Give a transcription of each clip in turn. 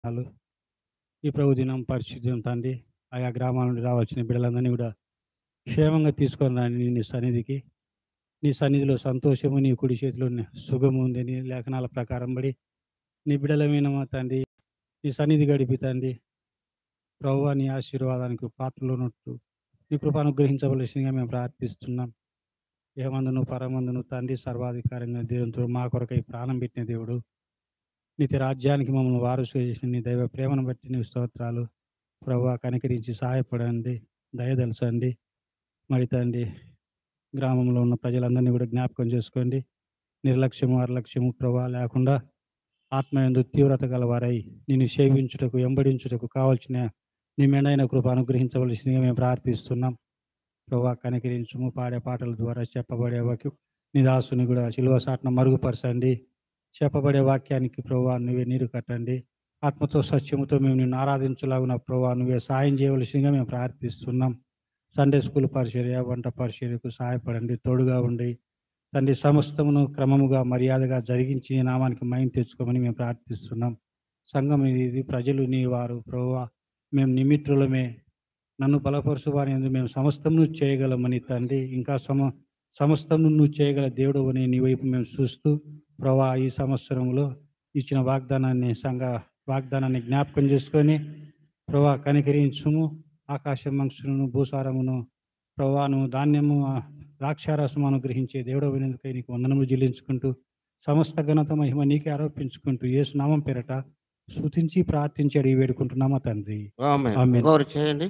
వందనాలు ఈ ప్రభు దినం పరిశుద్ధం తండ్రి ఆయా గ్రామాల నుండి రావాల్సిన బిడ్డలందరినీ కూడా క్షేమంగా తీసుకొని రాని నీ సన్నిధికి నీ సన్నిధిలో సంతోషము నీ కుడి చేతిలో నీ సుఖము ఉంది నీ లేఖనాల ప్రకారం బడి నీ బిడ్డలమైన మా తండ్రి నీ సన్నిధి గడిపి తండ్రి ప్రభు నీ ఆశీర్వాదానికి పాత్రలో ఉన్నట్టు నీ కృప అనుగ్రహించవలసిందిగా మేము ప్రార్థిస్తున్నాం ఏమందును పరమందును తండ్రి సర్వాధికారంగా దేవునితో మా కొరకై ప్రాణం పెట్టిన దేవుడు నిత్య రాజ్యానికి మమ్మల్ని వారసు చేసిన నీ దైవ ప్రేమను బట్టి నీ స్తోత్రాలు ప్రభు కనికరించి సహాయపడండి దయదలసండి మరి తండ్రి గ్రామంలో ఉన్న ప్రజలందరినీ కూడా జ్ఞాపకం చేసుకోండి నిర్లక్ష్యము అర్లక్ష్యము ప్రభా లేకుండా ఆత్మయందు తీవ్రత గలవారై నిన్ను సేవించుటకు వెంబడించుటకు కావాల్సిన నీ మెండైన కృప అనుగ్రహించవలసిందిగా మేము ప్రార్థిస్తున్నాం ప్రభా కనికరించుము పాడే పాటల ద్వారా చెప్పబడే వాక్యం నీ దాసుని కూడా శిలువ సాట్న మరుగుపరచండి చెప్పబడే వాక్యానికి ప్రభా నువ్వే నీరు కట్టండి ఆత్మతో సత్యముతో మేము నిన్ను ఆరాధించలాగున ప్రభా నువ్వే సాయం చేయవలసిందిగా మేము ప్రార్థిస్తున్నాం సండే స్కూల్ పరిచర్య వంట పరిచర్యకు సహాయపడండి తోడుగా ఉండి తండ్రి సమస్తమును క్రమముగా మర్యాదగా జరిగించి నీ నామానికి మైం తెచ్చుకోమని మేము ప్రార్థిస్తున్నాం సంఘం ఇది ప్రజలు నీ వారు ప్రభువా మేము నిమిత్రులమే నన్ను బలపరుచు వారి యందు మేము సమస్తమును చేయగలమని తండ్రి ఇంకా సమ సమస్తమును నువ్వు చేయగల దేవుడు అని నీ వైపు మేము చూస్తూ ప్రభా ఈ సంవత్సరంలో ఇచ్చిన వాగ్దానాన్ని సంఘ వాగ్దానాన్ని జ్ఞాపకం చేసుకొని ప్రభా కనికరించుము ఆకాశ మంక్షులను భూసారమును ప్రభాను ధాన్యము ఆ, ద్రాక్షారసము అనుగ్రహించే దేవుడు వినందుకై నీకు వందనము చెల్లించుకుంటూ సమస్త ఘనత మహిమ నీకే ఆరోపించుకుంటూ యేసు నామం పేరట స్తుతించి ప్రార్థించి అడిగి వేడుకుంటున్నామా తండ్రి ఆమేన్. ఆమేన్. ఇంకొకరు చేయండి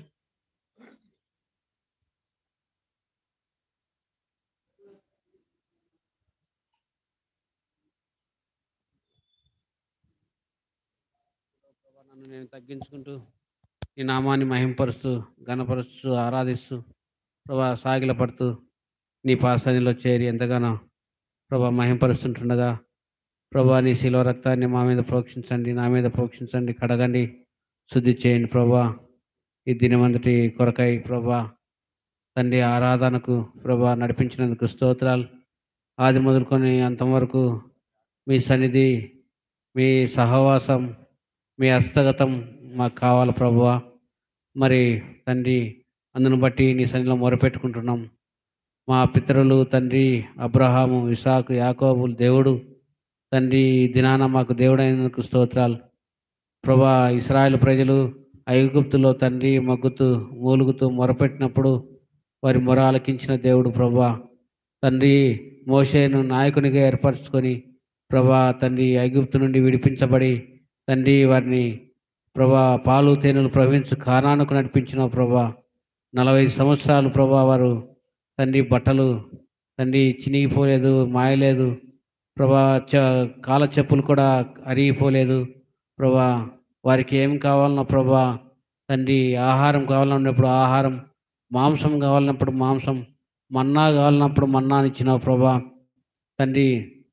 ప్రభా, నన్ను నేను తగ్గించుకుంటూ నీ నామాన్ని మహింపరుస్తూ గణపరుస్తూ ఆరాధిస్తూ ప్రభా సాగిలపడుతూ నీ పాసనిలో చేరి ఎంతగానో ప్రభా మహింపరుస్తుంటుండగా ప్రభా నీ శిలో రక్తాన్ని మా మీద ప్రోక్షించండి నా మీద ప్రోక్షించండి కడగండి శుద్ధి చేయండి ప్రభా ఈ దినమంతటి కొరకై ప్రభా తండ్రి ఆరాధనకు ప్రభా నడిపించినందుకు స్తోత్రాలు ఆది మొదలుకొని అంతం వరకు మీ సన్నిధి మీ సహవాసం మీ హస్తగతం మాకు కావాలి ప్రభువా మరి తండ్రి అందును బట్టి నీ సన్నిధిలో మొరపెట్టుకుంటున్నాం మా పితరులు తండ్రి అబ్రహాము ఇసాకు యాకోబులు దేవుడు తండ్రి ఈ దినాన మాకు దేవుడైనందుకు స్తోత్రాలు ప్రభా ఇస్రాయేల్ ప్రజలు ఐగుప్తులో తండ్రి మగ్గుతూ మూలుగుతూ మొరపెట్టినప్పుడు వారి మొర ఆలకించిన దేవుడు ప్రభా తండ్రి మోషేను నాయకునిగా ఏర్పరచుకొని ప్రభా తండ్రి ఐగుప్తు నుండి విడిపించబడి తండ్రి వారిని ప్రభా పాలు తేనెలు ప్రవహించు కానానికి నడిపించిన ప్రభా నలభై సంవత్సరాలు ప్రభా వారు తండ్రి బట్టలు తండ్రి చినిగిపోలేదు మాయలేదు ప్రభా చ కాల చెప్పులు కూడా అరిగిపోలేదు ప్రభా వారికి ఏం కావాలన్నా ప్రభా తండ్రి ఆహారం కావాలన్నప్పుడు ఆహారం మాంసం కావాలన్నప్పుడు మాంసం మన్నా కావాలన్నప్పుడు మన్నాని ఇచ్చినావు ప్రభా తండ్రి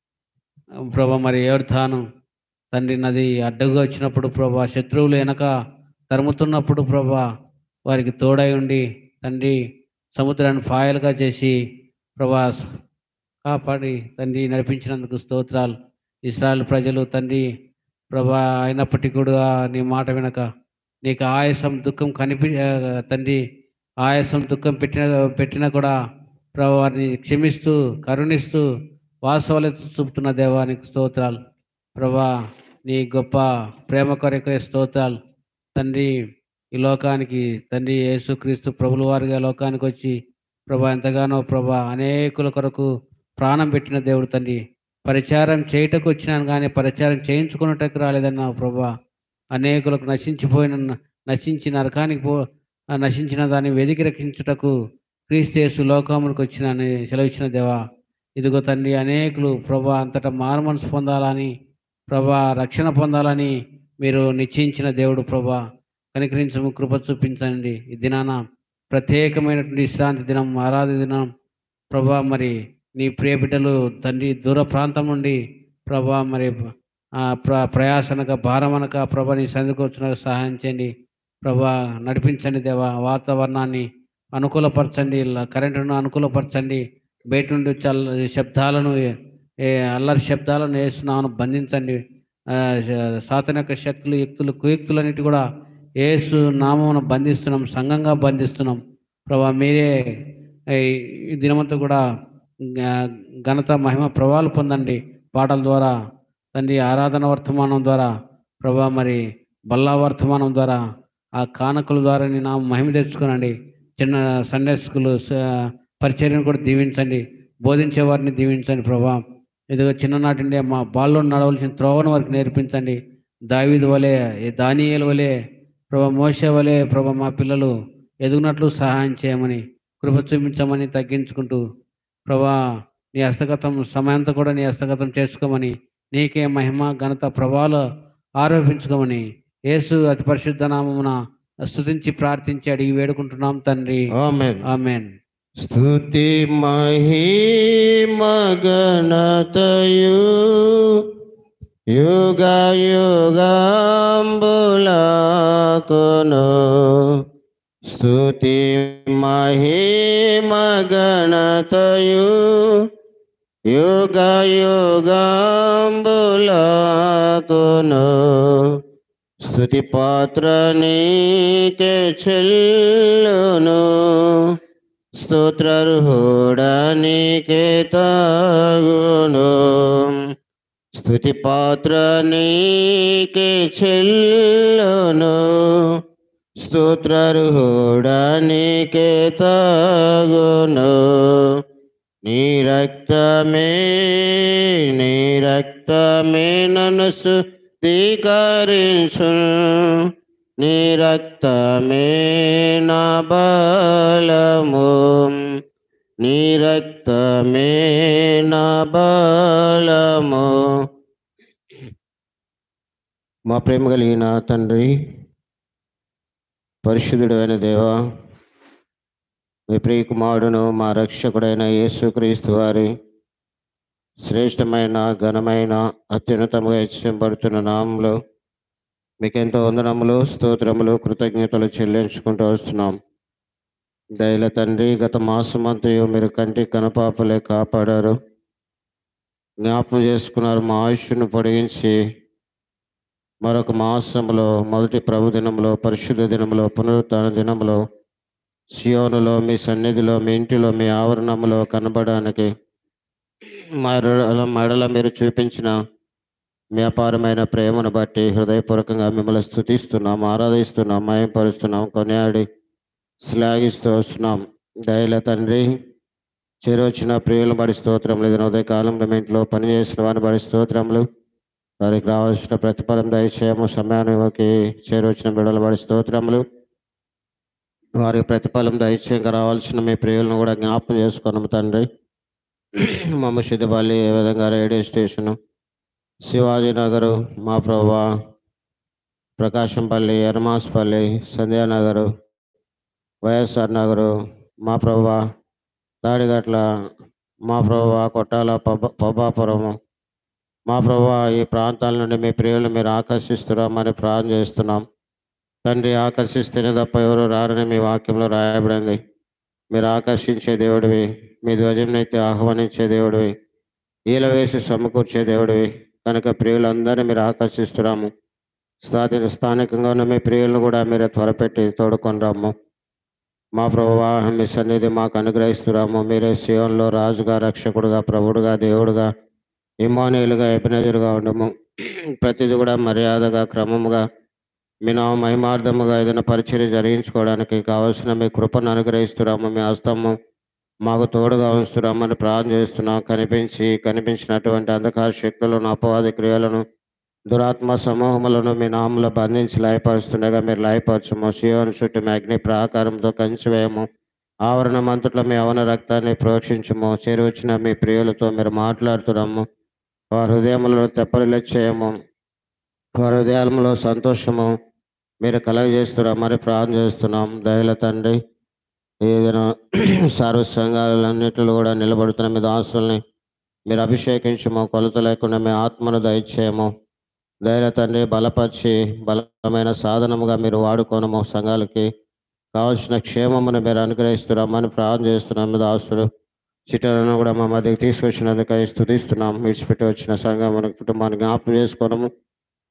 ప్రభా మరి ఏడుతాను తండ్రి నది అడ్డుగా వచ్చినప్పుడు ప్రభా శత్రువులు వెనక తరుముతున్నప్పుడు ప్రభా వారికి తోడై ఉండి తండ్రి సముద్రాన్ని ఫాయలుగా చేసి ప్రభా కాపాడి తండ్రి నడిపించినందుకు స్తోత్రాలు ఇస్రాయల్ ప్రజలు తండ్రి ప్రభా అయినప్పటికీ కూడా నీ మాట వినక నీకు ఆయాసం దుఃఖం కనిపి ఆ, తండ్రి ఆయాసం దుఃఖం పెట్టిన పెట్టినా కూడా ప్రభా వారిని క్షమిస్తూ కరుణిస్తూ వాస్తవాలు చూపుతున్న దేవానికి స్తోత్రాలు ప్రభా నీ గొప్ప ప్రేమ కొరకే స్తోత్రాలు తండ్రి ఈ లోకానికి తండ్రి యేసుక్రీస్తు ప్రభుల వారిగా లోకానికి వచ్చి ప్రభా ఎంతగానో ప్రభా అనేకుల కొరకు ప్రాణం పెట్టిన దేవుడు తండ్రి పరిచారం చేయుటకు వచ్చినాను కానీ పరిచారం చేయించుకున్నటకు రాలేదన్నావు ప్రభా అనేకులకు నశించిపోయిన నశించిన నరకానికి పో ఆ నశించిన దాన్ని వెదికి రక్షించుటకు క్రీస్తేసు లోకమునికి వచ్చినని సెలవిచ్చిన దేవా ఇదిగో తండ్రి అనేకులు ప్రభా అంతటా మారు మనసు పొందాలని ప్రభా రక్షణ పొందాలని మీరు నిశ్చయించిన దేవుడు ప్రభా కనికరించము కృప చూపించండి ఈ దినాన ప్రత్యేకమైనటువంటి విశ్రాంతి దినం ఆరాధ దినం ప్రభా మరి నీ ప్రియ బిడ్డలు తండ్రి దూర ప్రాంతం నుండి ప్రభా మరి ఆ, ప్ర ప్రయాసనక భారమనక ప్రభా నీ సందుకు వచ్చిన సహాయం చేయండి ప్రభా నడిపించండి దేవా వాతావరణాన్ని అనుకూలపరచండి ల- కరెంటును అనుకూలపరచండి బయట నుండి చల్ల శబ్దాలను ఏ అల్లరి శబ్దాలను వేస్తున్నాను బంధించండి ఆ, శ- సాతాన్ యొక్క శక్తులు యుక్తులు కుయుక్తులన్నిటి కూడా ఏసు నామమున బంధిస్తున్నాం సంఘంగా బంధిస్తున్నాం ప్రభా మీరే ఈ- ఈ దినమంతా కూడా గ- ఘనత మహిమ ప్రభావాలు పొందండి పాటల ద్వారా తండ్రి ఆరాధన వర్తమానం ద్వారా ప్రభా మరి బల్లా వర్తమానం ద్వారా ఆ కానకుల ద్వారా నీ నామం మహిమ తెచ్చుకోనండి చిన్న సండే స్కూల్ పరిచర్యను కూడా దీవించండి బోధించే వారిని దీవించండి ప్రభా ఇదిగో చిన్ననాటి నుండి మా బాల్లో నడవలసిన త్రోవను వారికి నేర్పించండి దావీదు వలె ఈ దానియేలు వలె ప్రభా మోసే వలె ప్రభా మా పిల్లలు ఎదుగునట్లు సహాయం చేయమని కృప చూపించమని తగ్గించుకుంటూ ప్రభా నీ హస్తగతం సమయంతో కూడా నీ హస్తగతం చేసుకోమని నీకే మహిమ ఘనత ప్రభావాలు ఆరోపించుకోమని యేసు అతి పరిశుద్ధ నామమున స్తుతించి ప్రార్థించి అడిగి వేడుకుంటున్నాం తండ్రి ఆమేన్ ఆమెన్ స్తుతి మహిమగణతయు యుగ యుగంబులకును స్తుతి మహిమగణతయు యుగ యుగంబులకును స్తుతి పాత్ర నీకే చెల్లును స్తోత్రర్హుడనికే తాగును స్తుతి పాత్ర నీకే చెల్లును స్తోత్రర్హుడనికే తాగును నీ రక్తమే నీ రక్తమే నన్ను శుద్ధీకరించు నీ రక్తమే నా బలము నీ రక్తమే నా బలము మా ప్రేమ కలిగిన తండ్రి పరిశుద్ధుడు అయిన దేవా మీ ప్రియ కుమారుడును మా రక్షకుడైన యేసుక్రీస్తు వారి శ్రేష్టమైన ఘనమైన అత్యున్నతముగా హెచ్చింపడుతున్న నామంలో మీకెంతో వందనములు స్తోత్రములు కృతజ్ఞతలు చెల్లించుకుంటూ వస్తున్నాం దయల తండ్రి గత మాసమంతయు మీరు కంటి కనపాపలే కాపాడారు జ్ఞాపకం చేసుకున్నారు మా ఆయుష్ను పొడిగించి మరొక మాసంలో మొదటి ప్రభు దినంలో పరిశుద్ధ దినంలో పునరుత్న దినంలో సియోనులో మీ సన్నిధిలో మీ ఇంటిలో మీ ఆవరణంలో కనబడడానికి మరల మరల మీరు చూపించిన మీ అపారమైన ప్రేమను బట్టి హృదయపూర్వకంగా మిమ్మల్ని స్థుతిస్తున్నాం ఆరాధిస్తున్నాం మయంపరుస్తున్నాం కొనియాడి శ్లాఘిస్తూ వస్తున్నాం దయల తండ్రి చేరొచ్చిన ప్రియులు బడి స్తోత్రములు ఇది ఉదయ కాలంలో మీ ఇంట్లో పనిచేసిన వారిని బడి స్తోత్రములు వారికి రావాల్సిన ప్రతిఫలం దయచేయము సమయానికి చేరొచ్చిన బిడల బడి స్తోత్రములు వారికి ప్రతిఫలం దయచేయక రావాల్సిన మీ ప్రియులను కూడా జ్ఞాపకం చేసుకున్నాము తండ్రి మమ్మ సిద్ధపల్లి ఏ విధంగా రేడియో స్టేషను శివాజీ నగరు మా ప్రభా ప్రకాశంపల్లి ఎర్మాస్పల్లి సంధ్యానగరు వైఎస్ఆర్ నగరు మా ప్రభా దాడిగట్ల మా ప్రభా కొట్టాల పబ్బ పబ్బాపురము మా ప్రభా ఈ ప్రాంతాల నుండి మీ ప్రియులు మీరు ఆకర్షిస్తున్నామని ప్రార్థన చేస్తున్నాం తండ్రి ఆకర్షిస్తేనే తప్ప ఎవరు రారని మీ వాక్యంలో రాయబడింది మీరు ఆకర్షించే దేవుడివి మీ ధ్వజంనైతే ఆహ్వానించే దేవుడివి ఈల వేసి సమకూర్చే దేవుడివి కనుక ప్రియులందరినీ మీరు ఆకర్షిస్తున్నాము స్థానిక స్థానికంగా ఉన్న మీ ప్రియులను కూడా మీరు త్వరపెట్టి తోడుకొని రమ్ము మా ప్రభువా మీ సన్నిధి మాకు అనుగ్రహిస్తున్నాము మీరే శివంలో రాజుగా రక్షకుడుగా ప్రభుడుగా దేవుడుగా ఇమానుయులుగా ఎపినజరుగా ఉండము ప్రతిది కూడా మర్యాదగా క్రమముగా మీ నా మహిమార్థముగా ఏదైనా పరిచర్య జరిగించుకోవడానికి కావలసిన మీ కృపను అనుగ్రహిస్తున్నాము మీ హస్తము మాకు తోడుగా ఉంచుతున్నామని ప్రార్థన చేస్తున్నాం కనిపించి కనిపించినటువంటి అంధకార శక్తులను అపవాది క్రియలను దురాత్మ సమూహములను మీ నామంలో బంధించి లయపరుస్తుండగా మీరు లయపరచము శివను చుట్టూ మీ అగ్ని ప్రాకారంతో కంచివేయము ఆవరణ మంతుట్లో మీ అవన రక్తాన్ని ప్రోక్షించము చేరువచ్చిన మీ ప్రియులతో మీరు మాట్లాడుతున్నాము వారి హృదయములను తెప్పరిలెచ్చేయము వారి హృదయాలలో సంతోషము మీరు కలగజేస్తున్నాం మరి ప్రార్థన చేస్తున్నాం దయల తండ్రి ఏదైనా సర్వ సంఘాలన్నింటిలో కూడా నిలబడుతున్న మీ దాసుల్ని మీరు అభిషేకించము కొలత లేకుండా మీ ఆత్మను దయచేయము దయల తండ్రి బలపరిచి బలమైన సాధనముగా మీరు వాడుకోనము సంఘాలకి కావలసిన క్షేమమును మీరు అనుగ్రహిస్తున్నామని ప్రార్థన చేస్తున్నాం మీ దాసులు చిట్టలను కూడా మా మధ్యకి తీసుకొచ్చినందుకై స్థుతిస్తున్నాం విడిచిపెట్టి వచ్చిన సంఘం కుటుంబాన్ని జ్ఞాపకం చేసుకోనము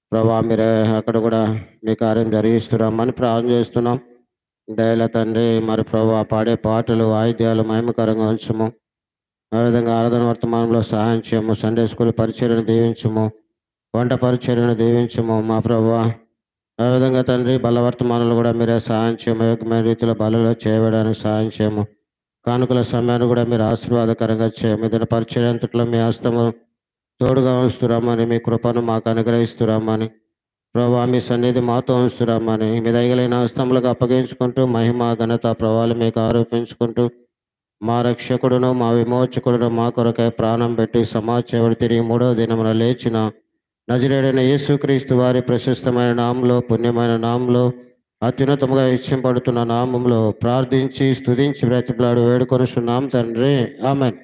ప్రభా మీరే అక్కడ కూడా మీ కార్యం జరిగిస్తున్నామని ప్రార్థన చేస్తున్నాం దయల తండ్రి మరి ప్రభా పాడే పాటలు వాయిద్యాలు మహిమకరంగా ఉంచము ఆ విధంగా ఆరాధన వర్తమానంలో సహాయం చేయము సండే స్కూల్ పరిచర్యను దీవించము వంట పరిచర్యను దీవించము మా ప్రభా ఆ విధంగా తండ్రి బల వర్తమానాలు కూడా మీరే సహాయం చేయము యోగ్యమైన రీతిలో బలలో చేయడానికి సహాయం చేయము కానుకల సమయాన్ని కూడా మీరు ఆశీర్వాదకరంగా చేయము ఇతర పరిచర్యంతట్లో మీ హస్తము తోడుగా ఉంచుతురామని మీ కృపను మాకు అనుగ్రహిస్తురామని ప్రభా మీ సన్నిధి మాతో ఉంచుతురామని మీ దయగలిగిన హస్తములకు అప్పగించుకుంటూ మహిమ ఘనత ప్రభావాలు మీకు ఆరోపించుకుంటూ మా రక్షకుడును మా విమోచకుడును మా కొరకై ప్రాణం పెట్టి సమాచేవుడు తిరిగి మూడవ దినమున లేచిన నజరేడైన యేసుక్రీస్తు వారి ప్రశస్తమైన నామంలో పుణ్యమైన నామంలో అత్యున్నతముగా ఇచ్చింపడుతున్న నామంలో ప్రార్థించి స్తుతించి బ్రతిలాడు వేడుకొనుచున్నాం తండ్రి ఆమెన్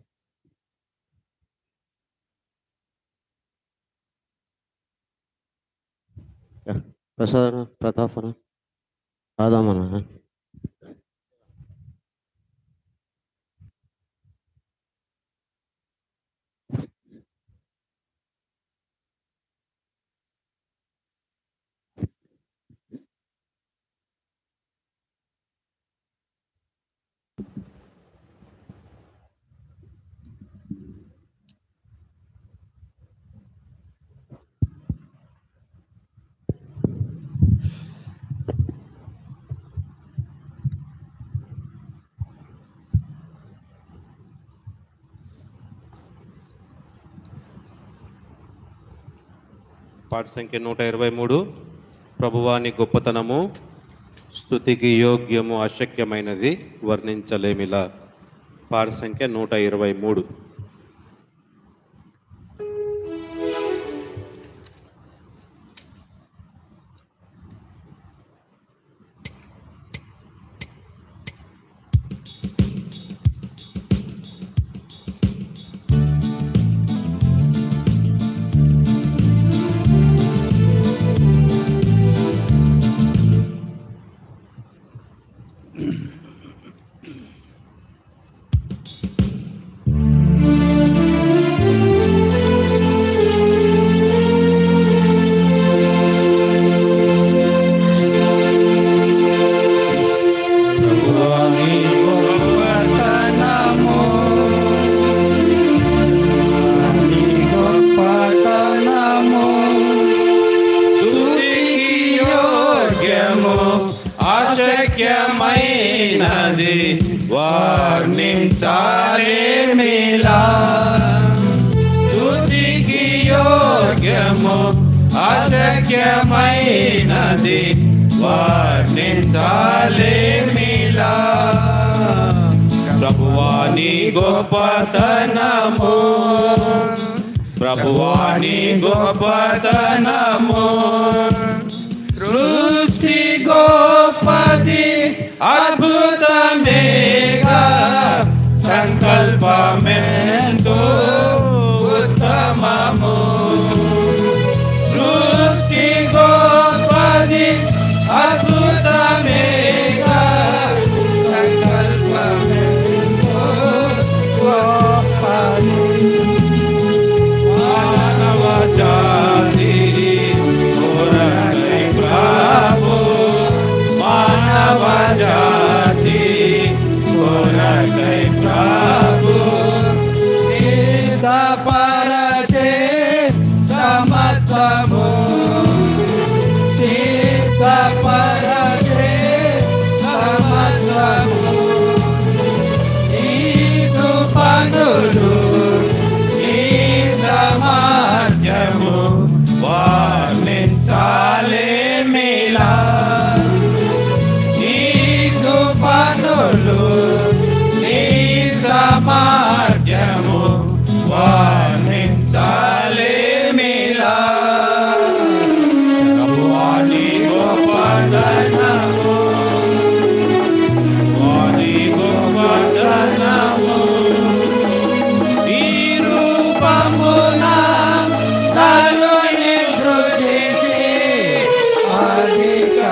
ప్రసాద్ ప్రతాప్ ఆదామన పాట సంఖ్య నూట ఇరవై మూడు ప్రభువాని గొప్పతనము స్థుతికి యోగ్యము అశక్యమైనది వర్ణించలేమిలా పాట సంఖ్య నూట ఇరవై మూడు అశక్యమైనది వర్ణించాలేమిలా స్తుతికి యోగ్యము అశక్యమైనది వర్ణించాలేమిలా ప్రభువాని గొప్పతనము ప్రభువాని గొప్పతనము సృష్టి గోపతి అద్భుతమేగా సంకల్పమెంతో ఉత్తమము సృష్టి గోపతి అద్భుతమేగా సంకల్పమెంతో గొప్పది మానవ జాతి కొరకై ప్రభు మానవ జాతి కొరకై ప్రభు సిద్ధపరచే సమత్వము సిద్ధపరచే సమత్వము నీకు పనులు నీ సమాజము వర్ణించాలే మిలా నీకు పనులు నీ సమాజము వర్ణించాలే మిలా ప్రభువాని గొప్పదనము వాని గొప్పదనము ఈ రూపమున నలుని సృజించి అధిక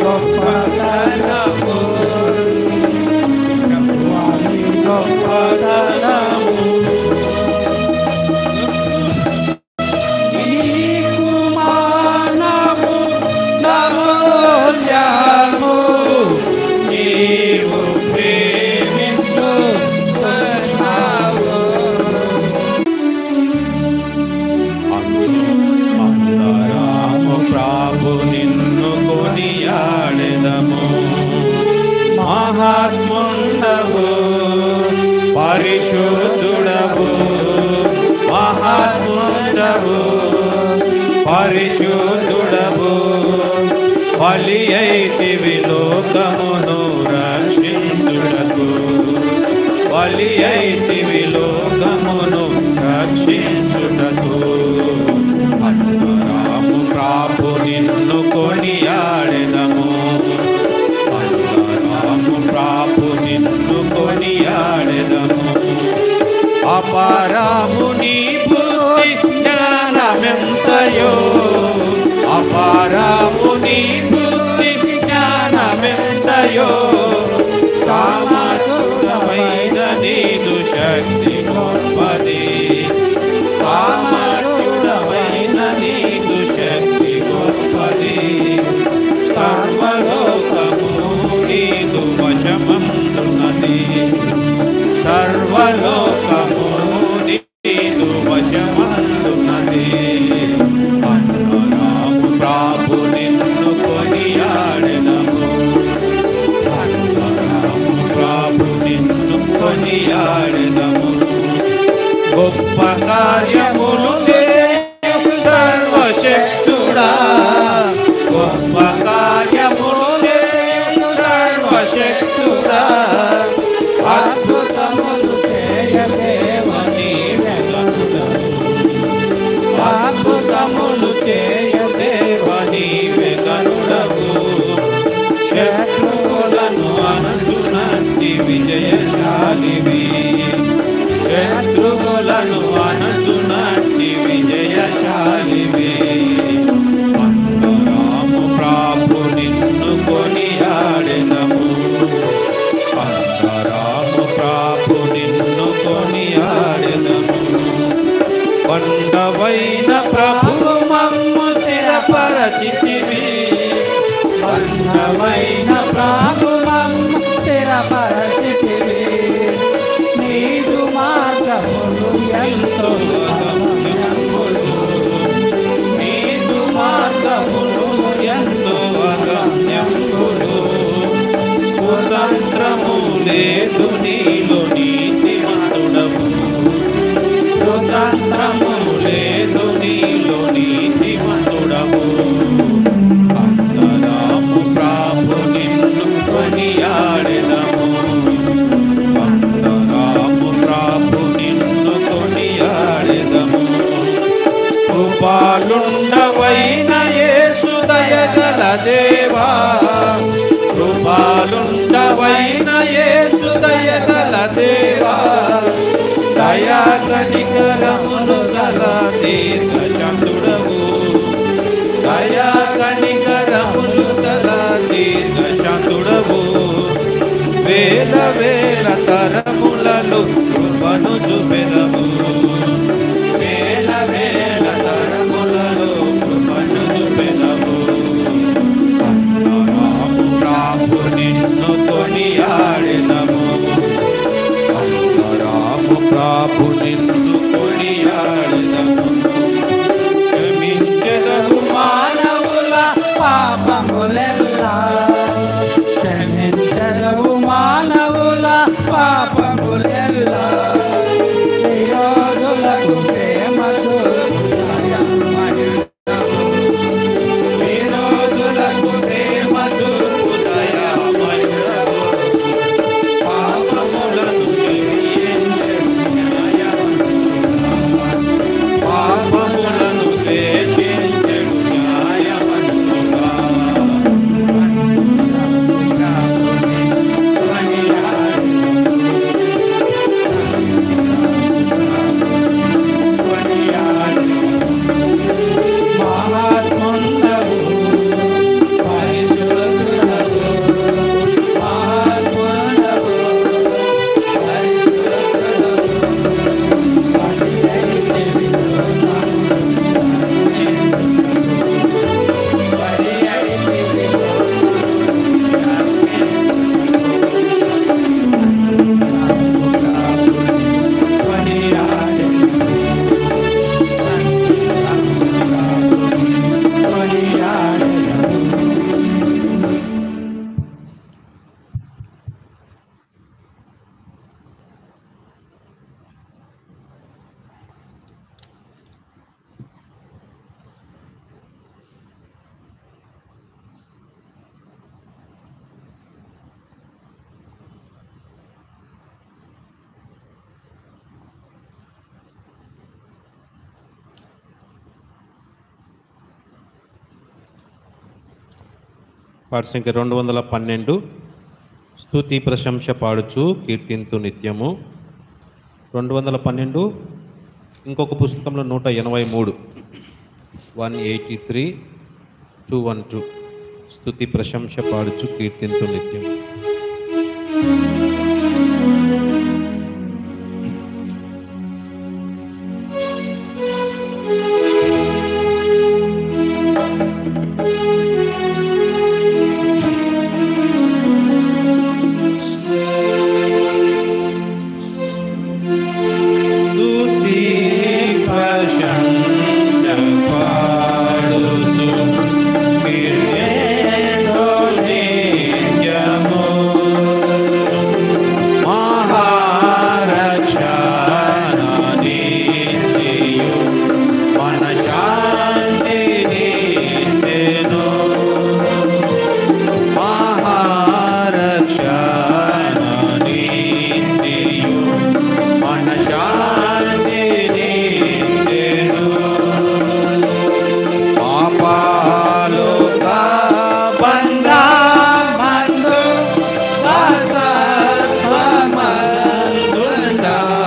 గొప్పతనము ప్రభువా నీ గొప్పతనము నీకు మానము నమోల్యము నీవు ప్రేమించుతున్నావు అందరాము ప్రాభు నిన్ను కొనియాడెదము మహాత్ముండవు పరిశుద్ధుడవు మహాత్ముండవు పరిశుద్ధుడవు బలి అయితివి లోకమును రక్షించుటకు బలి అయితివి లోకమును రక్షించుటకు అందరాము ప్రాపు నిన్ను కొనియాడెదము అందరాము ప్రాపు నిన్ను కొనియాడెదము అపారాము నీ బుద్ధి జ్ఞానమెంతయో అపారాము నీ బుద్ధి జ్ఞానమెంతయో సామర్థ్యమైన నీదు శక్తి గొప్పది సామర్థ్యుడమైన నీదు శక్తి గొప్పది సర్వలోకము నీదు వశమందున్నది సర్వలోకము నీదు వశమందున్నది అన్నరాము ప్రాపు నిన్ను కొనియాడెదము అన్నరాము ప్రాపు నిన్ను కొనియాడెదము గొప్ప కార్యములు చేయు సర్వశక్తుడా గొప్ప కార్యములు చేయు సర్వశక్తుడా అద్భుతములు చేయదేవని అద్భుతములు చేయదేవని వెగనుడవు శత్రువులను అనచునట్టి విజయశాలివి శత్రువులను అనచునట్టి విజయశాలివి అందరాము ప్రాపు నిన్ను కొనియాడెదము అందరాము ప్రాపు నిన్ను కొనియాడెదము కొండవైన ప్రభు మమ్ము స్థిరపరచితివి కొండవైన ప్రభు మమ్ము స్థిరపరచితివి నీదు మార్గములు ఎంతో అగమ్యములు నీదు మార్గములు ఎంతో అగమ్యములు కుతంత్రము లేదు నీలో నీతిమంతుడము కుతంత్రము లేదు నీలో నీతిమంతుడము అందరాము ప్రాపు నిన్ను కొనియాడెదము అందరాము ప్రాపు నిన్ను కొనియాడెదము కృపాలుండవైన యేసు దయగల దేవా కృపాలుండవైన యేసు దయగల దేవా దయా కనికరములు గల దీర్ఘ చంద్రుడవు దయా కనికరములు గల దీర్ఘ చంద్రుడవు వేల వేల తరములలో కృపను చూపెదము వేల వేల తరములలో కృపను చూపెదము అందరాము ప్రాపు నిన్ను కొనియాడెదము అందరాము ప్రాపు నిన్ను కొనియాడెదము క్షమించెదము మానవుల పాపములెల్లా క్షమించెదము మానవుల పాపములెల్లా పాట సంఖ్య రెండు వందల పన్నెండు స్తుతి ప్రశంస పాడుచు కీర్తింతు నిత్యము రెండు వందల పన్నెండు ఇంకొక పుస్తకంలో నూట ఎనభై మూడు one eighty three two one two స్తుతి ప్రశంస పాడుచు కీర్తింతు నిత్యం స్తుతి ప్రశంస పాడుచు కీర్తింతు నిత్యము. మహారక్షణ నిత్యయు మన శాంతి నిత్యను. మహారక్షణ నిత్యయు మన శాంతి నిత్యను. పాపాలు బంధమందు వాసత్వమందుండ.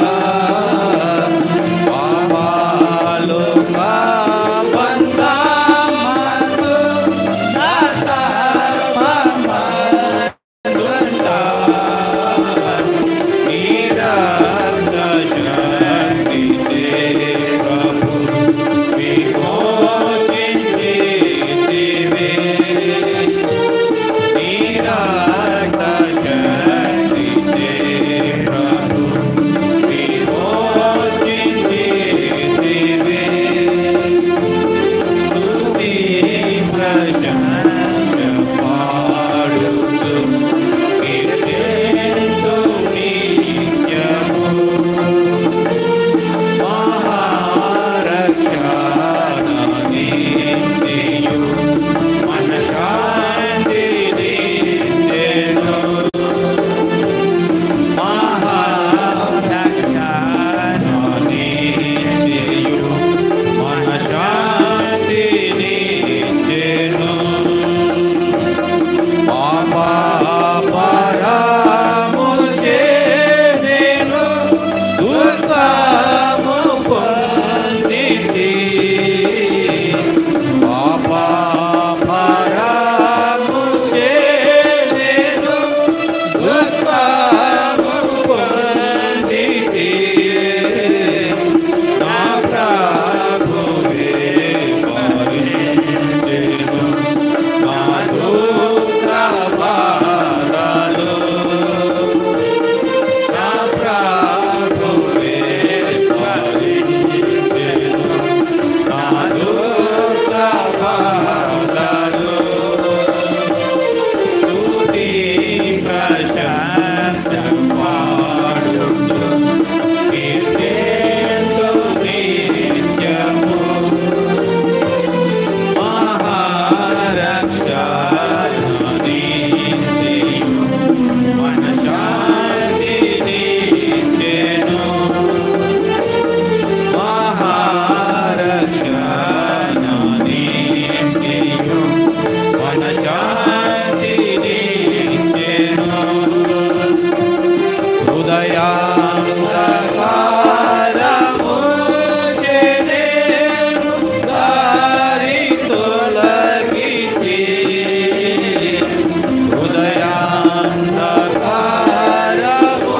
పాపాలు బంధమందు వాసత్వమందుండ. నీరర్ధ శక్తి దేవపు విమోచించితివే. నీరర్ధ శక్తి దేవపు విమోచించితివే. స్తుతి ప్రశంస పాడుచు కీర్తింతు నిత్యము. మహారక్షణ నిత్యయు మన శాంతి నిత్యను. మహారక్షణ నిత్యయు మన శాంతి నిత్యను. పాపపరము చేసెను, దుఃఖము పొందితి. పాపపరము చేసెను, దుఃఖము పొందితి. నా ప్రభువే భరించెను. నా దుఃఖ బాధలు నా ప్రభువే భరించెను. నా దుఃఖ బాధలు స్తుతి ప్రశంస పాడుచు కీర్తింతు నిత్యము. మహారక్షణ నిత్యయు మన శాంతి నిత్యను. మహారక్షణ నిత్యయు మన శాంతి నిత్యను. హృదయాంధకారము చేనేను దారి తొలగితే. హృదయాంధకారము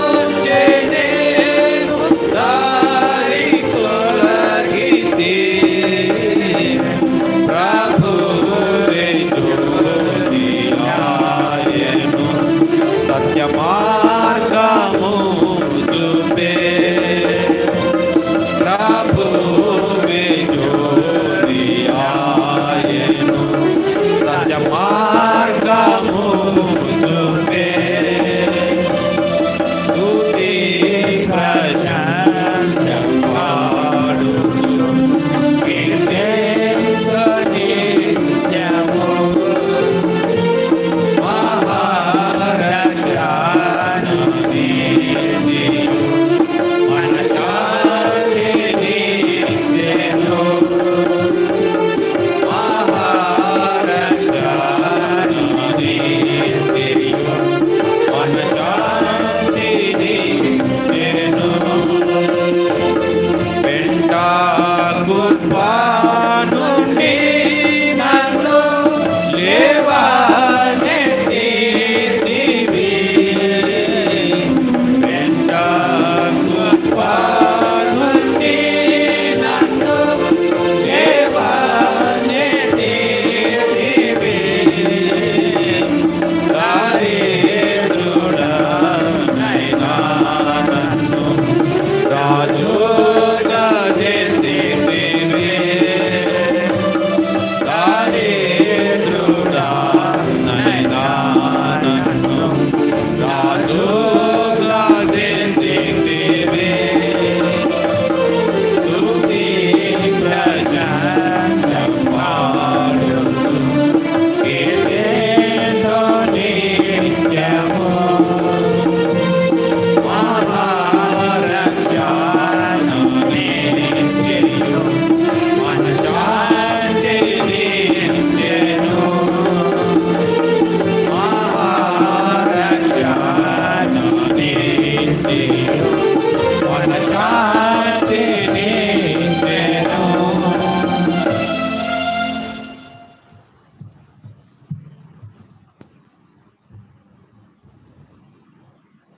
చేనేను దారి తొలగితే. ప్రభువే జ్యోతియాయను సత్య మార్గము చూపే ప్రభువే జ్యోతియాయను సత్య మార్గము చూపే స్తుతి ప్రశంస పాడుచు కీర్తించు నిత్యము. మహారక్షణ నిత్యయు మన శాంతి నిత్యను. మహారక్షణ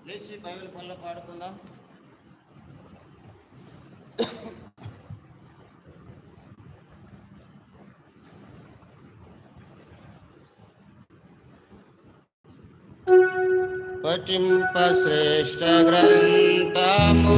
లేచి బైబిల్ పనులు పాడుకుందాం పఠింప శ్రేష్ట గ్రంథము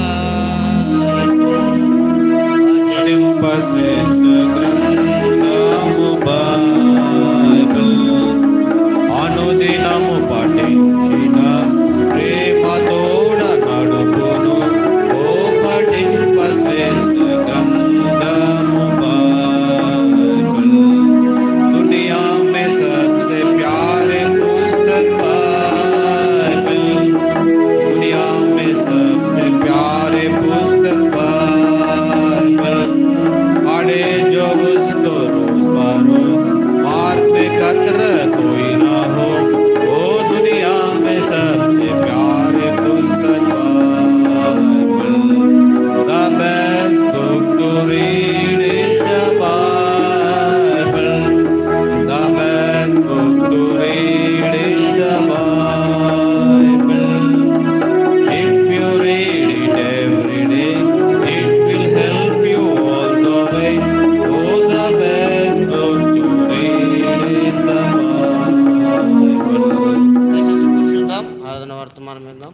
పఠింప శ్రేష్ఠ గ్రంథము బైబిల్. అనుదినము పఠించిన ప్రేమతోడ నడుపును ఓ పఠింప శ్రేష్ఠ గ్రంథము బైబిల్. दुनिया में सबसे प्यारे पुस्तक बाइबल दुनिया में सबसे प्यारे पुस्तक बाइबल पढ़े जो उसको रोज बरोज मार्ग में कतर कोई ना हो वो दुनिया में सबसे प्यारे पुस्तक Bible The best book to read is the Bible. The best book to read is the Bible. If you read it every day, it will help you all the way. Oh, the best book to read is the Bible. దయచేసి కూర్చుందాం ఆరాధన వర్తమానం విందాం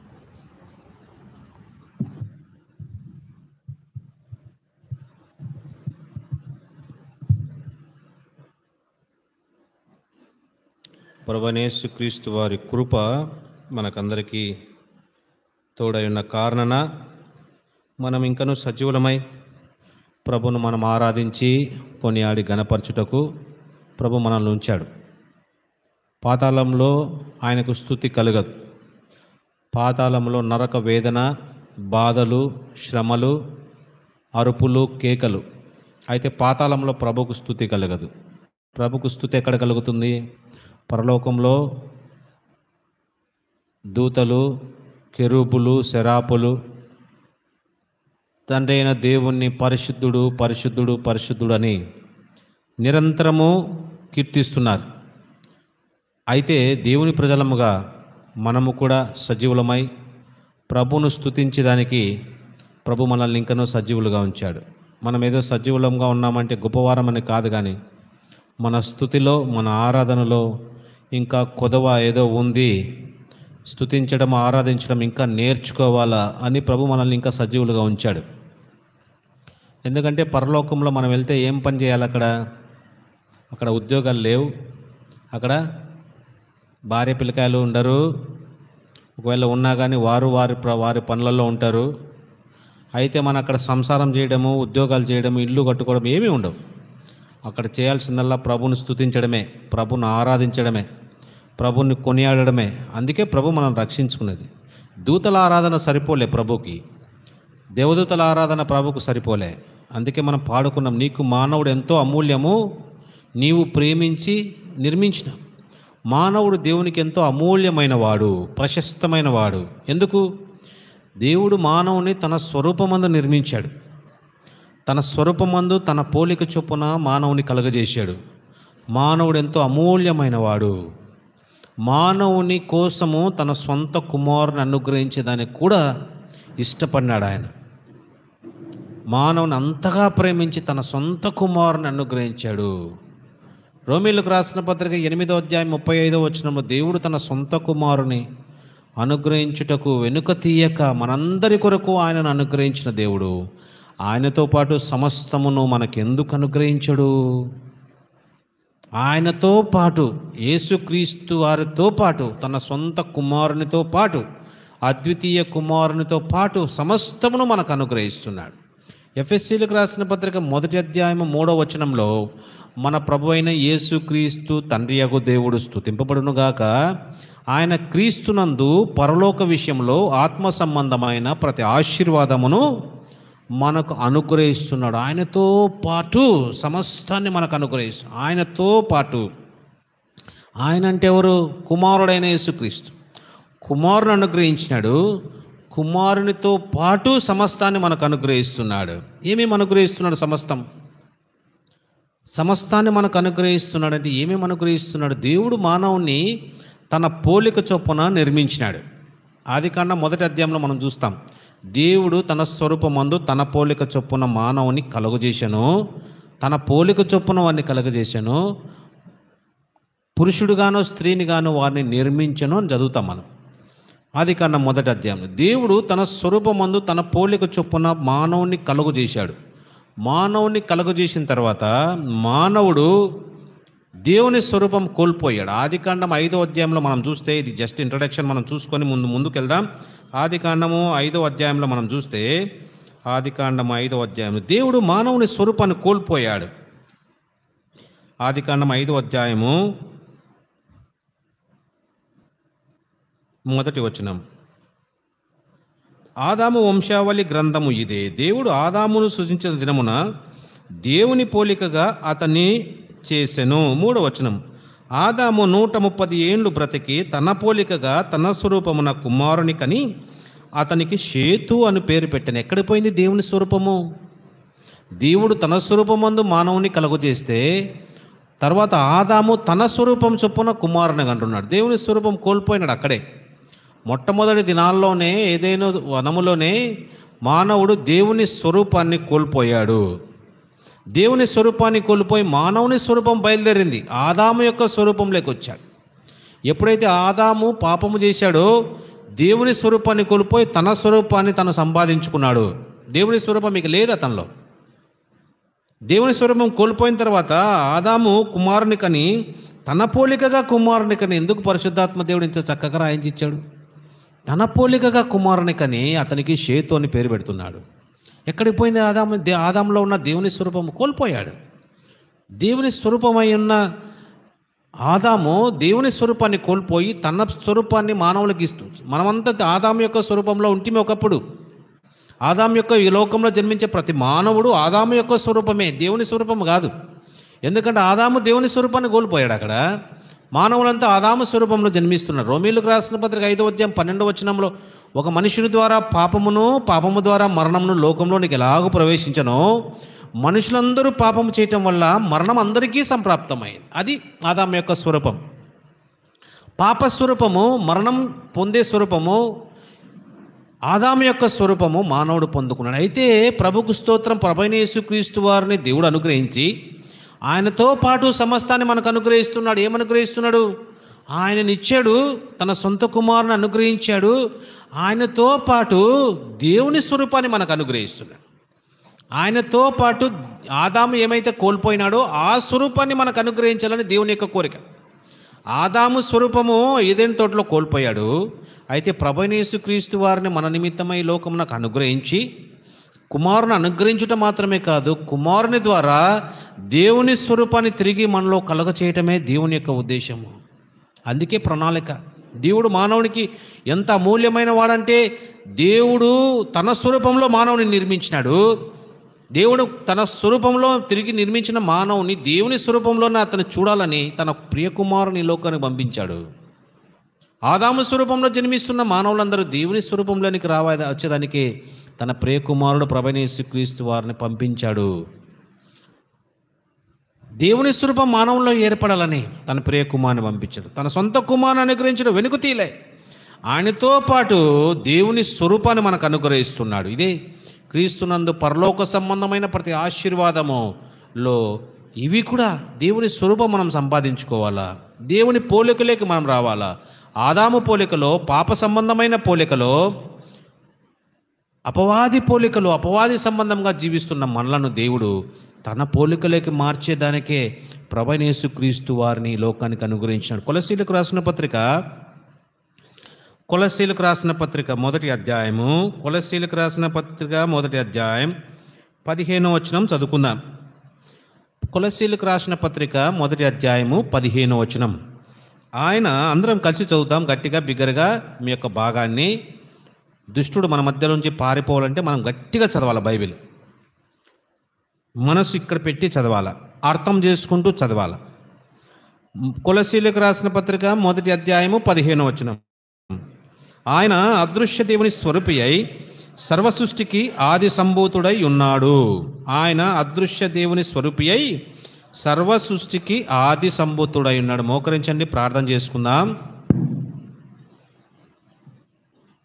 ప్రభనేసు క్రీస్తు వారి కృప మనకందరికీ తోడై ఉన్న కారణన మనం ఇంకనూ సజీవులమై ప్రభును మనం ఆరాధించి కొనియాడి గణపరచుటకు ప్రభు మనల్ని ఉంచాడు పాతాళంలో ఆయనకు స్థుతి కలగదు పాతాళంలో నరక వేదన బాధలు శ్రమలు అరుపులు కేకలు అయితే పాతాళంలో ప్రభుకు స్థుతి కలగదు ప్రభుకు స్థుతి ఎక్కడ కలుగుతుంది పరలోకంలో దూతలు కెరూపులు శరాపులు తండ్రి అయిన దేవుణ్ణి పరిశుద్ధుడు పరిశుద్ధుడు పరిశుద్ధుడు అని నిరంతరము కీర్తిస్తున్నారు అయితే దేవుని ప్రజలముగా మనము కూడా సజీవులమై ప్రభును స్తుతించడానికి ప్రభు మనల్ని ఇంకనూ సజీవులుగా ఉంచాడు మనం ఏదో సజీవులంగా ఉన్నామంటే గొప్పవారం అని కాదు కానీ మన స్థుతిలో మన ఆరాధనలో ఇంకా కొదవ ఏదో ఉంది స్తుతించడం ఆరాధించడం ఇంకా నేర్చుకోవాలా అని ప్రభు మనల్ని ఇంకా సజీవులుగా ఉంచాడు ఎందుకంటే పరలోకంలో మనం వెళ్తే ఏం పని చేయాలి అక్కడ అక్కడ ఉద్యోగాలు లేవు అక్కడ భార్య పిల్లకాయలు ఉండరు ఒకవేళ ఉన్నా కానీ వారు వారి ప్ర- వారి పనులలో ఉంటారు అయితే మనం అక్కడ సంసారం చేయడము ఉద్యోగాలు చేయడము ఇల్లు కట్టుకోవడం ఏమీ ఉండవు అక్కడ చేయాల్సిందల్లా ప్రభుని స్తుతించడమే ప్రభుని ఆరాధించడమే ప్రభుని కొనియాడడమే అందుకే ప్రభు మనం రక్షించుకునేది దూతల ఆరాధన సరిపోలే ప్రభుకి దేవదూతల ఆరాధన ప్రభుకు సరిపోలే అందుకే మనం పాడుకున్నాం నీకు మానవుడు ఎంతో అమూల్యము నీవు ప్రేమించి నిర్మించిన మానవుడు దేవునికి ఎంతో అమూల్యమైన వాడు ప్రశస్తమైన వాడు ఎందుకు దేవుడు మానవుని తన స్వరూపమందు నిర్మించాడు తన స్వరూపమందు తన పోలిక చొప్పున మానవుని కలగజేశాడు మానవుడు ఎంతో అమూల్యమైన వాడు మానవుని కోసము తన సొంత కుమారుని అనుగ్రహించేదానికి కూడా ఇష్టపడినాడు ఆయన మానవుని అంతగా ప్రేమించి తన సొంత కుమారుని అనుగ్రహించాడు రోమిలకు రాసిన పత్రిక ఎనిమిదో అధ్యాయం ముప్పై ఐదో వచనంలో దేవుడు తన సొంత కుమారుని అనుగ్రహించుటకు వెనుక తీయక మనందరి కొరకు ఆయనను అనుగ్రహించిన దేవుడు ఆయనతో పాటు సమస్తమును మనకెందుకు అనుగ్రహించడు ఆయనతో పాటు యేసుక్రీస్తు వారితో పాటు తన సొంత కుమారునితో పాటు అద్వితీయ కుమారునితో పాటు సమస్తమును మనకు అనుగ్రహిస్తున్నాడు ఎఫ్ఎస్సీలకు రాసిన పత్రిక మొదటి అధ్యాయం మూడో వచనంలో మన ప్రభు అయిన యేసుక్రీస్తు తండ్రి యగు దేవుడు స్తుతింపబడునుగాక ఆయన క్రీస్తునందు పరలోక విషయంలో ఆత్మ సంబంధమైన ప్రతి ఆశీర్వాదమును మనకు అనుగ్రహిస్తున్నాడు ఆయనతో పాటు సమస్తాన్ని మనకు అనుగ్రహిస్తున్నాడు ఆయనతో పాటు ఆయన అంటే ఎవరు కుమారుడైన యేసుక్రీస్తు కుమారుని అనుగ్రహించినాడు కుమారునితో పాటు సమస్తాన్ని మనకు అనుగ్రహిస్తున్నాడు ఏమేమి అనుగ్రహిస్తున్నాడు సమస్తం సమస్తాన్ని మనకు అనుగ్రహిస్తున్నాడు అంటే ఏమేమి అనుగ్రహిస్తున్నాడు దేవుడు మానవుని తన పోలిక చొప్పున నిర్మించినాడు ఆదికాండం మొదటి అధ్యాయంలో మనం చూస్తాం దేవుడు తన స్వరూపమందు తన పోలిక చొప్పున మానవుని కలుగజేశాను తన పోలిక చొప్పున వారిని కలుగజేశాను పురుషుడుగాను స్త్రీనిగాను వారిని నిర్మించను అని చదువుతాం మనం ఆది కాండం మొదటి అధ్యాయంలో దేవుడు తన స్వరూపమందు తన పోలిక చొప్పున మానవుని కలుగు చేశాడు మానవుని కలుగు చేసిన తర్వాత మానవుడు దేవుని స్వరూపం కోల్పోయాడు ఆది కాండం ఐదో అధ్యాయంలో మనం చూస్తే ఇది జస్ట్ ఇంట్రడక్షన్ మనం చూసుకొని ముందు ముందుకు వెళ్దాం ఆది కాండము ఐదో అధ్యాయంలో మనం చూస్తే ఆది కాండం ఐదో అధ్యాయం దేవుడు మానవుని స్వరూపాన్ని కోల్పోయాడు ఆది కాండం ఐదో అధ్యాయము మొదటి వచనం ఆదాము వంశావళి గ్రంథము ఇదే దేవుడు ఆదామును సృజించిన దినమున దేవుని పోలికగా అతన్ని చేసెను మూడో వచనం ఆదాము నూట ముప్పది ఏండ్లు బ్రతికి తన పోలికగా తన స్వరూపమున కుమారుని కని అతనికి షేతు అని పేరు పెట్టాను ఎక్కడికి పోయింది దేవుని స్వరూపము దేవుడు తన స్వరూపమందు మానవుని కలుగజేస్తే తర్వాత ఆదాము తన స్వరూపం చొప్పున కుమారుని అంటున్నాడు దేవుని స్వరూపం కోల్పోయినాడు అక్కడే మొట్టమొదటి దినాల్లోనే ఏదైనా వనములోనే మానవుడు దేవుని స్వరూపాన్ని కోల్పోయాడు దేవుని స్వరూపాన్ని కోల్పోయి మానవుని స్వరూపం బయలుదేరింది ఆదాము యొక్క స్వరూపంలోకి వచ్చాడు ఎప్పుడైతే ఆదాము పాపము చేశాడో దేవుని స్వరూపాన్ని కోల్పోయి తన స్వరూపాన్ని తను సంపాదించుకున్నాడు దేవుని స్వరూపం ఇక లేదు అతనిలో దేవుని స్వరూపం కోల్పోయిన తర్వాత ఆదాము కుమారుని కని తన పోలికగా కుమారుని కని ఎందుకు పరిశుద్ధాత్మ దేవుడు ఇంత చక్కగా రాయించిచ్చాడు తన పోలికగా కుమారుని కని అతనికి షేతు అని పేరు పెడుతున్నాడు ఎక్కడికి పోయింది ఆదాము దే- ఆదాములో ఉన్న దేవుని స్వరూపం కోల్పోయాడు దేవుని స్వరూపమై ఉన్న ఆదాము దేవుని స్వరూపాన్ని కోల్పోయి తన స్వరూపాన్ని మానవులకు ఇస్తూ మనమంతా ఆదాము యొక్క స్వరూపంలో ఉంటిమే ఒకప్పుడు ఆదాము యొక్క ఈ లోకంలో జన్మించే ప్రతి మానవుడు ఆదాము యొక్క స్వరూపమే దేవుని స్వరూపం కాదు ఎందుకంటే ఆదాము దేవుని స్వరూపాన్ని కోల్పోయాడు అక్కడ మానవులంతా ఆదాము స్వరూపంలో జన్మిస్తున్నారు రోమీలకు రాసిన పత్రిక ఐదో అధ్యాయం పన్నెండవ వచనంలో ఒక మనుషుని ద్వారా పాపమును పాపము ద్వారా మరణమును లోకంలోనికి ఎలాగూ ప్రవేశించనో మనుషులందరూ పాపము చేయటం వల్ల మరణం అందరికీ సంప్రాప్తమైంది అది ఆదాము యొక్క స్వరూపం పాప స్వరూపము మరణం పొందే స్వరూపము ఆదాము యొక్క స్వరూపము మానవుడు పొందుకున్నాడు అయితే ప్రభుకు స్తోత్రం ప్రభైన యేసుక్రీస్తు వారిని దేవుడు అనుగ్రహించి ఆయనతో పాటు సమస్తాన్ని మనకు అనుగ్రహిస్తున్నాడు ఏమనుగ్రహిస్తున్నాడు ఆయననిచ్చాడు తన సొంత కుమారుని అనుగ్రహించాడు ఆయనతో పాటు దేవుని స్వరూపాన్ని మనకు అనుగ్రహిస్తున్నాడు ఆయనతో పాటు ఆదాము ఏమైతే కోల్పోయినాడో ఆ స్వరూపాన్ని మనకు అనుగ్రహించాలని దేవుని యొక్క కోరిక ఆదాము స్వరూపము ఏదైనా తోటలో కోల్పోయాడు అయితే ప్రభనేసు క్రీస్తు వారిని మన నిమిత్తమై ఈ లోకమునకు అనుగ్రహించి కుమారుని అనుగ్రహించుట మాత్రమే కాదు కుమారుని ద్వారా దేవుని స్వరూపాన్ని తిరిగి మనలో కలగ చేయటమే దేవుని యొక్క ఉద్దేశము అందుకే ప్రణాళిక దేవుడు మానవునికి ఎంత అమూల్యమైన వాడంటే దేవుడు తన స్వరూపంలో మానవుని నిర్మించినాడు దేవుడు తన స్వరూపంలో తిరిగి నిర్మించిన మానవుని దేవుని స్వరూపంలోనే అతను చూడాలని తన ప్రియకుమారుని ఈ లోకానికి పంపించాడు ఆదాము స్వరూపంలో జన్మిస్తున్న మానవులందరూ దేవుని స్వరూపంలోనికి రావా వచ్చేదానికి తన ప్రియకుమారుడు ప్రభనేసు క్రీస్తు వారిని పంపించాడు దేవుని స్వరూపం మానవంలో ఏర్పడాలని తన ప్రియ కుమారుని పంపించాడు తన సొంత కుమారుని అనుగ్రహించడం వెనుక తీలే ఆయనతో పాటు దేవుని స్వరూపాన్ని మనకు అనుగ్రహిస్తున్నాడు ఇదే క్రీస్తునందు పరలోక సంబంధమైన ప్రతి ఆశీర్వాదములో ఇవి కూడా దేవుని స్వరూపం మనం సంపాదించుకోవాలా దేవుని పోలికలోకి మనం రావాలా ఆదాము పోలికలో పాప సంబంధమైన పోలికలో అపవాది పోలికలు అపవాది సంబంధంగా జీవిస్తున్న మనలను దేవుడు తన పోలికలోకి మార్చేదానికే ప్రభనేసు క్రీస్తు వారిని ఈ లోకానికి అనుగ్రహించినాడు కొలసీలకు రాసిన పత్రిక కొలసీలకు రాసిన పత్రిక మొదటి అధ్యాయము కొలసీలకు రాసిన పత్రిక మొదటి అధ్యాయం పదిహేనో వచనం చదువుకుందాం కొలసీలకు రాసిన పత్రిక మొదటి అధ్యాయము పదిహేనో వచనం ఆయన అందరం కలిసి చదువుతాం గట్టిగా బిగ్గరగా మీ యొక్క భాగాన్ని దుష్టుడు మన మధ్య నుంచి పారిపోవాలంటే మనం గట్టిగా చదవాలి బైబిల్ మనసు ఇక్కడ పెట్టి చదవాల అర్థం చేసుకుంటూ చదవాల కులశీలకు రాసిన పత్రిక మొదటి అధ్యాయము పదిహేను వచనం ఆయన అదృశ్య దేవుని స్వరూపి అయి సర్వ సృష్టికి ఆది సంభూతుడై ఉన్నాడు ఆయన అదృశ్య దేవుని స్వరూపి అయి సర్వ సృష్టికి ఆది సంభూతుడై ఉన్నాడు మోకరించండి ప్రార్థన చేసుకుందాం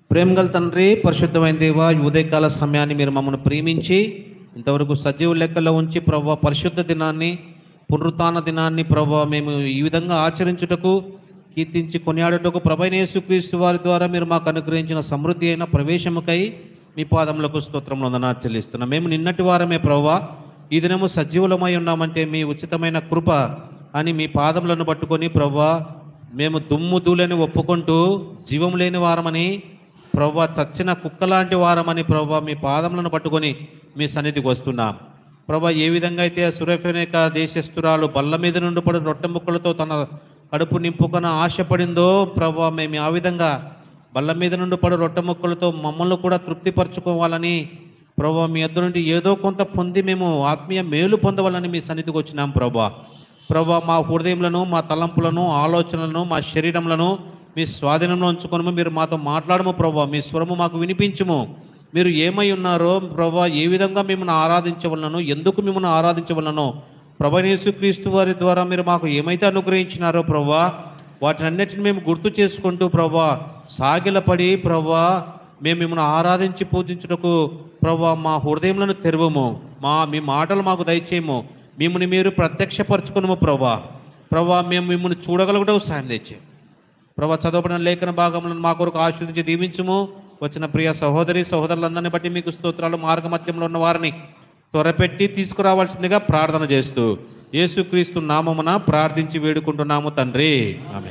ప్రేమగల తండ్రి పరిశుద్ధమైన దేవ ఈ ఉదయకాల సమయాన్ని మీరు మమ్మల్ని ప్రేమించి ఇంతవరకు సజీవ లెక్కలో ఉంచి ప్రభావ పరిశుద్ధ దినాన్ని పునరుత్న దినాన్ని ప్రభావ మేము ఈ విధంగా ఆచరించుటకు కీర్తించి కొనియాడుటకు ప్రభైనేసుక్రీస్తు వారి ద్వారా మీరు మాకు అనుగ్రహించిన సమృద్ధి అయిన ప్రవేశముకై మీ పాదములకు స్తోత్రంలో వందనా చెల్లిస్తున్నాం మేము నిన్నటి వారమే ప్రభావ ఈ దినము సజీవులమై ఉన్నామంటే మీ ఉచితమైన కృప అని మీ పాదములను పట్టుకొని ప్రభా మేము దుమ్ము దూలని ఒప్పుకుంటూ జీవం లేని వారమని ప్రభా చచ్చిన కుక్క లాంటి వారమని ప్రభా మీ పాదములను పట్టుకొని మీ సన్నిధికి వస్తున్నాం ప్రభా ఏ విధంగా అయితే సురఫెనేక దేశస్తురాలు బల్ల మీద నుండి పడి రొట్టె ముక్కలతో తన కడుపు నింపుకొని ఆశపడిందో ప్రభా మేము ఆ విధంగా బల్ల మీద నుండి పడు రొట్టె ముక్కలతో మమ్మల్ని కూడా తృప్తిపరచుకోవాలని ప్రభా మీ యొద్ద నుండి ఏదో కొంత పొంది మేము ఆత్మీయ మేలు పొందవాలని మీ సన్నిధికి వచ్చినాం ప్రభా ప్రభా మా హృదయములను మా తలంపులను ఆలోచనలను మా శరీరములను మీ స్వాధీనంలో ఉంచుకొని మీరు మాతో మాట్లాడము ప్రభా మీ స్వరము మాకు వినిపించుము మీరు ఏమై ఉన్నారో ప్రభా ఏ విధంగా మిమ్మల్ని ఆరాధించవలనో ఎందుకు మిమ్మల్ని ఆరాధించవలనో ప్రభనేసుక్రీస్తు వారి ద్వారా మీరు మాకు ఏమైతే అనుగ్రహించినారో ప్రభా వాటినన్నిటిని మేము గుర్తు చేసుకుంటూ ప్రభా సాగిలపడి ప్రభా మేము మిమ్మల్ని ఆరాధించి పూజించుటకు ప్రభా మా హృదయములను తెరవము మా మీ మాటలు మాకు దయచేయము మిమ్మల్ని మీరు ప్రత్యక్షపరచుకునము ప్రభా ప్రభా మేము మిమ్మల్ని చూడగలుగుటకు సాయం తెచ్చే ప్రభా చదవబడిన లేఖన భాగములను మా కొరకు ఆశీర్వదించి దీవించుము వచ్చిన ప్రియ సహోదరి సహోదరులందరినీ బట్టి మీకు స్తోత్రాలు మార్గమధ్యంలో ఉన్న వారిని త్వరపెట్టి తీసుకురావాల్సిందిగా ప్రార్థన చేస్తూ యేసుక్రీస్తు నామమున ప్రార్థించి వేడుకుంటున్నాము తండ్రి ఆమె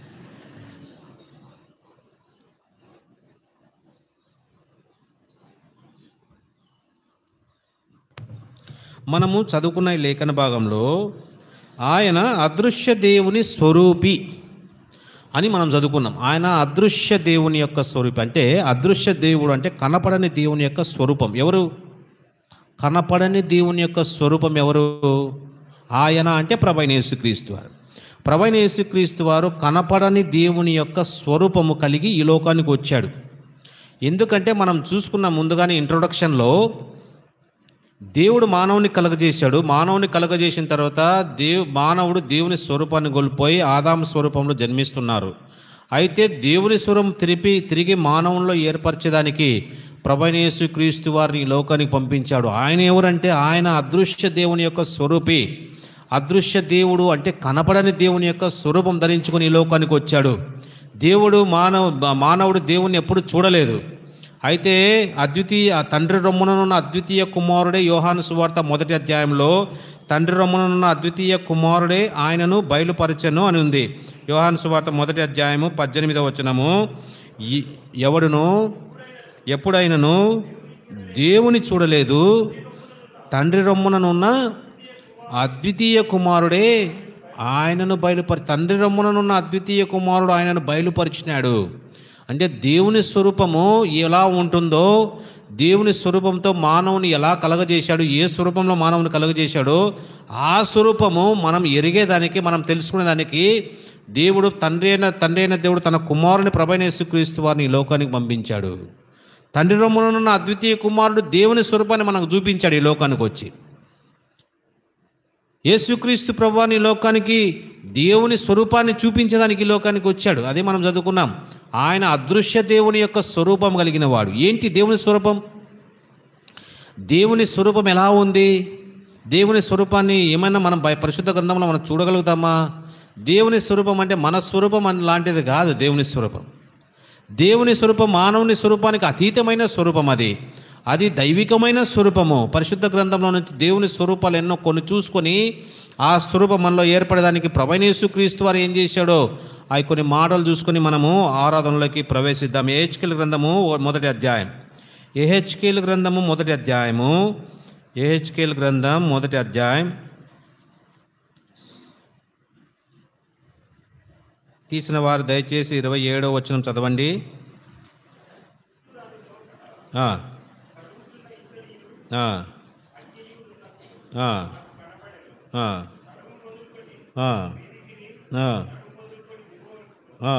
మనము చదువుకున్న ఈ లేఖన భాగంలో ఆయన అదృశ్య దేవుని స్వరూపి అని మనం చదువుకున్నాం ఆయన అదృశ్య దేవుని యొక్క స్వరూపి అంటే అదృశ్య దేవుడు అంటే కనపడని దేవుని యొక్క స్వరూపం ఎవరు కనపడని దేవుని యొక్క స్వరూపం ఎవరు ఆయన అంటే ప్రభైన యేసుక్రీస్తు వారు ప్రభైన యేసుక్రీస్తు వారు కనపడని దేవుని యొక్క స్వరూపము కలిగి ఈ లోకానికి వచ్చాడు ఎందుకంటే మనం చూసుకున్న ముందుగానే ఇంట్రొడక్షన్లో దేవుడు మానవుని కలగజేశాడు మానవుని కలగజేసిన తర్వాత దేవు మానవుడు దేవుని స్వరూపాన్ని కోల్పోయి ఆదాము స్వరూపంలో జన్మిస్తున్నారు అయితే దేవుని స్వరం తిరిపి తిరిగి మానవుల్లో ఏర్పరచేదానికి ప్రభనేసు క్రీస్తు వారిని ఈ లోకానికి పంపించాడు ఆయన ఎవరంటే ఆయన అదృశ్య దేవుని యొక్క స్వరూపి అదృశ్య దేవుడు అంటే కనపడని దేవుని యొక్క స్వరూపం ధరించుకొని ఈ లోకానికి వచ్చాడు దేవుడు మానవ మానవుడు దేవుణ్ణి ఎప్పుడు చూడలేదు అయితే అద్వితీయ తండ్రి రొమ్ముననున్న అద్వితీయ కుమారుడే యోహాను సువార్త మొదటి అధ్యాయంలో తండ్రి రొమ్ముననున్న అద్వితీయ కుమారుడే ఆయనను బయలుపరచెను అని ఉంది యోహాను సువార్త మొదటి అధ్యాయము పద్దెనిమిదవ వచనము ఈ- ఎవడును ఎప్పుడైనను దేవుని చూడలేదు తండ్రి రొమ్ముననున్న అద్వితీయ కుమారుడే ఆయనను బయలుపరి తండ్రి రొమ్ముననున్న అద్వితీయ కుమారుడు ఆయనను బయలుపరిచినాడు అంటే దేవుని స్వరూపము ఎలా ఉంటుందో దేవుని స్వరూపంతో మానవుని ఎలా కలగజేశాడు ఏ స్వరూపంలో మానవుని కలగజేశాడో ఆ స్వరూపము మనం ఎరిగేదానికి మనం తెలుసుకునేదానికి దేవుడు తండ్రి అయిన తండ్రి అయిన దేవుడు తన కుమారుని ప్రభైన యేసుక్రీస్తు వారిని ఈ లోకానికి పంపించాడు తండ్రి రొమ్మునున్న అద్వితీయ కుమారుడు దేవుని స్వరూపాన్ని మనకు చూపించాడు ఈ లోకానికి వచ్చి యేసుక్రీస్తు ప్రభువాని ఈ లోకానికి దేవుని స్వరూపాన్ని చూపించడానికి ఈ లోకానికి వచ్చాడు అదే మనం చదువుకున్నాం ఆయన అదృశ్య దేవుని యొక్క స్వరూపం కలిగిన వాడు ఏంటి దేవుని స్వరూపం దేవుని స్వరూపం ఎలా ఉంది దేవుని స్వరూపాన్ని ఏమైనా మనం బయ- పరిశుద్ధ గ్రంథంలో మనం చూడగలుగుతామా దేవుని స్వరూపం అంటే మన స్వరూపం అని లాంటిది కాదు దేవుని స్వరూపం దేవుని స్వరూపం మానవుని స్వరూపానికి అతీతమైన స్వరూపం అది అది దైవికమైన స్వరూపము పరిశుద్ధ గ్రంథంలో నుంచి దేవుని స్వరూపాలు ఎన్నో కొన్ని చూసుకొని ఆ స్వరూపం మనలో ఏర్పడడానికి ప్రభైనేసు క్రీస్తు వారు ఏం చేశాడో ఆ కొన్ని మాటలు చూసుకొని మనము ఆరాధనలోకి ప్రవేశిద్దాం ఏహెచ్కెల్ గ్రంథము మొదటి అధ్యాయం ఏహెచ్కేల్ గ్రంథము మొదటి అధ్యాయము ఏహెచ్కేల్ గ్రంథం మొదటి అధ్యాయం తీసిన వారు దయచేసి ఇరవై ఏడో వచనం చదవండి ఆ. ఆ. ఆ. ఆ. ఆ. ఆ. ఆ.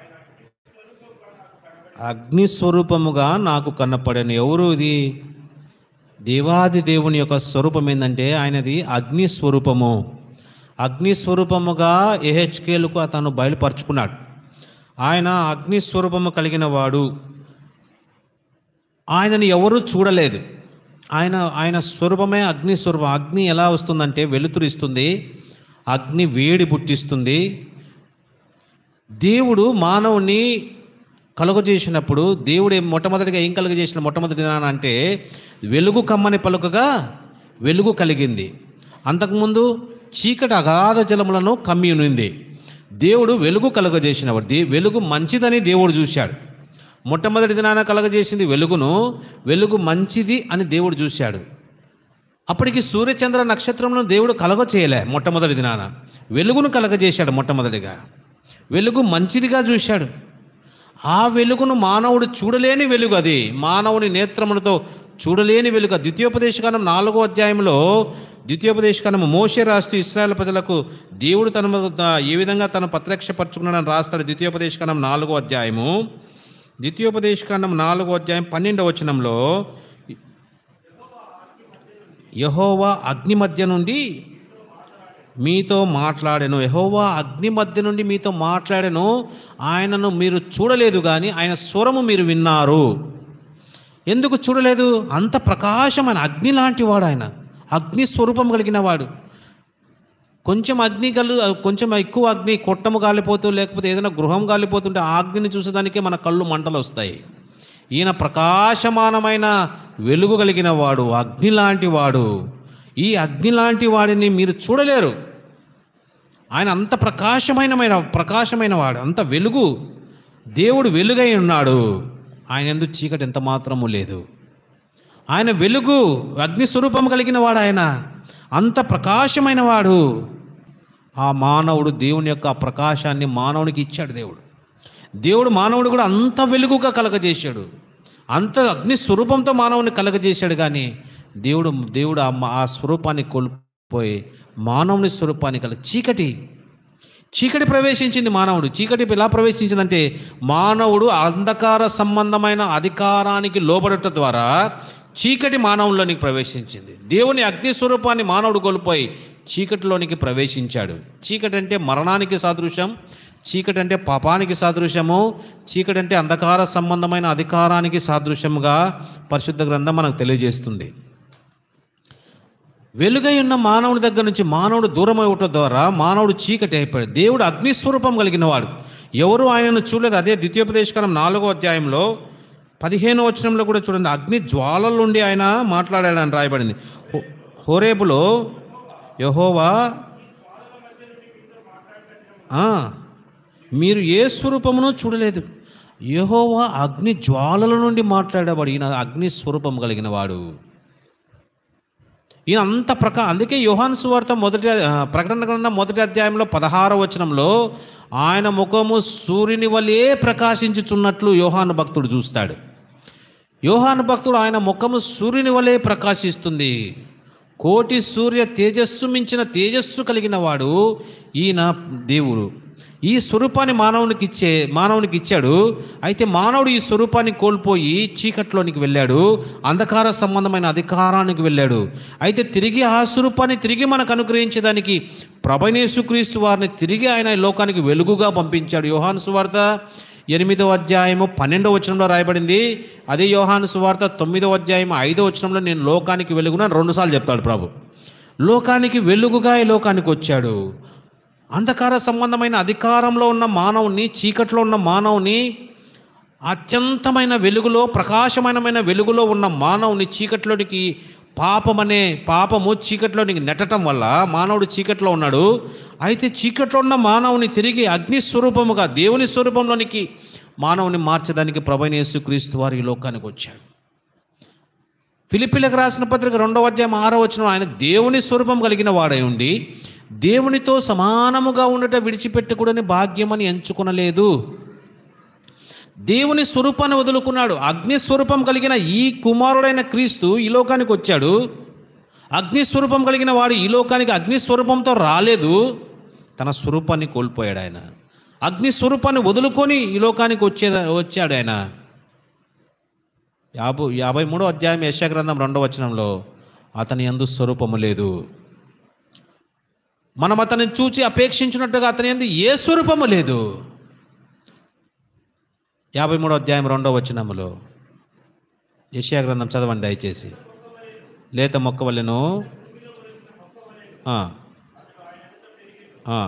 అగ్ని స్వరూపముగా నాకు కనపడని ఎవరు ఇది దేవాది దేవుని యొక్క స్వరూపం ఏంటంటే ఆయనది అగ్ని స్వరూపము అగ్ని స్వరూపముగా ఎహెచ్కేలకు అతను బయలుపరుచుకున్నాడు ఆయన అగ్ని స్వరూపము కలిగిన వాడు ఆయనని ఎవరూ చూడలేదు ఆయన ఆయన స్వరూపమే అగ్ని స్వరూపం అగ్ని ఎలా వస్తుందంటే వెలుతురిస్తుంది అగ్ని వేడి పుట్టిస్తుంది దేవుడు మానవుని కలుగజేసినప్పుడు దేవుడు ఏం మొట్టమొదటిగా ఏం కలుగజేసిన మొట్టమొదటి దినాన అంటే వెలుగు కమ్మని పలుకగా వెలుగు కలిగింది అంతకుముందు చీకటి అగాధ జలములను కమ్మి ఉన్నింది దేవుడు వెలుగు కలుగజేసినవాడు దే వెలుగు మంచిదని దేవుడు చూశాడు మొట్టమొదటి దినాన కలగజేసింది వెలుగును వెలుగు మంచిది అని దేవుడు చూశాడు అప్పటికి సూర్యచంద్ర నక్షత్రములను దేవుడు కలగ చేయలే మొట్టమొదటి దినాన వెలుగును కలగజేశాడు మొట్టమొదటిగా వెలుగు మంచిదిగా చూశాడు ఆ వెలుగును మానవుడు చూడలేని వెలుగు అది మానవుని నేత్రములతో చూడలేని వెలుగు ద్వితీయోపదేశకాలం నాలుగో అధ్యాయంలో ద్వితీయోపదేశకాలం మోషే రాస్తూ ఇస్రాయల్ ప్రజలకు దేవుడు తన ఏ విధంగా తన ప్రత్యక్షపరచుకున్నాడని రాస్తాడు ద్వితీయోపదేశకాలం నాలుగో అధ్యాయము ద్వితీయోపదేశకాండం నాలుగో అధ్యాయం పన్నెండవ వచనంలో యహోవా అగ్ని మధ్య నుండి మీతో మాట్లాడాను యహోవా అగ్ని మధ్య నుండి మీతో మాట్లాడాను ఆయనను మీరు చూడలేదు కానీ ఆయన స్వరము మీరు విన్నారు ఎందుకు చూడలేదు అంత ప్రకాశమైన అగ్ని లాంటి వాడు ఆయన అగ్ని స్వరూపం కలిగిన వాడు కొంచెం అగ్ని కలు కొంచెం ఎక్కువ అగ్ని కొట్టము కాలిపోతూ లేకపోతే ఏదైనా గృహం కాలిపోతుంటే ఆ అగ్నిని చూసేదానికే మన కళ్ళు మంటలు వస్తాయి ఈయన ప్రకాశమానమైన వెలుగు కలిగిన వాడు అగ్ని లాంటి వాడు ఈ అగ్ని లాంటి వాడిని మీరు చూడలేరు ఆయన అంత ప్రకాశమైన ప్రకాశమైన వాడు అంత వెలుగు దేవుడు వెలుగై ఉన్నాడు ఆయన ఎందుకు చీకటి ఎంత మాత్రము లేదు ఆయన వెలుగు అగ్ని స్వరూపం కలిగిన వాడు ఆయన అంత ప్రకాశమైన వాడు ఆ మానవుడు దేవుని యొక్క ఆ ప్రకాశాన్ని మానవునికి ఇచ్చాడు దేవుడు దేవుడు మానవుడు కూడా అంత వెలుగుగా కలగజేశాడు అంత అగ్ని స్వరూపంతో మానవుని కలగజేశాడు కానీ దేవుడు దేవుడు ఆ మా- ఆ స్వరూపాన్ని కోల్పోయి మానవుని స్వరూపాన్ని కల చీకటి చీకటి ప్రవేశించింది మానవుడు చీకటి ఎలా ప్రవేశించిందంటే మానవుడు అంధకార సంబంధమైన అధికారానికి లోబడట ద్వారా చీకటి మానవుల్లోనికి ప్రవేశించింది దేవుని అగ్ని స్వరూపాన్ని మానవుడు కోల్పోయి చీకటిలోనికి ప్రవేశించాడు చీకటి అంటే మరణానికి సాదృశ్యం చీకటి అంటే పాపానికి సాదృశ్యము చీకటి అంటే అంధకార సంబంధమైన అధికారానికి సాదృశ్యముగా పరిశుద్ధ గ్రంథం మనకు తెలియజేస్తుంది వెలుగై ఉన్న మానవుడి దగ్గర నుంచి మానవుడు దూరం అవ్వటం ద్వారా మానవుడు చీకటి అయిపోయాడు దేవుడు అగ్నిస్వరూపం కలిగిన వాడు ఎవరు ఆయనను చూడలేదు అదే ద్వితీయోపదేశకాలం నాలుగో అధ్యాయంలో పదిహేను వచనంలో కూడా చూడండి అగ్ని జ్వాలల నుండి ఆయన మాట్లాడాడని రాయబడింది హో- హోరేబులో యహోవా ఆ, మీరు ఏ స్వరూపమును చూడలేదు యహోవా అగ్ని జ్వాలల నుండి మాట్లాడేవాడు ఈయన అగ్ని స్వరూపం కలిగిన వాడు ఈయన అంత ప్రకా అందుకే యోహాను సువార్త మొదటి ఆ, ప్రకటన గ్రంథం మొదటి అధ్యాయంలో పదహార వచనంలో ఆయన ముఖము సూర్యుని వలె ప్రకాశించుచున్నట్లు యోహాను భక్తుడు చూస్తాడు యోహాను భక్తుడు ఆయన ముఖము సూర్యుని వలె ప్రకాశిస్తుంది కోటి సూర్య తేజస్సు మించిన తేజస్సు కలిగిన వాడు ఈయన దేవుడు ఈ స్వరూపాన్ని మానవునికి ఇచ్చే మానవునికి ఇచ్చాడు అయితే మానవుడు ఈ స్వరూపాన్ని కోల్పోయి చీకట్లోనికి వెళ్ళాడు అంధకార సంబంధమైన అధికారానికి వెళ్ళాడు అయితే తిరిగి ఆ స్వరూపాన్ని తిరిగి మనకు అనుగ్రహించేదానికి ప్రభనేసుక్రీస్తు వారిని తిరిగి ఆయన ఈ లోకానికి వెలుగుగా పంపించాడు యోహాను సువార్త ఎనిమిదవ అధ్యాయము పన్నెండవ వచనంలో రాయబడింది అదే యోహాను సువార్త తొమ్మిదవ అధ్యాయం ఐదవ వచనంలో నేను లోకానికి వెలుగున రెండుసార్లు చెప్తాడు ప్రభు లోకానికి వెలుగుగా ఈ లోకానికి వచ్చాడు అంధకార సంబంధమైన అధికారంలో ఉన్న మానవుని చీకట్లో ఉన్న మానవుని అత్యంతమైన వెలుగులో ప్రకాశమానమైన వెలుగులో ఉన్న మానవుని చీకట్లోనికి పాపమనే పాపము చీకట్లోనికి నెట్టడం వల్ల మానవుడు చీకట్లో ఉన్నాడు అయితే చీకట్లో ఉన్న మానవుని తిరిగి అగ్ని స్వరూపముగా దేవుని స్వరూపంలోనికి మానవుని మార్చడానికి ప్రభనేసు క్రీస్తు వారు ఈ లోకానికి వచ్చాడు ఫిలిపిలకు రాసిన పత్రిక రెండవ అధ్యాయం ఆరో వచ్చిన ఆయన దేవుని స్వరూపం కలిగిన వాడై ఉండి దేవునితో సమానముగా ఉండట విడిచిపెట్టకూడని భాగ్యమని ఎంచుకొనలేదు దేవుని స్వరూపాన్ని వదులుకున్నాడు అగ్ని స్వరూపం కలిగిన ఈ కుమారుడైన క్రీస్తు ఈ లోకానికి వచ్చాడు అగ్ని స్వరూపం కలిగిన వాడు ఈ లోకానికి అగ్ని స్వరూపంతో రాలేదు తన స్వరూపాన్ని కోల్పోయాడు ఆయన అగ్ని స్వరూపాన్ని వదులుకొని ఈ లోకానికి వచ్చే వచ్చాడు ఆయన యాభై యాభై మూడో అధ్యాయం యశాగ్రంథం రెండవ వచనంలో అతని యందు స్వరూపము లేదు మనం అతన్ని చూచి అపేక్షించినట్టుగా అతని యందు ఏ స్వరూపము లేదు యాభై మూడో అధ్యాయం రెండవ వచనములో యెషయా గ్రంథం చదవండి దయచేసి లేత మొక్క వలెను ఆ. ఆ.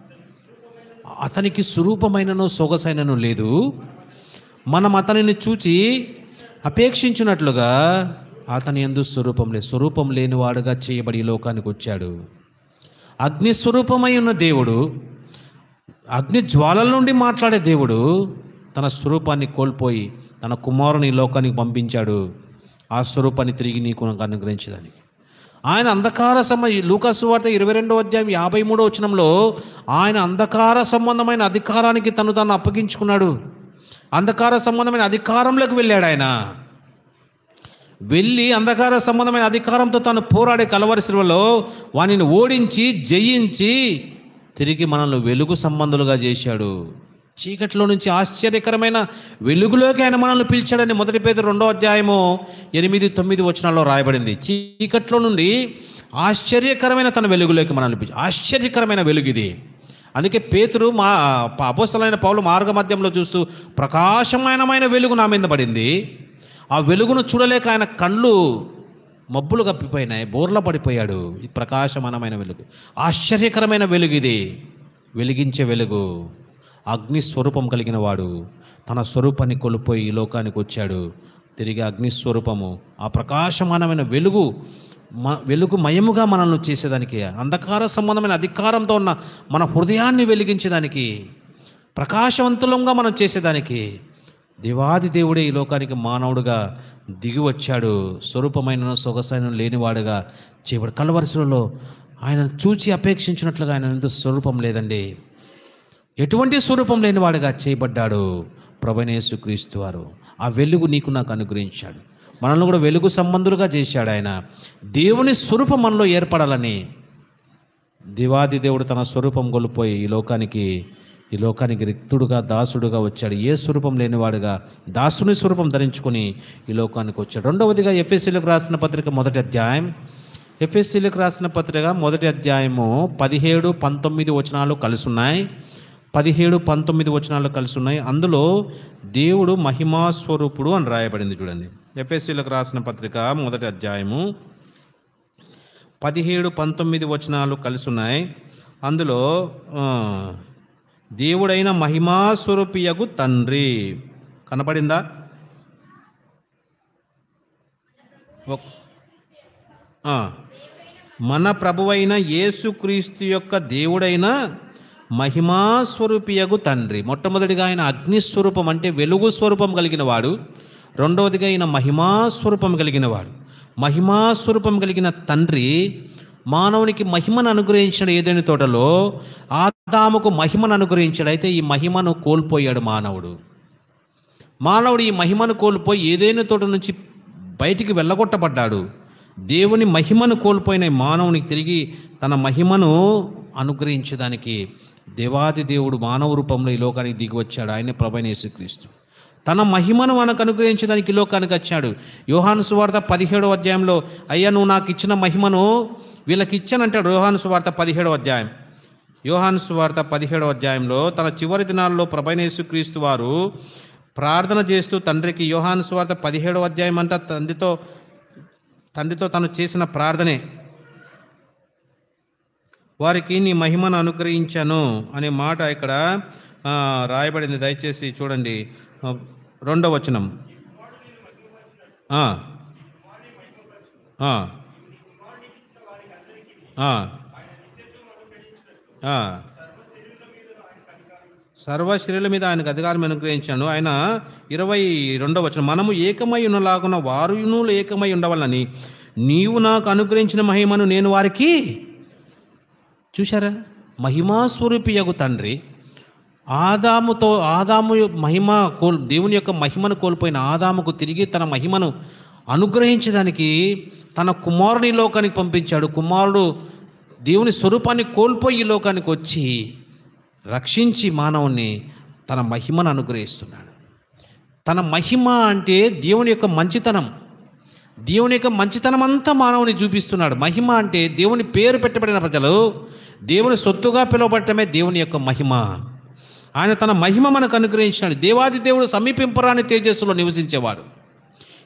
అతనికి స్వరూపమైనను సొగసైనను లేదు మనం అతనిని చూచి అపేక్షించినట్లుగా అతని ఎందు స్వరూపం లేదు స్వరూపం లేనివాడుగా చేయబడి ఈ లోకానికి వచ్చాడు అగ్ని స్వరూపమై ఉన్న దేవుడు అగ్ని జ్వాలల నుండి మాట్లాడే దేవుడు తన స్వరూపాన్ని కోల్పోయి తన కుమారుని ఈ లోకానికి పంపించాడు ఆ స్వరూపాన్ని తిరిగి నీకు నాకు అనుగ్రహించడానికి ఆయన అంధకార సమ లూకాసు వార్త ఇరవై రెండో అధ్యాయం యాభై మూడో వచనంలో ఆయన అంధకార సంబంధమైన అధికారానికి తను తాను అప్పగించుకున్నాడు అంధకార సంబంధమైన అధికారంలోకి వెళ్ళాడు ఆయన వెళ్ళి అంధకార సంబంధమైన అధికారంతో తాను పోరాడే కలవరిశిలో వానిని ఓడించి జయించి తిరిగి మనల్ని వెలుగు సంబంధులుగా చేశాడు చీకట్లో నుంచి ఆశ్చర్యకరమైన వెలుగులోకి ఆయన మనల్ని పిలిచాడని మొదటి పేద రెండో అధ్యాయము ఎనిమిది తొమ్మిది వచనాల్లో రాయబడింది చీకట్లో నుండి ఆశ్చర్యకరమైన తన వెలుగులోకి మనల్ని పిలిచి ఆశ్చర్యకరమైన వెలుగు ఇది అందుకే పేతురు మా అపోస్తలైన పౌలు మార్గ మధ్యంలో చూస్తూ ప్రకాశమానమైన వెలుగు నా మీద పడింది ఆ వెలుగును చూడలేక ఆయన కళ్ళు మబ్బులు కప్పిపోయినాయి బోర్ల పడిపోయాడు ఇది ప్రకాశమానమైన వెలుగు ఆశ్చర్యకరమైన వెలుగు ఇది వెలిగించే వెలుగు అగ్ని స్వరూపం కలిగిన వాడు తన స్వరూపాన్ని కోల్పోయి ఈ లోకానికి వచ్చాడు తిరిగి అగ్ని స్వరూపము ఆ ప్రకాశమానమైన వెలుగు మ వెలుగు మయముగా మనల్ని చేసేదానికి అంధకార సంబంధమైన అధికారంతో ఉన్న మన హృదయాన్ని వెలిగించేదానికి ప్రకాశవంతులంగా మనం చేసేదానికి దేవాది దేవుడే ఈ లోకానికి మానవుడుగా దిగి వచ్చాడు స్వరూపమైన సొగసైన లేనివాడుగా చేయబడి కలవరుసలలో ఆయన చూచి అపేక్షించినట్లుగా ఆయన ఎందుకు స్వరూపం లేదండి ఎటువంటి స్వరూపం లేనివాడుగా చేయబడ్డాడు ప్రభనేసు క్రీస్తు వారు ఆ వెలుగు నీకు నాకు అనుగ్రహించాడు మనల్ని కూడా వెలుగు సంబంధులుగా చేశాడు ఆయన దేవుని స్వరూపం మనలో ఏర్పడాలని దేవాది దేవుడు తన స్వరూపం కోల్పోయి ఈ లోకానికి ఈ లోకానికి రిక్తుడుగా దాసుడుగా వచ్చాడు ఏ స్వరూపం లేనివాడుగా దాసుని స్వరూపం ధరించుకొని ఈ లోకానికి వచ్చాడు రెండవదిగా ఎఫ్ఎస్సీలకు రాసిన పత్రిక మొదటి అధ్యాయం ఎఫ్ఎస్సీలకు రాసిన పత్రిక మొదటి అధ్యాయము పదిహేడు పంతొమ్మిది వచనాలు కలిసి ఉన్నాయి పదిహేడు పంతొమ్మిది వచనాలు కలిసి ఉన్నాయి అందులో దేవుడు మహిమా స్వరూపుడు అని రాయబడింది చూడండి ఎఫ్ఎస్సీలకు రాసిన పత్రిక మొదటి అధ్యాయము పదిహేడు పంతొమ్మిది వచనాలు కలిసి ఉన్నాయి అందులో ఆ, దేవుడైన మహిమాస్వరూపియగు తండ్రి కనపడిందా ఒక్- ఆ, మన ప్రభువైన యేసుక్రీస్తు యొక్క దేవుడైన మహిమాస్వరూపియగు తండ్రి మొట్టమొదటిగా ఆయన అగ్నిస్వరూపం అంటే వెలుగు స్వరూపం కలిగిన వాడు రెండవదిగా ఆయన మహిమాస్వరూపం కలిగిన వాడు మహిమాస్వరూపం కలిగిన తండ్రి మానవునికి మహిమను అనుగ్రహించిన ఏదైనా తోటలో ఆదాముకు మహిమను అనుగ్రహించాడు అయితే ఈ మహిమను కోల్పోయాడు మానవుడు మానవుడు ఈ మహిమను కోల్పోయి ఏదైనా తోట నుంచి బయటికి వెళ్ళగొట్టబడ్డాడు దేవుని మహిమను కోల్పోయిన ఈ మానవునికి తిరిగి తన మహిమను అనుగ్రహించడానికి దేవాది దేవుడు మానవ రూపంలో ఈ లోకానికి దిగి వచ్చాడు ఆయనే ప్రభైన యేసుక్రీస్తు తన మహిమను మనకు అనుగ్రహించడానికి ఈ లోకానికి వచ్చాడు యోహాను సువార్త పదిహేడో అధ్యాయంలో అయ్యా నువ్వు నాకు ఇచ్చిన మహిమను వీళ్ళకి ఇచ్చానంటాడు యోహాను సువార్త పదిహేడో అధ్యాయం యోహాను సువార్త పదిహేడో అధ్యాయంలో తన చివరి దినాల్లో ప్రభైన యేసుక్రీస్తు వారు ప్రార్థన చేస్తూ తండ్రికి యోహాను సువార్త పదిహేడో అధ్యాయం అంతా తండ్రితో తండ్రితో తను చేసిన ప్రార్థనే వారికి నీ మహిమను అనుగ్రహించాను అనే మాట ఇక్కడ ఆ, రాయబడింది దయచేసి చూడండి ఆ, రెండో వచనం ఆ. ఆ. ఆ. ఆ. సర్వ శరీరుల మీద ఆయనకు అధికారం అనుగ్రహించాను ఆయన ఇరవై రెండవ వచనం మనము ఏకమై ఉన్నలాగున వారును ఏకమై ఉండవాలని నీవు నాకు అనుగ్రహించిన మహిమను నేను వారికి చూశారా మహిమాస్వరూపియగు తండ్రి ఆదాముతో ఆదాము మహిమ కోల్ దేవుని యొక్క మహిమను కోల్పోయిన ఆదాముకు తిరిగి తన మహిమను అనుగ్రహించడానికి తన కుమారుని ఈ లోకానికి పంపించాడు కుమారుడు దేవుని స్వరూపాన్ని కోల్పోయి ఈ లోకానికి వచ్చి రక్షించి మానవుని తన మహిమను అనుగ్రహిస్తున్నాడు తన మహిమ అంటే దేవుని యొక్క మంచితనం దేవుని యొక్క మంచితనం అంతా మానవుని చూపిస్తున్నాడు మహిమ అంటే దేవుని పేరు పెట్టబడిన ప్రజలు దేవుని సొత్తుగా పిలువబడటమే దేవుని యొక్క మహిమ ఆయన తన మహిమ మనకు అనుగ్రహించినాడు దేవాది దేవుడు సమీపింపరాని తేజస్సులో నివసించేవాడు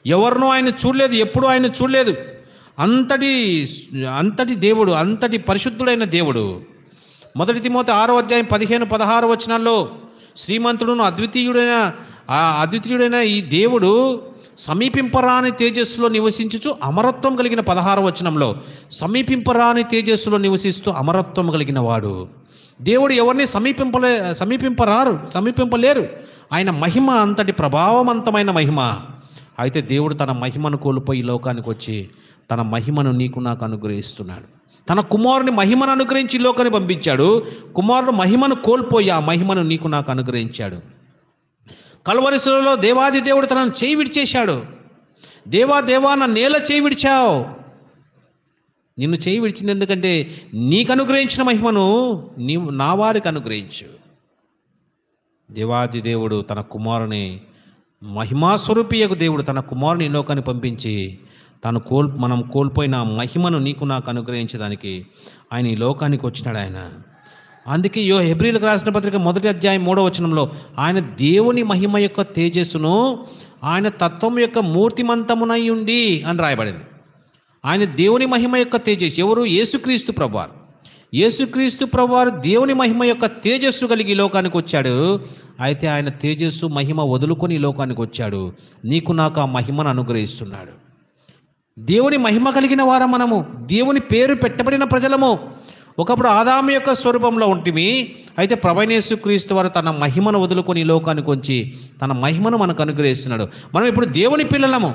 ఎవరినూ ఆయన చూడలేదు ఎప్పుడూ ఆయన చూడలేదు అంతటి అంతటి దేవుడు అంతటి పరిశుద్ధుడైన దేవుడు మొదటి తిమోతి ఆరో అధ్యాయం పదిహేను పదహారు వచనాల్లో శ్రీమంతుడును అద్వితీయుడైన ఆ అద్వితీయుడైన ఈ దేవుడు సమీపింపరాని తేజస్సులో నివసించుచు అమరత్వం కలిగిన పదహారు వచనంలో సమీపింపరాని తేజస్సులో నివసిస్తూ అమరత్వం కలిగిన వాడు దేవుడు ఎవరిని సమీపింపలే సమీపింపరారు సమీపింపలేరు ఆయన మహిమ అంతటి ప్రభావవంతమైన మహిమ అయితే దేవుడు తన మహిమను కోల్పోయి ఈ లోకానికి వచ్చి తన మహిమను నీకు నాకు అనుగ్రహిస్తున్నాడు తన కుమారుని మహిమను అనుగ్రహించి ఈ లోకాన్ని పంపించాడు కుమారుడు మహిమను కోల్పోయి ఆ మహిమను నీకు నాకు అనుగ్రహించాడు కలవరిశిలలో దేవాది దేవుడు తనను చేయి విడిచేశాడు దేవా దేవా నా నేల చేయి విడిచావు నిన్ను చేయి విడిచింది ఎందుకంటే నీకు అనుగ్రహించిన మహిమను నీవు నా వారికి అనుగ్రహించు దేవాది దేవుడు తన కుమారుని మహిమాస్వరూపియకు దేవుడు తన కుమారుని ఈ లోకాన్ని పంపించి తను కోల్ మనం కోల్పోయిన ఆ మహిమను నీకు నాకు అనుగ్రహించడానికి ఆయన ఈ లోకానికి వచ్చినాడు ఆయన అందుకే యో హెబ్రిలకు రాసిన పత్రిక మొదటి అధ్యాయం మూడో వచనంలో ఆయన దేవుని మహిమ యొక్క తేజస్సును ఆయన తత్వం యొక్క మూర్తిమంతమునై ఉండి అని రాయబడింది ఆయన దేవుని మహిమ యొక్క తేజస్సు ఎవరు యేసుక్రీస్తు ప్రభువారు యేసుక్రీస్తు ప్రభువారు దేవుని మహిమ యొక్క తేజస్సు కలిగి ఈ లోకానికి వచ్చాడు అయితే ఆయన తేజస్సు మహిమ వదులుకొని ఈ లోకానికి వచ్చాడు నీకు నాకు ఆ మహిమను అనుగ్రహిస్తున్నాడు దేవుని మహిమ కలిగిన వారం మనము దేవుని పేరు పెట్టబడిన ప్రజలము ఒకప్పుడు ఆదాము యొక్క స్వరూపంలో ఉంటిమి అయితే ప్రభైనేసు క్రీస్తు వారు తన మహిమను వదులుకొని ఈ లోకానికి వచ్చి తన మహిమను మనకు అనుగ్రహిస్తున్నాడు మనం ఇప్పుడు దేవుని పిల్లలము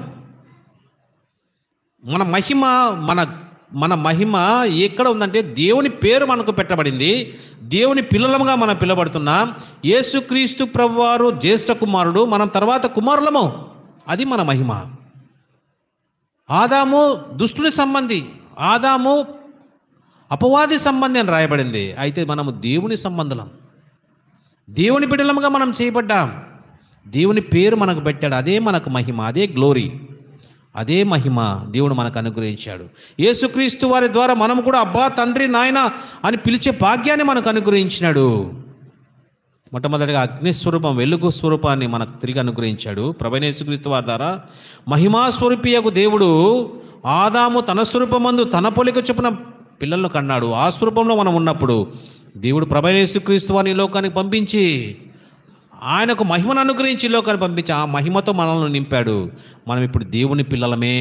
మన మహిమ మన మన మహిమ ఎక్కడ ఉందంటే దేవుని పేరు మనకు పెట్టబడింది దేవుని పిల్లలముగా మనం పిలబడుతున్నాం యేసుక్రీస్తు ప్రభువారు జ్యేష్ఠ కుమారుడు మనం తర్వాత కుమారులము అది మన మహిమ ఆదాము దుష్టుని సంబంధి ఆదాము అపవాది సంబంధి అని రాయబడింది అయితే మనము దేవుని సంబంధులం దేవుని బిడ్డలముగా మనం చేయబడ్డాం దేవుని పేరు మనకు పెట్టాడు అదే మనకు మహిమ అదే గ్లోరీ అదే మహిమ దేవుడు మనకు అనుగ్రహించాడు యేసుక్రీస్తు వారి ద్వారా మనం కూడా అబ్బా తండ్రి నాయన అని పిలిచే భాగ్యాన్ని మనకు అనుగ్రహించినాడు మొట్టమొదటిగా అగ్నిస్వరూపం వెలుగు స్వరూపాన్ని మనకు తిరిగి అనుగ్రహించాడు ప్రభనేసుక్రీస్తు వారి ద్వారా మహిమా స్వరూపియకు దేవుడు ఆదాము తన స్వరూపమందు తన పొలిక చొప్పున పిల్లలను కన్నాడు ఆ స్వరూపంలో మనం ఉన్నప్పుడు దేవుడు ప్రభనేసుక్రీస్తు వారిని ఈ లోకానికి పంపించి ఆయనకు మహిమను అనుగ్రహించి ఈ లోకానికి పంపించి ఆ మహిమతో మనల్ని నింపాడు మనం ఇప్పుడు దేవుని పిల్లలమే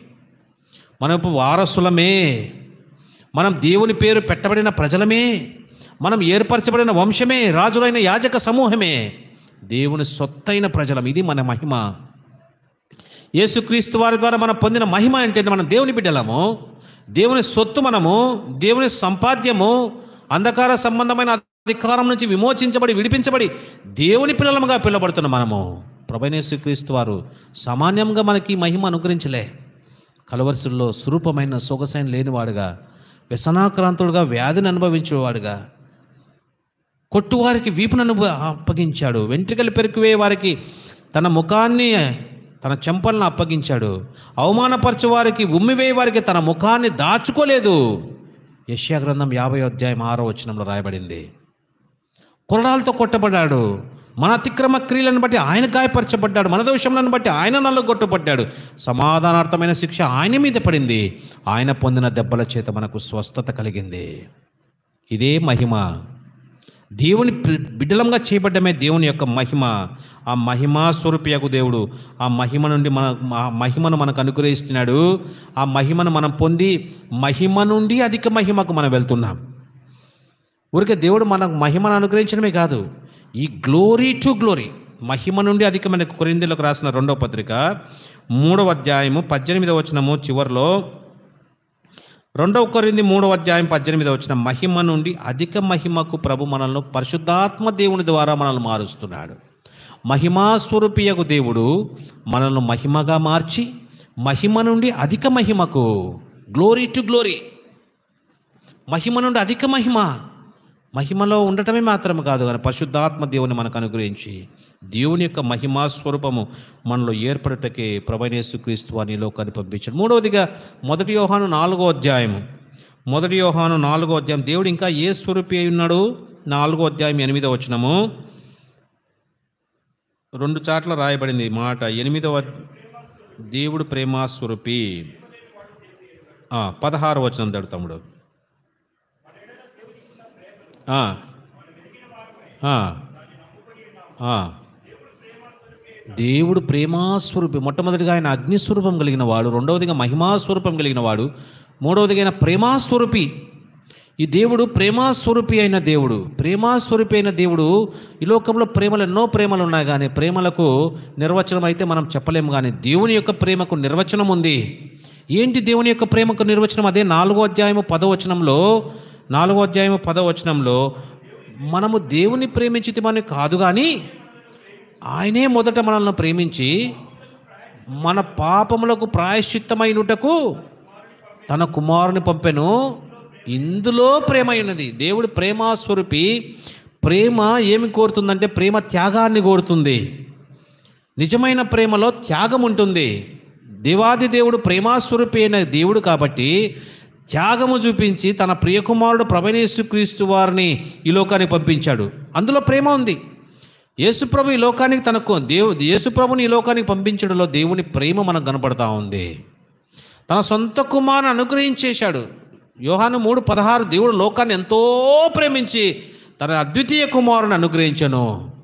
మనం ఇప్పుడు వారసులమే మనం దేవుని పేరు పెట్టబడిన ప్రజలమే మనం ఏర్పరచబడిన వంశమే రాజులైన యాజక సమూహమే దేవుని సొత్తైన ప్రజలం ఇది మన మహిమ యేసుక్రీస్తు వారి ద్వారా మనం పొందిన మహిమ అంటే మనం దేవుని బిడ్డలము దేవుని సొత్తు మనము దేవుని సంపాద్యము అంధకార సంబంధమైన అధికారం నుంచి విమోచించబడి విడిపించబడి దేవుని పిల్లలముగా పిల్లబడుతున్న మనము ప్రభనేశ్వక్రీస్తు వారు సామాన్యంగా మనకి ఈ మహిమ అనుగ్రహించలే కలవరుసల్లో స్వరూపమైన సొగసైన లేనివాడుగా వ్యసనాక్రాంతుడుగా వ్యాధిని అనుభవించేవాడుగా కొట్టువారికి వీపును అనుభ అప్పగించాడు వెంట్రుకలు పెరికివే వారికి తన ముఖాన్ని తన చెంపలను అప్పగించాడు అవమానపరచు వారికి ఉమ్మివేయ వారికి తన ముఖాన్ని దాచుకోలేదు యష్యా గ్రంథం యాభై అధ్యాయం ఆరో వచనంలో రాయబడింది కొరడాలతో కొట్టబడ్డాడు మన అతిక్రమ క్రియలను బట్టి ఆయన గాయపరచబడ్డాడు మన దోషములను బట్టి ఆయన నల్లగొట్టబడ్డాడు సమాధానార్థమైన శిక్ష ఆయన మీద పడింది ఆయన పొందిన దెబ్బల చేత మనకు స్వస్థత కలిగింది ఇదే మహిమ దేవుని పి- బిడ్డలంగా చేయబడ్డమే దేవుని యొక్క మహిమ ఆ మహిమా స్వరూపియకు దేవుడు ఆ మహిమ నుండి మన ఆ మహిమను మనకు అనుగ్రహిస్తున్నాడు ఆ మహిమను మనం పొంది మహిమ నుండి అధిక మహిమకు మనం వెళ్తున్నాం ఊరికే దేవుడు మనకు మహిమను అనుగ్రహించడమే కాదు ఈ గ్లోరీ టు గ్లోరీ మహిమ నుండి అధికమైన కొరిందీలకు రాసిన రెండవ పత్రిక మూడవ అధ్యాయము పద్దెనిమిదవ వచనము చివరిలో రెండవ కొరింది మూడవ అధ్యాయం పద్దెనిమిదవ వచ్చిన మహిమ నుండి అధిక మహిమకు ప్రభు మనల్ని పరిశుద్ధాత్మ దేవుని ద్వారా మనల్ని మారుస్తున్నాడు మహిమా స్వరూపియకు దేవుడు మనల్ని మహిమగా మార్చి మహిమ నుండి అధిక మహిమకు గ్లోరీ టు గ్లోరీ మహిమ నుండి అధిక మహిమ మహిమలో ఉండటమే మాత్రమే కాదు కానీ పరిశుద్ధాత్మ దేవుని మనకు అనుగ్రహించి దేవుని యొక్క మహిమా స్వరూపము మనలో ఏర్పడటకే ప్రభనేసు క్రీస్తు అని లోకాన్ని పంపించాడు మూడవదిగా మొదటి యోహాను నాలుగో అధ్యాయము మొదటి యోహాను నాలుగో అధ్యాయం దేవుడు ఇంకా ఏ స్వరూపి అయి ఉన్నాడు నాలుగో అధ్యాయం ఎనిమిదో వచనము రెండు చాట్ల రాయబడింది ఈ మాట ఎనిమిదవ దేవుడు ప్రేమాస్వరూపి ఆ, పదహారు వచనం తడు తమ్ముడు ఆ. ఆ. ఆ. దేవుడు ప్రేమాస్వరూపి మొట్టమొదటిగా ఆయన అగ్నిస్వరూపం కలిగిన వాడు రెండవదిగా మహిమాస్వరూపం కలిగిన వాడు మూడవదిగా ఆయన ప్రేమాస్వరూపి ఈ దేవుడు ప్రేమాస్వరూపి అయిన దేవుడు ప్రేమాస్వరూపి అయిన దేవుడు ఈ లోకంలో ప్రేమలు ఎన్నో ప్రేమలు ఉన్నాయి కానీ ప్రేమలకు నిర్వచనం అయితే మనం చెప్పలేము కానీ దేవుని యొక్క ప్రేమకు నిర్వచనం ఉంది ఏంటి దేవుని యొక్క ప్రేమకు నిర్వచనం అదే నాలుగో అధ్యాయము పదవచనంలో నాలుగో అధ్యాయము పదవచనంలో మనము దేవుని ప్రేమించితమని కాదు కానీ ఆయనే మొదట మనల్ని ప్రేమించి మన పాపములకు ప్రాయశ్చిత్తమైనటకు తన కుమారుని పంపెను ఇందులో ప్రేమ ఉన్నది దేవుడు ప్రేమాస్వరూపి ప్రేమ ఏమి కోరుతుందంటే ప్రేమ త్యాగాన్ని కోరుతుంది నిజమైన ప్రేమలో త్యాగం ఉంటుంది దేవాది దేవుడు ప్రేమాస్వరూపి అయిన దేవుడు కాబట్టి త్యాగము చూపించి తన ప్రియకుమారుడు ప్రభనేసుక్రీస్తు వారిని ఈ లోకానికి పంపించాడు అందులో ప్రేమ ఉంది యేసుప్రభు ఈ లోకానికి తనకు దేవు యేసుప్రభుని ఈ లోకానికి పంపించడంలో దేవుని ప్రేమ మనకు కనపడతా ఉంది తన సొంత కుమారుని అనుగ్రహించేశాడు యోహాను మూడు పదహారు దేవుడు లోకాన్ని ఎంతో ప్రేమించి తన అద్వితీయ కుమారుని అనుగ్రహించను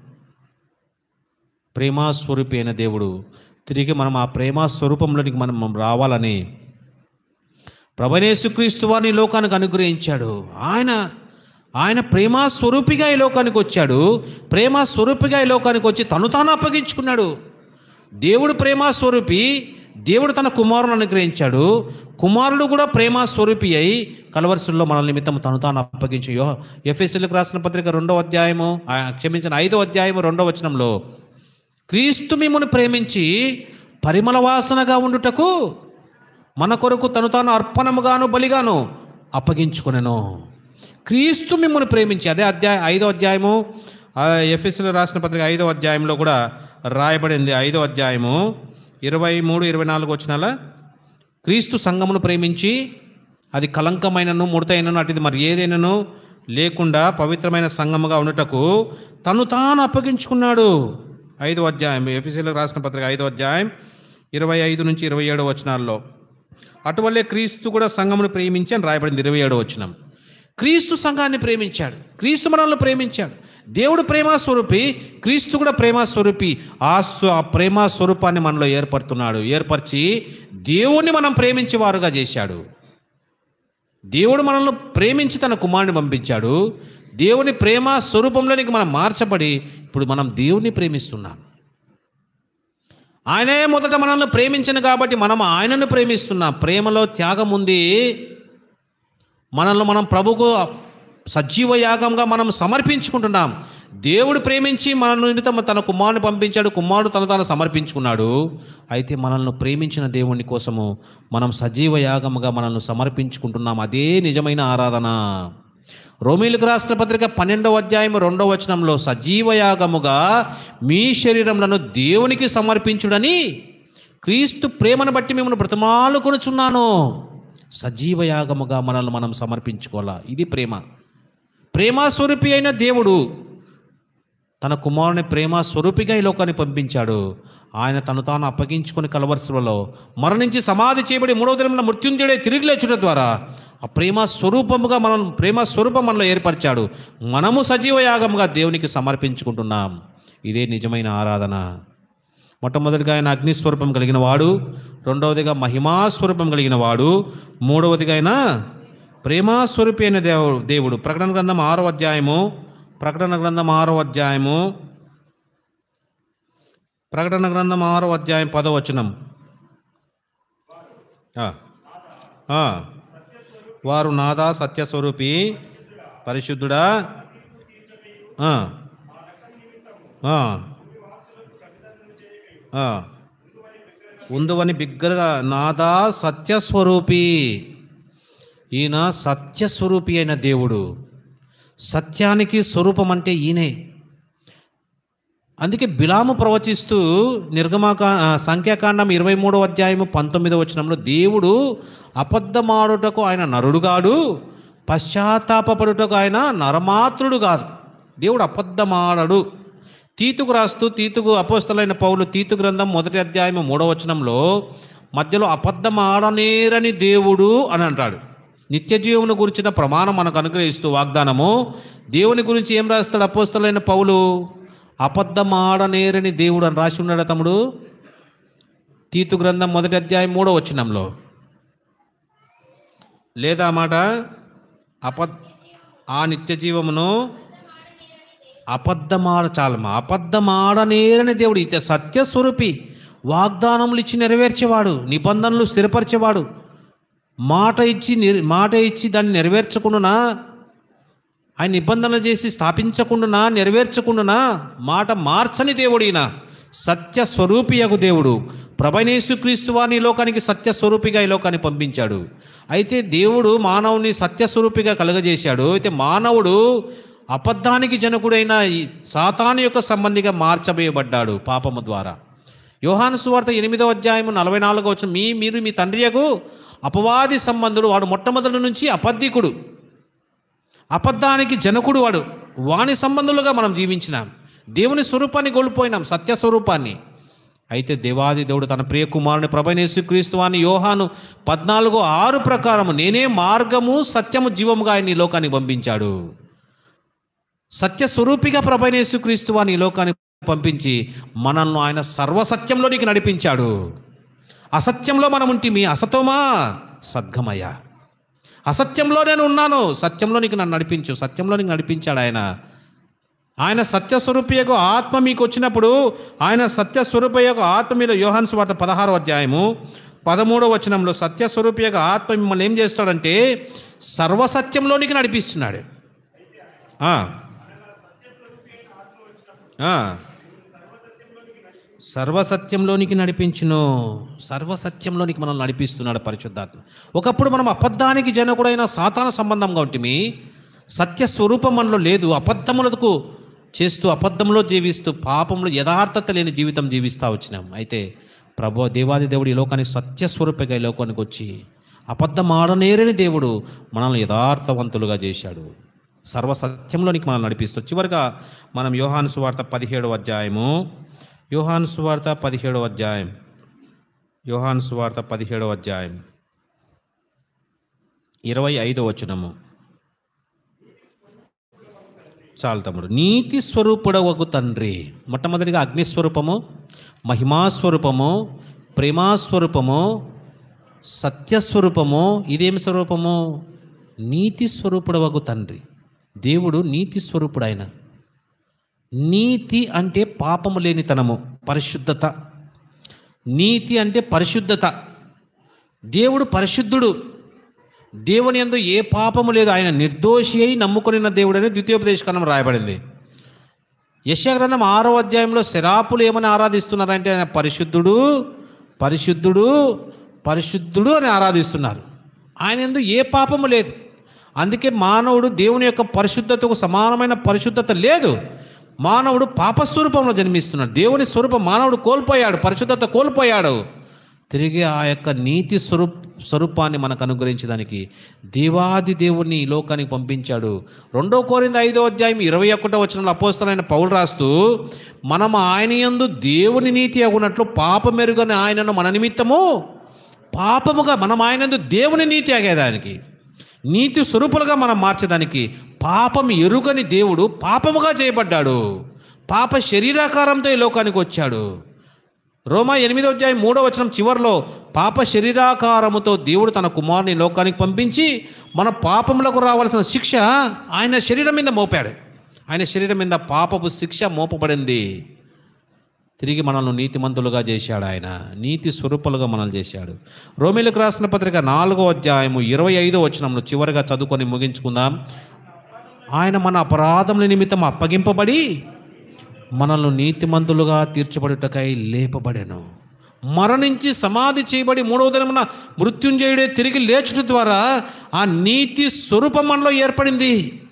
ప్రేమాస్వరూపి అయిన దేవుడు తిరిగి మనం ఆ ప్రేమ స్వరూపంలోనికి మనం రావాలని ప్రభనేసుక్రీస్తు వారిని ఈ లోకానికి అనుగ్రహించాడు ఆయన ఆయన ప్రేమ స్వరూపిగా ఈ లోకానికి వచ్చాడు ప్రేమ స్వరూపిగా ఈ లోకానికి వచ్చి తను తాను అప్పగించుకున్నాడు దేవుడు ప్రేమ స్వరూపి దేవుడు తన కుమారుని అనుగ్రహించాడు కుమారుడు కూడా ప్రేమ స్వరూపి అయి కలవరసుల్లో మన నిమిత్తం తను తాను అప్పగించు యో ఎఫ్ఎస్ఎల్కి రాసిన పత్రిక రెండవ అధ్యాయము ఆ, క్షమించిన ఐదో అధ్యాయము రెండవ వచనంలో క్రీస్తు మిమ్మల్ని ప్రేమించి పరిమళ వాసనగా ఉండుటకు మన కొరకు తను తాను అర్పణముగాను బలిగాను అప్పగించుకునేను క్రీస్తు మిమ్మల్ని ప్రేమించి అదే అధ్యాయ ఐదో అధ్యాయము ఎఫ్ఎస్లో రాసిన పత్రిక ఐదో అధ్యాయంలో కూడా రాయబడింది ఐదో అధ్యాయము ఇరవై మూడు ఇరవై నాలుగు వచ్చినాల క్రీస్తు సంఘమును ప్రేమించి అది కలంకమైనను ముడతైనను అటుది మరి ఏదైనాను లేకుండా పవిత్రమైన సంఘముగా ఉండుటకు తను తాను అప్పగించుకున్నాడు ఐదో అధ్యాయం ఎఫ్ఎస్సీలకు రాసిన పత్రిక ఐదో అధ్యాయం ఇరవై ఐదు నుంచి ఇరవై ఏడో వచనాల్లో అటువల్లే క్రీస్తు కూడా సంఘమును ప్రేమించి అని రాయబడింది ఇరవై ఏడో వచనం క్రీస్తు సంఘాన్ని ప్రేమించాడు క్రీస్తు మనల్ని ప్రేమించాడు దేవుడు ప్రేమ స్వరూపి క్రీస్తు కూడా ప్రేమ స్వరూపి ఆ స్వ- ఆ ప్రేమ స్వరూపాన్ని మనలో ఏర్పడుతున్నాడు ఏర్పరిచి దేవుణ్ణి మనం ప్రేమించే వారుగా చేశాడు దేవుడు మనల్ని ప్రేమించి తన కుమారుని పంపించాడు దేవుని ప్రేమ స్వరూపంలోనికి మనం మార్చబడి ఇప్పుడు మనం దేవుణ్ణి ప్రేమిస్తున్నాం ఆయనే మొదట మనల్ని ప్రేమించను కాబట్టి మనం ఆయనను ప్రేమిస్తున్నాం ప్రేమలో త్యాగం ఉంది మనల్ని మనం ప్రభుకు సజీవ యాగంగా మనం సమర్పించుకుంటున్నాం దేవుడు ప్రేమించి మన నిమిత్తం తన కుమారుని పంపించాడు కుమారుడు తను తాను సమర్పించుకున్నాడు అయితే మనల్ని ప్రేమించిన దేవుని కోసము మనం సజీవ యాగముగా మనల్ని సమర్పించుకుంటున్నాం అదే నిజమైన ఆరాధన రోమిలకు రాసిన పత్రిక పన్నెండవ అధ్యాయం రెండవ వచనంలో సజీవ యాగముగా మీ శరీరములను దేవునికి సమర్పించుడని క్రీస్తు ప్రేమను బట్టి మిమ్మల్ని బ్రతమాలుకొనుచున్నాను సజీవ యాగముగా మనల్ని మనం సమర్పించుకోవాలా ఇది ప్రేమ ప్రేమ స్వరూపి అయిన దేవుడు తన కుమారుని ప్రేమ స్వరూపిగా ఈ లోకాన్ని పంపించాడు ఆయన తను తాను అప్పగించుకొని కలవరుసలలో మరణించి సమాధి చేయబడి మూడవ దినమున మృత్యుంజయుడే తిరిగి లేచుట ద్వారా ఆ ప్రేమ స్వరూపముగా మనం ప్రేమ స్వరూపం మనలో ఏర్పరిచాడు మనము సజీవ యాగముగా దేవునికి సమర్పించుకుంటున్నాం ఇదే నిజమైన ఆరాధన మొట్టమొదటిగా ఆయన అగ్నిస్వరూపం కలిగిన వాడు రెండవదిగా మహిమాస్వరూపం కలిగిన వాడు మూడవదిగా ఆయన ప్రేమాస్వరూపి అయిన దేవుడు దేవుడు ప్రకటన గ్రంథం ఆరో అధ్యాయము ప్రకటన గ్రంథం ఆరో అధ్యాయము ప్రకటన గ్రంథం ఆరో అధ్యాయం పదో వచనం ఆ, ఆ. వారు నాదా సత్యస్వరూపి పరిశుద్ధుడా ఆ, ఆ, ఆ. ఉందువని బిగ్గరగా నాదా సత్యస్వరూపి ఈయన సత్యస్వరూపి అయిన దేవుడు సత్యానికి స్వరూపం అంటే ఈయనే అందుకే బిలాము ప్రవచిస్తూ నిర్గమాకా ఆ, సంఖ్యాకాండం ఇరవై మూడవ అధ్యాయము పంతొమ్మిదవ వచనంలో దేవుడు అబద్ధమాడుటకు ఆయన నరుడుగాడు పశ్చాత్తాపడుటకు ఆయన నరమాత్రుడు కాదు దేవుడు అబద్ధమాడడు తీతుకు రాస్తూ తీతుకు అపోస్తలైన పౌలు తీతు గ్రంథం మొదటి అధ్యాయం మూడవ వచనంలో మధ్యలో అబద్ధం ఆడనేరని దేవుడు అని అంటాడు నిత్య జీవమును గురించిన ప్రమాణం మనకు అనుగ్రహిస్తూ వాగ్దానము దేవుని గురించి ఏం రాస్తాడు అపోస్తలైన పౌలు అబద్ధం ఆడనేరని దేవుడు అని రాసి ఉన్నాడు తమ్ముడు తీతు గ్రంథం మొదటి అధ్యాయం మూడో వచనంలో లేదా మాట అపద్ ఆ నిత్య జీవమును అబద్ధమాడ చాలమా అబద్ధమాడనేరని దేవుడు ఇత సత్యస్వరూపి వాగ్దానములు ఇచ్చి నెరవేర్చేవాడు నిబంధనలు స్థిరపరిచేవాడు మాట ఇచ్చి నిర్ మాట ఇచ్చి దాన్ని నెరవేర్చకుండానా ఆయన నిబంధనలు చేసి స్థాపించకుండానా నెరవేర్చకుండానా మాట మార్చని దేవుడు ఈయన సత్య స్వరూపియగు దేవుడు ప్రభనేసుక్రీస్తు వారిని ఈ లోకానికి సత్య స్వరూపిగా ఈ లోకాన్ని పంపించాడు అయితే దేవుడు మానవుని సత్య స్వరూపిగా కలుగజేశాడు అయితే మానవుడు అబద్ధానికి జనకుడైన ఈ సాతాను యొక్క సంబంధిగా మార్చబోయబడ్డాడు పాపము ద్వారా యోహాను సువార్త ఎనిమిదవ అధ్యాయము నలభై నాలుగో వచ్చిన మీ మీరు మీ తండ్రియకు అపవాది సంబంధుడు వాడు మొట్టమొదటి నుంచి అబద్ధికుడు అబద్ధానికి జనకుడు వాడు వాని సంబంధులుగా మనం జీవించినాం దేవుని స్వరూపాన్ని కోల్పోయినాం సత్య స్వరూపాన్ని అయితే దేవాది దేవుడు తన ప్రియ కుమారుని ప్రభనేసు క్రీస్తు వాని యోహాను పద్నాలుగు ఆరు ప్రకారము నేనే మార్గము సత్యము జీవముగా ఆయన ఈ లోకానికి పంపించాడు సత్య స్వరూపిగా ప్రభనేసు క్రీస్తు వాని ఈ లోకానికి పంపించి మనల్ని ఆయన సర్వసత్యంలోనికి నడిపించాడు అసత్యంలో మనం ఉంటిమి అసతోమా సద్గమయ అసత్యంలో నేను ఉన్నాను సత్యంలో నీకు నన్ను నడిపించు సత్యంలో నీకు నడిపించాడు ఆయన ఆయన సత్యస్వరూపి యొక్క ఆత్మ మీకు వచ్చినప్పుడు ఆయన సత్యస్వరూప యొక్క ఆత్మ మీలో యోహాన్ సువార్త పదహారో అధ్యాయము పదమూడవ వచనంలో సత్యస్వరూపి యొక్క ఆత్మ మిమ్మల్ని ఏం చేస్తాడంటే సర్వసత్యంలోనికి నడిపిస్తున్నాడు ఆ. ఆ. సర్వసత్యంలోనికి నడిపించును సర్వసత్యంలోనికి మనం నడిపిస్తున్నాడు పరిశుద్ధాత్మ ఒకప్పుడు మనం అబద్ధానికి జనకుడైన సాతాన సంబంధంగా ఉంటుంది సత్య స్వరూపం మనలో లేదు అబద్ధములకు చేస్తూ అబద్ధంలో జీవిస్తూ పాపంలో యథార్థత లేని జీవితం జీవిస్తూ వచ్చినాం అయితే ప్రభు దేవాది దేవుడు ఈ లోకానికి సత్య స్వరూపంగా ఈ లోకానికి వచ్చి అబద్ధం ఆడనేరని దేవుడు మనల్ని యథార్థవంతులుగా చేశాడు సర్వసత్యంలోనికి మనం నడిపిస్తూ చివరిగా మనం యోహాను సువార్త పదిహేడవ అధ్యాయము యోహాను సువార్త పదిహేడవ అధ్యాయం యోహాను సువార్త పదిహేడవ అధ్యాయం ఇరవై ఐదవ వచనము చాలు తమ్ముడు నీతి స్వరూపుడవగు తండ్రి మొట్టమొదటిగా అగ్నిస్వరూపము మహిమాస్వరూపము ప్రేమాస్వరూపము సత్యస్వరూపము ఇదేమి స్వరూపము నీతి స్వరూపుడవగు తండ్రి దేవుడు నీతి స్వరూపుడైన నీతి అంటే పాపము లేనితనము పరిశుద్ధత నీతి అంటే పరిశుద్ధత దేవుడు పరిశుద్ధుడు దేవుని యందు ఏ పాపము లేదు ఆయన నిర్దోషి అయి నమ్ముకొనిన దేవుడని ద్వితీయోపదేశకరణం రాయబడింది యశాగ్రంథం ఆరో అధ్యాయంలో శరాపులు ఏమని ఆరాధిస్తున్నారంటే ఆయన పరిశుద్ధుడు పరిశుద్ధుడు పరిశుద్ధుడు అని ఆరాధిస్తున్నారు ఆయన ఎందు ఏ పాపము లేదు అందుకే మానవుడు దేవుని యొక్క పరిశుద్ధతకు సమానమైన పరిశుద్ధత లేదు మానవుడు పాపస్వరూపంలో జన్మిస్తున్నాడు దేవుని స్వరూపం మానవుడు కోల్పోయాడు పరిశుద్ధత కోల్పోయాడు తిరిగి ఆ యొక్క నీతి స్వరూప్ స్వరూపాన్ని మనకు అనుగ్రహించడానికి దేవాది దేవుణ్ణి ఈ లోకానికి పంపించాడు రెండో కోరింది ఐదో అధ్యాయం ఇరవై ఒకటో వచనంలో అపోస్తలైన పౌలు రాస్తూ మనం ఆయన యందు దేవుని నీతి అగునట్లు పాప మెరుగని ఆయనను మన నిమిత్తము పాపముగా మనం ఆయనందు దేవుని నీతి ఆగేదానికి నీతి స్వరూపులుగా మనం మార్చడానికి పాపం ఎరుగని దేవుడు పాపముగా చేయబడ్డాడు పాప శరీరాకారంతో ఈ లోకానికి వచ్చాడు రోమా ఎనిమిదో అధ్యాయం మూడో వచనం చివరిలో పాప శరీరాకారముతో దేవుడు తన కుమారుని ఈ లోకానికి పంపించి మన పాపములకు రావాల్సిన శిక్ష ఆయన శరీరం మీద మోపాడు ఆయన శరీరం మీద పాపపు శిక్ష మోపబడింది తిరిగి మనల్ని నీతిమంతులుగా చేశాడు ఆయన నీతి స్వరూపాలుగా మనల్ని చేశాడు రోమిలకు రాసిన పత్రిక నాలుగో అధ్యాయము ఇరవై ఐదో వచనంలో చివరిగా చదువుకొని ముగించుకుందాం ఆయన మన అపరాధముల నిమిత్తం అప్పగింపబడి మనల్ని నీతిమంతులుగా తీర్చబడుటకై లేపబడెను మరణించి సమాధి చేయబడి మూడవ దినమున మృత్యుంజయుడే తిరిగి లేచుట ద్వారా ఆ నీతి స్వరూపం మనలో ఏర్పడింది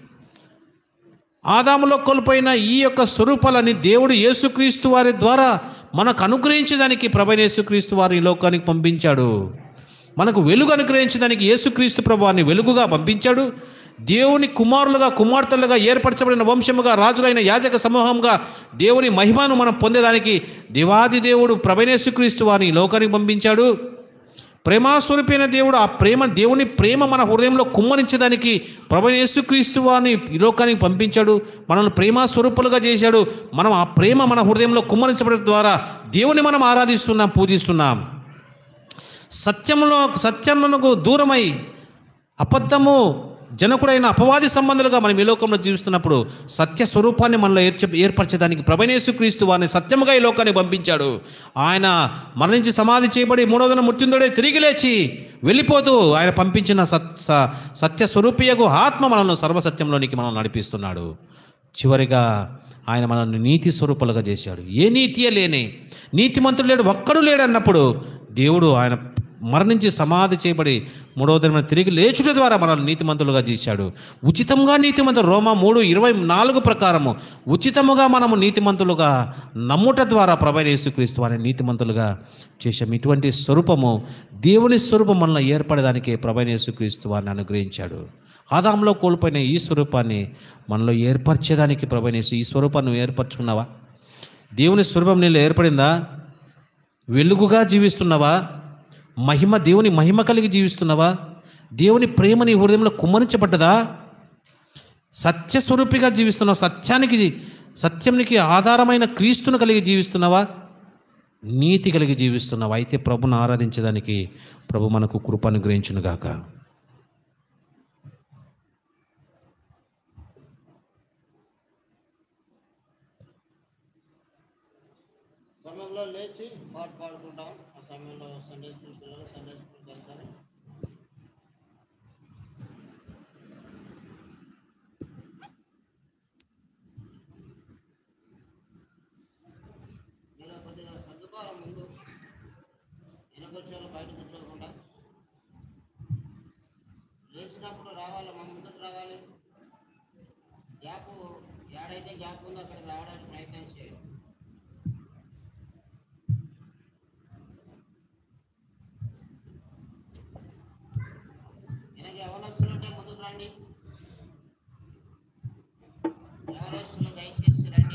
ఆదాములో కోల్పోయిన ఈ యొక్క స్వరూపాలని దేవుడు యేసుక్రీస్తు వారి ద్వారా మనకు అనుగ్రహించడానికి ప్రభైన యేసుక్రీస్తు వారి ఈ లోకానికి పంపించాడు మనకు వెలుగు అనుగ్రహించడానికి యేసుక్రీస్తు ప్రభువాన్ని వెలుగుగా పంపించాడు దేవుని కుమారులుగా కుమార్తెలుగా ఏర్పరచబడిన వంశముగా రాజులైన యాజక సమూహంగా దేవుని మహిమను మనం పొందేదానికి దేవాది దేవుడు ప్రభనేసుక్రీస్తు వారిని ఈ లోకానికి పంపించాడు ప్రేమాస్వరూపైన దేవుడు ఆ ప్రేమ దేవుని ప్రేమ మన హృదయంలో కుమ్మరించడానికి ప్రభు యేసుక్రీస్తు వారిని ఈ లోకానికి పంపించాడు మనల్ని ప్రేమాస్వరూపులుగా చేశాడు మనం ఆ ప్రేమ మన హృదయంలో కుమ్మరించబడడం ద్వారా దేవుని మనం ఆరాధిస్తున్నాం పూజిస్తున్నాం సత్యములో సత్యమునకు దూరమై అబద్ధము జనకుడైన అపవాది సంబంధాలుగా మనం ఈ లోకంలో జీవిస్తున్నప్పుడు సత్య స్వరూపాన్ని మనలో ఏర్చ ఏర్పరచడానికి ప్రభనేసుక్రీస్తు వారిని సత్యముగా ఈ లోకానికి పంపించాడు ఆయన మరణించి సమాధి చేయబడి మూడవ దిన మృత్యుందుడే తిరిగి లేచి వెళ్ళిపోతూ ఆయన పంపించిన సత్ స- సత్య స్వరూపియగు ఆత్మ మనల్ని సర్వసత్యంలోనికి మనం నడిపిస్తున్నాడు చివరిగా ఆయన మనల్ని నీతి స్వరూపాలుగా చేశాడు ఏ నీతియే లేని నీతిమంతుడు లేడు ఒక్కడు లేడు అన్నప్పుడు దేవుడు ఆయన మరణించి సమాధి చేయబడి మూడవ దిన తిరిగి లేచుట ద్వారా మనల్ని నీతిమంతులుగా చేశాడు ఉచితంగా నీతిమంతులు రోమా మూడు ఇరవై నాలుగు ప్రకారము ఉచితముగా మనము నీతిమంతులుగా నమ్ముట ద్వారా ప్రభైన యేసుక్రీస్తు వారిని నీతిమంతులుగా చేశాం ఇటువంటి స్వరూపము దేవుని స్వరూపం మనలో ఏర్పడడానికి ప్రభైన యేసుక్రీస్తు వారిని అనుగ్రహించాడు ఆదాంలో కోల్పోయిన ఈ స్వరూపాన్ని మనలో ఏర్పరచేదానికి ప్రభనేసి ఈ స్వరూపాన్ని నువ్వు ఏర్పరచుకున్నావా దేవుని స్వరూపం నీళ్ళు ఏర్పడిందా వెలుగుగా జీవిస్తున్నావా మహిమ దేవుని మహిమ కలిగి జీవిస్తున్నావా దేవుని ప్రేమ నీ హృదయంలో కుమ్మరించబడ్డదా సత్యస్వరూపిగా జీవిస్తున్నావా సత్యానికి సత్యానికి ఆధారమైన క్రీస్తును కలిగి జీవిస్తున్నావా నీతి కలిగి జీవిస్తున్నావా అయితే ప్రభుని ఆరాధించడానికి ప్రభు మనకు కృప అనుగ్రహించునుగాక సమయంలో లేచి పాట పాడుకుంటాం ఆ సమయంలో సండే స్కూల్ పిల్లలు సండే స్కూల్కి వెళ్తారు మీరు కొద్దిగా సర్దుకోవాలి ముందు వెనకొచ్చే వాళ్ళు బయట కూర్చోకుండా లేచినప్పుడు రావాలి మా ముందుకు రావాలి గ్యాప్ ఏడైతే గ్యాప్ ఉందో అక్కడికి రావడానికి ప్రయత్నం చేయండి వెనక యవనస్తులు ఉంటే ముందుకు రండి యవనస్తులు దయచేసి రండి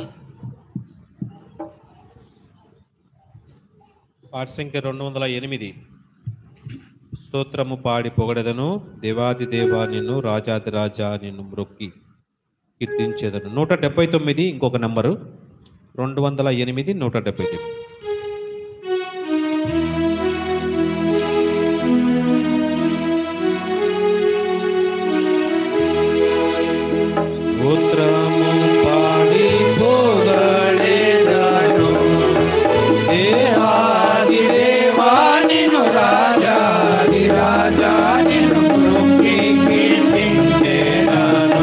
పాట సంఖ్య రెండు వందల ఎనిమిది స్తోత్రము పాడి పొగడదను దేవాది దేవా నిన్ను రాజాది రాజా నిన్ను మ్రొక్కి కీర్తించేదను నూట డెబ్బై తొమ్మిది ఇంకొక నంబరు రెండు వందల ఎనిమిది నూట డెబ్బై తొమ్మిది స్తోత్రము పాడి పొగడెదను. దేవాది దేవా నిన్ను రాజాది రాజా నిన్ను మ్రొక్కి కీర్తించెదను.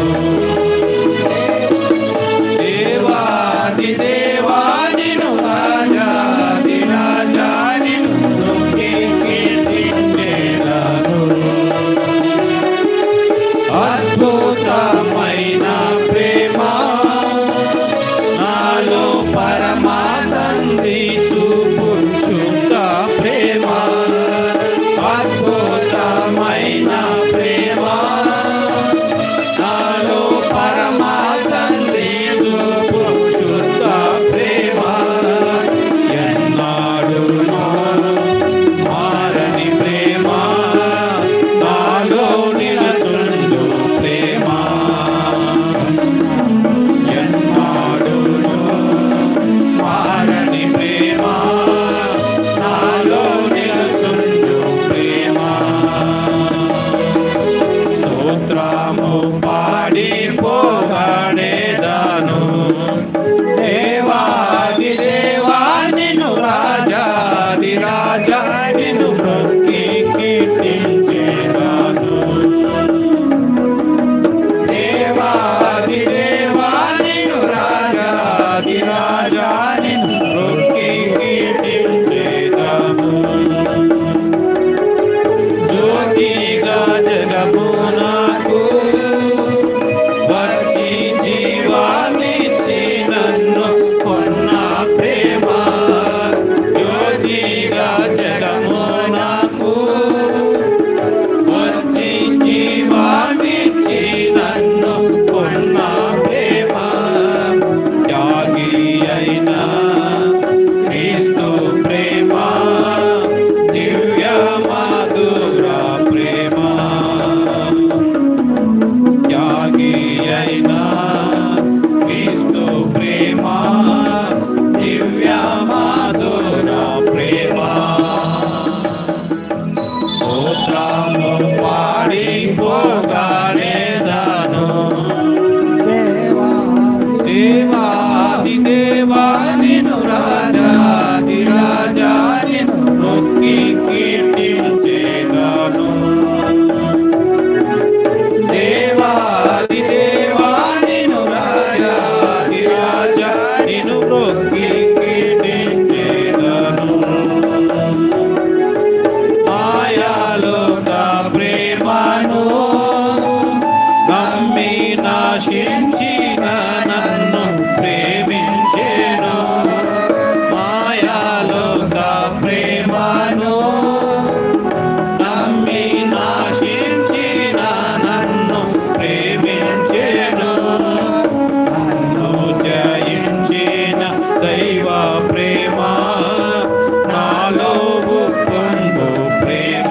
దేవాది దేవా నిన్ను రాజాది రాజా నిన్ను మ్రొక్కి కీర్తించెదను. అద్భుతమైన ప్రేమ దేవాది దేవా నిను రాజాది రాజా నిను నొక్కి కీర్తించేదాను దేవాది దేవా నిను రాజాది రాజా నిను నొక్కి కీర్తించేదాను మాయాలోక ప్రేమను నమ్మి నాశించిన నన్ను ప్రేమించెను మాయాలోక ప్రేమను నమ్మి నాశించిన నన్ను ప్రేమించెను నన్ను జయించిన దైవ ప్రేమ నాలో ఉప్పొంగు ప్రేమ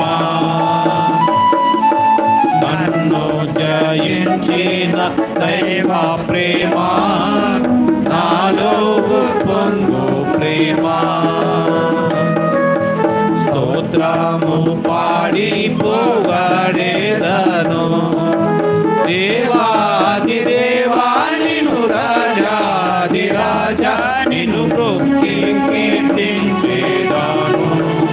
నన్ను జయించిన దైవ ప్రేమ నాలో పొంగు ప్రేమ స్తోత్రము పాడి పోగాడేదను దేవాది దేవా నిను రాజాది రాజా నిను ప్రొక్కి కీర్తించేదాను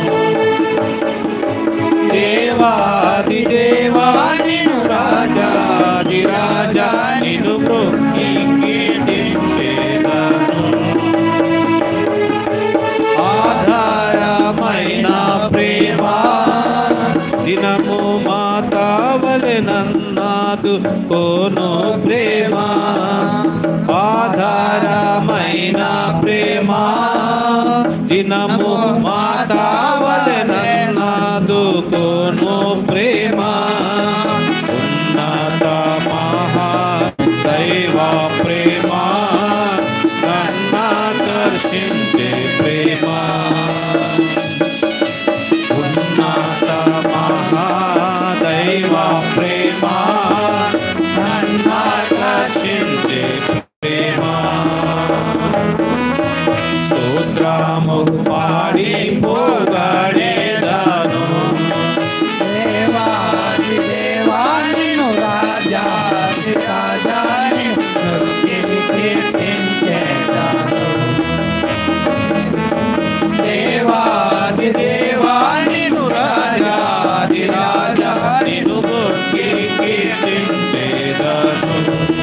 దేవాది దేవా నిను రాజాది రాజా నిను ప్రొక్కి కీర్తించేదాను ఆధారమైన ప్రేమ దినము మాతావలె నన్నాదు కోను ప్రేమ ఆధారమైన ప్రేమ దినము మాతావలె నన్నాదు కోను ప్రేమ ఉన్నత మహా దైవ ప్రేమ నన్నాకర్షించే ప్రేమ ఉన్నత మహాదైవ ప్రేమ నన్నాకర్షించే ప్రేమ స్తోత్రము పాడి పోగాడేదాను దేవాది దేవానిను రాజాది రాజాని కీర్తించేదాను దేవాది దేవానిను రాజాది రాజానిను గొక్కి కీర్తించేదాను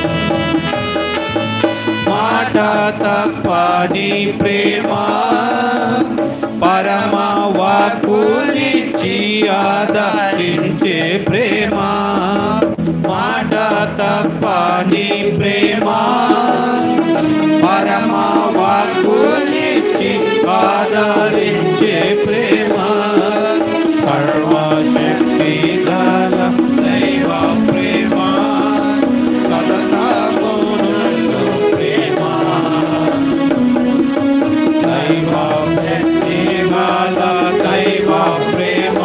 మాట తప్పని ప్రేమ పరమ వాకునిచ్చి ఆదరించే ప్రేమ మాట తప్పని ప్రేమ పరమ వాకునిచ్చి ఆదరించే ప్రేమ సర్వశక్తి గల దైవ ప్రేమ సతతమునుండు ప్రేమ దైవ శక్తి గల దైవ ప్రేమ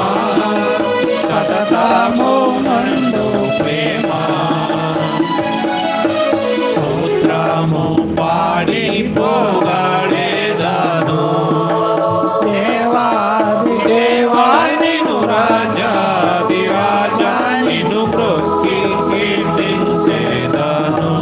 సతతమునందు ప్రేమ స్తోత్రము పాడి పోగాడేదాను దేవాది దేవానిను రాజాది రాజా నిన్ను ప్రొక్కి కీర్తించేదాను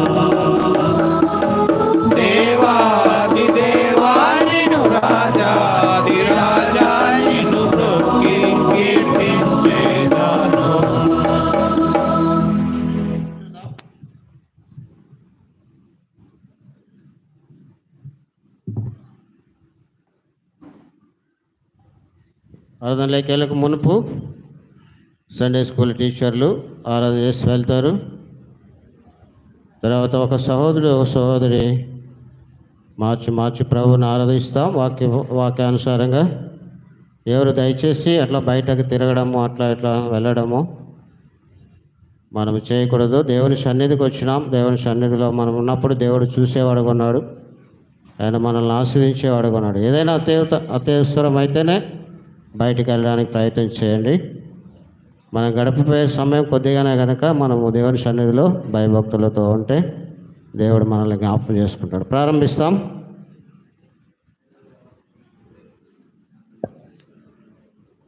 దేవాది దేవానిను రాజాది రాజా నిన్ను ప్రొక్కి కీర్తించేదాను ఆరాధనలోకి వెళ్ళక మునుపు సండే స్కూల్ టీచర్లు ఆరాధన చేసి వెళ్తారు తర్వాత ఒక సహోదరుడు ఒక సహోదరి మార్చి మార్చి ప్రభువుని ఆరాధిస్తాం వాక్య వాక్యానుసారంగా ఎవరు దయచేసి అట్లా బయటకు తిరగడము అట్లా ఇట్లా వెళ్ళడము మనం చేయకూడదు దేవుని సన్నిధికి వచ్చినాం దేవుని సన్నిధిలో మనం ఉన్నప్పుడు దేవుడు చూసేవాడుగా ఉన్నాడు ఆయన మనల్ని ఆశ్రయించేవాడుగా ఉన్నాడు ఏదైనా అత్యవత అత్యవసరం అయితేనే బయటికి వెళ్ళడానికి ప్రయత్నం చేయండి మనం గడిపిపోయే సమయం కొద్దిగానే కనుక మనము దేవుని సన్నిధిలో భయభక్తులతో ఉంటే దేవుడు మనల్ని జ్ఞాపకం చేసుకుంటాడు ప్రారంభిస్తాం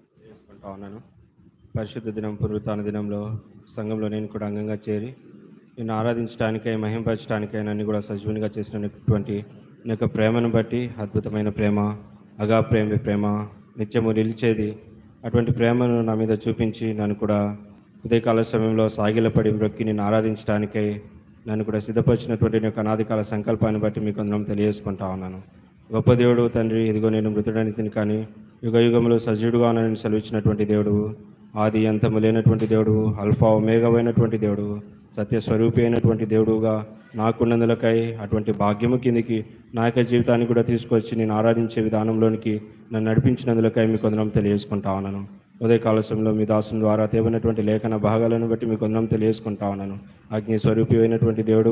చేసుకుంటా ఉన్నాను పరిశుద్ధ దినం పునరుత్న దినంలో సంఘంలో నేను కూడా అంగంగా చేరి నిన్ను ఆరాధించడానికై మహింపరచడానికై నన్ను కూడా సజీవునిగా చేసినటువంటి నీ యొక్క ప్రేమను బట్టి అద్భుతమైన ప్రేమ అగా ప్రేమ ప్రేమ నిత్యము నిలిచేది అటువంటి ప్రేమను నా మీద చూపించి నన్ను కూడా ఉదయకాల సమయంలో సాగిలపడి మ్రొక్కి నిన్ను ఆరాధించడానికై నన్ను కూడా సిద్ధపరిచినటువంటి నీ యొక్క అనాదికాల సంకల్పాన్ని బట్టి మీకు అందరం తెలియజేసుకుంటా ఉన్నాను గొప్ప దేవుడు తండ్రి ఇదిగో నేను మృతుడని తిని కానీ యుగ యుగంలో సజీవుడుగా ఉన్నానని సెలవిచ్చినటువంటి దేవుడు ఆది అంతము లేనటువంటి దేవుడు అల్ఫా ఒమేగమైనటువంటి దేవుడు సత్యస్వరూపి అయినటువంటి దేవుడుగా నాకున్నందులకై అటువంటి భాగ్యము కిందికి నా యొక్క జీవితాన్ని కూడా తీసుకొచ్చి నేను ఆరాధించే విధానంలోనికి నన్ను నడిపించినందులకై మీకు కొందరం తెలియజేసుకుంటా ఉన్నాను ఉదయకాల సమయంలో మీ దాసుని ద్వారా తేవనటువంటి లేఖన భాగాలను బట్టి మీకు కొందరం తెలియజేసుకుంటా ఉన్నాను అగ్ని స్వరూపి అయినటువంటి దేవుడు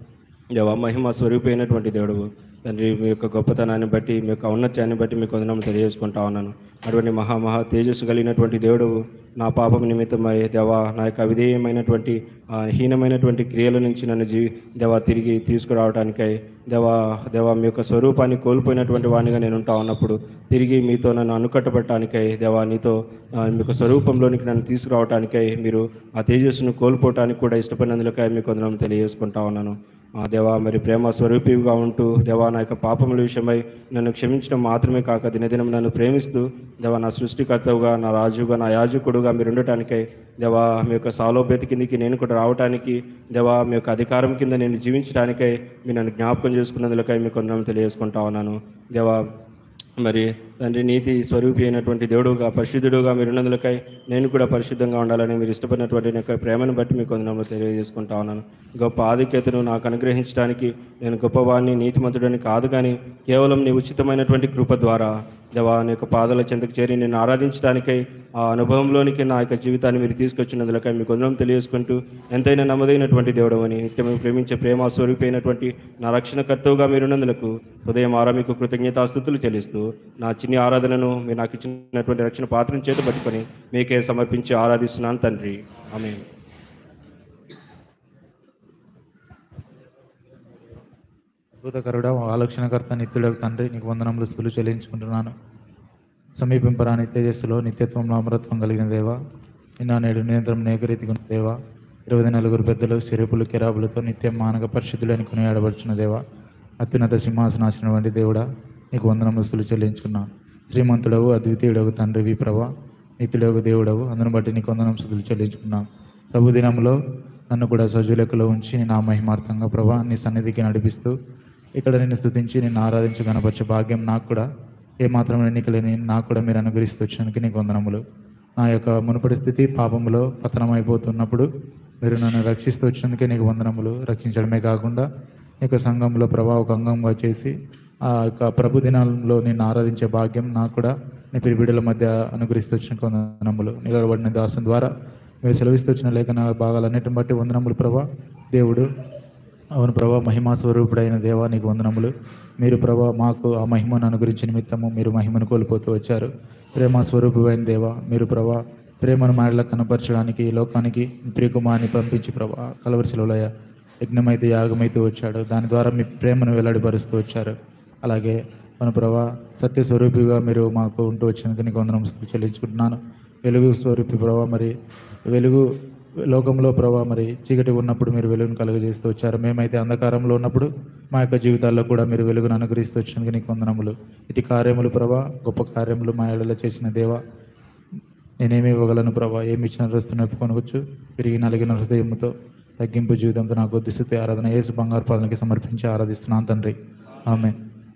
దేవ మహిమ స్వరూపి అయినటువంటి దేవుడు తండ్రి మీ యొక్క గొప్పతనాన్ని బట్టి మీ యొక్క ఔన్నత్యాన్ని బట్టి మీకు వందనం తెలియజేసుకుంటా ఉన్నాను అటువంటి మహా మహా తేజస్సు కలిగినటువంటి దేవుడు నా పాపం నిమిత్తమై దేవా నా యొక్క అవిధేయమైనటువంటి ఆ హీనమైనటువంటి క్రియల నుంచి నన్ను జీ దేవా తిరిగి తీసుకురావడానికై దేవా దేవా మీ యొక్క స్వరూపాన్ని కోల్పోయినటువంటి వాడినిగా నేను ఉంటా ఉన్నప్పుడు తిరిగి మీతో నన్ను అనుకట్టబడటానికై దేవా నీతో ఆ, మీ యొక్క స్వరూపంలోనికి నన్ను తీసుకురావడానికై మీరు ఆ తేజస్సును కోల్పోవటానికి కూడా ఇష్టపడినందులకై మీకు వందనం తెలియజేసుకుంటా ఉన్నాను ఆ దేవా మరి ప్రేమ స్వరూపిగా ఉంటూ దేవా నా యొక్క పాపముల విషయమై నన్ను క్షమించడం మాత్రమే కాక దినదినం నన్ను ప్రేమిస్తూ దేవా నా సృష్టికర్తవుగా నా రాజుగా నా యాజకుడుగా మీరు ఉండటానికై దేవా మీ యొక్క సాలోభ్యత కిందికి నేను కూడా రావటానికి దేవా మీ యొక్క అధికారం కింద నేను జీవించడానికై మీరు నన్ను జ్ఞాపకం చేసుకున్నందులకై మీకు కొందరం తెలియజేసుకుంటా ఉన్నాను దేవా మరి తండ్రి నీతి స్వరూపి అయినటువంటి దేవుడుగా పరిశుద్ధుడుగా మీరు ఉన్నందులకై నేను కూడా పరిశుద్ధంగా ఉండాలని మీరు ఇష్టపడినటువంటి నా యొక్క ప్రేమను బట్టి మీకు వందనములు తెలియజేసుకుంటా ఉన్నాను గొప్ప ఆధిక్యతను నాకు అనుగ్రహించడానికి నేను గొప్పవాడిని నీతిమంతుడని కాదు కానీ కేవలం నీ ఉచితమైనటువంటి కృప ద్వారా దేవా నీ యొక్క పాదాల చెంతకు చేరి నేను ఆరాధించడానికై ఆ అనుభవంలోనికి నా యొక్క జీవితాన్ని మీరు తీసుకొచ్చినందులకై మీకు వందనం తెలియజేసుకుంటూ ఎంతైనా నమ్మదైనటువంటి దేవుడు అని నిత్యము ప్రేమించే ప్రేమ స్వరూపి అయినటువంటి నా రక్షణకర్తవుగా మీరున్నందులకు ఉదయం ఆరా మీకు కృతజ్ఞతాస్థుతులు చెల్లిస్తూ నా చిన్ని ఆరాధనను మీరు నాకు ఇచ్చినటువంటి రక్షణ పాత్రను చేత పట్టుకొని మీకే సమర్పించి ఆరాధిస్తున్నాను తండ్రి ఆమె అద్భుతకరుడ ఆలోచనకర్త నిత్యుడకు తండ్రి నీకు వందనములు స్థులు చెల్లించుకుంటున్నాను సమీపింపరాని తేజస్సులో నిత్యత్వంలో అమరత్వం కలిగిన దేవా నిన్న నేడు నిరంతరం నేకరీతిగా ఉన్న దేవా ఇరవై నలుగురు పెద్దలు సిరుపులు కెరాబులతో నిత్యం మానక పరిశుద్ధులని కొనియాడబడుచున్న దేవా అత్యున్నత సింహాసనాశనం వంటి దేవుడా నీకు వందనములు స్థులు చెల్లించుకున్నాను శ్రీమంతుడవు అద్వితీయుడవు తండ్రివి ప్రభా నిత్యుడవు దేవుడవు అందును బట్టి నీకు వందనం స్థుతులు చెల్లించుకున్నాం ప్రభు దినంలో నన్ను కూడా సజీలకులో ఉంచి నా మహిమార్థంగా ప్రభా నీ సన్నిధికి నడిపిస్తూ ఇక్కడ నిన్ను స్తుతించి నిన్ను ఆరాధించి కనపరిచే భాగ్యం నాకు కూడా ఏమాత్రం ఎన్నికలేని నాకు కూడా మీరు అనుగ్రహిస్తూ వచ్చినందుకు నీకు వందనములు నా యొక్క మునుపటి స్థితి పాపములో పతనమైపోతున్నప్పుడు మీరు నన్ను రక్షిస్తూ వచ్చినందుకే నీకు వందనములు రక్షించడమే కాకుండా నీ యొక్క సంఘంలో ప్రభా ఒక అంగంగా చేసి ఆ యొక్క ప్రభు దినాల్లో నిన్ను ఆరాధించే భాగ్యం నాకు కూడా నీ పిరిబిడల మధ్య అనుగ్రహిస్తూ వచ్చిన వందనములు నిలబడిన దాసం ద్వారా మీరు సెలవిస్తూ వచ్చిన లేఖన భాగాలన్నిటిని బట్టి వందనములు ప్రభా దేవుడు అవును ప్రభా మహిమా స్వరూపుడైన దేవా నీకు వందనములు మీరు ప్రభా మాకు ఆ మహిమను అనుగురించి నిమిత్తము మీరు మహిమను కోల్పోతూ వచ్చారు ప్రేమ స్వరూపుడైన దేవా మీరు ప్రభా ప్రేమను మాటలకు కనపరచడానికి ఈ లోకానికి మీ ప్రియకుమారిని పంపించి ప్రభా కలవరిశిలో యజ్ఞమైతే యాగమైతే వచ్చాడు దాని ద్వారా మీ ప్రేమను వెల్లడిపరుస్తూ వచ్చారు అలాగే మన ప్రభా సత్య స్వరూపిగా మీరు మాకు ఉంటూ వచ్చినందుకు నీకు వందనం చెల్లించుకుంటున్నాను వెలుగు స్వరూపి ప్రభా మరి వెలుగు లోకంలో ప్రభా మరి చీకటి ఉన్నప్పుడు మీరు వెలుగును కలుగజేస్తూ వచ్చారు మేమైతే అంధకారంలో ఉన్నప్పుడు మా యొక్క జీవితాల్లో కూడా మీరు వెలుగును అనుగ్రహిస్తూ వచ్చినందుకు నీకు వందనములు ఇటు కార్యములు ప్రభా గొప్ప కార్యములు మా ఏడలో చేసిన దేవా నేనేమి ఇవ్వగలను ప్రభా ఏమి ఇచ్చిన రస్తు నొప్పుకొనవచ్చు తిరిగి నలిగిన హృదయముతో తగ్గింపు జీవితంతో నాకు దిస్తుతే ఆరాధన యేసు బంగారు పాదనకి సమర్పించి ఆరాధిస్తున్నాను తండ్రి ఆమె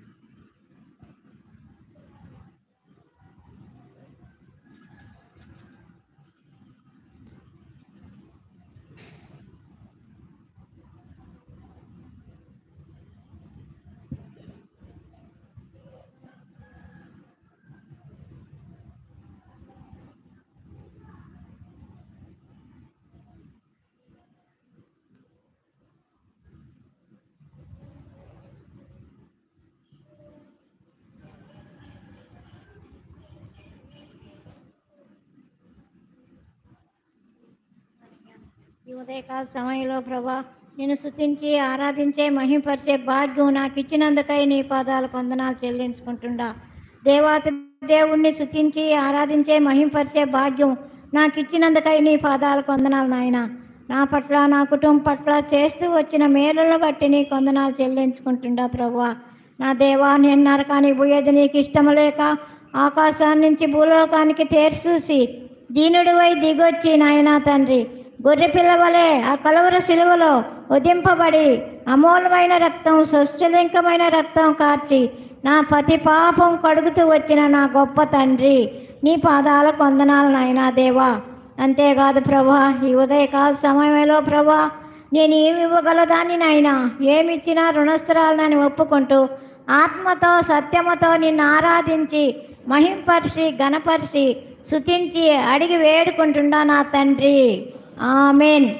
ఈ ఉదయకాల సమయంలో ప్రభా నేను స్తుతించి ఆరాధించే మహింపరిచే భాగ్యం నాకు ఇచ్చినందుకై నీ పాదాలు వందనాలు చెల్లించుకుంటుండా దేవాతి దేవుణ్ణి స్తుతించి ఆరాధించే మహింపరిచే భాగ్యం నాకు ఇచ్చినందుకై నీ పాదాలు వందనాలు నాయన నా పట్ల నా కుటుంబం పట్ల చేస్తూ వచ్చిన మేలులను బట్టి నీ కొందనాలు చెల్లించుకుంటుండా ప్రభువా నా దేవా నేను నరకానికి పోయేది నీకు ఇష్టము లేక ఆకాశాన్ని నుంచి భూలోకానికి తేర్చూసి దీనుడివై దిగొచ్చి నాయనా తండ్రి గొర్రె పిల్లవలే ఆ కలవర శిలువలో ఉదింపబడి అమూలమైన రక్తం సస్యలింకమైన రక్తం కార్చి నా పతి పాపం కడుగుతూ వచ్చిన నా గొప్ప తండ్రి నీ పాదాల కొందనాలు నాయనా దేవా అంతేకాదు ప్రభా ఈ ఉదయకాల సమయంలో ప్రభా నేను ఏమి ఇవ్వగలదాన్ని నాయనా ఏమిచ్చినా రుణస్థురాలని ఒప్పుకుంటూ ఆత్మతో సత్యముతో నిన్ను ఆరాధించి మహింపరిచి గణపరిచి శుతించి అడిగి వేడుకుంటుండా నా తండ్రి ఆమెన్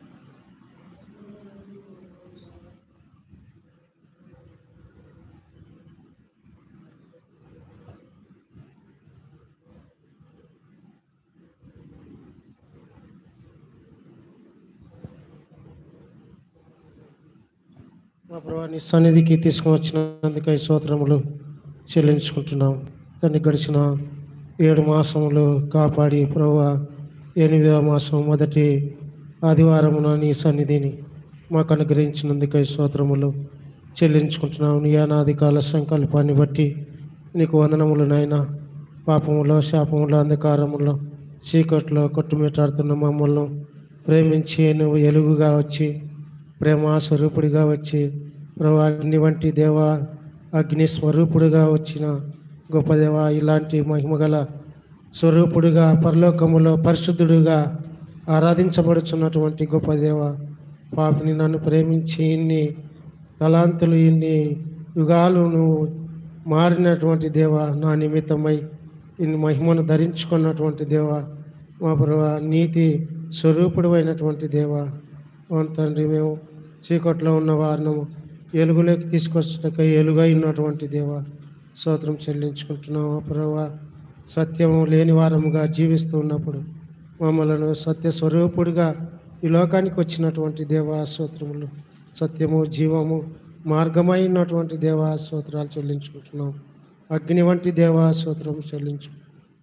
మా ప్రభా నీ సన్నిధికి తీసుకువచ్చినందుకై స్తోత్రములు చెల్లించుకుంటున్నాం దాన్ని గడిచిన ఏడు మాసములు కాపాడి ప్రభా ఎనిమిదవ మాసం మొదటి ఆదివారమున నీ సన్నిధిని మాకు అనుగ్రహించినందుకై స్తోత్రములు చెల్లించుకుంటున్నాం నీ అనాది కాల సంకల్పాన్ని బట్టి నీకు వందనములు నాయన పాపములో శాపములో అంధకారములో చీకట్లో కొట్టుమిట్టాడుతున్న మమ్మల్ని ప్రేమించి నువ్వు ఎలుగుగా వచ్చి ప్రేమ స్వరూపుడిగా వచ్చి ప్రభు అగ్ని వంటి దేవ అగ్ని స్వరూపుడిగా వచ్చిన గొప్ప దేవ ఇలాంటి మహిమగల స్వరూపుడిగా పరలోకములో పరిశుద్ధుడిగా ఆరాధించబడుచున్నటువంటి గొప్ప దేవ పాపిని నన్ను ప్రేమించి ఇన్ని తలాంతులు ఇన్ని యుగాలు నువ్వు మారినటువంటి దేవ నా నిమిత్తమై ఇన్ని మహిమను ధరించుకున్నటువంటి దేవ మా ప్రభు నీతి స్వరూపుడు అయినటువంటి దేవ అవును తండ్రి మేము చీకట్లో ఉన్న వారిని ఎలుగులోకి తీసుకొచ్చటకై ఎలుగై ఉన్నటువంటి దేవ స్తోత్రం చెల్లించుకుంటున్నాము ప్రభా సత్యము లేని వారముగా జీవిస్తూ ఉన్నప్పుడు మమ్మలను సత్య స్వరూపుడిగా ఈ లోకానికి వచ్చినటువంటి దేవా స్తోత్రములు సత్యము జీవము మార్గమై ఉన్నటువంటి దేవా స్తోత్రాలు చెల్లించుకుంటున్నాం అగ్ని వంటి దేవా స్తోత్రం చెల్లించు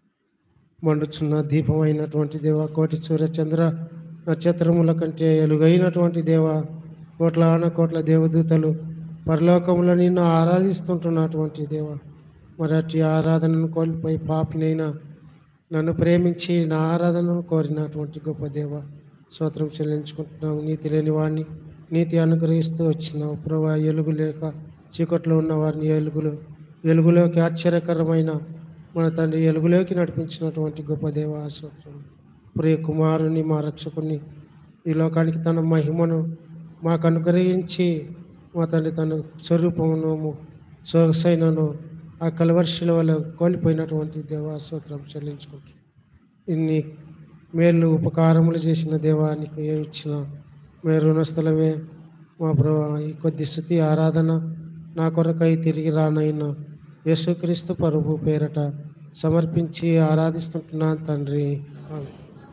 మండుచున్న దీపమైనటువంటి దేవ కోటి సూర్య చంద్ర నక్షత్రముల కంటే ఎలుగైనటువంటి దేవ కోట్లాన కోట్ల దేవదూతలు పరలోకములో నిన్ను ఆరాధిస్తుంటున్నటువంటి దేవ మరి అట్టి ఆరాధనను కోల్పోయి పాపినైనా నన్ను ప్రేమించి నా ఆరాధనను కోరినటువంటి గొప్ప దేవ స్తోత్రం చెల్లించుకుంటున్నాము నీతి లేని వాడిని నీతి అనుగ్రహిస్తూ వచ్చినావు ప్రభా ఎలుగు లేక చీకట్లో ఉన్న వారిని ఎలుగులు వెలుగులోకి ఆశ్చర్యకరమైన మన తండ్రి ఎలుగులోకి నడిపించినటువంటి గొప్ప దేవ స్తోత్రం ప్రియ కుమారుని మా రక్షకుని ఈ లోకానికి తన మహిమను మాకు అనుగ్రహించి మా తండ్రి తన స్వరూపమును సొగసైనను ఆ కలవర్షుల వల్ల కోల్పోయినటువంటి దేవాస్తోత్రం చెల్లించుకుంటాం ఇన్ని మేలు ఉపకారములు చేసిన దేవానికి ఏమి ఇచ్చినా మే రుణస్థలమే మా ప్రభు ఈ కొద్ది స్థుతి ఆరాధన నా కొరకై తిరిగి రానైనా యేసుక్రీస్తు పరుపు పేరట సమర్పించి ఆరాధిస్తుంటున్నాను తండ్రి ఆమేన్.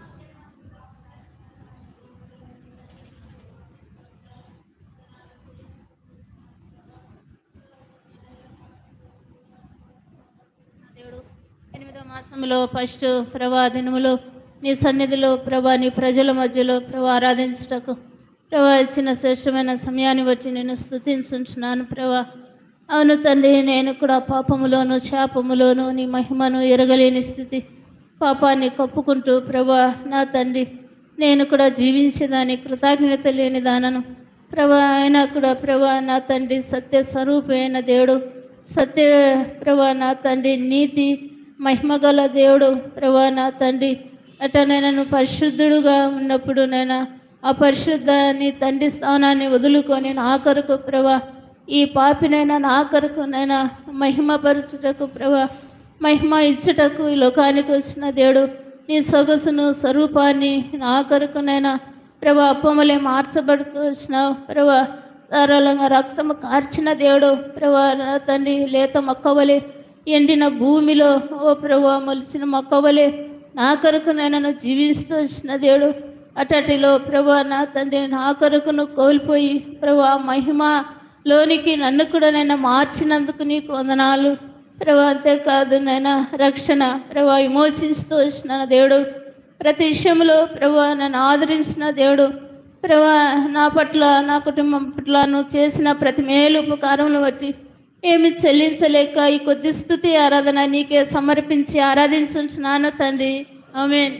దేవుడు ఎనిమిదో మాసంలో ఫస్ట్ ప్రభా దినములో నీ సన్నిధిలో ప్రభా నీ ప్రజల మధ్యలో ప్రభా ఆరాధించుటకు ప్రభా ఇచ్చిన శ్రేష్టమైన సమయాన్ని బట్టి నేను స్తుతించుంటున్నాను ప్రభా అవును తండ్రి నేను కూడా పాపములోను శాపములోను నీ మహిమను ఎరగలేని స్థితి పాపాన్ని కప్పుకుంటూ ప్రభా నా తండ్రి నేను కూడా జీవించేదాని కృతజ్ఞత లేని దానను ప్రభా అయినా కూడా ప్రభా నా తండ్రి సత్య స్వరూపమైన దేవుడు సత్య ప్రభా నా తండ్రి నీతి మహిమగల దేవుడు ప్రభా నా తండ్రి అటనైనా పరిశుద్ధుడుగా ఉన్నప్పుడు నేను ఆ పరిశుద్ధ నీ తండ్రి స్థానాన్ని వదులుకొని నా కొరకు ప్రభా ఈ పాపినైనా నా కొరకు నైనా మహిమపరచుటకు ప్రభా మహిమ ఇచ్చుటకు ఈ లోకానికి వచ్చిన దేవుడు నీ సొగసును స్వరూపాన్ని నా కొరకునైనా ప్రభా అప్పమలే మార్చబడుతూ వచ్చినావు ప్రభా ధారాళంగా రక్తము కార్చిన దేవుడు ప్రభా నా తండ్రి లేత మొక్కవలే ఎండిన భూమిలో ఓ ప్రభా మొలిచిన మొక్కవలే నా కొరకు నేను జీవిస్తూ వచ్చిన దేవుడు అటటిలో ప్రభా నా తండ్రి నా కొరకును కోల్పోయి ప్రభా మహిమలోనికి నన్ను కూడా నేను మార్చినందుకు నీకు వందనాలు ప్రభా అంతేకాదు నైనా రక్షణ ప్రభా విమోచిస్తూ వచ్చిన దేవుడు ప్రతి విషయంలో ప్రభా నన్ను ఆదరించిన దేవుడు ప్రభా నా పట్ల నా కుటుంబం పట్ల నువ్వు చేసిన ప్రతి మేలు ఉపకారములు బట్టి ఏమి చెల్లించలేక ఈ కొద్ది స్థుతి ఆరాధన నీకే సమర్పించి ఆరాధించున్నాను తండ్రి ఆమేన్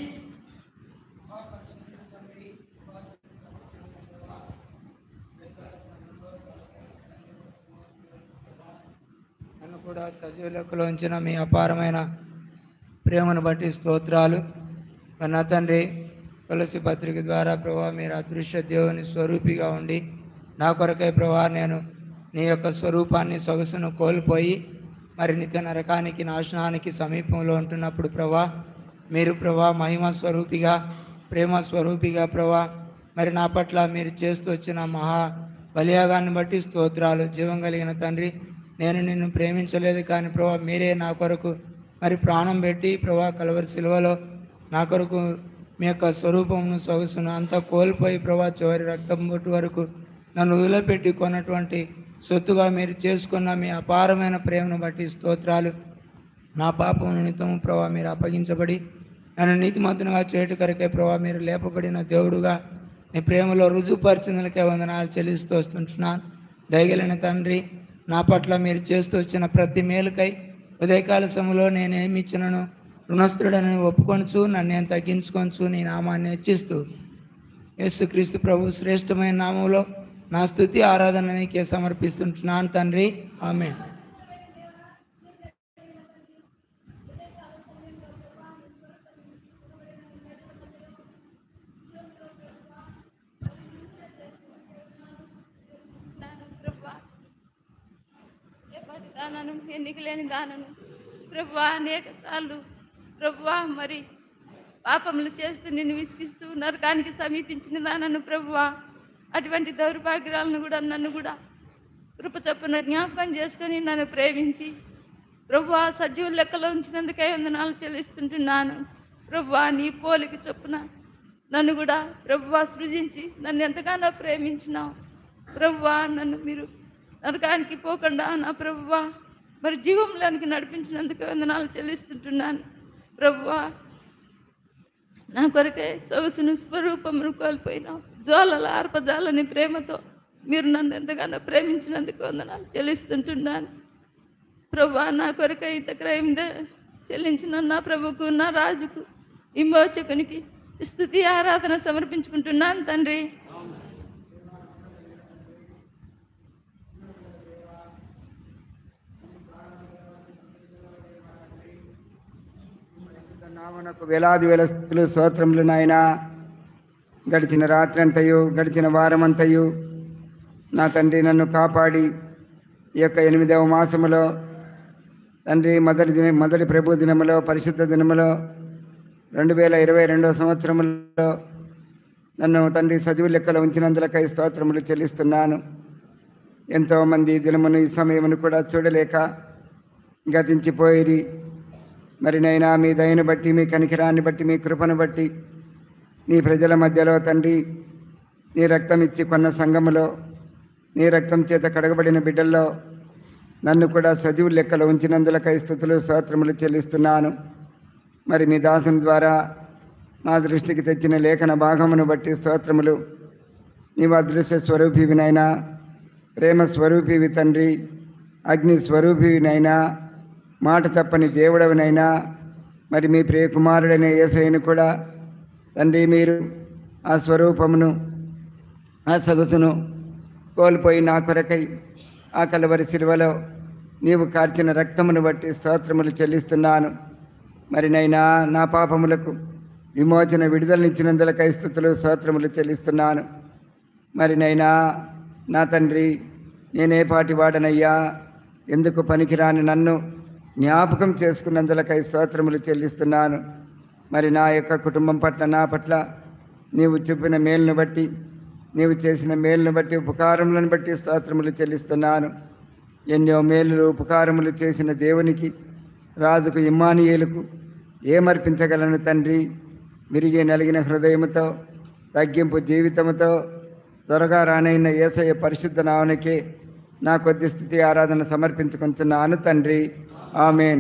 నన్ను కూడా సజీవ లెక్కలో ఉంచిన మీ అపారమైన ప్రేమను బట్టి స్తోత్రాలు మరి నా తండ్రి తులసి పత్రిక ద్వారా ప్రభా మీరు అదృశ్య దేవుని స్వరూపిగా ఉండి నా కొరకై ప్రభా నేను నీ యొక్క స్వరూపాన్ని సొగసును కోల్పోయి మరి నిత్య నరకానికి నాశనానికి సమీపంలో ఉంటున్నప్పుడు ప్రభా మీరు ప్రభా మహిమ స్వరూపిగా ప్రేమ స్వరూపిగా ప్రభా మరి నా పట్ల మీరు చేస్తూ వచ్చిన మహా బలియాగాన్ని బట్టి స్తోత్రాలు జీవం కలిగిన తండ్రి నేను నిన్ను ప్రేమించలేదు కానీ ప్రభా మీరే నా కొరకు మరి ప్రాణం పెట్టి ప్రభా కలవరి సిలువలో నా కొరకు మీ యొక్క స్వరూపమును సొగసును అంతా కోల్పోయి ప్రభా చివరి రక్తం బొట్టు వరకు నన్ను వదిలిపెట్టి కొన్నటువంటి సొత్తుగా మీరు చేసుకున్న మీ అపారమైన ప్రేమను బట్టి స్తోత్రాలు నా పాపం నిమిత్తము ప్రభా మీరు అప్పగించబడి నన్ను నీతిమంతునిగా చేయటు కరికే ప్రభా మీరు లేపబడిన దేవుడుగా నీ ప్రేమలో రుజువుపరిచినందుకే వందనాలు చెల్లిస్తూ వస్తుంటున్నాను దయగలిగిన తండ్రి నా పట్ల మీరు చేస్తూ వచ్చిన ప్రతి మేలుకై ఉదయకాల సమయంలో నేను ఏమి ఇచ్చినను రుణస్థుడని ఒప్పుకొనచ్చు నన్ను నేను తగ్గించుకొనచ్చు నీ నామాన్ని హెచ్చిస్తూ యేసుక్రీస్తు ప్రభు శ్రేష్టమైన నామంలో నా స్థుతి ఆరాధన నీకే సమర్పిస్తుంటున్నాను తండ్రి ఆమె ఎప్పటి దానను ఎన్నిక లేని దానను ప్రభువా అనేక సార్లు ప్రభువా మరి పాపములు చేస్తూ నిన్ను విసిగిస్తూ నరకానికి సమీపించిన దానను ప్రభువా అటువంటి దౌర్భాగ్యాలను కూడా నన్ను కూడా కృప చొప్పున జ్ఞాపకం చేసుకొని నన్ను ప్రేమించి ప్రభువా సజీవ లెక్కలో ఉంచినందుకై వందనాలు చెల్లిస్తుంటున్నాను ప్రభువా నీ పోలిక చొప్పున నన్ను కూడా ప్రభువా సృజించి నన్ను ఎంతగానో ప్రేమించినావు ప్రభువా నన్ను మీరు నరకానికి పోకుండా నా ప్రభువా మరి జీవంలోనికి నడిపించినందుకు వందనాలు చెల్లిస్తుంటున్నాను ప్రభువా నా కొరకే సొగసును స్వరూపమును కోల్పోయినావు జ్వాలల ఆర్పజాలని ప్రేమతో మీరు నన్ను ఎంతగానో ప్రేమించినందుకు వందనాలు చెల్లిస్తుంటున్నాను ప్రభా నా కొరకై ఇంత క్రయం చెల్లించిన నా ప్రభుకు నా రాజుకు విమోచకునికి స్థుతి ఆరాధన సమర్పించుకుంటున్నాను తండ్రి నామనకు వేలాది వేల స్థుతులు స్తోత్రములు నాయన గడిచిన రాత్రంతయు గడిచిన వారమంతయు నా తండ్రి నన్ను కాపాడి ఈ యొక్క ఎనిమిదవ మాసములో తండ్రి మొదటి దిన మొదటి ప్రభు దినములో పరిశుద్ధ దినములో రెండు వేల ఇరవై రెండవ సంవత్సరములో నన్ను తండ్రి సజీవు లెక్కలో ఉంచినందులకై స్తోత్రములు చెల్లిస్తున్నాను ఎంతోమంది దినమును ఈ సమయమును కూడా చూడలేక గతించిపోయి మరి నైనా మీ దయను బట్టి మీ కనికిరాన్ని బట్టి మీ కృపను బట్టి నీ ప్రజల మధ్యలో తండ్రి నీ రక్తం ఇచ్చి కొన్న సంఘములో నీ రక్తం చేత కడగబడిన బిడ్డల్లో నన్ను కూడా సజీవు లెక్కలో ఉంచినందులకై స్థుతులు స్తోత్రములు చెల్లిస్తున్నాను మరి మీ దాసుని ద్వారా నా దృష్టికి తెచ్చిన లేఖన భాగమును బట్టి స్తోత్రములు నీవు అదృశ్య స్వరూపివినైనా ప్రేమ స్వరూపివి తండ్రి అగ్ని స్వరూపివినైనా మాట తప్పని దేవుడవినైనా మరి మీ ప్రియ కుమారుడైన యేసయ్యను కూడా తండ్రి మీరు ఆ స్వరూపమును ఆ సొగసును కోల్పోయి నా కొరకై ఆ కలవరి శిలువలో నీవు కార్చిన రక్తమును బట్టి స్తోత్రములు చెల్లిస్తున్నాను మరి నైనా నా పాపములకు విమోచన విడుదలనిచ్చినందులకై స్థుతులు స్తోత్రములు చెల్లిస్తున్నాను మరి నైనా నా తండ్రి నేనే పాటి వాడనయ్యా ఎందుకు పనికిరాని నన్ను జ్ఞాపకం చేసుకున్నందులకై స్తోత్రములు చెల్లిస్తున్నాను మరి నా యొక్క కుటుంబం పట్ల నా పట్ల నీవు చెప్పిన మేలును బట్టి నీవు చేసిన మేలును బట్టి ఉపకారములను బట్టి స్తోత్రములు చెల్లిస్తున్నాను ఎన్నో మేలులు ఉపకారములు చేసిన దేవునికి రాజుకు ఇమ్మానియేలుకు ఏమర్పించగలను తండ్రి విరిగి నలిగిన హృదయముతో తగ్గింపు జీవితముతో త్వరగా రానైన ఏసయ్య పరిశుద్ధ నావనికే నా కొద్ది స్థితి ఆరాధన సమర్పించుకుంటున్నాను తండ్రి ఆమెన్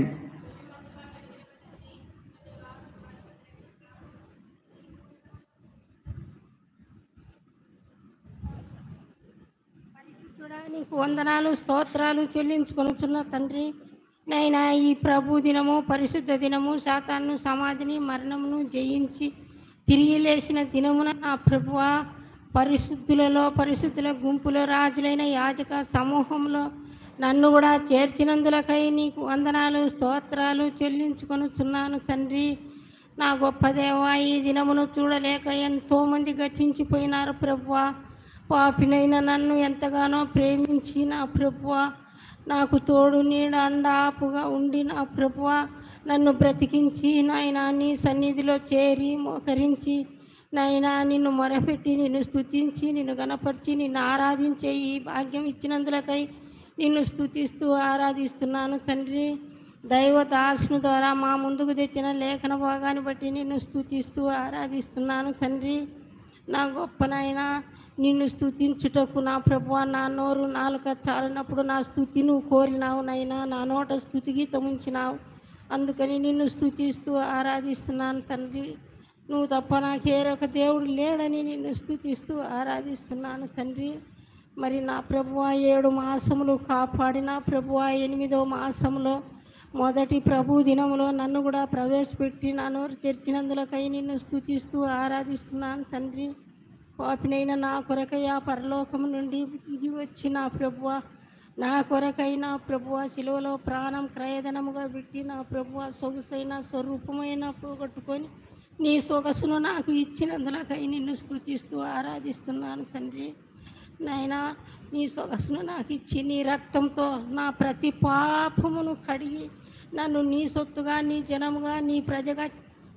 నీకు వందనాలు స్తోత్రాలు చెల్లించుకొనుచున్న తండ్రి నైనా ఈ ప్రభు దినము పరిశుద్ధ దినము శాతాన్ని సమాధిని మరణమును జయించి తిరిగి లేచిన దినమున నా ప్రభువా పరిశుద్ధులలో పరిశుద్ధుల గుంపులో రాజులైన యాజక సమూహంలో నన్ను కూడా చేర్చినందులకై నీకు వందనాలు స్తోత్రాలు చెల్లించుకొనుచున్నాను తండ్రి నా గొప్ప దేవా ఈ దినమును చూడలేక ఎంతో మంది గతించిపోయినారు ప్రభువా పాపినైన నన్ను ఎంతగానో ప్రేమించి నా ప్రభువా నాకు తోడు నీడ అండాపుగా ఉండి నా ప్రభువా నన్ను బ్రతికించి నాయన నీ సన్నిధిలో చేరి మోకరించి నాయనా నిన్ను మొరపెట్టి నిన్ను స్తుతించి నిన్ను గనపరిచి నిన్ను ఆరాధించే ఈ భాగ్యం ఇచ్చినందులకై నిన్ను స్తుతిస్తూ ఆరాధిస్తున్నాను తండ్రి దైవ దాసుని ద్వారా మా ముందుకు తెచ్చిన లేఖన భాగాన్ని బట్టి నిన్ను స్తుతిస్తూ ఆరాధిస్తున్నాను తండ్రి నా గొప్ప నాయన నిన్ను స్తుతించుటకు నా ప్రభు నా నోరు నాలుక చాలినప్పుడు నా స్థుతి నువ్వు కోరినావు నైనా నా నోట స్థుతి గీతం ఉంచినావు అందుకని నిన్ను స్తుతిస్తూ ఆరాధిస్తున్నాను తండ్రి నువ్వు తప్ప నాకేరొక దేవుడు లేడని నిన్ను స్తుతిస్తూ ఆరాధిస్తున్నాను తండ్రి మరి నా ప్రభువా ఏడు మాసములు కాపాడిన ప్రభువా ఎనిమిదో మాసములో మొదటి ప్రభు దినములో నన్ను కూడా ప్రవేశపెట్టి నా నోరు తెరిచినందులకై నిన్ను స్తుతిస్తూ ఆరాధిస్తున్నాను తండ్రి పాపినైన నా కొరకై ఆ పరలోకము నుండి దిగి వచ్చి నా ప్రభువ నా కొరకై నా ప్రభువ శిలువలో ప్రాణం క్రయధనముగా పెట్టి నా ప్రభువ సొగసైన స్వరూపమైన పోగొట్టుకొని నీ సొగసును నాకు ఇచ్చినందులకై నిన్ను స్తుతిస్తూ ఆరాధిస్తున్నాను తండ్రి నాయనా నీ సొగసును నాకు ఇచ్చి నీ రక్తంతో నా ప్రతి పాపమును కడిగి నన్ను నీ సొత్తుగా నీ జనముగా నీ ప్రజగా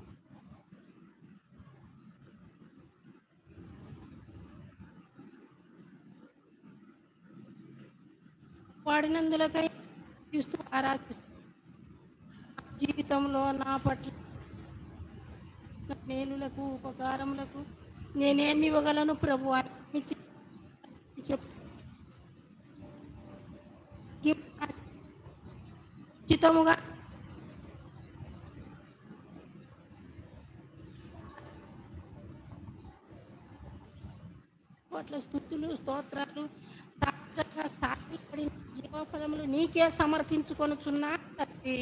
వాడినందులకై ఇస్తూ ఆరాధిస్తూ జీవితంలో నా పట్ల మేలులకు ఉపకారములకు నేనేమి ఇవ్వగలను ప్రభు ఉచితముగా కోట్ల స్థుతులు స్తోత్రాలు సాక్షంగా సాగిపడిన జీవపదములు నీకే సమర్పించుకొనుచున్నా తండ్రి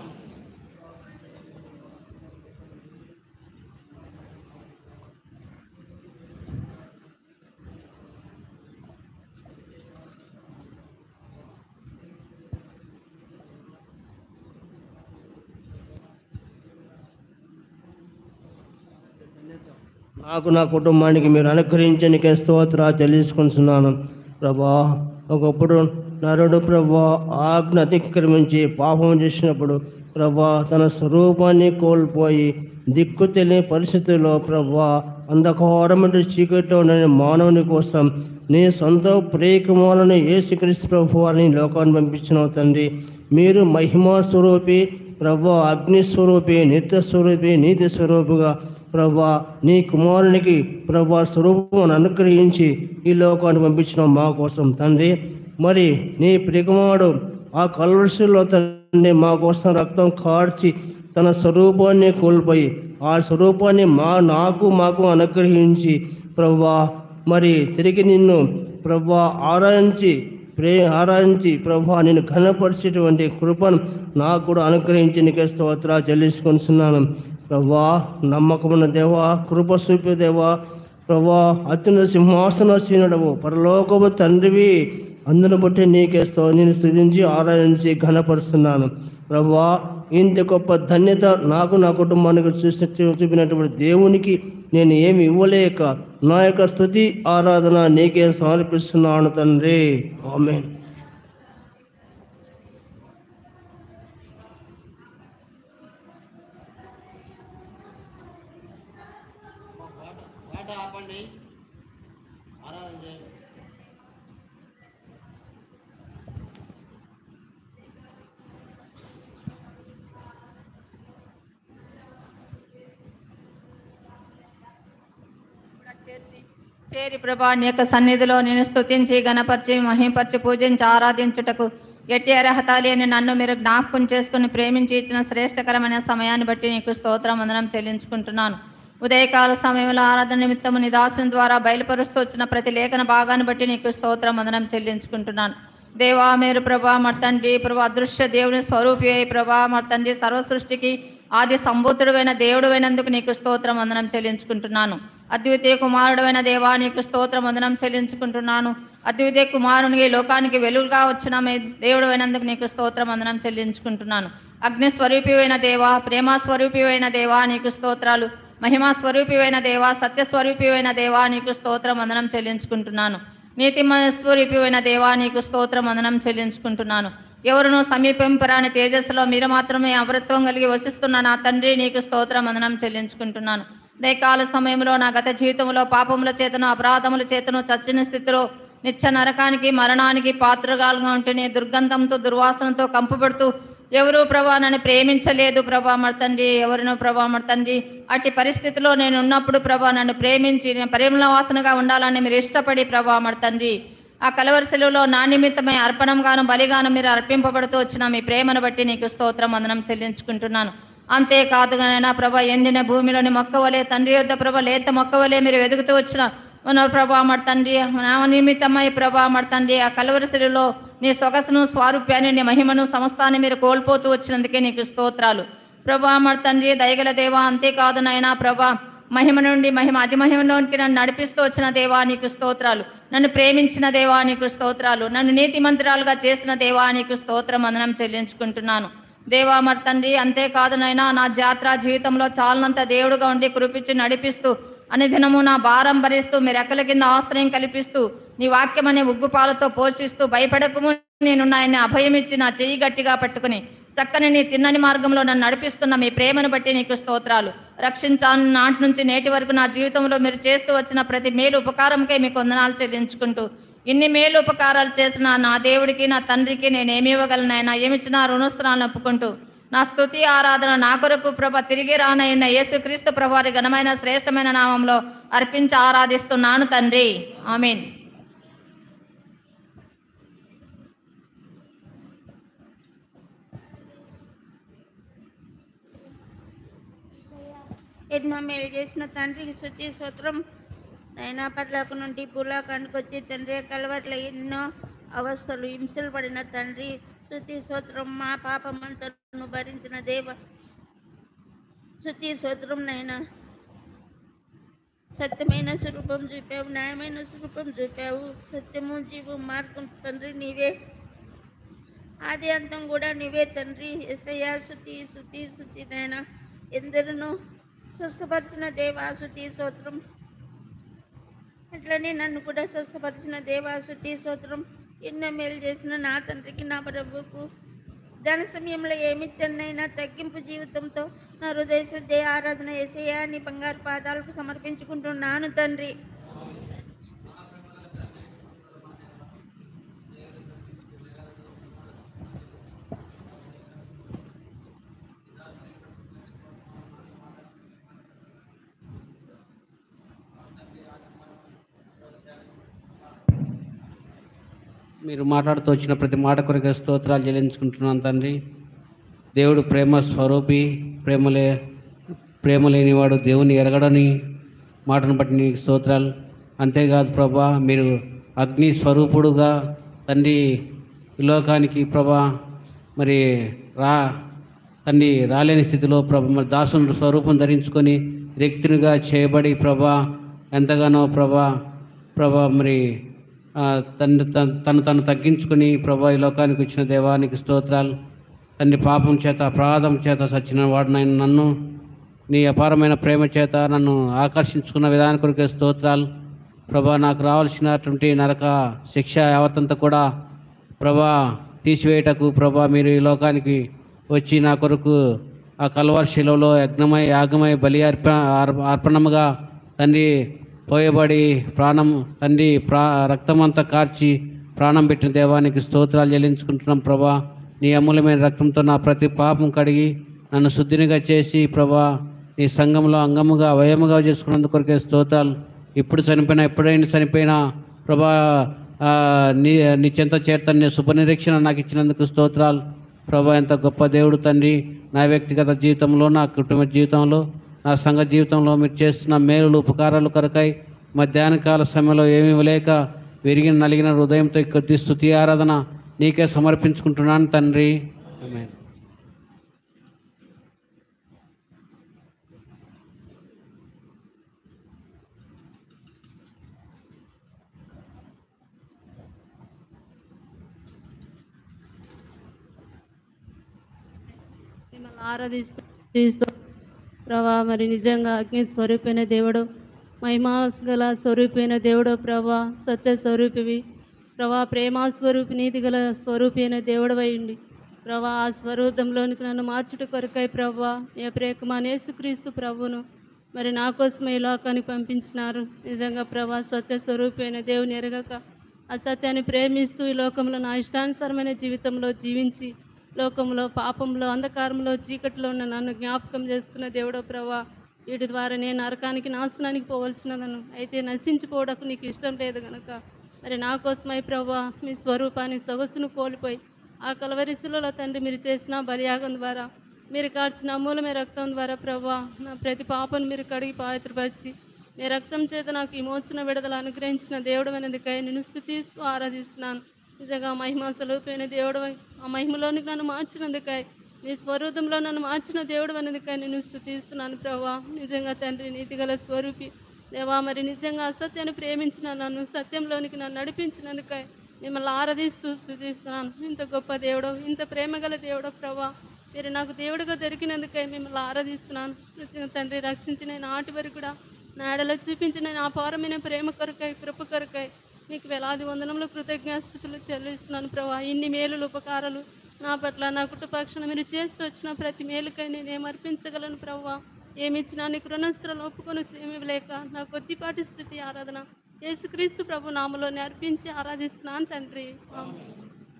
నాకు నా కుటుంబానికి మీరు అనుగ్రహించనికే స్తోత్ర చెల్లించుకుంటున్నాను ప్రభా ఒకప్పుడు నరుడు ప్రభా ఆజ్ఞ అతిక్రమించి పాపం చేసినప్పుడు ప్రభా తన స్వరూపాన్ని కోల్పోయి దిక్కు తెలియని పరిస్థితుల్లో ప్రభా అంధకారమైన చీకట్లో ఉన్న మానవుని కోసం నీ సొంత ప్రేకుమాలను యేసుక్రీస్తు ప్రభు అని లోకాన్ని పంపించిన తండ్రి మీరు మహిమా స్వరూపి ప్రభా అగ్ని స్వరూపి నిత్య స్వరూపి నీతి స్వరూపుగా ప్రభా నీ కుమారునికి ప్రభా స్వరూపమును అనుగ్రహించి ఈ లోకాన్ని పంపించిన మా కోసం తండ్రి మరి నీ ప్రికుమారుడు ఆ కల్వరిలో తండ్రి మా కోసం రక్తం కార్చి తన స్వరూపాన్ని కోల్పోయి ఆ స్వరూపాన్ని మా నాకు మాకు అనుగ్రహించి ప్రభా మరి తిరిగి నిన్ను ప్రభా ఆరాధించి ప్రే ఆరాధించి ప్రభా నేను ఘనపరిచేటువంటి కృపను నాకు కూడా అనుగ్రహించి నీకే స్తోత్ర చెల్లించుకొనిస్తున్నాను ప్రభా నమ్మకమున్న దేవా కృప చూపే దేవా ప్రభా అత్యున్న సింహాసనసీనుడవు పరలోకపు తండ్రివి అందును బట్టి నీకే స్తో నేను స్థుతించి ఆరాధించి ఘనపరుస్తున్నాను ప్రభా ఇంత గొప్ప ధన్యత నాకు నా కుటుంబానికి చూసి చూపినటువంటి దేవునికి నేను ఏమి ఇవ్వలేక నా యొక్క స్థుతి ఆరాధన నీకే సమర్పిస్తున్నాను తండ్రి ఆమెన్ చేరి ప్రభా నీ యొక్క సన్నిధిలో నేను స్తుతించి గణపరిచి మహింపరిచి పూజించి ఆరాధించుటకు ఎట్టి అర్హత లేని నన్ను మీరు జ్ఞాపకం చేసుకుని ప్రేమించి ఇచ్చిన శ్రేష్టకరమైన సమయాన్ని బట్టి నీకు స్తోత్రం వందనం చెల్లించుకుంటున్నాను ఉదయకాల సమయంలో ఆరాధన నిమిత్తము నీ దాసుని ద్వారా బయలుపరుస్తూ వచ్చిన ప్రతి లేఖన భాగాన్ని బట్టి నీకు స్తోత్రం వందనం చెల్లించుకుంటున్నాను దేవా మీరు ప్రభా మర్తండి ప్రభా అదృశ్య దేవుని స్వరూపి అయి ప్రభా మర్తండి సర్వ సృష్టికి ఆది సంభూతుడువైన దేవుడువైనందుకు నీకు స్తోత్రం వందనం చెల్లించుకుంటున్నాను అద్వితీయ కుమారుడైన దేవా నీకు స్తోత్రం వందనం చెల్లించుకుంటున్నాను అద్వితీయ కుమారునికి ఈ లోకానికి వెలుగుగా వచ్చిన మీ దేవుడువైనందుకు నీకు స్తోత్రం వందనం చెల్లించుకుంటున్నాను అగ్ని స్వరూపివైన దేవా ప్రేమ స్వరూపివైన దేవా నీకు స్తోత్రాలు మహిమా స్వరూపివైన దేవా సత్య స్వరూపివైన దేవా నీకు స్తోత్రం వందనం చెల్లించుకుంటున్నాను నీతి స్వరూపివైన దేవా నీకు స్తోత్రం వందనం చెల్లించుకుంటున్నాను ఎవరును సమీపింపరాని తేజస్సులో మీరు మాత్రమే అమరత్వం కలిగి వసిస్తున్న నా తండ్రి నీకు స్తోత్రం వందనం చెల్లించుకుంటున్నాను దయకాల సమయంలో నా గత జీవితంలో పాపముల చేతను అపరాధముల చేతను చచ్చిన స్థితిలో నిత్య నరకానికి మరణానికి పాత్రగాలుగా ఉంటేనే దుర్గంధంతో దుర్వాసనతో కంపుపెడుతూ ఎవరు ప్రభా నన్ను ప్రేమించలేదు ప్రభా మర్తండి ఎవరినో ప్రభా మర్తండి అట్టి పరిస్థితిలో నేను ఉన్నప్పుడు ప్రభా నన్ను ప్రేమించి నేను పరిమళ వాసనగా ఉండాలని మీరు ఇష్టపడి ప్రభా మర్తండి ఆ కలవరిశిలో నా నిమిత్తమై అర్పణంగాను బలిగాను మీరు అర్పింపబడుతూ వచ్చిన మీ ప్రేమను బట్టి నీకు స్తోత్రం వందనం చెల్లించుకుంటున్నాను అంతేకాదుగానైనా ప్రభ ఎండిన భూమిలోని మొక్కవలే తండ్రి యొద్ద ప్రభ లేత మొక్కవలే మీరు వెతుకుతూ వచ్చిన మన ప్రభా మడ తండ్రి నా నిమిత్తమై ప్రభా మడ తండ్రి ఆ కలవరిశిలో నీ సొగసును స్వారూప్యాన్ని నీ మహిమను సమస్తాన్ని మీరు కోల్పోతూ వచ్చినందుకే నీకు స్తోత్రాలు ప్రభా మడ తండ్రి దయగల దేవా అంతేకాదు నాయనా ప్రభా మహిమ నుండి మహిమ అతి మహిమలోనికి నన్ను నడిపిస్తూ వచ్చిన దేవా నీకు స్తోత్రాలు నన్ను ప్రేమించిన దేవా నీకు స్తోత్రాలు నన్ను నీతిమంతురాలుగా చేసిన దేవా నీకు స్తోత్రం వందనం చెల్లించుకుంటున్నాను దేవా మరి తండ్రి అంతేకాదు నైనా నా జాత్ర జీవితంలో చాలనంత దేవుడుగా ఉండి కురిపించి నడిపిస్తూ అనుదినము నా భారం భరిస్తూ మీ రెక్కల కింద ఆశ్రయం కల్పిస్తూ నీ వాక్యం అనే ఉగ్గుపాలతో పోషిస్తూ భయపడకము నేను నాయన్ని అభయం ఇచ్చి నా చెయ్యి గట్టిగా పట్టుకుని చక్కని నీ తిన్నని మార్గంలో నన్ను నడిపిస్తున్న మీ ప్రేమను బట్టి నీకు స్తోత్రాలు రక్షించాను నాటి నుంచి నేటి వరకు నా జీవితంలో మీరు చేస్తూ వచ్చిన ప్రతి మేలు ఉపకారంకే మీకు వందనాలు చెల్లించుకుంటూ ఇన్ని మేలు ఉపకారాలు చేసిన నా దేవుడికి నా తండ్రికి నేను ఏమి ఇవ్వగలనైనా ఏమిచ్చినా రుణస్త్రాలను ఒప్పుకుంటూ నా స్తుతి ఆరాధన నా కొరకు ప్రభ తిరిగి రానయ్యున్న యేసుక్రీస్తు ప్రభారి ఘనమైన శ్రేష్టమైన నామంలో అర్పించి ఆరాధిస్తున్నాను తండ్రి ఆమెన్ ఎన్నో మేలు చేసిన తండ్రికి శుద్ధి సూత్రం నైనా పర్లకు నుండి భూలోకానికి వచ్చి తండ్రి కలవట్ల ఎన్నో అవస్థలు హింసలు పడిన తండ్రి శుద్ధి సూత్రం మా పాపమంతను భరించిన దేవ శుద్ధి సూత్రం నైనా సత్యమైన స్వరూపం చూపావు న్యాయమైన స్వరూపం చూపావు సత్యము జీవు మార్గం తండ్రి నీవే ఆది అంతం కూడా నీవే తండ్రి ఎస్ఐయా శుద్ధి శుద్ధి శుద్ధి నైనా ఎందరినో స్వస్థపరిచిన దేవాశుద్ధి స్తోత్రం అట్లనే నన్ను కూడా స్వస్థపరిచిన దేవాశుద్ధి స్తోత్రం ఎన్నో మేలు చేసిన నా తండ్రికి నా ప్రభువుకు ధన సమయంలో ఏమిచ్చన్నైనా తగ్గింపు జీవితంతో నా హృదయ శుద్ధి ఆరాధన ఏసయ్యా నీ బంగారు పాదాలకు సమర్పించుకుంటున్నాను తండ్రి మీరు మాట్లాడుతూ వచ్చిన ప్రతి మాట కొరకు స్తోత్రాలు చెల్లించుకుంటున్నాను తండ్రి దేవుడు ప్రేమ స్వరూపి ప్రేమలే ప్రేమ లేనివాడు దేవుని ఎరగడని మాటను బట్టి నీకు స్తోత్రాలు అంతేకాదు ప్రభా మీరు అగ్ని స్వరూపుడుగా తండ్రి ఈ లోకానికి ప్రభా మరి రా తండ్రి రాలేని స్థితిలో ప్రభ మరి దాసుని స్వరూపం ధరించుకొని వ్యక్తినిగా చేయబడి ప్రభా ఎంతగానో ప్రభా ప్రభా మరి ఆ, తను తను తను తను తగ్గించుకొని ప్రభా ఈ లోకానికి వచ్చిన దేవానికి స్తోత్రాలు తండ్రి పాపం చేత అపరాధం చేత సచ్చిన వాడినైన నన్ను నీ అపారమైన ప్రేమ చేత నన్ను ఆకర్షించుకున్న విధానం కొరకే స్తోత్రాలు ప్రభా నాకు రావాల్సినటువంటి నరక శిక్ష యావత్తంతా కూడా ప్రభా తీసివేయటకు ప్రభా మీరు ఈ లోకానికి వచ్చి నా కొరకు ఆ కల్వర్ శిలలో యజ్ఞమై యాగమై బలి అర్ప అర్ప- అర్పణముగా తండ్రి పోయబడి ప్రాణం తండ్రి ప్రా రక్తమంతా కార్చి ప్రాణం పెట్టిన దేవానికి స్తోత్రాలు చెల్లించుకుంటున్నాం ప్రభా నీ అమూల్యమైన రక్తంతో నా ప్రతి పాపం కడిగి నన్ను శుద్ధినిగా చేసి ప్రభా నీ సంఘంలో అంగముగా అవయముగా చేసుకున్నందుకు కొరకే స్తోత్రాలు ఇప్పుడు చనిపోయినా ఎప్పుడైనా చనిపోయినా ప్రభా ఆ, నీ నీ చెంత చేరుతాను నీ శుభనిరీక్షణ నాకు ఇచ్చినందుకు స్తోత్రాలు ప్రభా ఎంత గొప్ప దేవుడు తండ్రి నా వ్యక్తిగత జీవితంలో నా కుటుంబ జీవితంలో నా సంఘ జీవితంలో మీరు చేస్తున్న మేలులు ఉపకారాలు కొరకై మధ్యాహ్న కాల సమయంలో ఏమీ లేక విరిగిన నలిగిన హృదయంతో ఈ కొద్ది స్థుతి ఆరాధన నీకే సమర్పించుకుంటున్నాను తండ్రి ఆమేన్ మిమ్మల్ని ఆరాధిస్తూ స్తుతిస్తూ ప్రభా మరి నిజంగా అగ్ని స్వరూపైన దేవుడు మహిమా గల స్వరూపైన దేవుడు ప్రభా సత్య స్వరూపివి ప్రభా ప్రేమా స్వరూపి నీతి గల స్వరూపైన దేవుడు అయ్యండి ప్రభా ఆ స్వరూపంలోనికి నన్ను మార్చుట కొరకై ప్రభా మీ ప్రేకమానేసుక్రీస్తు ప్రభును మరి నా కోసం ఈ లోకానికి పంపించినారు నిజంగా ప్రభా సత్య స్వరూపైన దేవుని ఎరగక ఆ సత్యాన్ని ప్రేమిస్తూ ఈ లోకంలో నా ఇష్టానుసారమైన జీవితంలో జీవించి లోకంలో పాపంలో అంధకారంలో చీకటిలో ఉన్న నన్ను జ్ఞాపకం చేసుకున్న దేవుడో ప్రభా వీటి ద్వారా నేను నరకానికి నాశనానికి పోవలసినదను అయితే నశించిపోవడానికి నీకు ఇష్టం లేదు గనక మరి నా కోసమై ప్రభా మీ స్వరూపాన్ని సొగసును కోల్పోయి ఆ కలవరిశిలలో తండ్రి మీరు చేసిన బలియాగం ద్వారా మీరు కార్చిన అమూలమే రక్తం ద్వారా ప్రభా నా ప్రతి పాపను మీరు కడిగి పాత్రపరిచి మీ రక్తం చేత నాకు విమోచన విడుదల అనుగ్రహించిన దేవుడు అనేందుకై నేను స్థుతిస్తూ ఆరాధిస్తున్నాను నిజంగా మహిమ స్వరూపైన దేవుడు ఆ మహిమలోనికి నన్ను మార్చినందుకై మీ స్వరూపంలో నన్ను మార్చిన దేవుడు అనేందుకై నేను స్థుతిస్తున్నాను ప్రభా నిజంగా తండ్రి నీతిగల స్వరూపి దేవా మరి నిజంగా అసత్యాన్ని ప్రేమించిన నన్ను సత్యంలోనికి నన్ను నడిపించినందుకై మిమ్మల్ని ఆరాధిస్తూ స్థుతిస్తున్నాను ఇంత గొప్ప దేవుడు ఇంత ప్రేమగల దేవుడు ప్రభా మీరు నాకు దేవుడిగా దొరికినందుకై మిమ్మల్ని ఆరాధిస్తున్నాను నిజంగా తండ్రి రక్షించిన నాటి వరకు కూడా నాడలో చూపించిన నా అపారమైన ప్రేమ కొరకై కృప కొరకై నీకు వేలాది వందనములు కృతజ్ఞాస్థుతులు చెల్లిస్తున్నాను ప్రభా ఇన్ని మేలులు ఉపకారాలు నా పట్ల నా కుటుంబపక్షాన మీరు చేస్తూ వచ్చిన ప్రతి మేలుకై నేను ఏం అర్పించగలను ప్రభా ఏమిచ్చినా నీకు రుణస్త్రాలు ఒప్పుకొని ఏమి లేక నా కొద్దిపాటి స్థితి ఆరాధన యేసుక్రీస్తు ప్రభు నామలోని అర్పించి ఆరాధిస్తున్నాను తండ్రి ఆమేన్.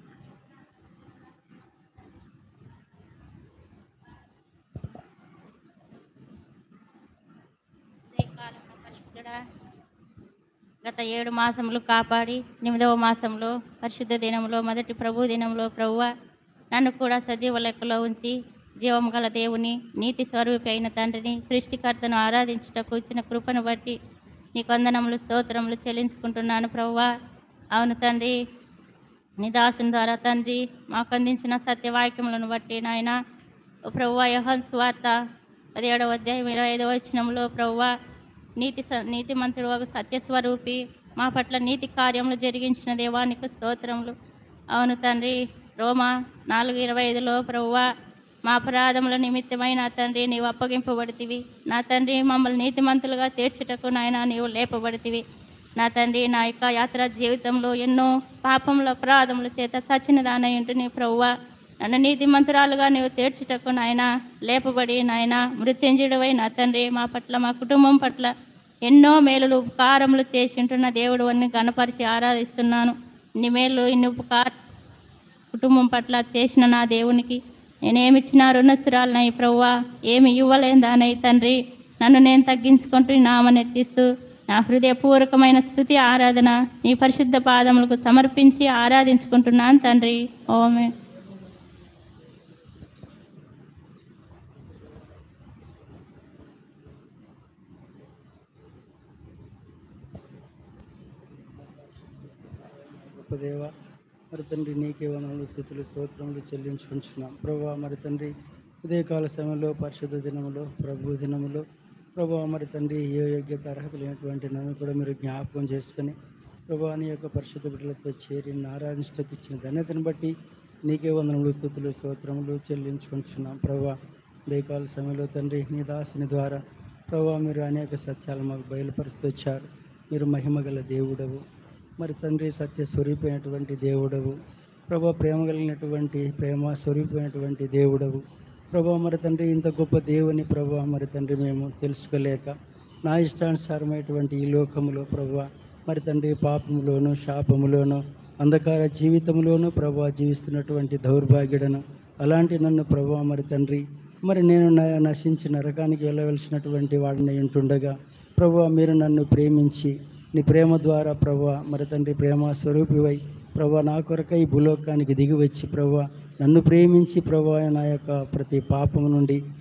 పరిశుద్ధుడా గత ఏడు మాసములు కాపాడి ఎనిమిదవ మాసంలో పరిశుద్ధ దినంలో మొదటి ప్రభు దినంలో ప్రభువ నన్ను కూడా సజీవ లెక్కలో ఉంచి జీవం గల దేవుని నీతి స్వరూపి అయిన తండ్రిని సృష్టికర్తను ఆరాధించుటకు ఇచ్చిన కృపను బట్టి నీ కొందనములు స్తోత్రములు చెల్లించుకుంటున్నాను ప్రభువా అవును తండ్రి నీ దాసుని ద్వారా తండ్రి మాకు అందించిన సత్యవాక్యములను బట్టి నాయన ఓ ప్రభువా యోహాన్ సువార్త పదిహేడవ అధ్యాయం ఇరవై ఐదవ వచనంలో ప్రభువా నీతి స నీతిమంతుడు ఒక సత్యస్వరూపి మా పట్ల నీతి కార్యములు జరిగించిన దేవానికి స్తోత్రములు అవును తండ్రి రోమా నాలుగు ఇరవై ఐదులో ప్రభువా మా అపరాధముల నిమిత్తమై నా తండ్రి నీవు అప్పగింపబడితివి నా తండ్రి మమ్మల్ని నీతిమంతులుగా తీర్చుటకు నాయన నీవు లేపబడితివి నా తండ్రి నా యొక్క యాత్ర జీవితంలో ఎన్నో పాపముల అపరాధముల చేత చచ్చిన దానై ఉంటుని ప్రభువా నన్ను నీతిమంతురాలుగా నీవు తీర్చుటకు నాయన లేపబడి నాయన మృత్యుంజుడువై నా తండ్రి మా పట్ల మా కుటుంబం పట్ల ఎన్నో మేలులు ఉపకారములు చేసి ఉంటున్న దేవుడు అన్ని గణపరిచి ఆరాధిస్తున్నాను ఇన్ని మేలు ఇన్ని ఉపకార కుటుంబం పట్ల చేసిన నా దేవునికి నేనేమిచ్చినా రుణస్థురాలనై ప్రవ్వా ఏమి ఇవ్వలేదానై తండ్రి నన్ను నేను తగ్గించుకుంటూ నామనెత్తిస్తూ నా హృదయపూర్వకమైన స్థుతి ఆరాధన నీ పరిశుద్ధ పాదములకు సమర్పించి ఆరాధించుకుంటున్నాను తండ్రి ఓమే గొప్ప దేవ మరి తండ్రి నీకే వందనలు స్థితులు స్తోత్రములు చెల్లించుకుంటున్నాం ప్రభా మరి తండ్రి ఉదయకాల సమయంలో పరిశుద్ధ దినములో ప్రభు దినములో ప్రభా మరి తండ్రి ఏ యోగ్యత అర్హత లేనటువంటి నన్ను కూడా మీరు జ్ఞాపకం చేసుకొని ప్రభా నీ యొక్క పరిశుద్ధ బిడ్డలతో చేరి నిన్ను ఆరాధించటకు ఇచ్చిన ధన్యతను బట్టి నీకే వందనములు స్థుతులు స్తోత్రములు చెల్లించుకుంటున్నాం ప్రభా ఉదయకాల సమయంలో తండ్రి నీ దాసుని ద్వారా ప్రభా మీరు అనేక సత్యాలు మాకు బయలుపరుస్తూ వచ్చారు మీరు మహిమగల దేవుడవు మరి తండ్రి సత్య స్వరూపమైనటువంటి దేవుడవు ప్రభా ప్రేమ కలిగినటువంటి ప్రేమ స్వరూపమైనటువంటి దేవుడవు ప్రభా మరి తండ్రి ఇంత గొప్ప దేవుని ప్రభా మరి తండ్రి మేము తెలుసుకోలేక నా ఇష్టానుసారమైనటువంటి ఈ లోకములో ప్రభా మరి తండ్రి పాపములోను శాపములోను అంధకార జీవితంలోనూ ప్రభా జీవిస్తున్నటువంటి దౌర్భాగ్యుడను అలాంటి నన్ను ప్రభా మరి తండ్రి మరి నేను న- నశించి నరకానికి వెళ్ళవలసినటువంటి వాడిని ఉంటుండగా ప్రభా మీరు నన్ను ప్రేమించి నీ ప్రేమ ద్వారా ప్రభా మరి తండ్రి ప్రేమ స్వరూపివై ప్రభా నా కొరకై భూలోకానికి దిగి వచ్చి ప్రభా నన్ను ప్రేమించి ప్రభా నా యొక్క ప్రతి పాపము నుండి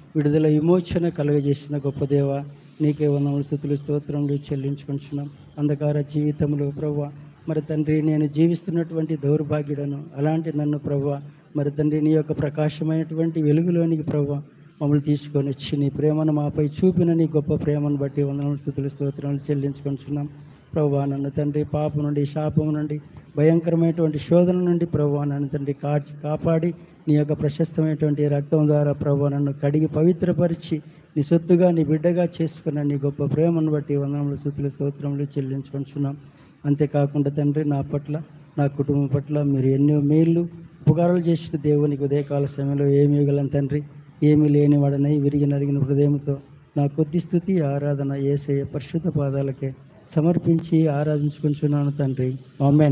విడుదల విమోచన కలుగజేసిన గొప్ప దేవ నీకే వందములు స్థుతులు స్తోత్రములు చెల్లించుకుంటున్నాం అంధకార జీవితంలో ప్రభు మరి తండ్రి నేను జీవిస్తున్నటువంటి దౌర్భాగ్యుడను అలాంటి నన్ను ప్రభు మరి తండ్రి నీ యొక్క ప్రకాశమైనటువంటి వెలుగులోనికి ప్రభు మమ్మల్ని తీసుకొని వచ్చి నీ ప్రేమను మాపై చూపిన నీ గొప్ప ప్రేమను బట్టి వందనములు స్థుతులు స్తోత్రములు చెల్లించుకుంటున్నాం ప్రభు నన్ను తండ్రి పాపం నుండి శాపం నుండి భయంకరమైనటువంటి శోధన నుండి ప్రభు నన్ను తండ్రి కాచి కాపాడి నీ యొక్క ప్రశస్తమైనటువంటి రక్తం ద్వారా ప్రభు నన్ను కడిగి పవిత్రపరిచి నీ సొత్తుగా నీ బిడ్డగా చేసుకున్న నీ గొప్ప ప్రేమను బట్టి వందనములు స్థుతులు స్తోత్రములు చెల్లించుకుంటున్నాం అంతేకాకుండా తండ్రి నా పట్ల నా కుటుంబం పట్ల మీరు ఎన్నో మేళ్ళు ఉపకారాలు చేసిన దేవునికి ఉదయకాల సమయంలో ఏమి ఇవ్వగలను తండ్రి ఏమీ లేని వాడనై విరిగి నలిగిన హృదయంతో నా కొద్ది స్థుతి ఆరాధన ఏసయ్య పరిశుద్ధ పాదాలకే సమర్పించి ఆరాధించుకుంటున్నాను తండ్రి ఆమెన్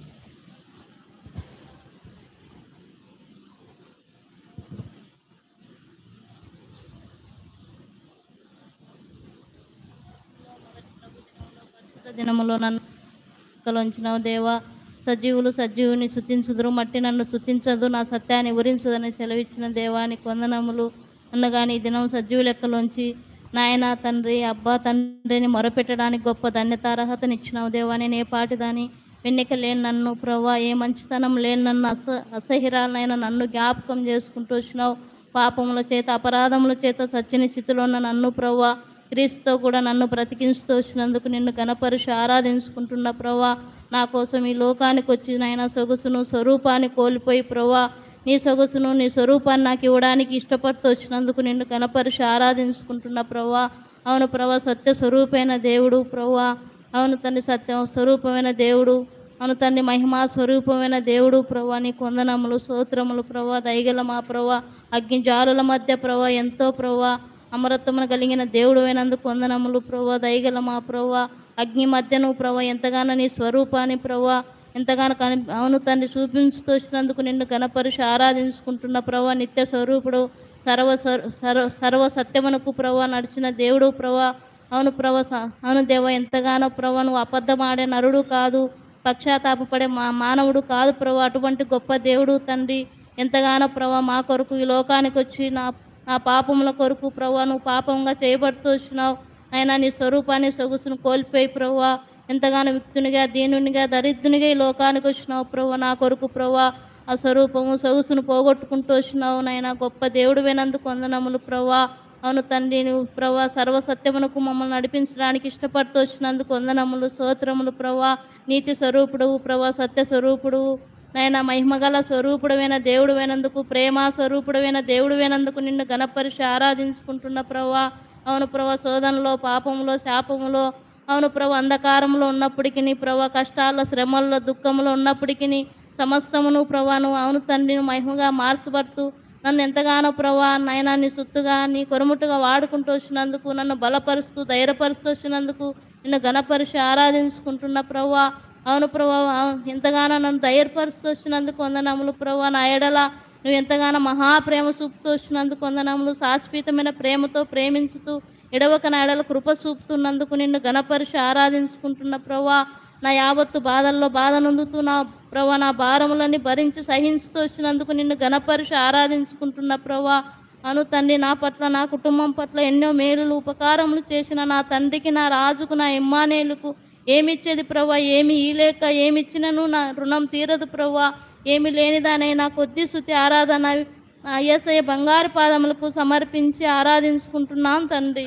దినములో నన్ను కలంచినావు దేవా సజీవులు సజీవుని శుతించుదురు మట్టి నన్ను శుతించదు నా సత్యాన్ని వివరించదని సెలవిచ్చిన దేవానికి వందనములు అనగాని ఈ దినం సజీవు లెక్కలోంచి నాయన తండ్రి అబ్బా తండ్రిని మొరపెట్టడానికి గొప్ప ధన్యత అర్హతనిచ్చినావు దేవా నేను ఏ పాటిదాని వెన్నెక లేని నన్ను ప్రవ్వా ఏ మంచితనం లేని నన్ను అస అసహిరాలనైనా నన్ను జ్ఞాపకం చేసుకుంటూ వచ్చినావు పాపముల చేత అపరాధముల చేత సచ్చిన స్థితిలో ఉన్న నన్ను ప్రవ్వా క్రీస్తుతో కూడా నన్ను బ్రతికించుతూ వచ్చినందుకు నిన్ను గణపరిచి ఆరాధించుకుంటున్న ప్రవ్వా నా కోసం ఈ లోకానికి వచ్చి నాయన సొగసును స్వరూపాన్ని కోల్పోయి ప్రవ్వా నీ సొగసును నీ స్వరూపాన్ని నాకు ఇవ్వడానికి ఇష్టపడుతూ వచ్చినందుకు నిన్ను గణపరిచి ఆరాధించుకుంటున్న ప్రవ్వా అవును ప్రభా సత్య స్వరూపైన దేవుడు ప్రవ్వా అవును తండ్రి సత్య స్వరూపమైన దేవుడు అవును తండ్రి మహిమా స్వరూపమైన దేవుడు ప్రభా నీ కొందనములు స్తోత్రములు ప్రభా దయగల మా ప్రభా అగ్ని జారుల మధ్య ప్రభా ఎంతో ప్రభా అమరత్వమును కలిగిన దేవుడు అయినందుకు వందనములు ప్రభా దయగల మా ప్రభా అగ్ని మధ్యను ప్రభా ఎంతగానో నీ స్వరూపాన్ని ప్రభా ఎంతగానో కని అవును తండ్రి చూపించుతూ వచ్చినందుకు నిన్ను గణపరిచి ఆరాధించుకుంటున్న ప్రభా నిత్య స్వరూపుడు సర్వ స్వర- సర్వ సర్వ సత్యమునకు ప్రభా నడిచిన దేవుడు ప్రభా అవును ప్రభా స- అవును దేవ ఎంతగానో ప్రభా నువ్వు అబద్ధమాడే నరుడు కాదు పశ్చాత్తాపపడే మా మానవుడు కాదు ప్రభా అటువంటి గొప్ప దేవుడు తండ్రి ఎంతగానో ప్రభా మా కొరకు ఈ లోకానికి వచ్చి నా నా పాపముల కొరకు ప్రభా నువ్వు పాపంగా చేయబడుతూ వచ్చినావు అయినా నీ స్వరూపాన్ని సొగుసును కోల్పోయి ప్రభా ఎంతగానో విక్తునిగా దీనునిగా దరిద్రునిగా ఈ లోకానికి వచ్చినావు ప్రభా నా కొరకు ప్రభా ఆ స్వరూపము సొగుసును పోగొట్టుకుంటూ వచ్చినావు నాయన గొప్ప దేవుడు వినందుకు వందనములు ప్రభా అవును తండ్రి నువ్వు ప్రభా సర్వసత్యమునకు మమ్మల్ని నడిపించడానికి ఇష్టపడుతూ వచ్చినందుకు వందనములు స్తోత్రములు ప్రభా నీతి స్వరూపుడు ప్రభా సత్య స్వరూపుడు నాయన మహిమగల స్వరూపుడమైన దేవుడువైనందుకు ప్రేమ స్వరూపుడమైన దేవుడువైనందుకు నిన్ను గణపరిచి ఆరాధించుకుంటున్న ప్రభా అవును ప్రభా శోధనలో పాపములో శాపములో అవును ప్రభా అంధకారంలో ఉన్నప్పటికీ నీ ప్రభా కష్టాల్లో శ్రమల్లో దుఃఖంలో ఉన్నప్పటికీ సమస్తమును ప్రభా నువ్వు అవును తండ్రిని మహిమగా మార్చబడుతూ నన్ను ఎంతగానో ప్రభా నాయనా నీ సొత్తుగా నీ కొరముట్టుగా వాడుకుంటూ వచ్చినందుకు నన్ను బలపరుస్తూ ధైర్యపరుస్తూ వచ్చినందుకు నిన్ను గణపరిచి ఆరాధించుకుంటున్న ప్రభా అవును ప్రభా అవును, ఎంతగానో నన్ను ధైర్యపరుస్తూ వచ్చినందుకు వందనములు ప్రభా నా ఎడల నువ్వు ఎంతగానో మహాప్రేమ చూపుతూ వచ్చినందుకు వందనములు శాశ్వతమైన ప్రేమతో ప్రేమించుతూ ఎడవక నా ఎడల కృప చూపుతున్నందుకు నిన్ను గణపరిచి ఆరాధించుకుంటున్న ప్రభా నా యావత్తు బాధల్లో బాధ నొందుతూ నా ప్రభా నా భారములన్నీ భరించి సహించుతూ వచ్చినందుకు నిన్ను గణపరిచి ఆరాధించుకుంటున్న ప్రభా అను తండ్రి నా పట్ల నా కుటుంబం పట్ల ఎన్నో మేలులు ఉపకారములు చేసిన నా తండ్రికి నా రాజుకు నా ఇమ్మానేలుకు ఏమిచ్చేది ప్రభా ఏమి ఈలేక ఏమిచ్చినను నా రుణం తీరదు ప్రభా ఏమి లేనిదానై నా కొద్ది శుతి ఆరాధన నా ఏసయ్య బంగారు పాదములకు సమర్పించి ఆరాధించుకుంటున్నాను తండ్రి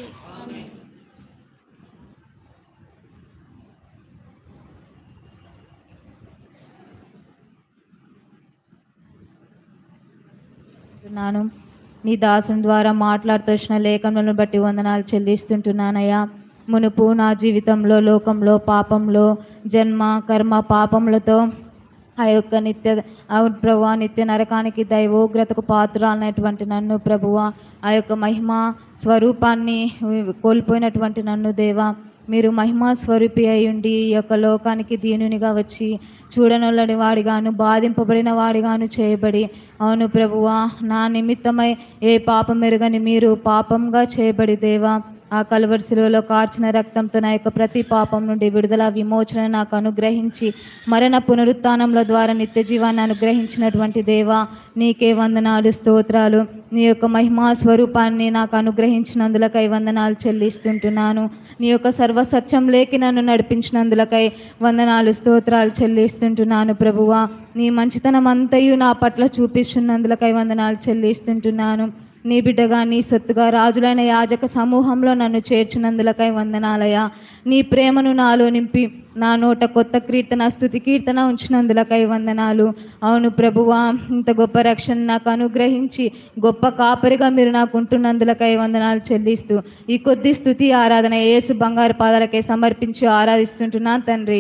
చెల్లిస్తున్నాను నీ దాసుని ద్వారా మాట్లాడుతూ వచ్చిన లేఖనలను బట్టి వందనాలు చెల్లిస్తుంటున్నానయ్యా మునుపు నా జీవితంలో లోకంలో పాపంలో జన్మ కర్మ పాపములతో ఆ యొక్క నిత్య అవును ప్రభు నిత్య నరకానికి దైవోగ్రతకు పాత్రాలైనటువంటి నన్ను ప్రభువ ఆ యొక్క మహిమ స్వరూపాన్ని కోల్పోయినటువంటి నన్ను దేవా మీరు మహిమా స్వరూపి అయి ఉండి ఈ యొక్క లోకానికి దీనునిగా వచ్చి చూడనొల్లని వాడిగాను బాధింపబడిన వాడిగాను చేయబడి అవును ప్రభువా నా నిమిత్తమై ఏ పాపం ఎరుగని మీరు పాపంగా చేయబడి దేవా ఆ కలువరిశిలలో కార్చిన రక్తంతో నా యొక్క ప్రతి పాపం నుండి విడుదల విమోచన నాకు అనుగ్రహించి మరణ పునరుత్థానముల ద్వారా నిత్య జీవాన్ని అనుగ్రహించినటువంటి దేవా నీకే వందనాలు స్తోత్రాలు నీ యొక్క మహిమా స్వరూపాన్ని నాకు అనుగ్రహించినందులకై వందనాలు చెల్లిస్తుంటున్నాను నీ యొక్క సర్వసత్యం లేకి నన్ను నడిపించినందులకై వందనాలు స్తోత్రాలు చెల్లిస్తుంటున్నాను ప్రభువా నీ మంచితనం అంతయు నా పట్ల చూపిస్తున్నందులకై వందనాలు చెల్లిస్తుంటున్నాను నీ బిడ్డగా నీ సొత్తుగా రాజులైన యాజక సమూహంలో నన్ను చేర్చినందులకై వందనాలయ నీ ప్రేమను నాలో నింపి నా నోట కొత్త కీర్తన స్థుతి కీర్తన ఉంచినందులకై వందనాలు అవును ప్రభువా ఇంత గొప్ప రక్షణ నాకు అనుగ్రహించి గొప్ప కాపరిగా మీరు నాకు ఉంటున్నందులకై వందనాలు చెల్లిస్తూ ఈ కొద్ది స్థుతి ఆరాధన యేసు బంగారు పాదాలకై సమర్పించి ఆరాధిస్తుంటున్నాను తండ్రి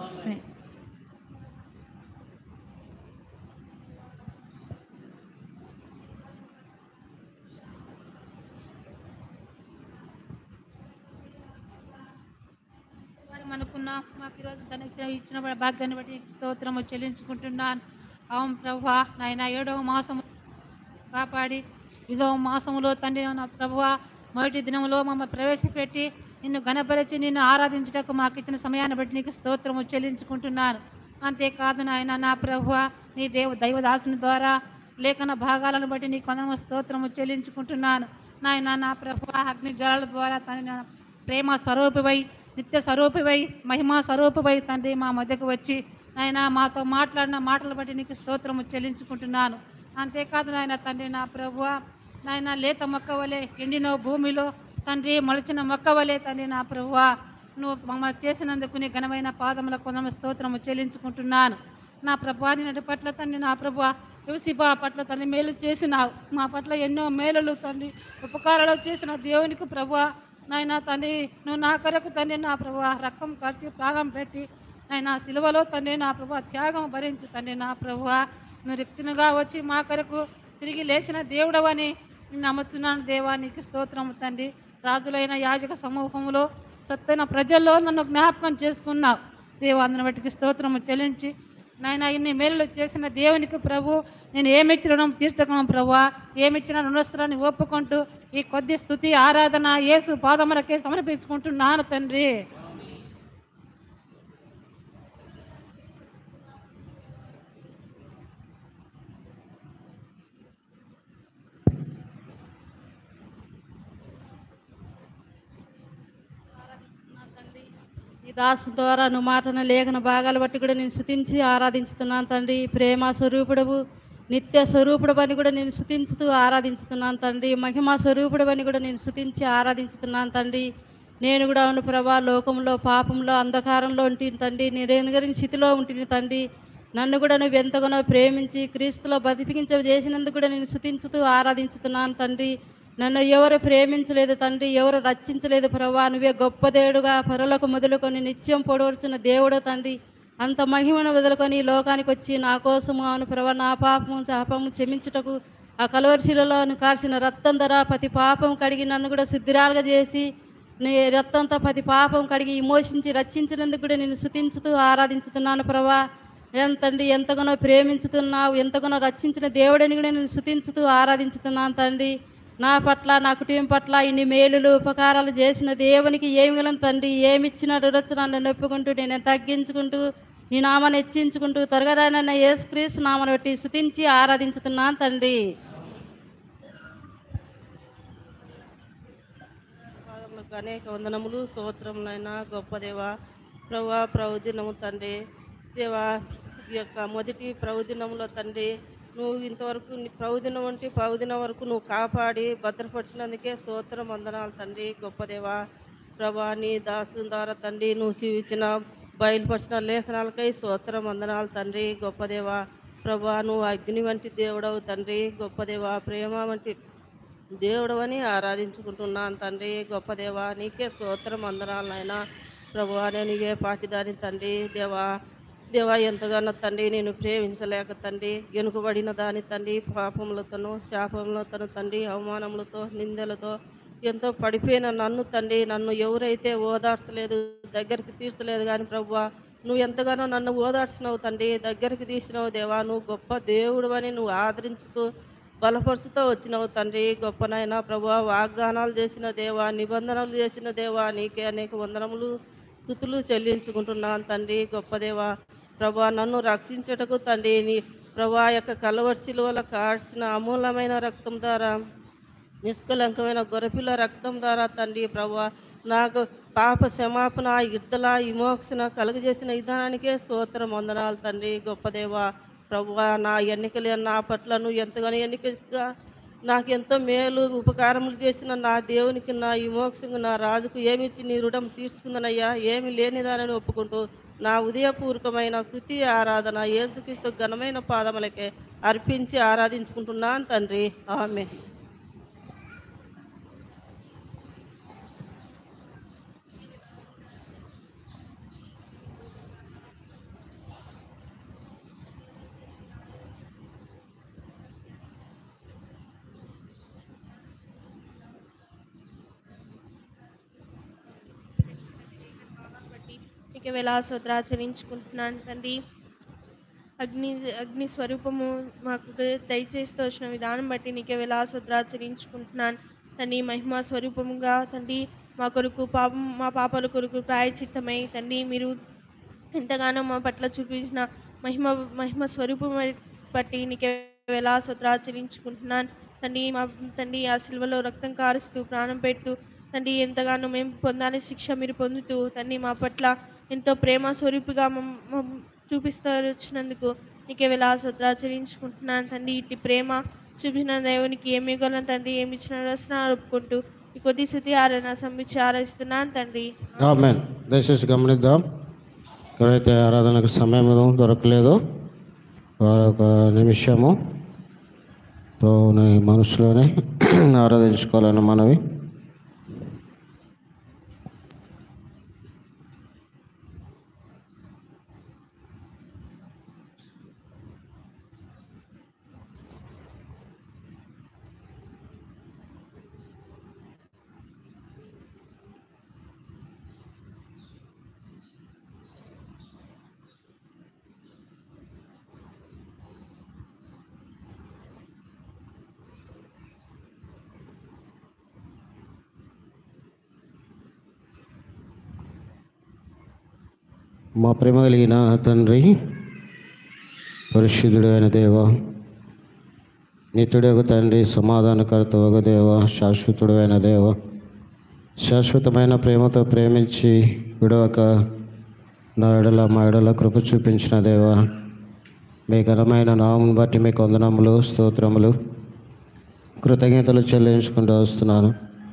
వారు మనకున్న మాకు ఈరోజు ధన ఇచ్చిన భాగ్యాన్ని బట్టి నీకు స్తోత్రము చెల్లించుకుంటున్నాను అవును ప్రభా నాయన ఏడవ మాసం కాపాడి ఇదో మాసములో తండ్రి నా ప్రభువా మొదటి దినంలో మమ్మల్ని ప్రవేశపెట్టి నిన్ను గణపరిచి నిన్ను ఆరాధించుటకు మాకు ఇచ్చిన సమయాన్ని బట్టి నీకు స్తోత్రము చెల్లించుకుంటున్నాను అంతేకాదు నాయన నా ప్రభువ నీ దేవ దైవదాసుని ద్వారా లేఖన భాగాలను బట్టి నీ కొందము స్తోత్రము చెల్లించుకుంటున్నాను నాయన నా ప్రభువ అగ్ని జ్వాలల ద్వారా తండ్రి నా ప్రేమ స్వరూపివై నిత్య స్వరూపివై మహిమా స్వరూపివై తండ్రి మా మధ్యకు వచ్చి నాయన మాతో మాట్లాడిన మాటలు బట్టి నీకు స్తోత్రము చెల్లించుకుంటున్నాను అంతేకాదు నాయన తండ్రి నా ప్రభువ నాయన లేత మొక్క వలె ఎండిన భూమిలో తండ్రి మొలచిన మొక్క వలె తండ్రి నా ప్రభువ నువ్వు మమ్మల్ని చేసినందుకు నీ ఘనమైన పాదముల కొందమ స్తోత్రము చెల్లించుకుంటున్నాను నా ప్రభాని నడి పట్ల తండ్రి నా ప్రభు యువసిబా పట్ల తండ్రి మేలు చేసినావు మా పట్ల ఎన్నో మేలులు తండ్రి ఉపకారాలు చేసిన దేవునికి ప్రభు నాయన తండ్రి నువ్వు నా కొరకు తండ్రి నా ప్రభు రక్తం ఖర్చు ప్రాణం పెట్టి నాయన సిలువలో తండ్రి నా ప్రభు త్యాగం భరించి తండ్రి నా ప్రభు నువ్వు రిక్తునుగా వచ్చి మా కొరకు తిరిగి లేచిన దేవుడవని నమ్ముతున్నాను దేవా నీకు స్తోత్రము తండ్రి రాజులైన యాజక సమూహంలో సత్తైన ప్రజల్లో నన్ను జ్ఞాపకం చేసుకున్నావు దేవా అందరి బట్టికి స్తోత్రము చెల్లించి నాయన ఇన్ని మేలు చేసిన దేవునికి ప్రభు నేను ఏమిచ్చిన రుణం తీర్చగలను ప్రభు ఏమిచ్చిన రుణస్త్రాన్ని ఒప్పుకుంటూ ఈ కొద్ది స్థుతి ఆరాధన యేసు పాదములకే సమర్పించుకుంటున్నాను తండ్రి ఈ దాసు ద్వారా నువ్వు మాటన లేఖన భాగాలు బట్టి కూడా నేను శుతించి ఆరాధించుతున్నాను తండ్రి ప్రేమ స్వరూపుడవు నిత్య స్వరూపుడు అని కూడా నేను శుతించుతూ ఆరాధించుతున్నాను తండ్రి మహిమా స్వరూపుడు అని కూడా నేను శుతించి ఆరాధించుతున్నాను తండ్రి నేను కూడా అవును ప్రభా లోకంలో పాపంలో అంధకారంలో ఉంటుంది తండ్రి నేను గారి స్థితిలో ఉంటుంది తండ్రి నన్ను కూడా నువ్వు ఎంతగానో ప్రేమించి క్రీస్తులో బతికించ చేసినందుకు కూడా నేను శుతించుతూ ఆరాధించుతున్నాను తండ్రి నన్ను ఎవరు ప్రేమించలేదు తండ్రి ఎవరు రక్షించలేదు ప్రభా నువ్వే గొప్ప దేవుడుగా పరులకు మొదలుకొని నిత్యం పొడవరుచున్న దేవుడు తండ్రి అంత మహిమను వదులుకొని ఈ లోకానికి వచ్చి నా కోసము అవును ప్రభా నా పాపము శాపము క్షమించుటకు ఆ కలవరిశిలలో కార్చిన రక్తం ధర ప్రతి పాపం కడిగి నన్ను కూడా శుద్ధిరాలుగా చేసి నీ రక్తంతో ప్రతి పాపం కడిగి విమోచించి రక్షించినందుకు కూడా నేను శుతించుతూ ఆరాధించుతున్నాను ప్రభా ఎంతండి ఎంతగానో ప్రేమించుతున్నావు ఎంతగానో రక్షించిన దేవుడని కూడా నేను శుతించుతూ ఆరాధించుతున్నాను తండ్రి నా పట్ల నా కుటుంబం పట్ల ఇన్ని మేలులు ఉపకారాలు చేసిన దేవునికి ఏమి గలను తండ్రి ఏమిచ్చిన రురచనాన్ని నొప్పుకుంటూ నేను తగ్గించుకుంటూ నీ నామాన్ని హెచ్చించుకుంటూ త్వరగా రానన్న యేసుక్రీస్తు నామను బట్టి శుతించి ఆరాధించుతున్నాను తండ్రి పాదములకు అనేక వందనములు స్తోత్రములైన గొప్ప దేవ ప్రభా ప్రవదినము తండ్రి దేవా ఈ యొక్క మొదటి ప్రవదినంలో తండ్రి నువ్వు ఇంతవరకు నీ ప్రవదినం వంటి ప్రవదినం వరకు నువ్వు కాపాడి భద్రపరిచినందుకే స్తోత్రం వందనాలు తండ్రి గొప్ప దేవా ప్రభా నీ దాసు ద్వారా తండ్రి నువ్వు ఇచ్చిన బయలుపరిచిన లేఖనాలకై స్తోత్రం వందనాలు తండ్రి గొప్ప దేవా ప్రభా నువ్వు అగ్ని వంటి దేవుడవు తండ్రి గొప్ప దేవా ప్రేమ వంటి దేవుడవని ఆరాధించుకుంటున్నాను తండ్రి గొప్ప దేవా నీకే స్తోత్రం అందరాలు నాయన ప్రభువా నేను ఏ పాటిదాని తండ్రి దేవా దేవా ఎంతగానో తండ్రి నేను ప్రేమించలేక తండ్రి వెనుకబడిన దాని తండ్రి పాపములతోనూ శాపములతోనూ తండ్రి అవమానములతో నిందలతో ఎంతో పడిపోయిన నన్ను తండ్రి నన్ను ఎవరైతే ఓదార్చలేదు దగ్గరికి తీర్చలేదు కానీ ప్రభువా నువ్వు ఎంతగానో నన్ను ఓదార్చినావు తండ్రి దగ్గరికి తీసినావు దేవా నువ్వు గొప్ప దేవుడు అని నువ్వు ఆదరించుతూ బలపరుచుతో వచ్చినవు తండ్రి గొప్పనైనా ప్రభు వాగ్దానాలు చేసిన దేవా నిబంధనలు చేసిన దేవా నీకే అనేక వందనములు స్థుతులు చెల్లించుకుంటున్నాను తండ్రి గొప్ప దేవా ప్రభా నన్ను రక్షించటకు తండ్రి నీ ప్రభా యొక్క కలవర్చిల వల్ల కాడ్చిన అమూలమైన రక్తం ద్వారా నిష్కలంకమైన గొర్రెపిల్ల రక్తం ద్వారా తండ్రి ప్రభా నాకు పాప క్షమాపణ యుద్ధల విమోక్షణ కలుగజేసిన విధానానికే స్తోత్రం వందనాలు తండ్రి గొప్ప దేవా ప్రభువా నా ఎన్నికలు నా పట్ల నువ్వు ఎంతగానో ఎన్నికగా నాకు ఎంతో మేలు ఉపకారములు చేసిన నా దేవునికి నా విమోక్షంగా నా రాజుకు ఏమిచ్చి నీ రుణం తీర్చుకుందనయ్యా ఏమి లేనిదానని ఒప్పుకుంటూ నా ఉదయపూర్వకమైన శుతి ఆరాధన యేసుక్రీస్తు ఘనమైన పాదములకే అర్పించి ఆరాధించుకుంటున్నాను తండ్రి ఆమె నీకు వేలాసోద్రాచరించుకుంటున్నాను తండ్రి అగ్ని అగ్ని స్వరూపము మాకు దయచేస్తూ వచ్చిన విధానం బట్టి నీకే వేలాసోద్రాచరించుకుంటున్నాను తండ్రి మహిమా స్వరూపముగా తండ్రి మా కొరకు పాపం మా పాపల కొరకు ప్రాయచిత్తమై తండ్రి మీరు ఎంతగానో మా పట్ల చూపించిన మహిమ మహిమ స్వరూపం బట్టి నీకే వేలాసోద్రాచరించుకుంటున్నాను తండ్రి మా తండ్రి ఆ సిల్వలో రక్తం కారుస్తూ ప్రాణం పెట్టు తండ్రి ఎంతగానో మేము పొందాలి శిక్ష మీరు పొందుతూ తండ్రి మా పట్ల ఎంతో ప్రేమ స్వరూపిగా మమ్- మమ్ చూపిస్తూ వచ్చినందుకు నీకే విలాసోద్రాచరించుకుంటున్నాను తండ్రి ఇట్టి ప్రేమ చూపించిన దేవునికి ఏమి ఇవ్వగలను తండ్రి ఏమి ఇచ్చిన రచన ఒప్పుకుంటూ ఈ కొద్ది శృతి ఆరాధన సంపించి ఆరాధిస్తున్నాను తండ్రి ఆమెన్ దయచేసి గమనిద్దాం ఎవరైతే ఆరాధనకు సమయం దొరకలేదో వారు ఒక నిమిషము ప్రభువుని మనసులోనే ఆరాధించుకోవాలని మనవి మా ప్రేమ కలిగిన తండ్రి పరిశుద్ధుడు అయిన దేవ నిత్యుడు ఒక తండ్రి సమాధానకర్త ఒక దేవ శాశ్వతుడు అయిన దేవ శాశ్వతమైన ప్రేమతో ప్రేమించి విడవక నా ఎడల మా ఎడల కృప చూపించిన దేవ మీ ఘనమైన నామం బట్టి మీ కొందనములు స్తోత్రములు కృతజ్ఞతలు చెల్లించుకుంటూ వస్తున్నాను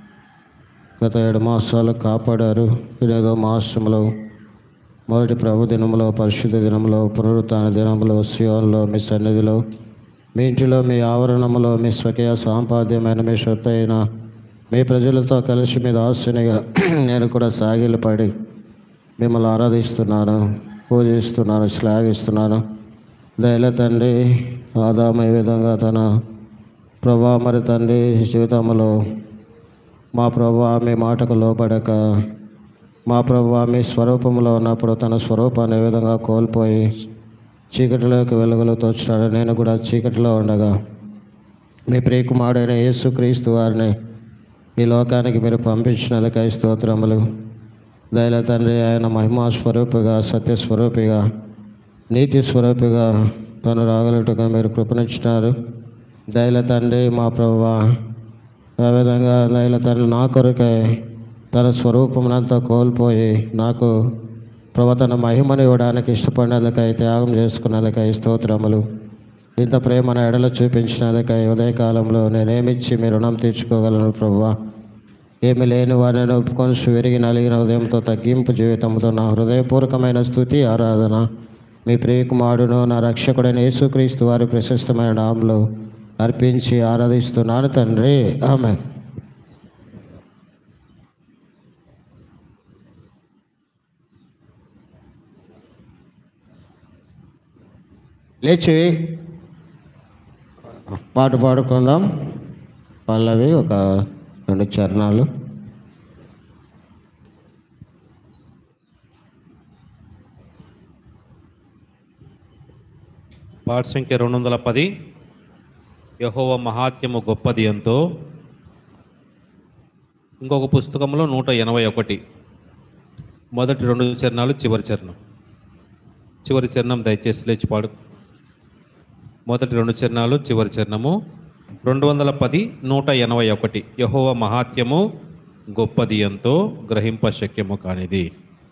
గత ఏడు మాసాలు కాపాడారు ఇదేదో మాసంలో మొదటి ప్రభు దినములో పరిశుద్ధ దినములో పునరుత్న దినములో సియోన్లో మీ సన్నిధిలో మీ ఇంటిలో మీ ఆవరణములో మీ స్వకీయ సాంపాద్యమైన మీ శ్రద్ధ అయిన మీ ప్రజలతో కలిసి మీ దాసునిగా నేను కూడా సాగిలపడి మిమ్మల్ని ఆరాధిస్తున్నాను పూజిస్తున్నాను శ్లాఘిస్తున్నాను దయల తండ్రి ఆదాము ఏ విధంగా తన ప్రభా మరి తండ్రి జీవితంలో మా ప్రభా మీ మాటకు లోపడక మా ప్రభు మీ స్వరూపంలో ఉన్నప్పుడు తన స్వరూపాన్ని ఏ విధంగా కోల్పోయి చీకటిలోకి వెలుగులు తోచినాడు నేను కూడా చీకటిలో ఉండగా మీ ప్రియకుమారుడైన యేసుక్రీస్తు వారిని ఈ లోకానికి మీరు పంపించినందుకై స్తోత్రములు దయల తండ్రి ఆయన మహిమా స్వరూపిగా సత్యస్వరూపిగా నీతి స్వరూపిగా తను రాగలుగుటగా మీరు కృపనిచ్చినారు దయల తండ్రి మా ప్రభువా ఆ విధంగా దయల తండ్రి నా కొరకై తన స్వరూపమునంతా కోల్పోయి నాకు ప్రభు తన మహిమను ఇవ్వడానికి ఇష్టపడినందుకై త్యాగం చేసుకున్నందుకై స్తోత్రములు ఇంత ప్రేమను ఎడల చూపించినందుకై ఉదయకాలంలో నేనేమిచ్చి మీ రుణం తీర్చుకోగలను ప్రభువా ఏమి లేని వారిని ఒప్పుకొని విరిగి నలిగిన ఉదయంతో తగ్గింపు జీవితంతో నా హృదయపూర్వకమైన స్థుతి ఆరాధన మీ ప్రియకుమారుడును నా రక్షకుడైన యేసుక్రీస్తు వారి ప్రశస్తమైన నామంలో అర్పించి ఆరాధిస్తున్నాను తండ్రి ఆమె లేచి పాట పాడుకుందాం పల్లవి ఒక రెండు చరణాలు పాట సంఖ్య రెండు వందల పది యహోవ మహాత్యము గొప్పది ఎంతో ఇంకొక పుస్తకంలో నూట ఎనభై ఒకటి మొదటి రెండు చరణాలు చివరి చరణం చివరి చరణం దయచేసి లేచి పాడు మొదటి రెండు చరణాలు చివరి చరణము రెండు వందల పది నూట ఎనభై ఒకటి యహోవ మహాత్యము గొప్పది ఎంతో గ్రహింప శక్యము కానిది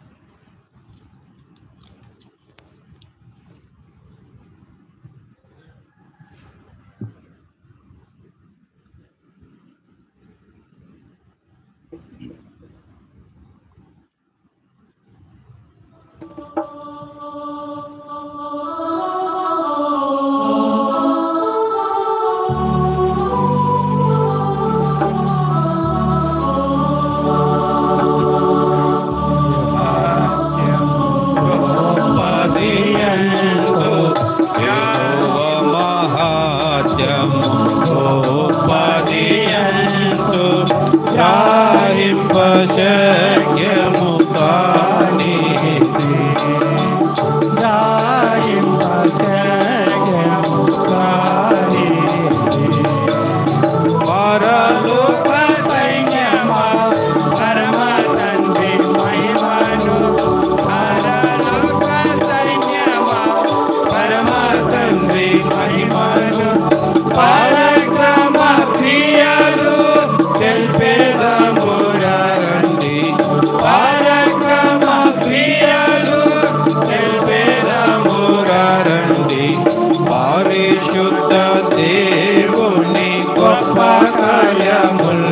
పరిశుద్ధ దేవుని గొప్ప కార్యముల్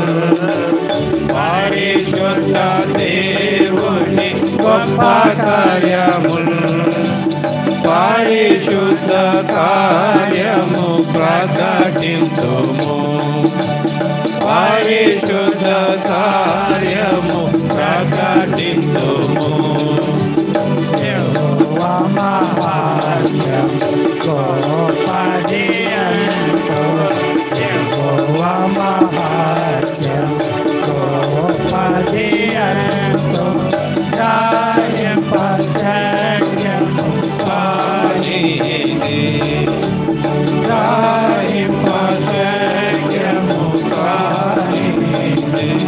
పరిశుద్ధ దేవుని గొప్ప కార్యముల్ పరిశుద్ధ కార్యము ప్రకటింతుము పరిశుద్ధ కార్యము ప్రకటింతుము యెహోవా మహాత్మ్యం గోపదియంతో యెహోవా మహాత్మ్యం గోపదియంతో రాయపశక్యము కానిది రాయపశక్యము కానిది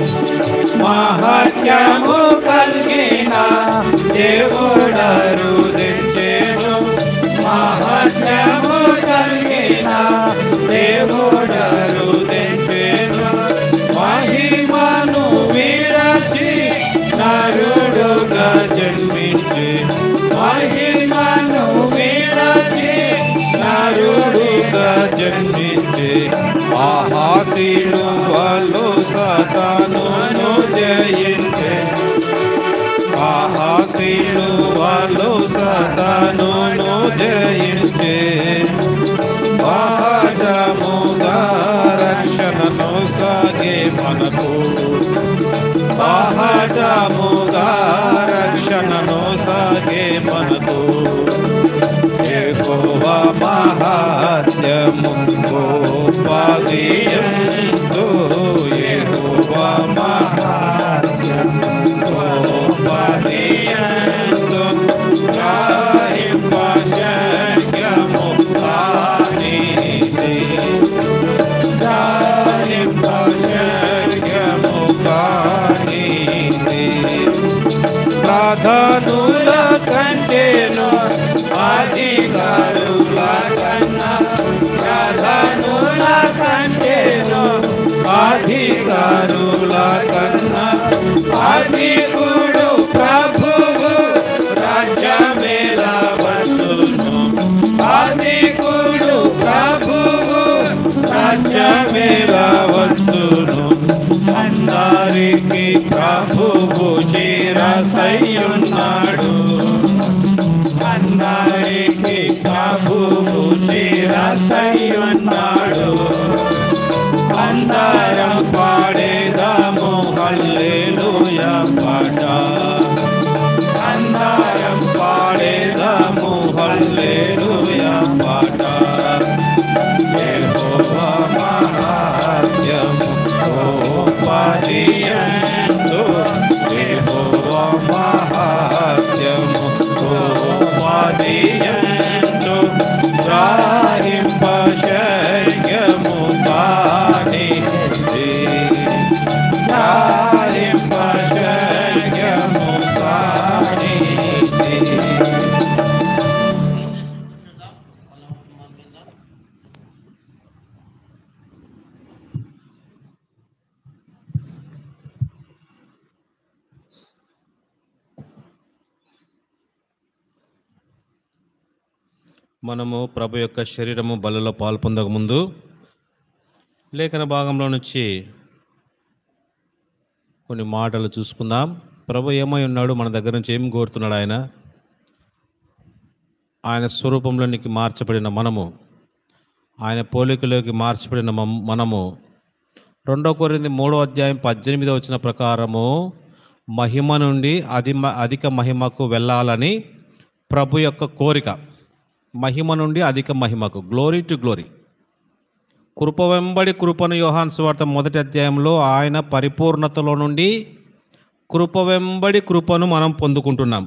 మహత్యము కలిగిన దేవుడరు తెచ్చేను మహత్యము కలిగిన దేవుడరు తెచ్చేను మహిమను విరచి నరుడుగా జన్మించి మహిమను విరచి నరుడుగా జన్మించి మహాశీలు వాళ్ళు సతనును జయించే మహాశీలు వాళ్ళు సతనును జయించే సహజముగా రక్షణను సాగే మనకు సహజముగా రక్షణను సాగే మనకు ఎక్కువ మహాత్యము గోపాదియంతో ఎక్కువ మహాత్యము గోపాదియంతో రాహింపశక్యము కానిది రాహింపశక్యము కానిది సాధనుల కంటేను అధికారుల కన్నా సాధనుల కంటేను అధికారుల కన్నా అధికుడు ప్రభువు రాజ్యమేల వసును అధికుడు ప్రభువు రాజ్యమేల వసును అందరికి ప్రభువు చిరసయ్యున్నాడు అందరికి ప్రభువు చిరసయ్యున్నాడు అందరం పాడేదాము హల్లెలూయ పాట అందరం పాడేదాము హల్లెలూయ పాట యెహోవా మహాత్యము గోపాదియంతో యెహోవా మహాత్యము గోపాదియంతో రాహింపశక్య మనము ప్రభు యొక్క శరీరము బలలో పాలు పొందక ముందు లేఖన భాగంలో నుంచి కొన్ని మాటలు చూసుకుందాం ప్రభు ఏమై ఉన్నాడు మన దగ్గర నుంచి ఏం కోరుతున్నాడు ఆయన ఆయన స్వరూపంలోనికి మార్చబడిన మనము ఆయన పోలికలోకి మార్చబడిన మం- మనము రెండో కొరింది మూడో అధ్యాయం పద్దెనిమిదో వచ్చిన ప్రకారము మహిమ నుండి అధి అధిక మహిమకు వెళ్ళాలని ప్రభు యొక్క కోరిక మహిమ నుండి అధిక మహిమకు గ్లోరీ టు గ్లోరీ కృప వెంబడి కృపను యోహాన్ సువార్త మొదటి అధ్యాయంలో ఆయన పరిపూర్ణతలో నుండి కృప వెంబడి కృపను మనం పొందుకుంటున్నాం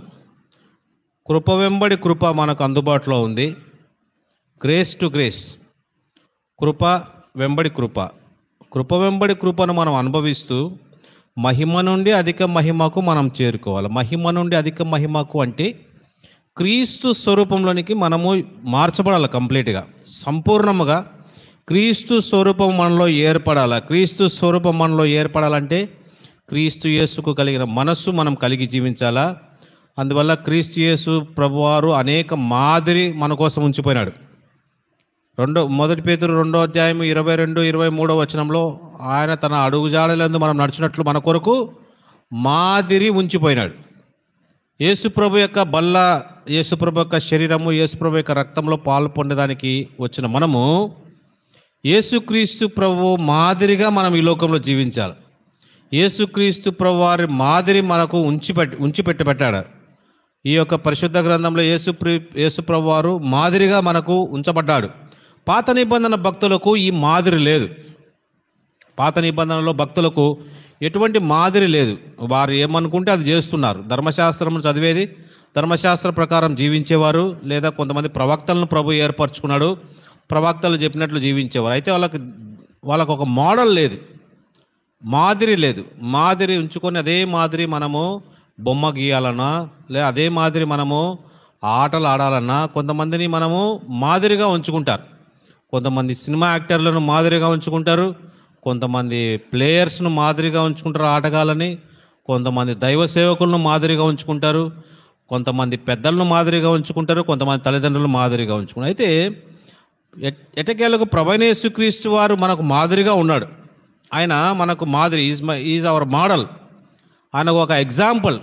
కృప వెంబడి కృప మనకు అందుబాటులో ఉంది గ్రేస్ టు గ్రేస్ కృప వెంబడి కృప కృప వెంబడి కృపను మనం అనుభవిస్తూ మహిమ నుండి అధిక మహిమకు మనం చేరుకోవాలి మహిమ నుండి అధిక మహిమకు అంటే క్రీస్తు స్వరూపంలోనికి మనము మార్చబడాలి కంప్లీట్గా సంపూర్ణముగా క్రీస్తు స్వరూపం మనలో ఏర్పడాలి క్రీస్తు స్వరూపం మనలో ఏర్పడాలంటే క్రీస్తు యేసుకు కలిగిన మనస్సు మనం కలిగి జీవించాలా అందువల్ల క్రీస్తు యేసు ప్రభువారు అనేక మాదిరి మన కోసం ఉంచిపోయినాడు రెండో మొదటి పేతురు రెండో అధ్యాయం ఇరవై రెండు ఇరవై మూడో వచనంలో ఆయన తన అడుగుజాడలందు మనం నడిచినట్లు మన కొరకు మాదిరి ఉంచిపోయినాడు యేసుప్రభు యొక్క బల్ల యేసుప్రభు యొక్క శరీరము యేసుప్రభు యొక్క రక్తంలో పాలు పొందడానికి వచ్చిన మనము యేసుక్రీస్తు ప్రభు మాదిరిగా మనం ఈ లోకంలో జీవించాలి యేసుక్రీస్తు ప్రభు వారి మాదిరి మనకు ఉంచిపెట్టి ఉంచిపెట్టి పెట్టాడు ఈ యొక్క పరిశుద్ధ గ్రంథంలో యేసు యేసుప్రభు వారు మాదిరిగా మనకు ఉంచబడ్డాడు పాత నిబంధన భక్తులకు ఈ మాదిరి లేదు పాత నిబంధనలో భక్తులకు ఎటువంటి మాదిరి లేదు వారు ఏమనుకుంటే అది చేస్తున్నారు ధర్మశాస్త్రం చదివేది ధర్మశాస్త్ర ప్రకారం జీవించేవారు లేదా కొంతమంది ప్రవక్తలను ప్రభు ఏర్పరచుకున్నాడు ప్రవక్తలు చెప్పినట్లు జీవించేవారు అయితే వాళ్ళకి వాళ్ళకు ఒక మోడల్ లేదు మాదిరి లేదు మాదిరి ఉంచుకొని అదే మాదిరి మనము బొమ్మ గీయాలన్నా లేదా అదే మాదిరి మనము ఆటలు ఆడాలన్నా కొంతమందిని మనము మాదిరిగా ఉంచుకుంటారు కొంతమంది సినిమా యాక్టర్లను మాదిరిగా ఉంచుకుంటారు కొంతమంది ప్లేయర్స్ను మాదిరిగా ఉంచుకుంటారు ఆటగాళ్ళని కొంతమంది దైవ సేవకులను మాదిరిగా ఉంచుకుంటారు కొంతమంది పెద్దలను మాదిరిగా ఉంచుకుంటారు కొంతమంది తల్లిదండ్రులు మాదిరిగా ఉంచుకుంటారు అయితే ఎట్- ఎటకేలకు ప్రభనేసుక్రీస్తు వారు మనకు మాదిరిగా ఉన్నాడు ఆయన మనకు మాదిరి is my is our model ఆయన ఒక ఎగ్జాంపుల్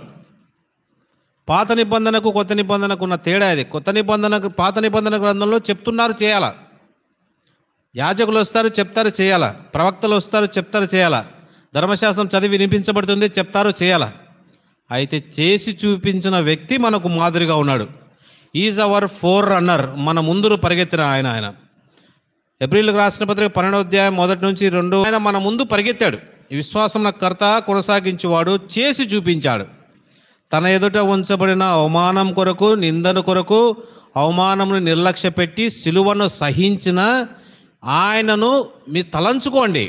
పాత నిబంధనకు కొత్త నిబంధనకు ఉన్న తేడా ఇది కొత్త నిబంధనకు పాత నిబంధన గ్రంథంలో చెప్తున్నారు చేయాలా యాజకులు వస్తారు చెప్తారు చేయాలా ప్రవక్తలు వస్తారు చెప్తారు చేయాలా ధర్మశాస్త్రం చదివి వినిపించబడుతుంది చెప్తారు చేయాలా అయితే చేసి చూపించిన వ్యక్తి మనకు మాదిరిగా ఉన్నాడు ఈజ్ అవర్ ఫోర్ రన్నర్ మన ముందు పరిగెత్తిన ఆయన ఆయన ఏప్రిల్కి రాసిన పత్రిక పన్నెండవ అధ్యాయం మొదటి నుంచి రెండు ఆయన మన ముందు పరిగెత్తాడు ఈ విశ్వాసం కర్త కొనసాగించేవాడు చేసి చూపించాడు తన ఎదుట ఉంచబడిన అవమానం కొరకు నిందన కొరకు అవమానమును నిర్లక్ష్య పెట్టి సిలువను సహించిన ఆయనను మీ తలంచుకోండి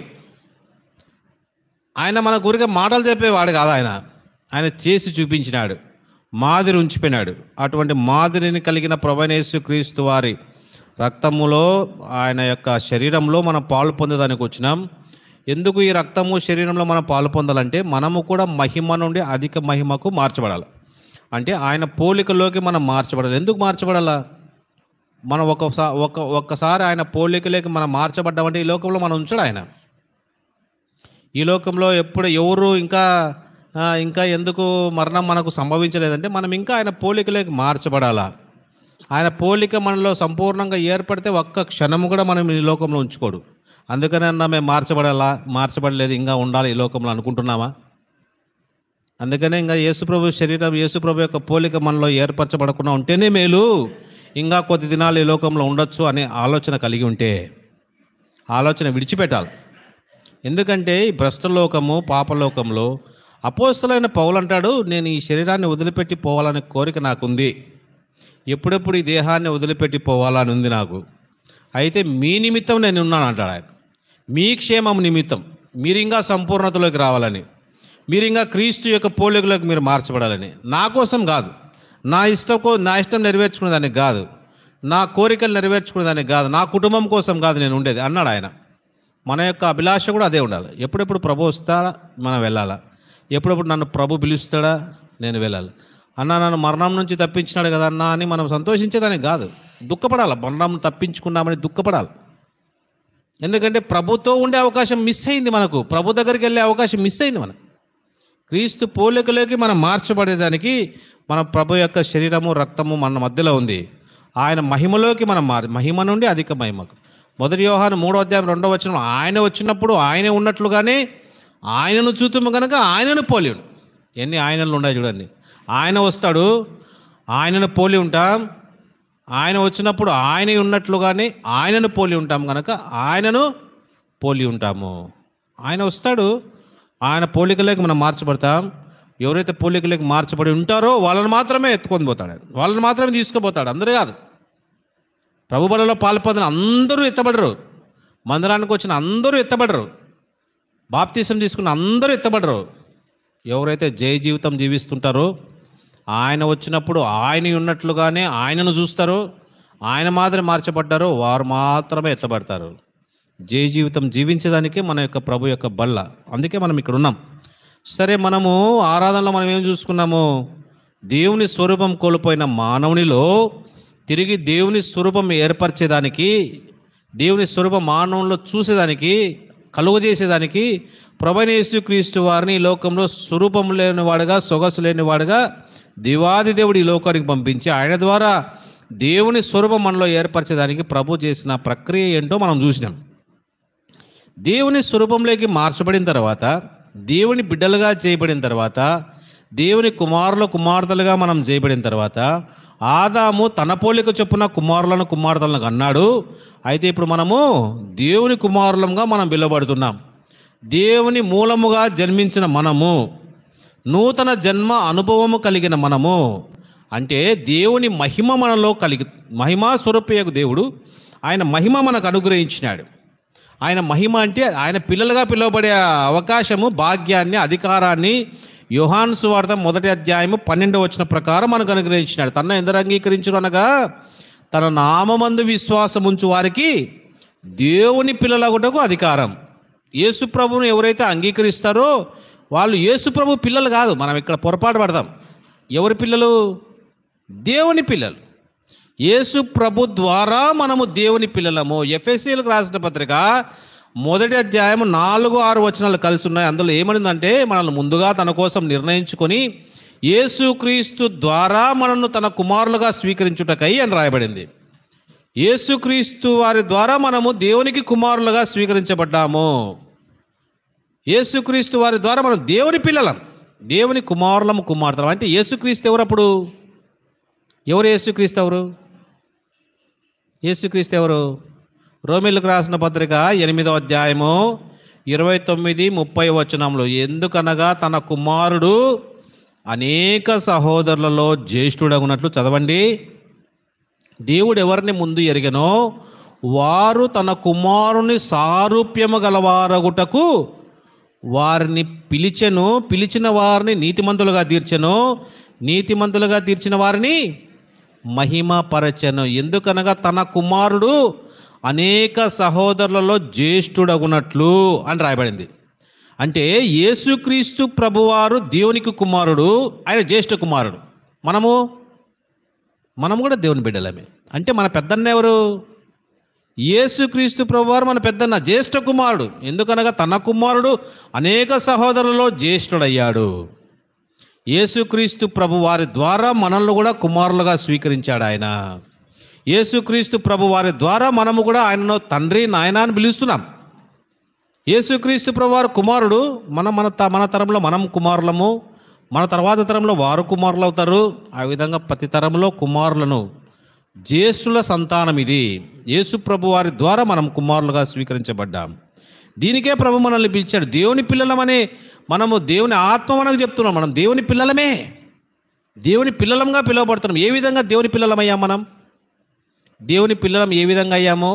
ఆయన మన గురిగా మాటలు చెప్పేవాడు కాదు ఆయన ఆయన చేసి చూపించినాడు మాదిరి ఉంచిపోయినాడు అటువంటి మాదిరిని కలిగిన ప్రభనేసు క్రీస్తు వారి రక్తములో ఆయన యొక్క శరీరంలో మనం పాలు పొందేదానికి వచ్చినాం ఎందుకు ఈ రక్తము శరీరంలో మనం పాలు పొందాలంటే మనము కూడా మహిమ నుండి అధిక మహిమకు మార్చబడాలి అంటే ఆయన పోలికలోకి మనం మార్చబడాలి ఎందుకు మార్చబడాలా మనం ఒకసారి ఒక ఒక్కసారి ఆయన పోలికలోకి మనం మార్చబడ్డామంటే ఈ లోకంలో మనం ఉంచడు ఆయన ఈ లోకంలో ఎప్పుడు ఎవరు ఇంకా ఆ, ఇంకా ఎందుకు మరణం మనకు సంభవించలేదంటే మనం ఇంకా ఆయన పోలికలోకి మార్చబడాలా ఆయన పోలిక మనలో సంపూర్ణంగా ఏర్పడితే ఒక్క క్షణము కూడా మనం ఈ లోకంలో ఉంచుకోడు అందుకనే అన్నా మేము మార్చబడాలా మార్చబడలేదు ఇంకా ఉండాలి ఈ లోకంలో అనుకుంటున్నామా అందుకనే ఇంకా యేసుప్రభు శరీరం యేసుప్రభు యొక్క పోలిక మనలో ఏర్పరచబడకుండా ఉంటేనే మేలు ఇంకా కొద్ది దినాలు ఈ లోకంలో ఉండొచ్చు అనే ఆలోచన కలిగి ఉంటే ఆలోచన విడిచిపెట్టాలి ఎందుకంటే ఈ భ్రష్టలోకము పాపలోకంలో అపోస్తలైన పౌలు అంటాడు నేను ఈ శరీరాన్ని వదిలిపెట్టి పోవాలనే కోరిక నాకుంది ఎప్పుడెప్పుడు ఈ దేహాన్ని వదిలిపెట్టి పోవాలని ఉంది నాకు అయితే మీ నిమిత్తం నేను ఉన్నాను అంటాడు ఆయన మీ క్షేమం నిమిత్తం మీరు ఇంకా సంపూర్ణతలోకి రావాలని మీరు ఇంకా క్రీస్తు యొక్క పోలికలోకి మీరు మార్చబడాలని నా కోసం కాదు నా ఇష్టం నా ఇష్టం నెరవేర్చుకునే దానికి కాదు నా కోరికలు నెరవేర్చుకునే దానికి కాదు నా కుటుంబం కోసం కాదు నేను ఉండేది అన్నాడు ఆయన మన యొక్క అభిలాష కూడా అదే ఉండాలి ఎప్పుడెప్పుడు ప్రభు వస్తాడా మనం వెళ్ళాలా ఎప్పుడెప్పుడు నన్ను ప్రభు పిలుస్తాడా నేను వెళ్ళాలి అన్న నన్ను మరణం నుంచి తప్పించినాడు కదా అన్న అని మనం సంతోషించేదానికి కాదు దుఃఖపడాలి మరణం తప్పించుకున్నామని దుఃఖపడాలి ఎందుకంటే ప్రభుతో ఉండే అవకాశం మిస్ అయింది మనకు ప్రభు దగ్గరికి వెళ్ళే అవకాశం మిస్ అయింది మనకు క్రీస్తు పోలికలోకి మనం మార్చబడేదానికి మన ప్రభు యొక్క శరీరము రక్తము మన మధ్యలో ఉంది ఆయన మహిమలోకి మనం మారి మహిమ నుండి అధిక మహిమకు మొదటి యోహాను మూడో అధ్యాయం రెండో వచ్చిన ఆయన వచ్చినప్పుడు ఆయనే ఉన్నట్లుగానే ఆయనను చూతుము కనుక ఆయనను పోలి ఉండు. ఎన్ని ఆయనలు ఉన్నాయి చూడండి ఆయన వస్తాడు ఆయనను పోలి ఉంటాం ఆయన వచ్చినప్పుడు ఆయన ఉన్నట్లుగానే ఆయనను పోలి ఉంటాం కనుక ఆయనను పోలి ఉంటాము ఆయన వస్తాడు ఆయన పోలికలోకి మనం మార్చబడతాం ఎవరైతే పోలికలోకి మార్చబడి ఉంటారో వాళ్ళని మాత్రమే ఎత్తుకొని పోతాడు ఆయన. వాళ్ళని మాత్రమే తీసుకుపోతాడు అందరూ కాదు ప్రభు బలలో పాల్పొందిన అందరూ ఎత్తబడరు మందిరానికి వచ్చిన అందరూ ఎత్తబడరు బాప్తీసం తీసుకున్న అందరూ ఎత్తబడరు ఎవరైతే జయ జీవితం జీవిస్తుంటారో ఆయన వచ్చినప్పుడు ఆయన ఉన్నట్లుగానే ఆయనను చూస్తారో ఆయన మాదిరి మార్చబడ్డారో వారు మాత్రమే ఎత్తబడతారు జయ జీవితం జీవించడానికే మన యొక్క ప్రభు యొక్క బల్ల అందుకే మనం ఇక్కడ ఉన్నాం సరే మనము ఆరాధనలో మనం ఏం చూసుకున్నాము దేవుని స్వరూపం కోల్పోయిన మానవునిలో తిరిగి దేవుని స్వరూపం ఏర్పరిచేదానికి దేవుని స్వరూపం మానవుల్లో చూసేదానికి కలుగజేసేదానికి ప్రభనేసు క్రీస్తు వారిని ఈ లోకంలో స్వరూపం లేనివాడుగా సొగసు లేనివాడుగా దేవాది దేవుడు ఈ లోకానికి పంపించి ఆయన ద్వారా దేవుని స్వరూపం మనలో ఏర్పరచేదానికి ప్రభు చేసిన ప్రక్రియ ఏంటో మనం చూసినాం దేవుని స్వరూపంలోకి మార్చబడిన తర్వాత దేవుని బిడ్డలుగా చేయబడిన తర్వాత దేవుని కుమారుల కుమార్తెలుగా మనం చేయబడిన తర్వాత ఆదాము తన పోలిక చొప్పున కుమారులను కుమార్తెలను అన్నాడు అయితే ఇప్పుడు మనము దేవుని కుమారులంగా మనం పిలువబడుతున్నాం దేవుని మూలముగా జన్మించిన మనము నూతన జన్మ అనుభవము కలిగిన మనము అంటే దేవుని మహిమ మనలో కలిగి మహిమా స్వరూపయకు దేవుడు ఆయన మహిమ మనకు అనుగ్రహించినాడు ఆయన మహిమ అంటే ఆయన పిల్లలుగా పిలువబడే అవకాశము భాగ్యాన్ని అధికారాన్ని యోహాను సువార్త మొదటి అధ్యాయము పన్నెండు వచ్చిన ప్రకారం మనకు అనుగ్రహించినాడు తన ఎందరు అంగీకరించరు అనగా తన నామమందు విశ్వాసం ఉంచు వారికి దేవుని పిల్లలగుటకు అధికారం యేసు ప్రభువును ఎవరైతే అంగీకరిస్తారో వాళ్ళు యేసు ప్రభు పిల్లలు కాదు మనం ఇక్కడ పొరపాటు పడతాం ఎవరి పిల్లలు దేవుని పిల్లలు యేసు ప్రభు ద్వారా మనము దేవుని పిల్లలము ఎఫ్ఎస్సీలకు రాసిన పత్రిక మొదటి అధ్యాయం నాలుగు ఆరు వచనాలు కలిసి ఉన్నాయి అందులో ఏమనిందంటే మనల్ని ముందుగా తన కోసం నిర్ణయించుకొని యేసుక్రీస్తు ద్వారా మనల్ని తన కుమారులుగా స్వీకరించుటకై అని రాయబడింది యేసుక్రీస్తు వారి ద్వారా మనము దేవునికి కుమారులుగా స్వీకరించబడ్డాము యేసుక్రీస్తు వారి ద్వారా మనం దేవుని పిల్లలం దేవుని కుమారులము కుమార్తెలం అంటే యేసుక్రీస్తు ఎవరు అప్పుడు ఎవరు యేసుక్రీస్తు ఎవరు యేసుక్రీస్తు ఎవరు రోమిలకు రాసిన పత్రిక ఎనిమిదో అధ్యాయము ఇరవై తొమ్మిది ముప్పై వచనంలో ఎందుకనగా తన కుమారుడు అనేక సహోదరులలో జ్యేష్ఠుడగునట్లు చదవండి దేవుడు ఎవరిని ముందు ఎరిగనో వారు తన కుమారుని సారూప్యము గలవారగుటకు వారిని పిలిచెను పిలిచిన వారిని నీతిమంతులుగా తీర్చెను నీతిమంతులుగా తీర్చిన వారిని మహిమపరచెను ఎందుకనగా తన కుమారుడు అనేక సహోదరులలో జ్యేష్ఠుడగునట్లు అని రాయబడింది అంటే యేసుక్రీస్తు ప్రభువారు దేవునికి కుమారుడు ఆయన జ్యేష్ఠ కుమారుడు మనము మనము కూడా దేవుని బిడ్డలమే అంటే మన పెద్దన్న ఎవరు యేసుక్రీస్తు ప్రభువారు మన పెద్దన్న జ్యేష్ఠ కుమారుడు ఎందుకనగా తన కుమారుడు అనేక సహోదరులలో జ్యేష్ఠుడయ్యాడు యేసుక్రీస్తు ప్రభు వారి ద్వారా మనల్ని కూడా కుమారులుగా స్వీకరించాడు ఆయన యేసుక్రీస్తు ప్రభు వారి ద్వారా మనము కూడా ఆయనను తండ్రి నాయన అని పిలుస్తున్నాం యేసుక్రీస్తు ప్రభు వారు కుమారుడు మనం మన త- మన తరంలో మనం కుమారులము మన తర్వాత తరంలో వారు కుమారులు అవుతారు ఆ విధంగా ప్రతి తరంలో కుమారులను జ్యేష్ఠుల సంతానం ఇది యేసు ప్రభు వారి ద్వారా మనం కుమారులుగా స్వీకరించబడ్డాం దీనికే ప్రభు మనల్ని పిలిచాడు దేవుని పిల్లలమనే మనము దేవుని ఆత్మ మనకు చెప్తున్నాం మనం దేవుని పిల్లలమే దేవుని పిల్లలంగా పిలువబడుతున్నాం ఏ విధంగా దేవుని పిల్లలమయ్యాం మనం దేవుని పిల్లలం ఏ విధంగా అయ్యామో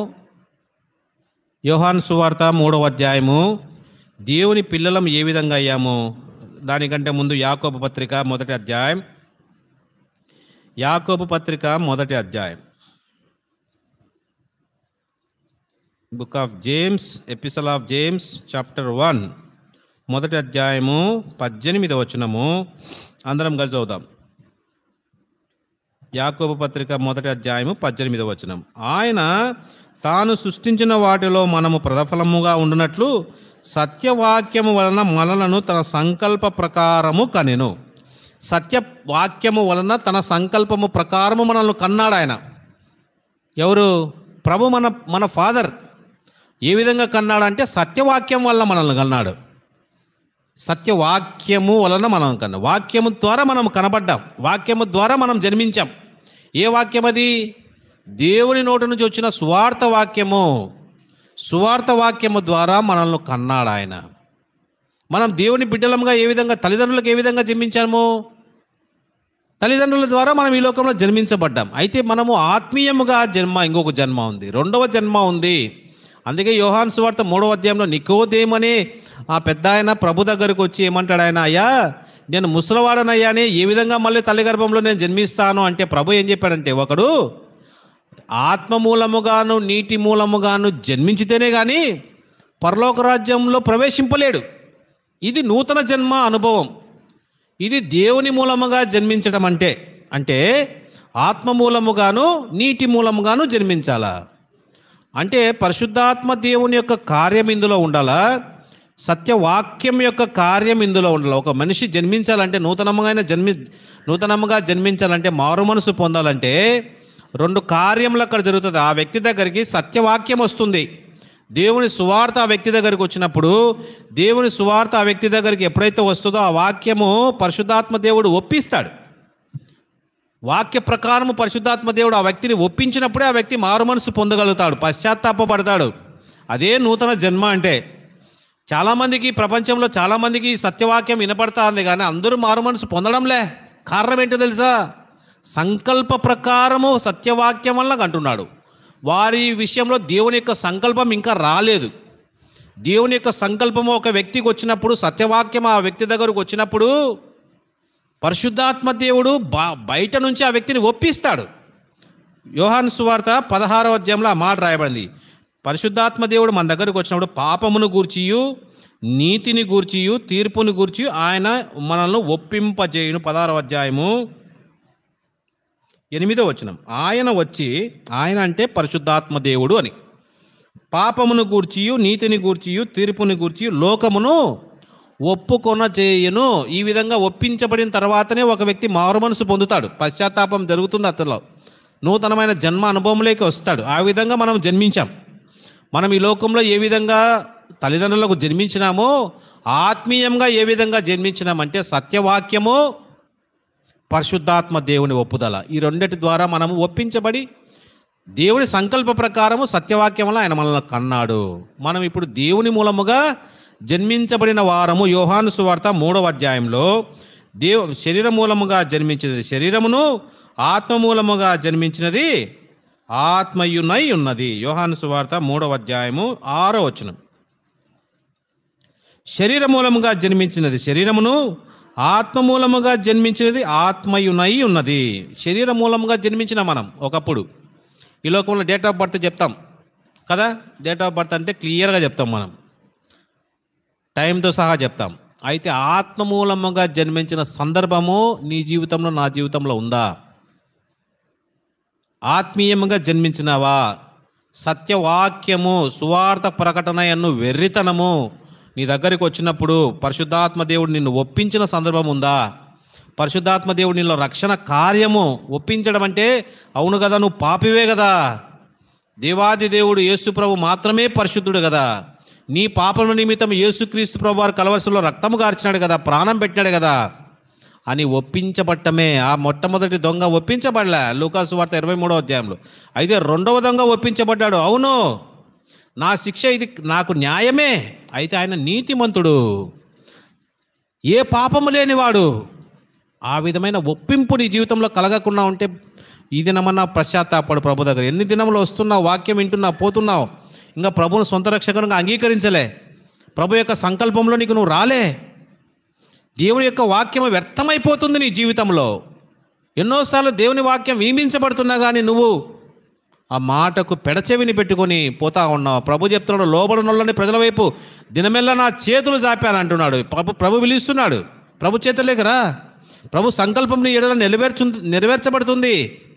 యోహాన్ సువార్త మూడవ అధ్యాయము దేవుని పిల్లలం ఏ విధంగా అయ్యాము దానికంటే ముందు యాకోబు పత్రిక మొదటి అధ్యాయం యాకోబు పత్రిక మొదటి అధ్యాయం book of James epistle of James chapter one మొదటి అధ్యాయము పద్దెనిమిది వచనము అందరం కలిసి చదువుదాం యాకోబు పత్రిక మొదటి అధ్యాయము పద్దెనిమిదవ వచనం ఆయన తాను సృష్టించిన వాటిలో మనము ప్రథఫలముగా ఉండునట్లు సత్యవాక్యము వలన మనలను తన సంకల్ప ప్రకారము కనెను సత్యవాక్యము వలన తన సంకల్పము ప్రకారము మనల్ని కన్నాడు ఆయన ఎవరు ప్రభు మన మన ఫాదర్ ఏ విధంగా కన్నాడంటే సత్యవాక్యం వల్ల మనల్ని కన్నాడు సత్యవాక్యము వలన మనం కన్నా వాక్యము ద్వారా మనం కనబడ్డాం వాక్యము ద్వారా మనం జన్మించాం ఏ వాక్యం అది దేవుని నోటి నుంచి వచ్చిన సువార్త వాక్యము సువార్త వాక్యము ద్వారా మనల్ని కన్నాడు ఆయన మనం దేవుని బిడ్డలముగా ఏ విధంగా తల్లిదండ్రులకు ఏ విధంగా జన్మించాము తల్లిదండ్రుల ద్వారా మనం ఈ లోకంలో జన్మించబడ్డాం అయితే మనము ఆత్మీయముగా జన్మ ఇంకొక జన్మ ఉంది రెండవ జన్మ ఉంది అందుకే యోహాన్ సువార్త మూడవ అధ్యాయంలో నికోదేమనే ఆ పెద్ద ఆయన ప్రభు దగ్గరకు వచ్చి ఏమంటాడు ఆయన అయ్యా నేను ముసలవాడనయ్యానే ఏ విధంగా మళ్ళీ తల్లి గర్భంలో నేను జన్మిస్తాను అంటే ప్రభు ఏం చెప్పాడంటే ఒకడు ఆత్మ మూలముగాను నీటి మూలముగాను జన్మించితేనే కానీ పరలోక రాజ్యంలో ప్రవేశింపలేడు ఇది నూతన జన్మ అనుభవం ఇది దేవుని మూలముగా జన్మించడం అంటే అంటే ఆత్మ మూలముగాను నీటి మూలముగాను జన్మించాలా అంటే పరిశుద్ధాత్మ దేవుని యొక్క కార్యం ఇందులో ఉండాలా సత్యవాక్యం యొక్క కార్యం ఇందులో ఉండాలి ఒక మనిషి జన్మించాలంటే నూతనముగా జన్మి నూతనముగా జన్మించాలంటే మారు మనసు పొందాలంటే రెండు కార్యములు అక్కడ జరుగుతుంది ఆ వ్యక్తి దగ్గరికి సత్యవాక్యం వస్తుంది దేవుని సువార్త ఆ వ్యక్తి దగ్గరికి వచ్చినప్పుడు దేవుని సువార్త ఆ వ్యక్తి దగ్గరికి ఎప్పుడైతే వస్తుందో ఆ వాక్యము పరిశుద్ధాత్మ దేవుడు ఒప్పిస్తాడు వాక్య ప్రకారము పరిశుద్ధాత్మ దేవుడు ఆ వ్యక్తిని ఒప్పించినప్పుడే ఆ వ్యక్తి మారు మనసు పొందగలుగుతాడు పశ్చాత్తాపడతాడు అదే నూతన జన్మ అంటే చాలామందికి ప్రపంచంలో చాలామందికి ఈ సత్యవాక్యం వినపడతా ఉంది కానీ అందరూ మారు మనసు పొందడంలే కారణం ఏంటో తెలుసా సంకల్ప ప్రకారము సత్యవాక్యం వల్ల అంటున్నాడు వారి విషయంలో దేవుని యొక్క సంకల్పం ఇంకా రాలేదు దేవుని యొక్క సంకల్పము ఒక వ్యక్తికి వచ్చినప్పుడు సత్యవాక్యం ఆ వ్యక్తి దగ్గరకు వచ్చినప్పుడు పరిశుద్ధాత్మ దేవుడు బా బయట నుంచి ఆ వ్యక్తిని ఒప్పిస్తాడు యోహాను సువార్త పదహారవ అధ్యాయంలో ఆ మాట రాయబడింది పరిశుద్ధాత్మ దేవుడు మన దగ్గరకు వచ్చినప్పుడు పాపమును గూర్చియు నీతిని గూర్చియు తీర్పుని గూర్చి ఆయన మనల్ని ఒప్పింపజేయును పదహారవ అధ్యాయము ఎనిమిదో వచనం ఆయన వచ్చి ఆయన అంటే పరిశుద్ధాత్మ దేవుడు అని పాపమును గూర్చియు నీతిని గూర్చియు తీర్పుని గూర్చి లోకమును ఒప్పుకొన చేయను ఈ విధంగా ఒప్పించబడిన తర్వాతనే ఒక వ్యక్తి మారు మనసు పొందుతాడు పశ్చాత్తాపం జరుగుతుంది అతనిలో నూతనమైన జన్మ అనుభవంలోకి వస్తాడు ఆ విధంగా మనం జన్మించాం మనం ఈ లోకంలో ఏ విధంగా తల్లిదండ్రులకు జన్మించినామో ఆత్మీయంగా ఏ విధంగా జన్మించినామంటే సత్యవాక్యము పరిశుద్ధాత్మ దేవుని ఒప్పుదల ఈ రెండిటి ద్వారా మనము ఒప్పించబడి దేవుని సంకల్ప ప్రకారము సత్యవాక్యం వల్ల ఆయన మనల్ని కన్నాడు మనం ఇప్పుడు దేవుని మూలముగా జన్మించబడిన వారము యోహాను సువార్త మూడవ అధ్యాయంలో దేవు శరీర మూలముగా జన్మించినది శరీరమును ఆత్మ మూలముగా జన్మించినది ఆత్మయునై ఉన్నది యోహాను సువార్త మూడవ అధ్యాయము ఆరో వచనం శరీర మూలముగా జన్మించినది శరీరమును ఆత్మ మూలముగా జన్మించినది ఆత్మయునై ఉన్నది శరీర మూలముగా జన్మించిన మనం ఒకప్పుడు ఈ లోకంలో డేట్ ఆఫ్ బర్త్ చెప్తాం కదా డేట్ ఆఫ్ బర్త్ అంటే క్లియర్గా చెప్తాం మనం టైంతో సహా చెప్తాం అయితే ఆత్మ మూలముగా జన్మించిన సందర్భము నీ జీవితంలో నా జీవితంలో ఉందా ఆత్మీయముగా జన్మించినవా సత్యవాక్యము సువార్త ప్రకటన అన్ను వెర్రితనము నీ దగ్గరికి వచ్చినప్పుడు పరిశుద్ధాత్మ దేవుడు నిన్ను ఒప్పించిన సందర్భం ఉందా పరిశుద్ధాత్మ దేవుడు నీలో రక్షణ కార్యము ఒప్పించడం అంటే అవును కదా నువ్వు పాపివే కదా దేవాది దేవుడు యేసు ప్రభు మాత్రమే పరిశుద్ధుడు కదా నీ పాపల నిమిత్తం యేసుక్రీస్తు ప్రభు వారు కలవరసలో రక్తము కార్చినాడు కదా ప్రాణం పెట్టినాడు కదా అని ఒప్పించబట్టమే ఆ మొట్టమొదటి దొంగ ఒప్పించబడలే లూకాసు వార్త ఇరవై మూడో అధ్యాయంలో అయితే రెండవ దొంగ ఒప్పించబడ్డాడు అవును నా శిక్ష ఇది నాకు న్యాయమే అయితే ఆయన నీతిమంతుడు ఏ పాపము లేనివాడు ఆ విధమైన ఒప్పింపు నీ జీవితంలో కలగకుండా ఉంటే ఈ దినమన్నా పశ్చాత్తాపడు ప్రభు దగ్గర ఎన్ని దినములు వస్తున్నావు వాక్యం వింటున్నావు పోతున్నావు ఇంకా ప్రభువును సొంత రక్షకునిగా అంగీకరించలే ప్రభు యొక్క సంకల్పంలో నీకు నువ్వు రాలే దేవుని యొక్క వాక్యం వ్యర్థమైపోతుంది నీ జీవితంలో ఎన్నోసార్లు దేవుని వాక్యం వీమించబడుతున్నా కానీ నువ్వు ఆ మాటకు పెడచెవిని పెట్టుకొని పోతా ఉన్నావు ప్రభు చెప్తున్నాడు లోబడనొల్లని ప్రజల వైపు దినమెల్లా నా చేతులు చాపాను అంటున్నాడు ప్రభు ప్రభు పిలుస్తున్నాడు ప్రభు చేతులేకరా ప్రభు సంకల్పం నీ ఎడల నెరవేర్చు నెరవేర్చబడుతుంది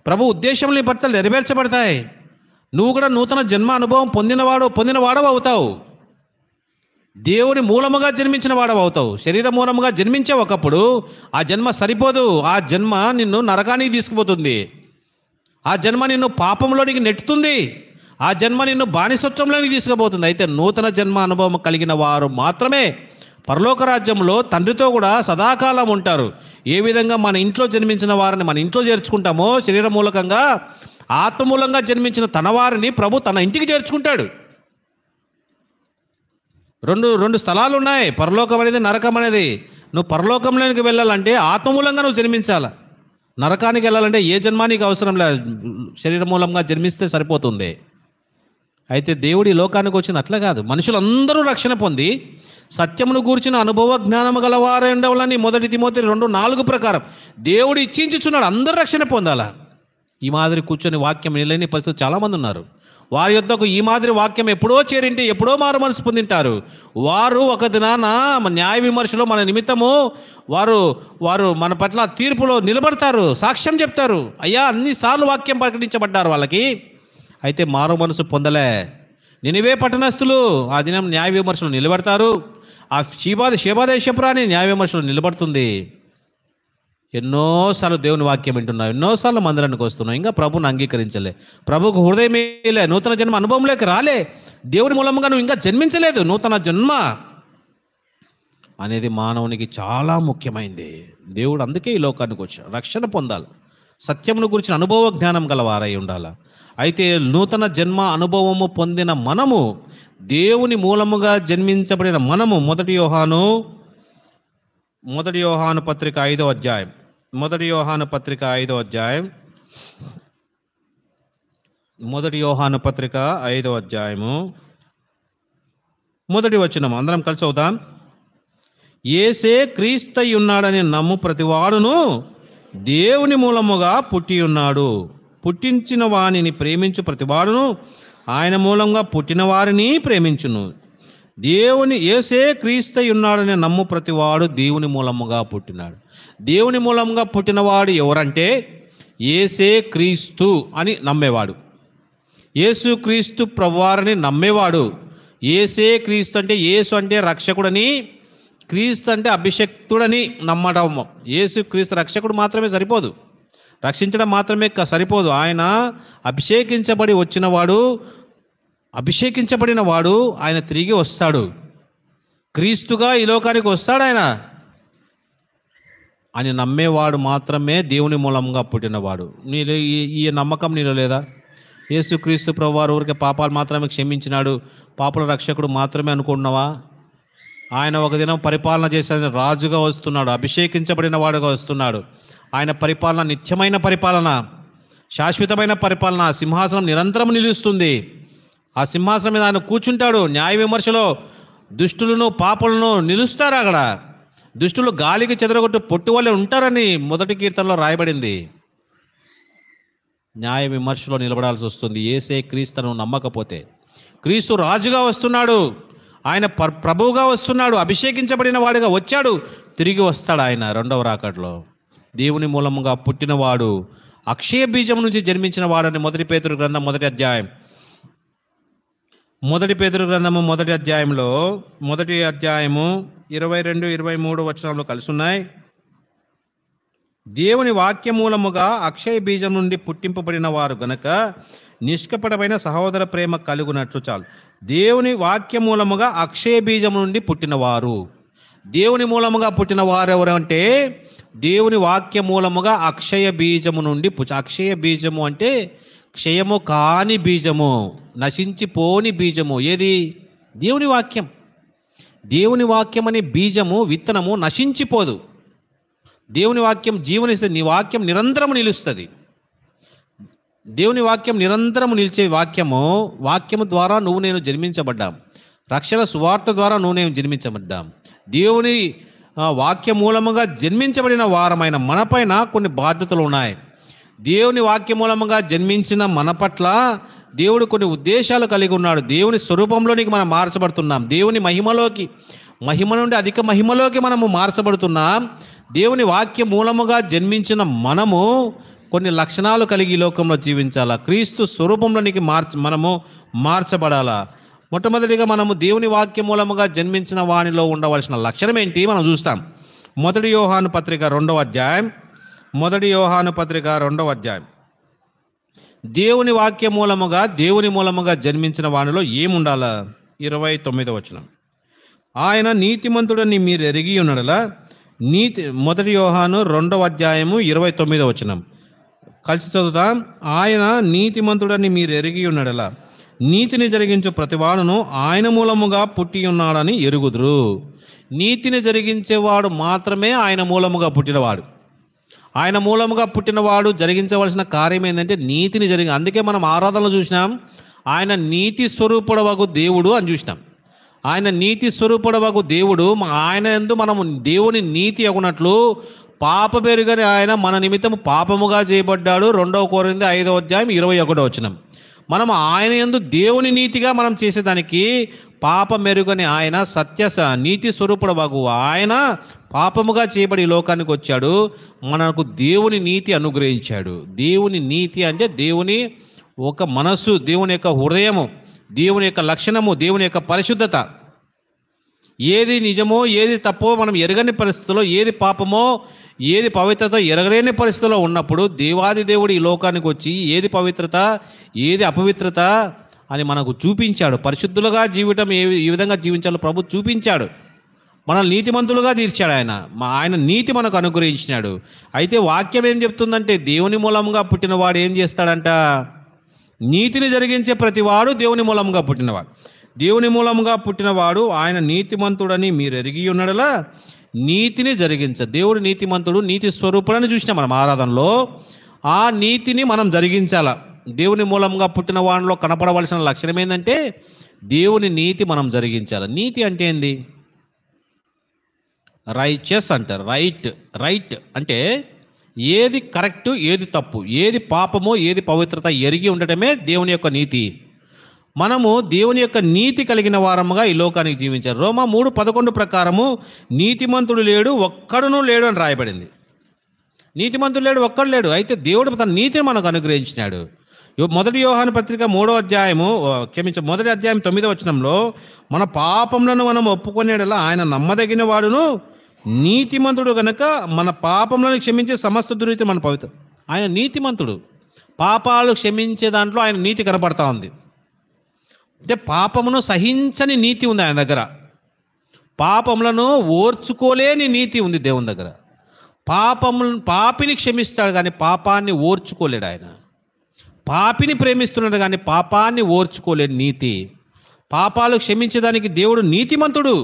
ప్రభు ఉద్దేశంలో నీ భర్తలు నెరవేర్చబడతాయి నువ్వు కూడా నూతన జన్మ అనుభవం పొందినవాడు పొందినవాడవు అవుతావు దేవుని మూలముగా జన్మించిన వాడవు అవుతావు శరీర మూలముగా జన్మించే ఒకప్పుడు ఆ జన్మ సరిపోదు ఆ జన్మ నిన్ను నరకానికి తీసుకుపోతుంది ఆ జన్మ నిన్ను పాపంలోనికి నెట్టుతుంది ఆ జన్మ నిన్ను బానిసత్వంలోనికి తీసుకుపోతుంది అయితే నూతన జన్మ అనుభవం కలిగిన వారు మాత్రమే పరలోక రాజ్యంలో తండ్రితో కూడా సదాకాలం ఉంటారు ఏ విధంగా మన ఇంట్లో జన్మించిన వారిని మన ఇంట్లో చేర్చుకుంటామో శరీర మూలకంగా ఆత్మమూలంగా జన్మించిన తన వారిని ప్రభు తన ఇంటికి చేర్చుకుంటాడు రెండు రెండు స్థలాలు ఉన్నాయి పరలోకం అనేది నరకం అనేది నువ్వు పరలోకంలోనికి వెళ్ళాలంటే ఆత్మమూలంగా నువ్వు జన్మించాల నరకానికి వెళ్ళాలంటే ఏ జన్మానికి అవసరం లేదు శరీర మూలంగా జన్మిస్తే సరిపోతుంది అయితే దేవుడి లోకానికి వచ్చింది అట్లా కాదు మనుషులందరూ రక్షణ పొంది సత్యమును గూర్చిన అనుభవ జ్ఞానము గలవారే ఉండవాలని మొదటి తిమోతి రెండు నాలుగు ప్రకారం దేవుడు ఇచ్చించుచున్నాడు అందరూ రక్షణ పొందాలా ఈ మాదిరి కూర్చొని వాక్యం నిలేని పరిస్థితి చాలామంది ఉన్నారు వారి యొద్దకు ఈ మాదిరి వాక్యం ఎప్పుడో చేరింటే ఎప్పుడో మారు మనసు పొందింటారు వారు ఒక దినాన మన న్యాయ విమర్శలో మన నిమిత్తము వారు వారు మన పట్ల తీర్పులో నిలబడతారు సాక్ష్యం చెప్తారు అయ్యా అన్నిసార్లు వాక్యం ప్రకటించబడ్డారు వాళ్ళకి అయితే మారు మనసు పొందలే నినివే పట్టణస్థులు ఆ దినం న్యాయ విమర్శలు నిలబడతారు ఆ శీబాద శివాదేశపురాని న్యాయ విమర్శలు నిలబడుతుంది ఎన్నోసార్లు దేవుని వాక్యం వింటున్నావు ఎన్నోసార్లు మందిరానికి వస్తున్నావు ఇంకా ప్రభుని అంగీకరించలే ప్రభుకు హృదయమేలే నూతన జన్మ అనుభవంలోకి రాలే దేవుని మూలంగా నువ్వు ఇంకా జన్మించలేదు నూతన జన్మ అనేది మానవునికి చాలా ముఖ్యమైంది దేవుడు అందుకే ఈ లోకానికి వచ్చాడు రక్షణ పొందాలి సత్యమును గురించిన అనుభవ జ్ఞానం గలవారై ఉండాలి అయితే నూతన జన్మ అనుభవము పొందిన మనము దేవుని మూలముగా జన్మించబడిన మనము మొదటి యోహాను మొదటి యోహాను పత్రిక ఐదో అధ్యాయం మొదటి యోహాను పత్రిక ఐదో అధ్యాయం మొదటి యోహాను పత్రిక ఐదో అధ్యాయము మొదటి వచనం అందరం కలిసి అవుదాం ఏసే క్రీస్తయి ఉన్నాడని నమ్ము ప్రతివాడును దేవుని మూలముగా పుట్టి ఉన్నాడు పుట్టించిన వానిని ప్రేమించు ప్రతివాడును ఆయన మూలంగా పుట్టిన వారిని ప్రేమించును దేవుని ఏసే క్రీస్తయి ఉన్నాడని నమ్ము ప్రతివాడు దేవుని మూలముగా పుట్టినాడు దేవుని మూలంగా పుట్టినవాడు ఎవరంటే ఏసే క్రీస్తు అని నమ్మేవాడు యేసు క్రీస్తు ప్రభువారని నమ్మేవాడు ఏసే క్రీస్తు అంటే యేసు అంటే రక్షకుడని క్రీస్తు అంటే అభిషక్తుడని నమ్మడం యేసు క్రీస్తు రక్షకుడు మాత్రమే సరిపోదు రక్షించడం మాత్రమే క- సరిపోదు ఆయన అభిషేకించబడి వచ్చినవాడు అభిషేకించబడిన వాడు ఆయన తిరిగి వస్తాడు క్రీస్తుగా ఈ లోకానికి వస్తాడు ఆయన అని నమ్మేవాడు మాత్రమే దేవుని మూలంగా పుట్టినవాడు నీలో ఈ ఈ నమ్మకం నీలో లేదా యేసుక్రీస్తు ప్రభు వారు ఊరికే పాపాలు మాత్రమే క్షమించినాడు పాపుల రక్షకుడు మాత్రమే అనుకుంటున్నావా ఆయన ఒక దినం పరిపాలన చేసే రాజుగా వస్తున్నాడు అభిషేకించబడిన వాడుగా వస్తున్నాడు ఆయన పరిపాలన నిత్యమైన పరిపాలన శాశ్వతమైన పరిపాలన ఆ సింహాసనం నిరంతరం నిలుస్తుంది ఆ సింహాసనం మీద ఆయన కూర్చుంటాడు న్యాయ విమర్శలో దుష్టులను పాపులను నిలుస్తారు అక్కడ దుష్టులు గాలికి చెదరగొట్టు పొట్టు వల్లే ఉంటారని మొదటి కీర్తనలో రాయబడింది న్యాయ విమర్శలో నిలబడాల్సి వస్తుంది ఏసే క్రీస్తును నమ్మకపోతే క్రీస్తు రాజుగా వస్తున్నాడు ఆయన పర్ ప్రభువుగా వస్తున్నాడు అభిషేకించబడిన వాడిగా వచ్చాడు తిరిగి వస్తాడు ఆయన రెండవ రాకట్లో దేవుని మూలముగా పుట్టినవాడు అక్షయ బీజం నుంచి జన్మించిన వాడని మొదటి పేతురు గ్రంథం మొదటి అధ్యాయం మొదటి పేతురు గ్రంథము మొదటి అధ్యాయంలో మొదటి అధ్యాయము ఇరవై రెండు ఇరవై మూడు వచనాలు కలిసి ఉన్నాయి దేవుని వాక్య మూలముగా అక్షయ బీజం నుండి పుట్టింపబడిన వారు గనక నిష్కపటమైన సహోదర ప్రేమ కలుగునట్లు చాలు దేవుని వాక్య మూలముగా అక్షయ బీజం నుండి పుట్టినవారు దేవుని మూలముగా పుట్టిన వారు ఎవరంటే దేవుని వాక్య మూలముగా అక్షయ బీజము నుండి పు- అక్షయ బీజము అంటే క్షయము కాని బీజము నశించిపోని బీజము ఏది దేవుని వాక్యం దేవుని వాక్యం అనే బీజము విత్తనము నశించిపోదు దేవుని వాక్యం జీవనిస్తుంది నీ వాక్యం నిరంతరము నిలుస్తుంది దేవుని వాక్యం నిరంతరము నిలిచే వాక్యము వాక్యము ద్వారా నువ్వు నేను జన్మించబడ్డాం రక్షణ సువార్త ద్వారా నువ్వు నేను జన్మించబడ్డాం దేవుని ఆ, వాక్య మూలముగా జన్మించబడిన వారమైన మనపైన కొన్ని బాధ్యతలు ఉన్నాయి దేవుని వాక్య మూలముగా జన్మించిన మన పట్ల దేవుడు కొన్ని ఉద్దేశాలు కలిగి ఉన్నాడు దేవుని స్వరూపంలోనికి మనం మార్చబడుతున్నాం దేవుని మహిమలోకి మహిమ నుండి అధిక మహిమలోకి మనము మార్చబడుతున్నాం దేవుని వాక్య మూలముగా జన్మించిన మనము కొన్ని లక్షణాలు కలిగి ఈ లోకంలో జీవించాలా క్రీస్తు స్వరూపంలోనికి మార్చ మనము మార్చబడాలా మొట్టమొదటిగా మనము దేవుని వాక్యం మూలముగా జన్మించిన వానిలో ఉండవలసిన లక్షణం ఏంటి మనం చూస్తాం మొదటి యోహాను పత్రిక రెండవ అధ్యాయం మొదటి యోహాను పత్రిక రెండవ అధ్యాయం దేవుని వాక్య మూలముగా దేవుని మూలముగా జన్మించిన వానిలో ఏముండాలా ఇరవై తొమ్మిదో వచనం ఆయన నీతిమంతుడని మీరు ఎరిగి ఉన్నడలా నీతి మొదటి యోహాను రెండవ అధ్యాయము ఇరవై తొమ్మిదో వచనం కలిసి చదువుతాం ఆయన నీతిమంతుడని మీరు ఎరిగి ఉన్నడలా నీతిని జరిగించు ప్రతివాడును ఆయన మూలముగా పుట్టి ఉన్నాడని ఎరుగుదురు నీతిని జరిగించేవాడు మాత్రమే ఆయన మూలముగా పుట్టినవాడు ఆయన మూలముగా పుట్టినవాడు జరిగించవలసిన కార్యం ఏంటంటే నీతిని జరిగి అందుకే మనం ఆరాధనలు చూసినాం ఆయన నీతి స్వరూపుడవగు దేవుడు అని చూసినాం ఆయన నీతి స్వరూపుడవగు దేవుడు మ- ఆయన ఎందు మనము దేవుని నీతి అగునట్లు పాప పెరుగని ఆయన మన నిమిత్తం పాపముగా చేయబడ్డాడు రెండవ కోరింది ఐదవ అధ్యాయం ఇరవై ఒకటో వచ్చినాం మనం ఆయన ఎందు దేవుని నీతిగా మనం చేసేదానికి పాప మెరుగని ఆయన సత్య స- నీతి స్వరూపుడు బాగు ఆయన పాపముగా చేయబడి ఈ లోకానికి వచ్చాడు మనకు దేవుని నీతి అనుగ్రహించాడు దేవుని నీతి అంటే దేవుని ఒక మనస్సు దేవుని యొక్క హృదయము దేవుని యొక్క లక్షణము దేవుని యొక్క పరిశుద్ధత ఏది నిజమో ఏది తప్పో మనం ఎరగని పరిస్థితుల్లో ఏది పాపమో ఏది పవిత్రత ఎరగలేని పరిస్థితిలో ఉన్నప్పుడు దేవాది దేవుడు ఈ లోకానికి వచ్చి ఏది పవిత్రత ఏది అపవిత్రత అని మనకు చూపించాడు పరిశుద్ధులుగా జీవితం ఏ ఏ విధంగా జీవించాలో ప్రభు చూపించాడు మనల్ని నీతిమంతులుగా తీర్చాడు ఆయన మా ఆయన నీతి మనకు అనుగ్రహించినాడు అయితే వాక్యం ఏం చెప్తుందంటే దేవుని మూలంగా పుట్టినవాడు ఏం చేస్తాడంట నీతిని జరిగించే ప్రతివాడు దేవుని మూలంగా పుట్టినవాడు దేవుని మూలంగా పుట్టినవాడు ఆయన నీతిమంతుడని మీరు ఎరిగి ఉన్నడలా నీతిని జరిగించ దేవుడు నీతిమంతుడు నీతి స్వరూపుడని చూసినాం మనం ఆరాధనలో ఆ నీతిని మనం జరిగించాల దేవుని మూలంగా పుట్టిన వాడిలో కనపడవలసిన లక్షణం ఏంటంటే దేవుని నీతి మనం జరిగించాలి నీతి అంటే ఏంది రైచెస్ అంటారు రైట్ రైట్ అంటే ఏది కరెక్ట్ ఏది తప్పు ఏది పాపమో ఏది పవిత్రత ఎరిగి ఉండటమే దేవుని యొక్క నీతి మనము దేవుని యొక్క నీతి కలిగిన వారముగా ఈ లోకానికి జీవించారు రోమా మూడు పదకొండు ప్రకారము నీతిమంతుడు లేడు ఒక్కడునూ లేడు అని రాయబడింది నీతిమంతుడు లేడు ఒక్కడు లేడు అయితే దేవుడు తన నీతిని మనకు అనుగ్రహించినాడు యో- మొదటి యోహాను పత్రిక మూడో అధ్యాయము ఓ, క్షమించ మొదటి అధ్యాయం తొమ్మిదో వచనంలో మన పాపములను మనం ఒప్పుకునేలా ఆయన నమ్మదగిన వాడును నీతిమంతుడు గనుక మన పాపములను క్షమించే సమస్త దురీతి మన పవిత్ర ఆయన నీతిమంతుడు పాపాలు క్షమించే దాంట్లో ఆయన నీతి కనపడతా ఉంది అంటే పాపమును సహించని నీతి ఉంది ఆయన దగ్గర పాపములను ఓర్చుకోలేని నీతి ఉంది దేవుని దగ్గర పాపములు పాపిని క్షమిస్తాడు కానీ పాపాన్ని ఓర్చుకోలేడు ఆయన పాపిని ప్రేమిస్తున్నాడు కానీ పాపాన్ని ఓర్చుకోలేని నీతి పాపాలు క్షమించేదానికి దేవుడు నీతిమంతుడు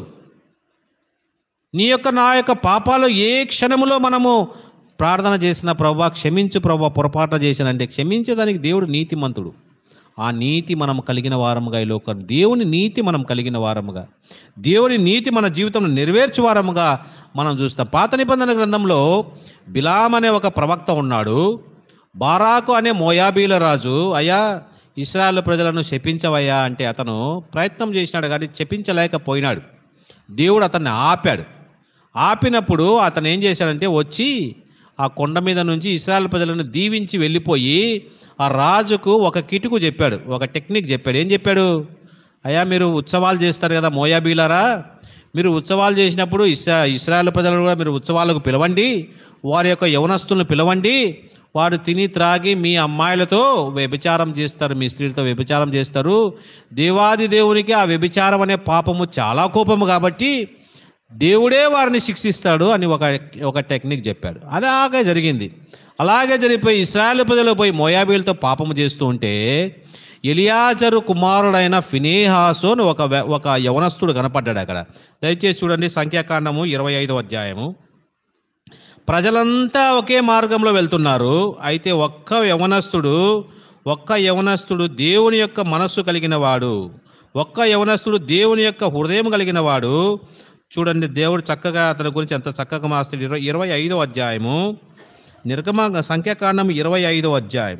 నీ యొక్క నా యొక్క పాపాలు ఏ క్షణములో మనము ప్రార్థన చేసిన ప్రభా క్షమించు ప్రభా పొరపాటు చేసినంటే క్షమించేదానికి దేవుడు నీతిమంతుడు ఆ నీతి మనం కలిగిన వారముగా ఈ లోకం దేవుని నీతి మనం కలిగిన వారముగా దేవుని నీతి మన జీవితంలో నెరవేర్చు వారముగా మనం చూస్తాం పాత నిబంధన గ్రంథంలో బిలాం అనే ఒక ప్రవక్త ఉన్నాడు బారాకు అనే మోయాబీల రాజు అయ్యా ఇస్రాయల్ ప్రజలను శపించవయ్యా అంటే అతను ప్రయత్నం చేసినాడు కానీ చెప్పించలేకపోయినాడు దేవుడు అతన్ని ఆపాడు ఆపినప్పుడు అతను ఏం చేశాడంటే వచ్చి ఆ కొండ మీద నుంచి ఇస్రాయల్ ప్రజలను దీవించి వెళ్ళిపోయి ఆ రాజుకు ఒక కిటుకు చెప్పాడు ఒక టెక్నిక్ చెప్పాడు ఏం చెప్పాడు అయ్యా మీరు ఉత్సవాలు చేస్తారు కదా మోయాబీలారా మీరు ఉత్సవాలు చేసినప్పుడు ఇస్రా ఇస్రాయల్ ప్రజలను కూడా మీరు ఉత్సవాలకు పిలవండి వారి యొక్క యవనస్తులను పిలవండి వారు తిని త్రాగి మీ అమ్మాయిలతో వ్యభిచారం చేస్తారు మీ స్త్రీలతో వ్యభిచారం చేస్తారు దేవాది దేవునికి ఆ వ్యభిచారం అనే పాపము చాలా కోపము కాబట్టి దేవుడే వారిని శిక్షిస్తాడు అని ఒక ఒక టెక్నిక్ చెప్పాడు అలాగే జరిగింది అలాగే జరిగిపోయి ఇస్రాయల్ ప్రజలు పోయి మోయాబీలతో పాపము చేస్తూ ఉంటే ఎలియాజరు కుమారుడైన ఫినేహాసు అని ఒక వె- ఒక యవనస్తుడు కనపడ్డాడు అక్కడ దయచేసి చూడండి సంఖ్యాకాండము ఇరవై ఐదో అధ్యాయము ప్రజలంతా ఒకే మార్గంలో వెళ్తున్నారు అయితే ఒక్క యవనస్తుడు ఒక్క యవనస్తుడు దేవుని యొక్క మనస్సు కలిగిన వాడు ఒక్క యవనస్తుడు దేవుని యొక్క హృదయం కలిగిన వాడు చూడండి దేవుడు చక్కగా అతని గురించి ఎంత చక్కగా మాస్తాడు ఇరవై ఇరవై ఐదో అధ్యాయము నిర్గమ సంఖ్యాకాండం ఇరవై ఐదో అధ్యాయం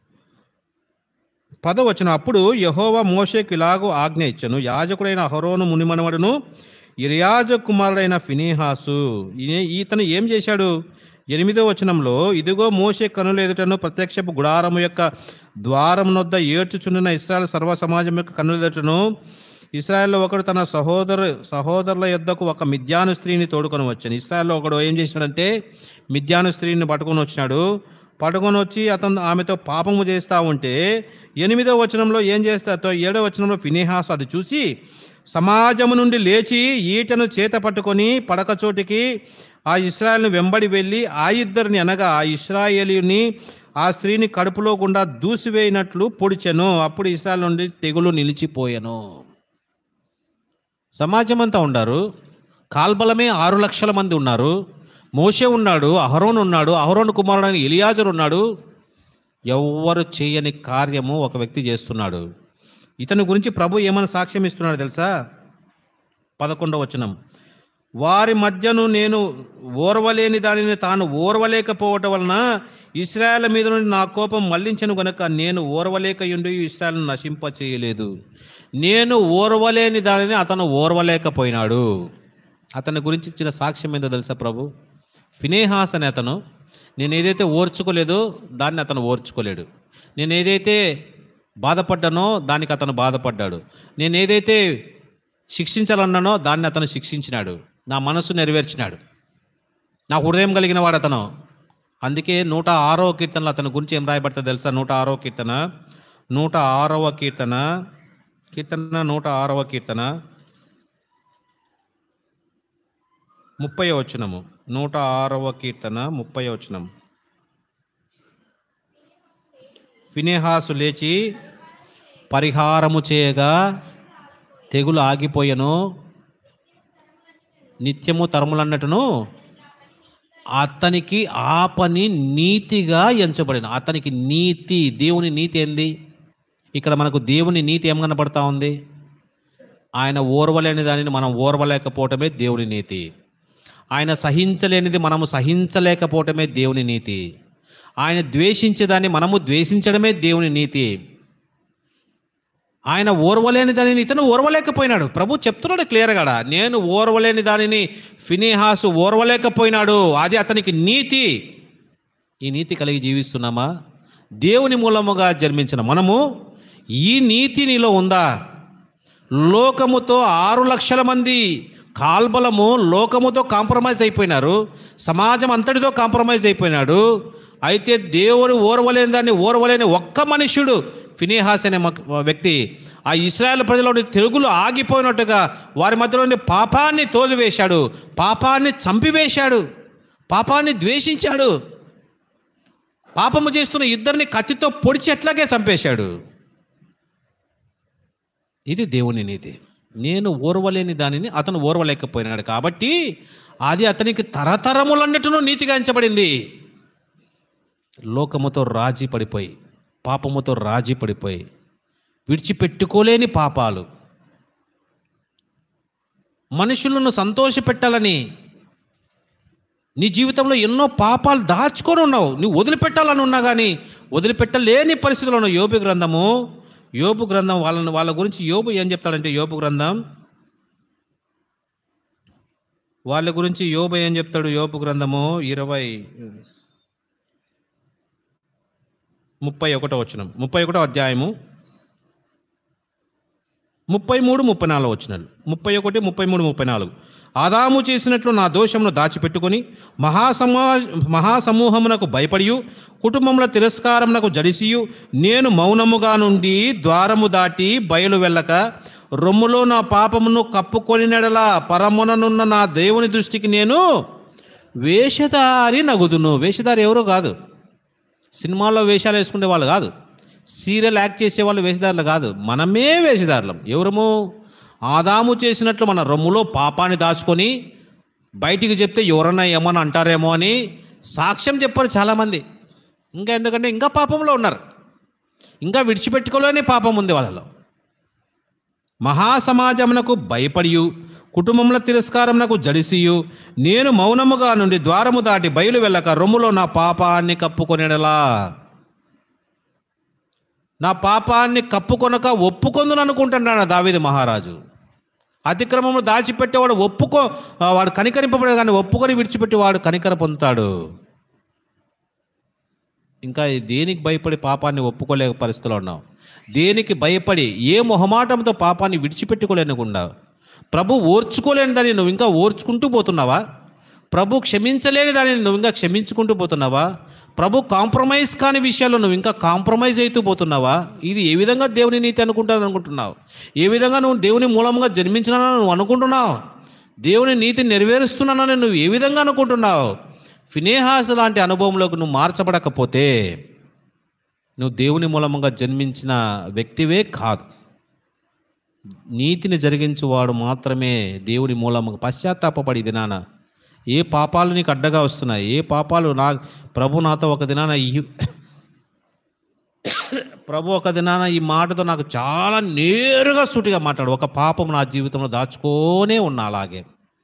పదవచనం అప్పుడు యహోవా మోషేకు ఇలాగూ ఆజ్ఞ ఇచ్చను యాజకుడైన హరోను మునిమనవడును ఇరియాజ కుమారుడైన ఫినేహాసు ఈయన- ఈతను ఏం చేశాడు ఎనిమిదో వచనంలో ఇదిగో మోసే కనుల ఎదుటను ప్రత్యక్షపు గుడారము యొక్క ద్వారం నొద్ద ఏడ్చుచుండిన ఇస్రాయల్ సర్వ సమాజం యొక్క కనుల ఎదుటను ఇస్రాయల్లో ఒకడు తన సహోదరు సహోదరుల యొద్దకు ఒక మిథ్యాను స్త్రీని తోడుకొని వచ్చాను ఇస్రాయల్లో ఒకడు ఏం చేసినాడంటే మిథ్యాను స్త్రీని పట్టుకొని వచ్చినాడు పట్టుకొని వచ్చి అతను ఆమెతో పాపము చేస్తూ ఉంటే ఎనిమిదో వచనంలో ఏం చేస్తాతో ఏడో వచనంలో ఫినేహాస్ అది చూసి సమాజము నుండి లేచి ఈటను చేత పట్టుకొని పడక చోటికి ఆ ఇస్రాయల్ను వెంబడి వెళ్ళి ఆ ఇద్దరిని అనగా ఆ ఇస్రాయేలీని ఆ స్త్రీని కడుపులో గుండా దూసివేయినట్లు పొడిచెను అప్పుడు ఇస్రాయల్ నుండి తెగులు నిలిచిపోయాను సమాజం అంతా ఉన్నారు కాల్బలమే ఆరు లక్షల మంది ఉన్నారు మోషే ఉన్నాడు అహరోన్ ఉన్నాడు అహరోన్ కుమారుడైన ఎలియాజర్ ఉన్నాడు ఎవ్వరు చేయని కార్యము ఒక వ్యక్తి చేస్తున్నాడు ఇతని గురించి ప్రభు ఏమైనా సాక్ష్యం ఇస్తున్నాడు తెలుసా పదకొండవ వచనం వారి మధ్యను నేను ఓర్వలేని దానిని తాను ఓర్వలేకపోవటం వలన ఇస్రాయల్ మీద నుండి నా కోపం మళ్లించను గనుక నేను ఓర్వలేకయుండి ఇస్రాయల్ను నశింప చేయలేదు నేను ఓర్వలేని దానిని అతను ఓర్వలేకపోయినాడు అతని గురించి ఇచ్చిన సాక్ష్యం ఏందో తెలుసా ప్రభు ఫినేహాస్ అనే అతను నేను ఏదైతే ఓర్చుకోలేదో దాన్ని అతను ఓర్చుకోలేడు నేను ఏదైతే బాధపడ్డానో దానికి అతను బాధపడ్డాడు నేను ఏదైతే శిక్షించాలన్నానో దాన్ని అతను శిక్షించినాడు నా మనస్సు నెరవేర్చినాడు నా హృదయం కలిగిన వాడు అతను అందుకే నూట ఆరవ కీర్తనలో అతని గురించి ఏం రాయబడుతుంది తెలుసా నూట ఆరవ కీర్తన నూట ఆరవ కీర్తన కీర్తన నూట ఆరవ కీర్తన ముప్పై వచనము నూట ఆరవ కీర్తన ముప్పై వచనం ఫినేహాసు లేచి పరిహారము చేయగా తెగులు ఆగిపోయెను నిత్యము తరములన్నట్టును అతనికి ఆ పని నీతిగా ఎంచబడిన అతనికి నీతి దేవుని నీతి ఏంది ఇక్కడ మనకు దేవుని నీతి ఏం కనపడతా ఉంది ఆయన ఓర్వలేని దానిని మనం ఓర్వలేకపోవటమే దేవుని నీతి ఆయన సహించలేనిది మనము సహించలేకపోవటమే దేవుని నీతి ఆయన ద్వేషించేదాన్ని మనము ద్వేషించడమే దేవుని నీతి ఆయన ఓర్వలేని దానిని ఇతను ఓర్వలేకపోయినాడు ప్రభు చెప్తున్నాడు క్లియర్గా నేను ఓర్వలేని దానిని ఫినేహాసు ఓర్వలేకపోయినాడు అది అతనికి నీతి ఈ నీతి కలిగి జీవిస్తున్నామా దేవుని మూలముగా జన్మించిన మనము ఈ నీతి నీలో ఉందా లోకముతో ఆరు లక్షల మంది కాల్బలము లోకముతో కాంప్రమైజ్ అయిపోయినారు సమాజం అంతటితో కాంప్రమైజ్ అయిపోయినాడు అయితే దేవుడు ఓర్వలేని దాన్ని ఓర్వలేని ఒక్క మనుష్యుడు ఫినేహాస్ అనే మక్- వ్యక్తి ఆ ఇస్రాయేల్ ప్రజల తెలుగులు ఆగిపోయినట్టుగా వారి మధ్యలోని పాపాన్ని తోలివేశాడు పాపాన్ని చంపివేశాడు పాపాన్ని ద్వేషించాడు పాపము చేస్తున్న ఇద్దరిని కత్తితో పొడిచి ఎట్లాగే చంపేశాడు ఇది దేవుని నీతి నేను ఓర్వలేని దానిని అతను ఓర్వలేకపోయినాడు కాబట్టి అది అతనికి తరతరములన్నిటినూ నీతిగా ఎంచబడింది లోకముతో రాజీ పడిపోయి పాపముతో రాజీ పడిపోయి విడిచిపెట్టుకోలేని పాపాలు మనుషులను సంతోషపెట్టాలని నీ జీవితంలో ఎన్నో పాపాలు దాచుకొని ఉన్నావు నువ్వు వదిలిపెట్టాలని ఉన్నా కానీ వదిలిపెట్టలేని పరిస్థితుల్లో ఉన్న యోబు గ్రంథము యోబు గ్రంథం వాళ్ళని వాళ్ళ గురించి యోబు ఏం చెప్తాడంటే యోబు గ్రంథం వాళ్ళ గురించి యోబు ఏం చెప్తాడు యోబు గ్రంథము ఇరవై ముప్పై ఒకటో వచనం ముప్పై ఒకటో అధ్యాయము ముప్పై మూడు ముప్పై నాలుగు వచ్చినాలు ముప్పై ఒకటి ముప్పై మూడు ముప్పై నాలుగు ఆదాము చేసినట్లు నా దోషమును దాచిపెట్టుకొని మహాసమా మహాసమూహమునకు భయపడియు కుటుంబముల తిరస్కారమునకు జడిసియు నేను మౌనముగా నుండి ద్వారము దాటి బయలు వెళ్ళక రొమ్ములో నా పాపమును కప్పుకొని నెడలా పరముననున్న నా దేవుని దృష్టికి నేను వేషధారి నగుదును వేషధారి ఎవరో కాదు సినిమాల్లో వేషాలు వేసుకునే వాళ్ళు కాదు సీరియల్ యాక్ట్ చేసే వాళ్ళు వేషధారులు కాదు మనమే వేషధారులం ఎవరము ఆదాము చేసినట్లు మన రొమ్ములో పాపాన్ని దాచుకొని బయటికి చెప్తే ఎవరన్నా ఏమని అంటారేమో అని సాక్ష్యం చెప్పారు చాలామంది ఇంకా ఎందుకంటే ఇంకా పాపంలో ఉన్నారు ఇంకా విడిచిపెట్టుకోలేని పాపం ఉంది వాళ్ళలో మహాసమాజమునకు భయపడియు కుటుంబముల తిరస్కారమునకు జడిసియు నేను మౌనముగా నుండి ద్వారము దాటి బయలు వెళ్ళక రొమ్ములో నా పాపాన్ని కప్పుకొనేడలా నా పాపాన్ని కప్పుకొనక ఒప్పుకొందును అనుకుంటున్నాడు దావీదు మహారాజు అతిక్రమము దాచిపెట్టేవాడు ఒప్పుకో ఆ, వాడు కనికరింపబడే కానీ ఒప్పుకొని విడిచిపెట్టి వాడు కనికర పొందుతాడు ఇంకా దేనికి భయపడి పాపాన్ని ఒప్పుకోలేక పరిస్థితిలో ఉన్నావు దేనికి భయపడి ఏ మొహమాటంతో పాపాన్ని విడిచిపెట్టుకోలేనుకుండా ప్రభు ఓర్చుకోలేని దాన్ని నువ్వు ఇంకా ఓర్చుకుంటూ పోతున్నావా ప్రభు క్షమించలేని దానిని నువ్వు ఇంకా క్షమించుకుంటూ పోతున్నావా ప్రభు కాంప్రమైజ్ కాని విషయాల్లో నువ్వు ఇంకా కాంప్రమైజ్ అవుతూ పోతున్నావా ఇది ఏ విధంగా దేవుని నీతి అనుకుంటాను అనుకుంటున్నావు ఏ విధంగా నువ్వు దేవుని మూలంగా జన్మించినానని నువ్వు అనుకుంటున్నావు దేవుని నీతి నెరవేరుస్తున్నానని నువ్వు ఏ విధంగా అనుకుంటున్నావు ఫినేహాస్ లాంటి అనుభవంలోకి నువ్వు మార్చబడకపోతే నువ్వు దేవుని మూలముగా జన్మించిన వ్యక్తివే కాదు నీతిని జరిగించువాడు మాత్రమే దేవుని మూలముగా పశ్చాత్తాపపడి దినాన ఏ పాపాలు నీకు అడ్డగా వస్తున్నాయి ఏ పాపాలు నా ప్రభు నాతో ఒక దినాన ఈ ప్రభు ఒక దినాన ఈ మాటతో నాకు చాలా నేరుగా సూటిగా మాట్లాడు ఒక పాపం నా జీవితంలో దాచుకోనే ఉన్నా అలాగే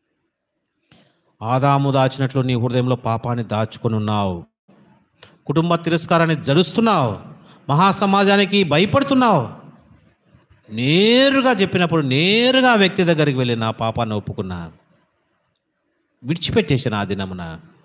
ఆదాము దాచినట్లు నీ హృదయంలో పాపాన్ని దాచుకొని ఉన్నావు కుటుంబ తిరస్కారాన్ని జరుస్తున్నావు మహాసమాజానికి భయపడుతున్నావు నేరుగా చెప్పినప్పుడు నేరుగా ఆ వ్యక్తి దగ్గరికి వెళ్ళి నా పాపాన్ని ఒప్పుకున్నా విడిచిపెట్టేసాను ఆ దినమున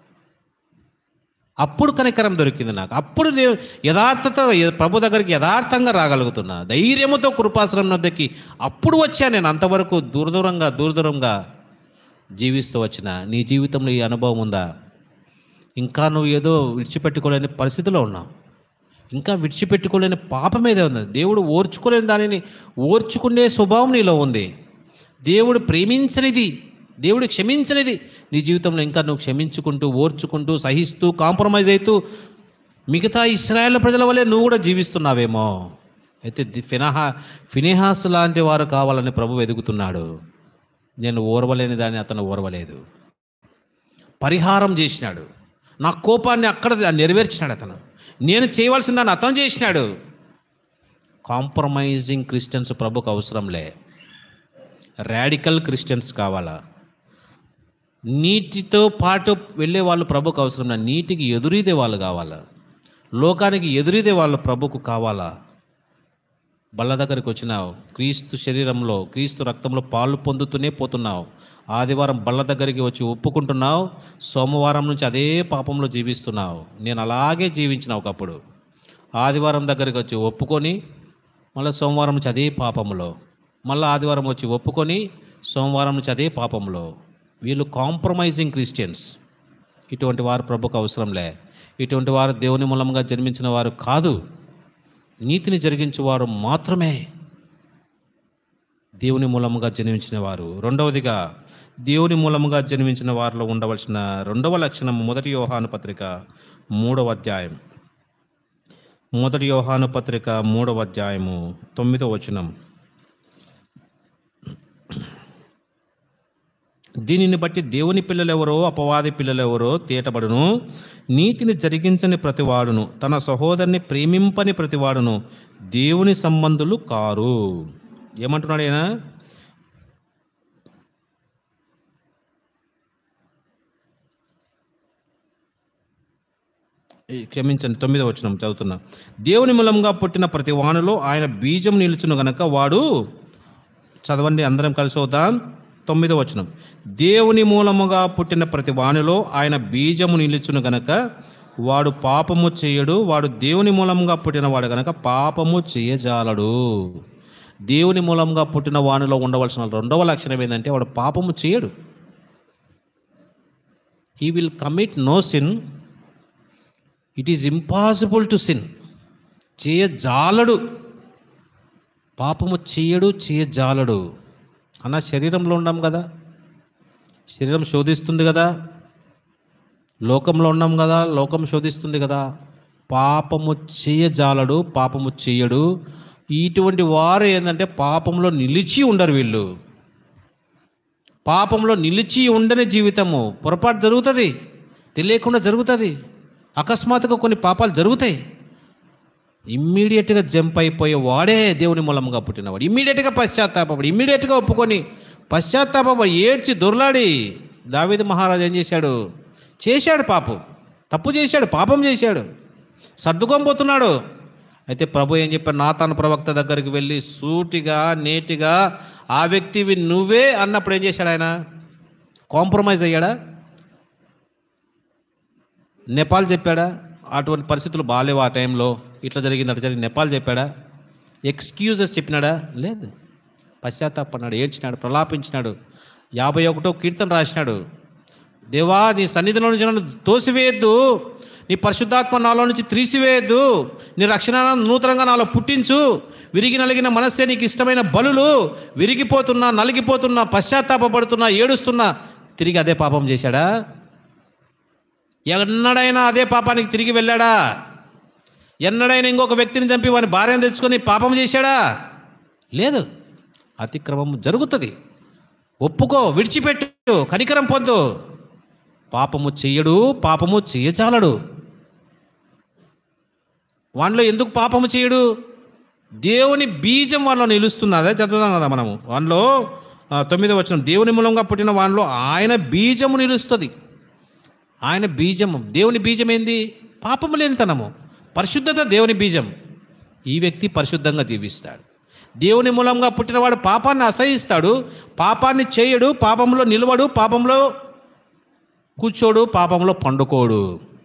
అప్పుడు కనికరం దొరికింది నాకు అప్పుడు దేవు యథార్థత ప్రభు దగ్గరికి యథార్థంగా రాగలుగుతున్నా ధైర్యముతో కృపాశ్రమం వద్దకి అప్పుడు వచ్చా నేను అంతవరకు దూరదూరంగా దూరదూరంగా జీవిస్తూ వచ్చిన నీ జీవితంలో ఈ అనుభవం ఉందా ఇంకా నువ్వు ఏదో విడిచిపెట్టుకోలేని పరిస్థితిలో ఉన్నావు ఇంకా విడిచిపెట్టుకోలేని పాపం ఏదో ఉంది దేవుడు ఓర్చుకోలేని దానిని ఓర్చుకునే స్వభావం నీలో ఉంది దేవుడు ప్రేమించనిది దేవుడు క్షమించనిది నీ జీవితంలో ఇంకా నువ్వు క్షమించుకుంటూ ఓర్చుకుంటూ సహిస్తూ కాంప్రమైజ్ అవుతూ మిగతా ఇస్రాయేల్ ప్రజల వల్లే నువ్వు కూడా జీవిస్తున్నావేమో అయితే ది- ఫినహా ఫినిహాస్ లాంటి వారు కావాలని ప్రభు ఎదుగుతున్నాడు నేను ఓర్వలేని దాన్ని అతను ఓర్వలేదు పరిహారం చేసినాడు నా కోపాన్ని అక్కడ నెరవేర్చినాడు అతను నేను చేయవలసిన దాన్ని అతను చేసినాడు కాంప్రమైజింగ్ క్రిస్టియన్స్ ప్రభుకు అవసరంలే రాడికల్ క్రిస్టియన్స్ కావాలా నీటితో పాటు వెళ్ళే వాళ్ళు ప్రభుకు అవసరం లేదు నీటికి ఎదురీదే వాళ్ళు కావాలా లోకానికి ఎదురీదే వాళ్ళు ప్రభుకు కావాలా బల్ల దగ్గరికి వచ్చినావు క్రీస్తు శరీరంలో క్రీస్తు రక్తంలో పాలు పొందుతూనే పోతున్నావు ఆదివారం బల్ల దగ్గరికి వచ్చి ఒప్పుకుంటున్నావు సోమవారం నుంచి అదే పాపంలో జీవిస్తున్నావు నేను అలాగే జీవించిన ఒకప్పుడు ఆదివారం దగ్గరికి వచ్చి ఒప్పుకొని మళ్ళీ సోమవారం నుంచి అదే పాపంలో మళ్ళీ ఆదివారం వచ్చి ఒప్పుకొని సోమవారం నుంచి అదే పాపంలో వీళ్ళు కాంప్రమైజింగ్ క్రిస్టియన్స్ ఇటువంటి వారు ప్రభుకు అవసరంలే ఇటువంటి వారు దేవుని మూలంగా జన్మించిన వారు కాదు నీతిని జరిగించేవారు మాత్రమే దేవుని మూలముగా జన్మించిన వారు రెండవదిగా దేవుని మూలముగా జన్మించిన వారిలో ఉండవలసిన రెండవ లక్షణం మొదటి యోహాను పత్రిక మూడవ అధ్యాయం మొదటి యోహాను పత్రిక మూడవ అధ్యాయము తొమ్మిదో వచనం దీనిని బట్టి దేవుని పిల్లలెవరో అపవాది పిల్లలెవరో తేటబడును నీతిని జరిగించని ప్రతివాడును తన సహోదరుని ప్రేమింపని ప్రతివాడును దేవుని సంబంధులు కారు ఏమంటున్నాడు ఆయన ఈ క్షమించండి తొమ్మిదో వచనం చదువుతున్నా దేవుని మూలంగా పుట్టిన ప్రతి వాణిలో ఆయన బీజం నిలుచును గనక వాడు చదవండి అందరం కలిసి అవుదాం తొమ్మిదో వచనం దేవుని మూలముగా పుట్టిన ప్రతి వాణిలో ఆయన బీజము నిలుచును గనక వాడు పాపము చేయడు వాడు దేవుని మూలంగా పుట్టిన వాడు గనక పాపము చేయజాలడు దేవుని మూలంగా పుట్టిన వాణిలో ఉండవలసిన రెండవ లక్షణం ఏంటంటే వాడు పాపము చేయడు he will commit no sin it is impossible to sin చేయజాలడు పాపము చేయడు చేయజాలడు అన్న శరీరంలో ఉన్నాం కదా శరీరం శోధిస్తుంది కదా లోకంలో ఉన్నాం కదా లోకం శోధిస్తుంది కదా పాపము చేయజాలడు పాపము చేయడు ఇటువంటి వారు ఏంటంటే పాపంలో నిలిచి ఉండరు వీళ్ళు పాపంలో నిలిచి ఉండని జీవితము పొరపాటు జరుగుతుంది తెలియకుండా జరుగుతుంది అకస్మాత్తుగా కొన్ని పాపాలు జరుగుతాయి ఇమ్మీడియట్గా జంప్ అయిపోయే వాడే దేవుని మూలంగా పుట్టినవాడు ఇమ్మీడియట్గా పశ్చాత్తాపడి ఇమ్మీడియట్గా ఒప్పుకొని పశ్చాత్తాపడి ఏడ్చి దొర్లాడి దావీదు మహారాజు ఏం చేశాడు చేశాడు పాపం తప్పు చేశాడు పాపం చేశాడు సర్దుకొని పోతున్నాడు అయితే ప్రభు ఏం చెప్పాడు నాతాను ప్రవక్త దగ్గరికి వెళ్ళి సూటిగా నేటిగా ఆ వ్యక్తివి నువ్వే అన్నప్పుడు ఏం చేశాడు ఆయన కాంప్రమైజ్ అయ్యాడా నేపాల్ చెప్పాడా అటువంటి పరిస్థితులు బాగాలేవు ఆ టైంలో ఇట్లా జరిగింది అట్లా జరిగింది నేపాల్ చెప్పాడా ఎక్స్క్యూజెస్ చెప్పినాడా లేదు పశ్చాత్తాపన్నాడు ఏడ్చినాడు ప్రలాపించినాడు యాభై ఒకటో కీర్తన రాసినాడు దేవా నీ సన్నిధిలో నుంచి నన్ను తోసివేయద్దు నీ పరిశుద్ధాత్మ నాలో నుంచి త్రీసివేయద్దు నీ రక్షణ నూతనంగా నాలో పుట్టించు విరిగి నలిగిన మనస్సే నీకు ఇష్టమైన బలులు విరిగిపోతున్నా నలిగిపోతున్నా పశ్చాత్తాపడుతున్నా ఏడుస్తున్నా తిరిగి అదే పాపం చేశాడా ఎన్నడైనా అదే పాపానికి తిరిగి వెళ్ళాడా ఎన్నడైనా ఇంకొక వ్యక్తిని చంపి వాని భార్యను తెచ్చుకొని పాపం చేశాడా లేదు అతిక్రమం జరుగుతుంది ఒప్పుకో విడిచిపెట్టు కనికరం పొందు పాపము చెయ్యడు పాపము చేయచాలడు వానిలో ఎందుకు పాపము చేయడు దేవుని బీజం వానిలో నిలుస్తుంది అదే చదువుదాం కదా మనము వానిలో ఆ, తొమ్మిదో వచ్చిన దేవుని మూలంగా పుట్టిన వానిలో ఆయన బీజము నిలుస్తుంది ఆయన బీజము దేవుని బీజం ఏంది పాపము లేనితనము పరిశుద్ధత దేవుని బీజం ఈ వ్యక్తి పరిశుద్ధంగా జీవిస్తాడు దేవుని మూలంగా పుట్టినవాడు పాపాన్ని అసహిస్తాడు పాపాన్ని చేయడు పాపంలో నిలవడు పాపంలో కూర్చోడు పాపంలో పండుకోడు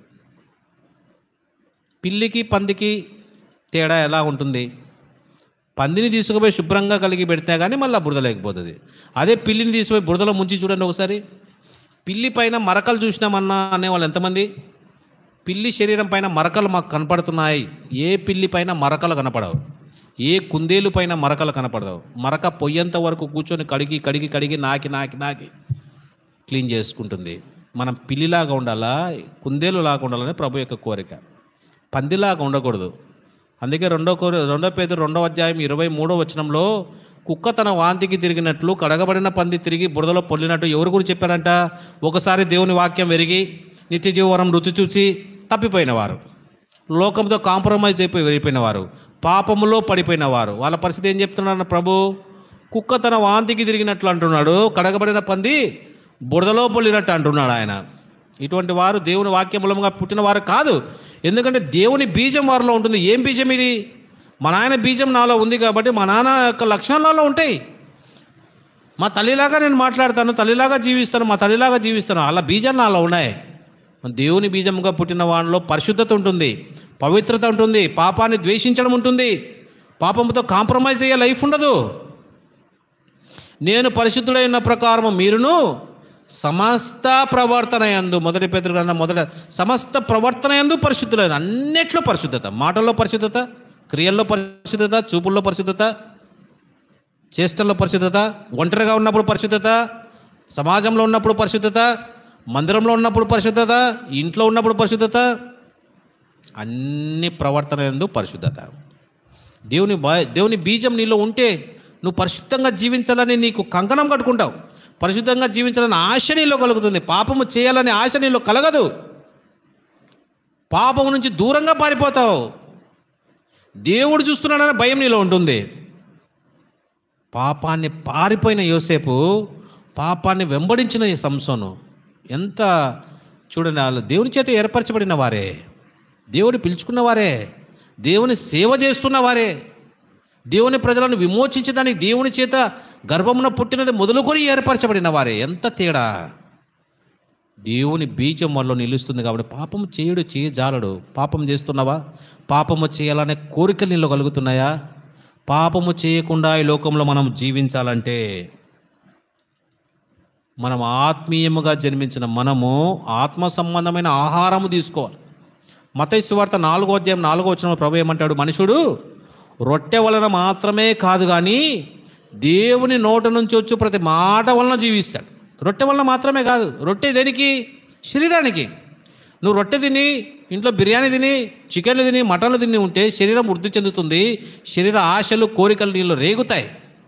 పిల్లికి పందికి తేడా ఎలా ఉంటుంది పందిని తీసుకుపోయి శుభ్రంగా కలిగి పెడితే కానీ మళ్ళీ బురద లేకపోతుంది అదే పిల్లిని తీసుకుపోయి బురదలో ముంచి చూడండి ఒకసారి పిల్లి పైన మరకలు చూసినామన్నా అనేవాళ్ళు ఎంతమంది పిల్లి శరీరం పైన మరకలు మాకు కనపడుతున్నాయి ఏ పిల్లి పైన మరకలు కనపడవు ఏ కుందేలు పైన మరకలు కనపడవు మరక పొయ్యేంత వరకు కూర్చొని కడిగి కడిగి కడిగి నాకి నాకి నాకి క్లీన్ చేసుకుంటుంది మనం పిల్లిలాగా ఉండాలా కుందేలు లాగా ఉండాలని ప్రభు యొక్క కోరిక పందిలాగా ఉండకూడదు అందుకే రెండో కోరి రెండో పేద రెండో అధ్యాయం ఇరవై మూడో వచనంలో కుక్క తన వాంతికి తిరిగినట్లు కడగబడిన పంది తిరిగి బురదలో పొల్లినట్టు ఎవరు గురించి చెప్పారంట ఒకసారి దేవుని వాక్యం వెరిగి నిత్య జీవనం రుచి చూసి తప్పిపోయిన వారు లోకంతో కాంప్రమైజ్ అయిపోయి వెళ్ళిపోయిన వారు పాపములో పడిపోయిన వారు వాళ్ళ పరిస్థితి ఏం చెప్తున్నాడు ప్రభు కుక్క తన వాంతికి తిరిగినట్లు అంటున్నాడు కడగబడిన పంది బురదలో పొల్లినట్టు అంటున్నాడు ఆయన ఇటువంటి వారు దేవుని వాక్య మూలంగా పుట్టిన వారు కాదు ఎందుకంటే దేవుని బీజం వారిలో ఉంటుంది ఏం బీజం ఇది మా నాయన బీజం నాలో ఉంది కాబట్టి మా నాన్న యొక్క లక్షణాలు నాలో ఉంటాయి మా తల్లిలాగా నేను మాట్లాడతాను తల్లిలాగా జీవిస్తాను మా తల్లిలాగా జీవిస్తాను అలా బీజాలు నాలో ఉన్నాయి దేవుని బీజంగా పుట్టిన వాడిలో పరిశుద్ధత ఉంటుంది పవిత్రత ఉంటుంది పాపాన్ని ద్వేషించడం ఉంటుంది పాపంతో కాంప్రమైజ్ అయ్యే లైఫ్ ఉండదు నేను పరిశుద్ధుడైన ప్రకారము మీరును సమస్త ప్రవర్తన యందు మొదటి పేదల గ్రంథం మొదట సమస్త ప్రవర్తన యందు పరిశుద్ధులైన అన్నిట్లో పరిశుద్ధత మాటల్లో పరిశుద్ధత క్రియల్లో పరిశుద్ధత చూపుల్లో పరిశుద్ధత చేష్టల్లో పరిశుద్ధత ఒంటరిగా ఉన్నప్పుడు పరిశుద్ధత సమాజంలో ఉన్నప్పుడు పరిశుద్ధత మందిరంలో ఉన్నప్పుడు పరిశుద్ధత ఇంట్లో ఉన్నప్పుడు పరిశుద్ధత అన్ని ప్రవర్తన యందు పరిశుద్ధత దేవుని బా దేవుని బీజం నీలో ఉంటే నువ్వు పరిశుద్ధంగా జీవించాలని నీకు కంకణం కట్టుకుంటావు పరిశుద్ధంగా జీవించాలని ఆశ నీలో కలుగుతుంది పాపము చేయాలని ఆశ నీలో కలగదు పాపము నుంచి దూరంగా పారిపోతావు దేవుడు చూస్తున్నాడనే భయం నీలో ఉంటుంది పాపాన్ని పారిపోయిన యోసేపు పాపాన్ని వెంబడించిన ఈ సంసోను ఎంత చూడండి వాళ్ళు దేవుని చేత ఏర్పరచబడిన వారే దేవుడు పిలుచుకున్న వారే దేవుని సేవ చేస్తున్న వారే దేవుని ప్రజలను విమోచించడానికి దేవుని చేత గర్భమున పుట్టినది మొదలుకొని ఏర్పరచబడిన వారే ఎంత తేడా దేవుని బీజం వల్ల నిలుస్తుంది కాబట్టి పాపం చేయుడు చేయజాలడు పాపం చేస్తున్నావా పాపము చేయాలనే కోరికలు నీలో కలుగుతున్నాయా పాపము చేయకుండా ఈ లోకంలో మనం జీవించాలంటే మనం ఆత్మీయముగా జన్మించిన మనము ఆత్మ సంబంధమైన ఆహారము తీసుకోవాలి మతైసు వార్త నాలుగో అధ్యాయం నాలుగో వచ్చిన ప్రభు ఏమంటాడు మనుషుడు రొట్టె వలన మాత్రమే కాదు కానీ దేవుని నోట నుంచి వచ్చు ప్రతి మాట వలన జీవిస్తాడు రొట్టె వలన మాత్రమే కాదు రొట్టె దేనికి శరీరానికి నువ్వు రొట్టె తిని ఇంట్లో బిర్యానీ తిని చికెన్లు తిని మటన్లు తిని ఉంటే శరీరం వృద్ధి చెందుతుంది శరీర ఆశలు కోరికలు నీళ్ళు రేగుతాయి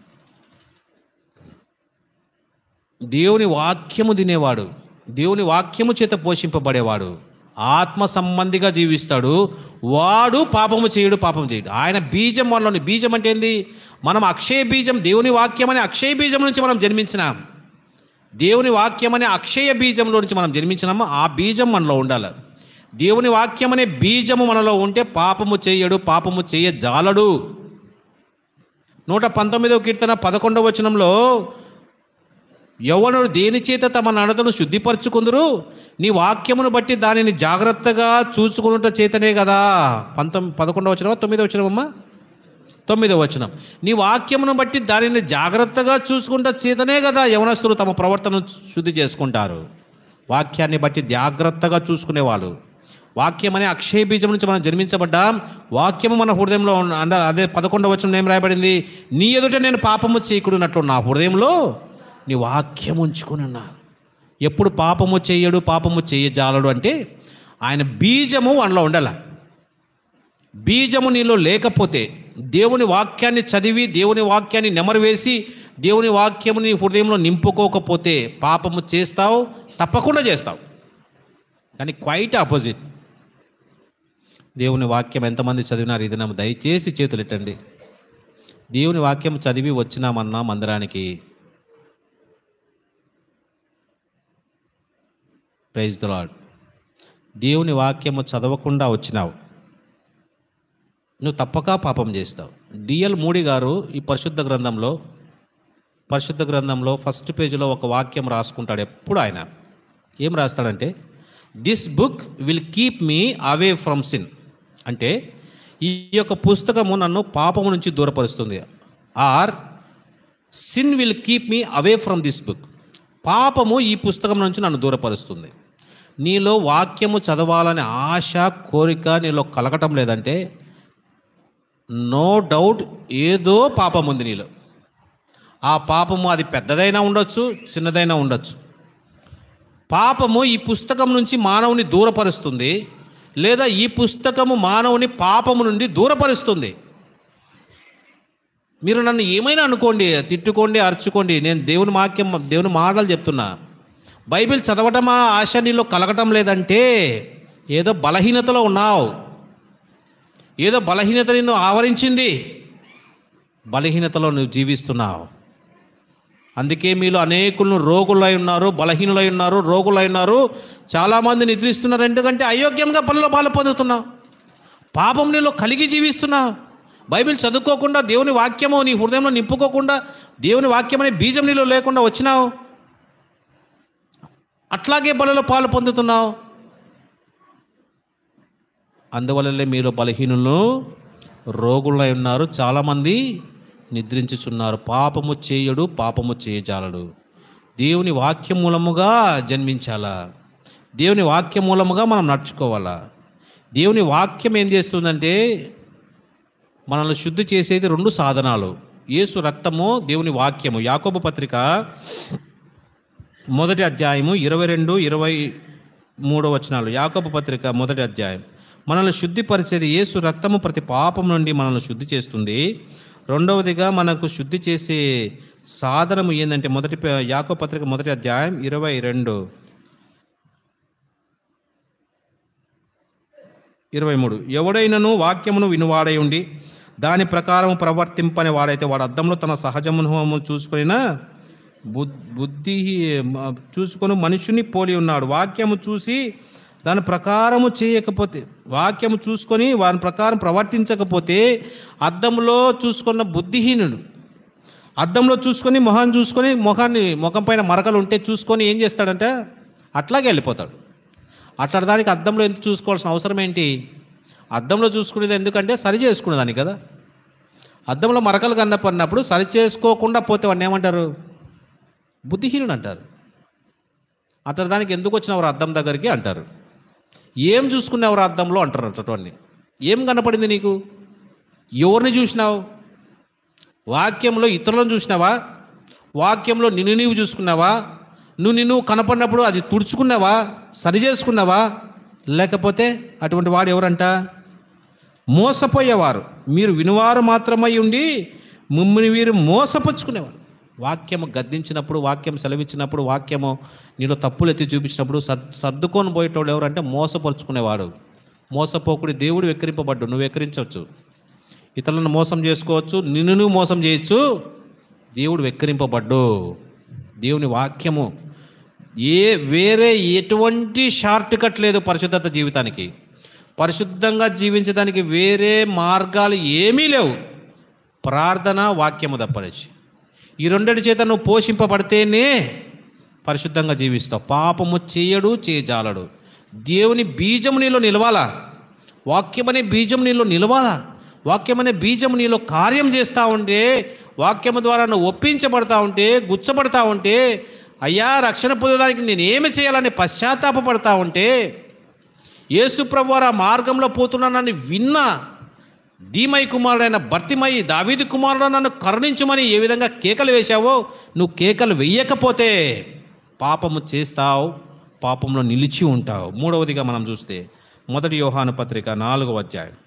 దేవుని వాక్యము తినేవాడు దేవుని వాక్యము చేత పోషింపబడేవాడు ఆత్మ సంబంధిగా జీవిస్తాడు వాడు పాపము చేయడు పాపం చేయడు ఆయన బీజం మనలోని బీజం అంటే ఏంది మనం అక్షయ బీజం దేవుని వాక్యం అనే అక్షయ బీజం నుంచి మనం జన్మించినాం దేవుని వాక్యం అనే అక్షయ బీజంలో నుంచి మనం జన్మించినాము ఆ బీజం మనలో ఉండాలి దేవుని వాక్యం అనే బీజము మనలో ఉంటే పాపము చేయడు పాపము చేయ జాలడు నూట పంతొమ్మిదవ కీర్తన పదకొండవ వచనంలో యవ్వనుడు దేని చేత తమ నడతను శుద్ధిపరచుకుందరు నీ వాక్యమును బట్టి దానిని జాగ్రత్తగా చూసుకున్నట చేతనే కదా పంతొమ్మిది పదకొండవ వచ్చినవా తొమ్మిదవ వచ్చినవమ్మా తొమ్మిదవ వచనం నీ వాక్యమును బట్టి దానిని జాగ్రత్తగా చూసుకుంటా చేతనే కదా యవనస్తులు తమ ప్రవర్తనను శుద్ధి చేసుకుంటారు వాక్యాన్ని బట్టి జాగ్రత్తగా చూసుకునేవాళ్ళు వాక్యం అనే అక్షయ బీజం నుంచి మనం జన్మించబడ్డాం వాక్యము మన హృదయంలో ఉన్న- అంద అదే పదకొండవ వచనం ఏం రాయబడింది నీ ఎదుట నేను పాపము చేయకుడినట్లు నా హృదయంలో నీ వాక్యం ఉంచుకుని ఉన్నా ఎప్పుడు పాపము చేయడు పాపము చేయజాలడు అంటే ఆయన బీజము అందులో ఉండాల బీజము నీలో లేకపోతే దేవుని వాక్యాన్ని చదివి దేవుని వాక్యాన్ని నెమరువేసి దేవుని వాక్యము నీ హృదయంలో నింపుకోకపోతే పాపము చేస్తావు తప్పకుండా చేస్తావు కానీ క్వైట్ ఆపోజిట్ దేవుని వాక్యం ఎంతమంది చదివినారు ఇది నమ్మ దయచేసి చేతులు ఎట్టండి దేవుని వాక్యం చదివి వచ్చినామన్నా మందిరానికి ప్రైజ్ ద లాడ్ దేవుని వాక్యము చదవకుండా వచ్చినావు నువ్వు తప్పక పాపం చేస్తావు డిఎల్ మూడి గారు ఈ పరిశుద్ధ గ్రంథంలో పరిశుద్ధ గ్రంథంలో ఫస్ట్ పేజీలో ఒక వాక్యం రాసుకుంటాడు ఎప్పుడు ఆయన ఏం రాస్తాడంటే this book will keep me away from sin అంటే ఈ యొక్క పుస్తకము నన్ను పాపము నుంచి దూరపరుస్తుంది or sin will keep me away from this book పాపము ఈ పుస్తకం నుంచి నన్ను దూరపరుస్తుంది నీలో వాక్యము చదవాలనే ఆశ కోరిక నీలో కలగటం లేదంటే నో డౌట్ ఏదో పాపం ఉంది నీలో ఆ పాపము అది పెద్దదైనా ఉండొచ్చు చిన్నదైనా ఉండొచ్చు పాపము ఈ పుస్తకం నుంచి మానవుని దూరపరుస్తుంది లేదా ఈ పుస్తకము మానవుని పాపము నుండి దూరపరుస్తుంది మీరు నన్ను ఏమైనా అనుకోండి తిట్టుకోండి అరుచుకోండి నేను దేవుని వాక్యం దేవుని మాటలు చెప్తున్నా బైబిల్ చదవటం ఆ ఆశ నీలో కలగటం లేదంటే ఏదో బలహీనతలో ఉన్నావు ఏదో బలహీనత నిన్ను ఆవరించింది బలహీనతలో నువ్వు జీవిస్తున్నావు అందుకే మీలో అనేకులను రోగులై ఉన్నారు బలహీనులై ఉన్నారు రోగులై ఉన్నారు చాలామంది నిద్రిస్తున్నారు ఎందుకంటే అయోగ్యంగా పనులు పాలు పొందుతున్నావు పాపం నీలో కలిగి జీవిస్తున్నావు బైబిల్ చదువుకోకుండా దేవుని వాక్యము నీ హృదయంలో నింపుకోకుండా దేవుని వాక్యం అనే బీజం నీలో లేకుండా వచ్చినావు అట్లాగే బలలో పాలు పొందుతున్నావు అందువల్లనే మీరు బలహీనులు రోగులై ఉన్నారు చాలామంది నిద్రించుచున్నారు పాపము చేయడు పాపము చేయజాలడు దేవుని వాక్యం మూలముగా జన్మించాలా దేవుని వాక్యం మూలముగా మనం నడుచుకోవాలా దేవుని వాక్యం ఏం చేస్తుందంటే మనల్ని శుద్ధి చేసేది రెండు సాధనాలు యేసు రక్తము దేవుని వాక్యము యాకోబు పత్రిక మొదటి అధ్యాయము ఇరవై రెండు ఇరవై మూడో వచనాలు యాకోబు పత్రిక మొదటి అధ్యాయం మనల్ని శుద్ధిపరిచేది యేసు రక్తము ప్రతి పాపం నుండి మనల్ని శుద్ధి చేస్తుంది రెండవదిగా మనకు శుద్ధి చేసే సాధనము ఏంటంటే మొదటి ప- యాకోబు పత్రిక మొదటి అధ్యాయం ఇరవై రెండు ఇరవై మూడు ఎవడైనను వాక్యమును వినువాడై ఉండి దాని ప్రకారం ప్రవర్తింపని వాడైతే వాడు అద్దంలో తన సహజమును చూసుకొనినా బుద్- బుద్ధి మ- చూసుకొని మనుషుని పోలి ఉన్నాడు వాక్యము చూసి దాని ప్రకారము చేయకపోతే వాక్యము చూసుకొని వాని ప్రకారం ప్రవర్తించకపోతే అద్దంలో చూసుకున్న బుద్ధిహీనుడు అద్దంలో చూసుకొని మొహాన్ని చూసుకొని మొహాన్ని ముఖం పైన మరకలు ఉంటే చూసుకొని ఏం చేస్తాడంటే అట్లాగే వెళ్ళిపోతాడు అట్లా దానికి అద్దంలో ఎందుకు చూసుకోవాల్సిన అవసరం ఏంటి అద్దంలో చూసుకునేది ఎందుకంటే సరి చేసుకునేదాన్ని కదా అద్దంలో మరకలు కన్నపడినప్పుడు సరి చేసుకోకుండా పోతే వాడిని ఏమంటారు బుద్ధిహీనుడు అంటారు అతను దానికి ఎందుకు వచ్చినవారు అద్దం దగ్గరికి అంటారు ఏం చూసుకునేవారు అద్దంలో అంటారు అటువంటి ఏం కనపడింది నీకు ఎవరిని చూసినావు వాక్యంలో ఇతరులను చూసినావా వాక్యంలో నిన్ను నీవు చూసుకున్నావా నువ్వు నిన్ను కనపడినప్పుడు అది తుడుచుకున్నావా సరి చేసుకున్నావా లేకపోతే అటువంటి వాడు ఎవరంట మోసపోయేవారు మీరు వినువారు మాత్రమై ఉండి మిమ్మల్ని వీరు మోసపుచ్చుకునేవారు వాక్యము గద్దించినప్పుడు వాక్యం సెలవిచ్చినప్పుడు వాక్యము నీలో తప్పులు ఎత్తి చూపించినప్పుడు సర్ సర్దుకొని పోయేటోడు ఎవరంటే మోసపరుచుకునేవాడు మోసపోకుడి దేవుడు వెక్కిరింపబడ్డు నువ్వు వెక్కిరించవచ్చు ఇతరులను మోసం చేసుకోవచ్చు నిన్ను నువ్వు మోసం చేయొచ్చు దేవుడు వెక్కిరింపబడ్డు దేవుని వాక్యము ఏ వేరే ఎటువంటి షార్ట్ కట్ లేదు పరిశుద్ధత జీవితానికి పరిశుద్ధంగా జీవించడానికి వేరే మార్గాలు ఏమీ లేవు ప్రార్థన వాక్యము తప్పనిచ్చి ఈ రెండిటి చేత నువ్వు పోషింపబడితేనే పరిశుద్ధంగా జీవిస్తావు పాపము చేయడు చేయజాలడు దేవుని బీజం నీలో నిలవాలా వాక్యం అనే బీజం నీలో నిలవాలా వాక్యం అనే బీజం నీలో కార్యం చేస్తూ ఉంటే వాక్యము ద్వారా నువ్వు ఒప్పించబడతా ఉంటే గుచ్చబడతా ఉంటే అయ్యా రక్షణ పొందడానికి నేను ఏమి చేయాలని పశ్చాత్తాపపడతా ఉంటే యేసు ప్రభు వారు ఆ మార్గంలో పోతున్నానని విన్నా ధీమై కుమారుడైన భర్తిమై దావీది కుమారుడు నన్ను కరుణించుమని ఏ విధంగా కేకలు వేశావో నువ్వు కేకలు వెయ్యకపోతే పాపము చేస్తావు పాపంలో నిలిచి ఉంటావు మూడవదిగా మనం చూస్తే మొదటి యోహాను పత్రిక నాలుగవ అధ్యాయం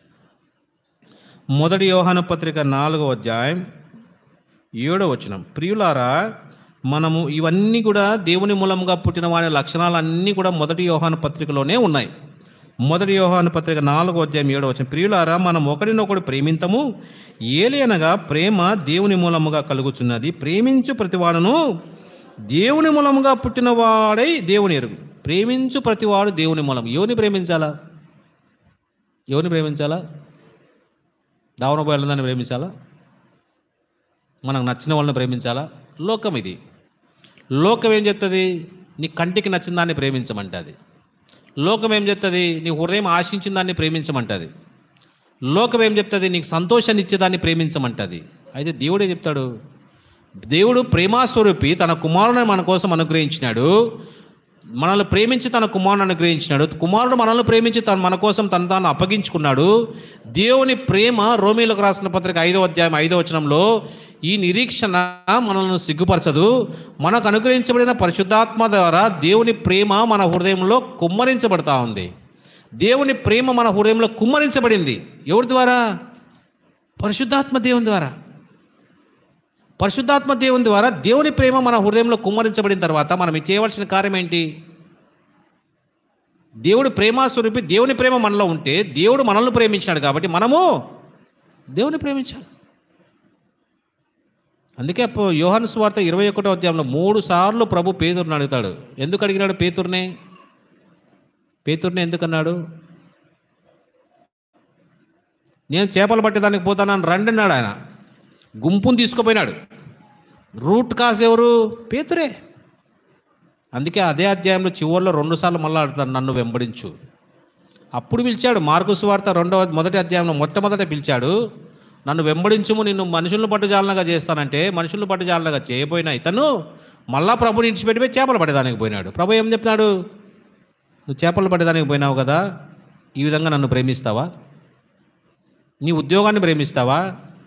మొదటి యోహాను పత్రిక నాలుగవ అధ్యాయం ఏడవ వచనం ప్రియులారా మనము ఇవన్నీ కూడా దేవుని మూలంగా పుట్టిన వారి లక్షణాలన్నీ కూడా మొదటి యోహాను పత్రికలోనే ఉన్నాయి మొదటి యోహాను పత్రిక నాలుగో అధ్యాయం ఏడవ వచనం ప్రియులారా మనం ఒకరినొకడు ప్రేమింతము ఏలేనగా ప్రేమ దేవుని మూలముగా కలుగుచున్నది ప్రేమించు ప్రతివాడును దేవుని మూలముగా పుట్టినవాడై దేవుని ఎరుగు ప్రేమించు ప్రతివాడు దేవుని మూలం ఎవరిని ప్రేమించాలా ఎవరిని ప్రేమించాలా దావన బయలుదాన్ని ప్రేమించాలా మనకు నచ్చిన వాళ్ళని ప్రేమించాలా లోకం ఇది లోకం ఏం చెప్తుంది నీ కంటికి నచ్చిన దాన్ని ప్రేమించమంటుంది లోకం ఏం చెప్తుంది నీ హృదయం ఆశించిన దాన్ని ప్రేమించమంటుంది లోకం ఏం చెప్తుంది నీకు సంతోషాన్ని ఇచ్చేదాన్ని ప్రేమించమంటుంది అయితే దేవుడే చెప్తాడు దేవుడు ప్రేమాస్వరూపి తన కుమారుని మన కోసం అనుగ్రహించినాడు మనల్ని ప్రేమించి తన కుమారుని అనుగ్రహించినాడు కుమారుడు మనల్ని ప్రేమించి తను మన కోసం తను తాను అప్పగించుకున్నాడు దేవుని ప్రేమ రోమీలకు రాసిన పత్రిక ఐదో అధ్యాయం ఐదో వచనంలో ఈ నిరీక్షణ మనల్ని సిగ్గుపరచదు మనకు అనుగ్రహించబడిన పరిశుద్ధాత్మ ద్వారా దేవుని ప్రేమ మన హృదయంలో కుమ్మరించబడతా ఉంది దేవుని ప్రేమ మన హృదయంలో కుమ్మరించబడింది ఎవరి ద్వారా పరిశుద్ధాత్మ దేవుని ద్వారా పరిశుద్ధాత్మ దేవుని ద్వారా దేవుని ప్రేమ మన హృదయంలో కుమ్మరించబడిన తర్వాత మనం చేయవలసిన కార్యం ఏంటి దేవుడు ప్రేమాస్వరూపి దేవుని ప్రేమ మనలో ఉంటే దేవుడు మనల్ని ప్రేమించాడు కాబట్టి మనము దేవుని ప్రేమించాలి అందుకే అప్పుడు యోహాను సువార్త ఇరవై ఒకటో అధ్యాయంలో మూడు సార్లు ప్రభు పేతుర్ని అడుగుతాడు ఎందుకు అడిగినాడు పేతుర్నే పేతుర్ని ఎందుకు అన్నాడు నేను చేపలు పట్టేదానికి పోతానని రండి అన్నాడు ఆయన గుంపును తీసుకుపోయినాడు రూట్ కాస్ ఎవరు పేతురే అందుకే అదే అధ్యాయంలో చివరిలో రెండుసార్లు మళ్ళీ అడుగుతాను నన్ను వెంబడించు అప్పుడు పిలిచాడు మార్కుస్ వార్త రెండవ మొదటి అధ్యాయంలో మొట్టమొదట పిలిచాడు నన్ను వెంబడించుము నిన్ను మనుషులను పట్టుజాలనగా చేస్తానంటే మనుషులను పట్టుజాలనగా చేయబోయిన ఇతను మళ్ళా ప్రభుని ఇడిచిపెట్టిపోయి చేపలు పడేదానికి పోయినాడు ప్రభు ఏం చెప్తున్నాడు నువ్వు చేపలు పడేదానికి పోయినావు కదా ఈ విధంగా నన్ను ప్రేమిస్తావా నీ ఉద్యోగాన్ని ప్రేమిస్తావా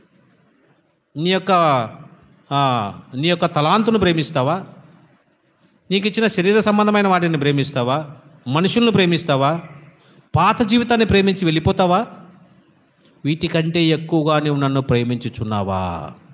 నీ యొక్క ఆ, నీ యొక్క తలాంతును ప్రేమిస్తావా నీకు ఇచ్చిన శరీర సంబంధమైన వాటిని ప్రేమిస్తావా మనుషులను ప్రేమిస్తావా పాత జీవితాన్ని ప్రేమించి వెళ్ళిపోతావా వీటికంటే ఎక్కువగా నువ్వు నన్ను ప్రేమించుచున్నావా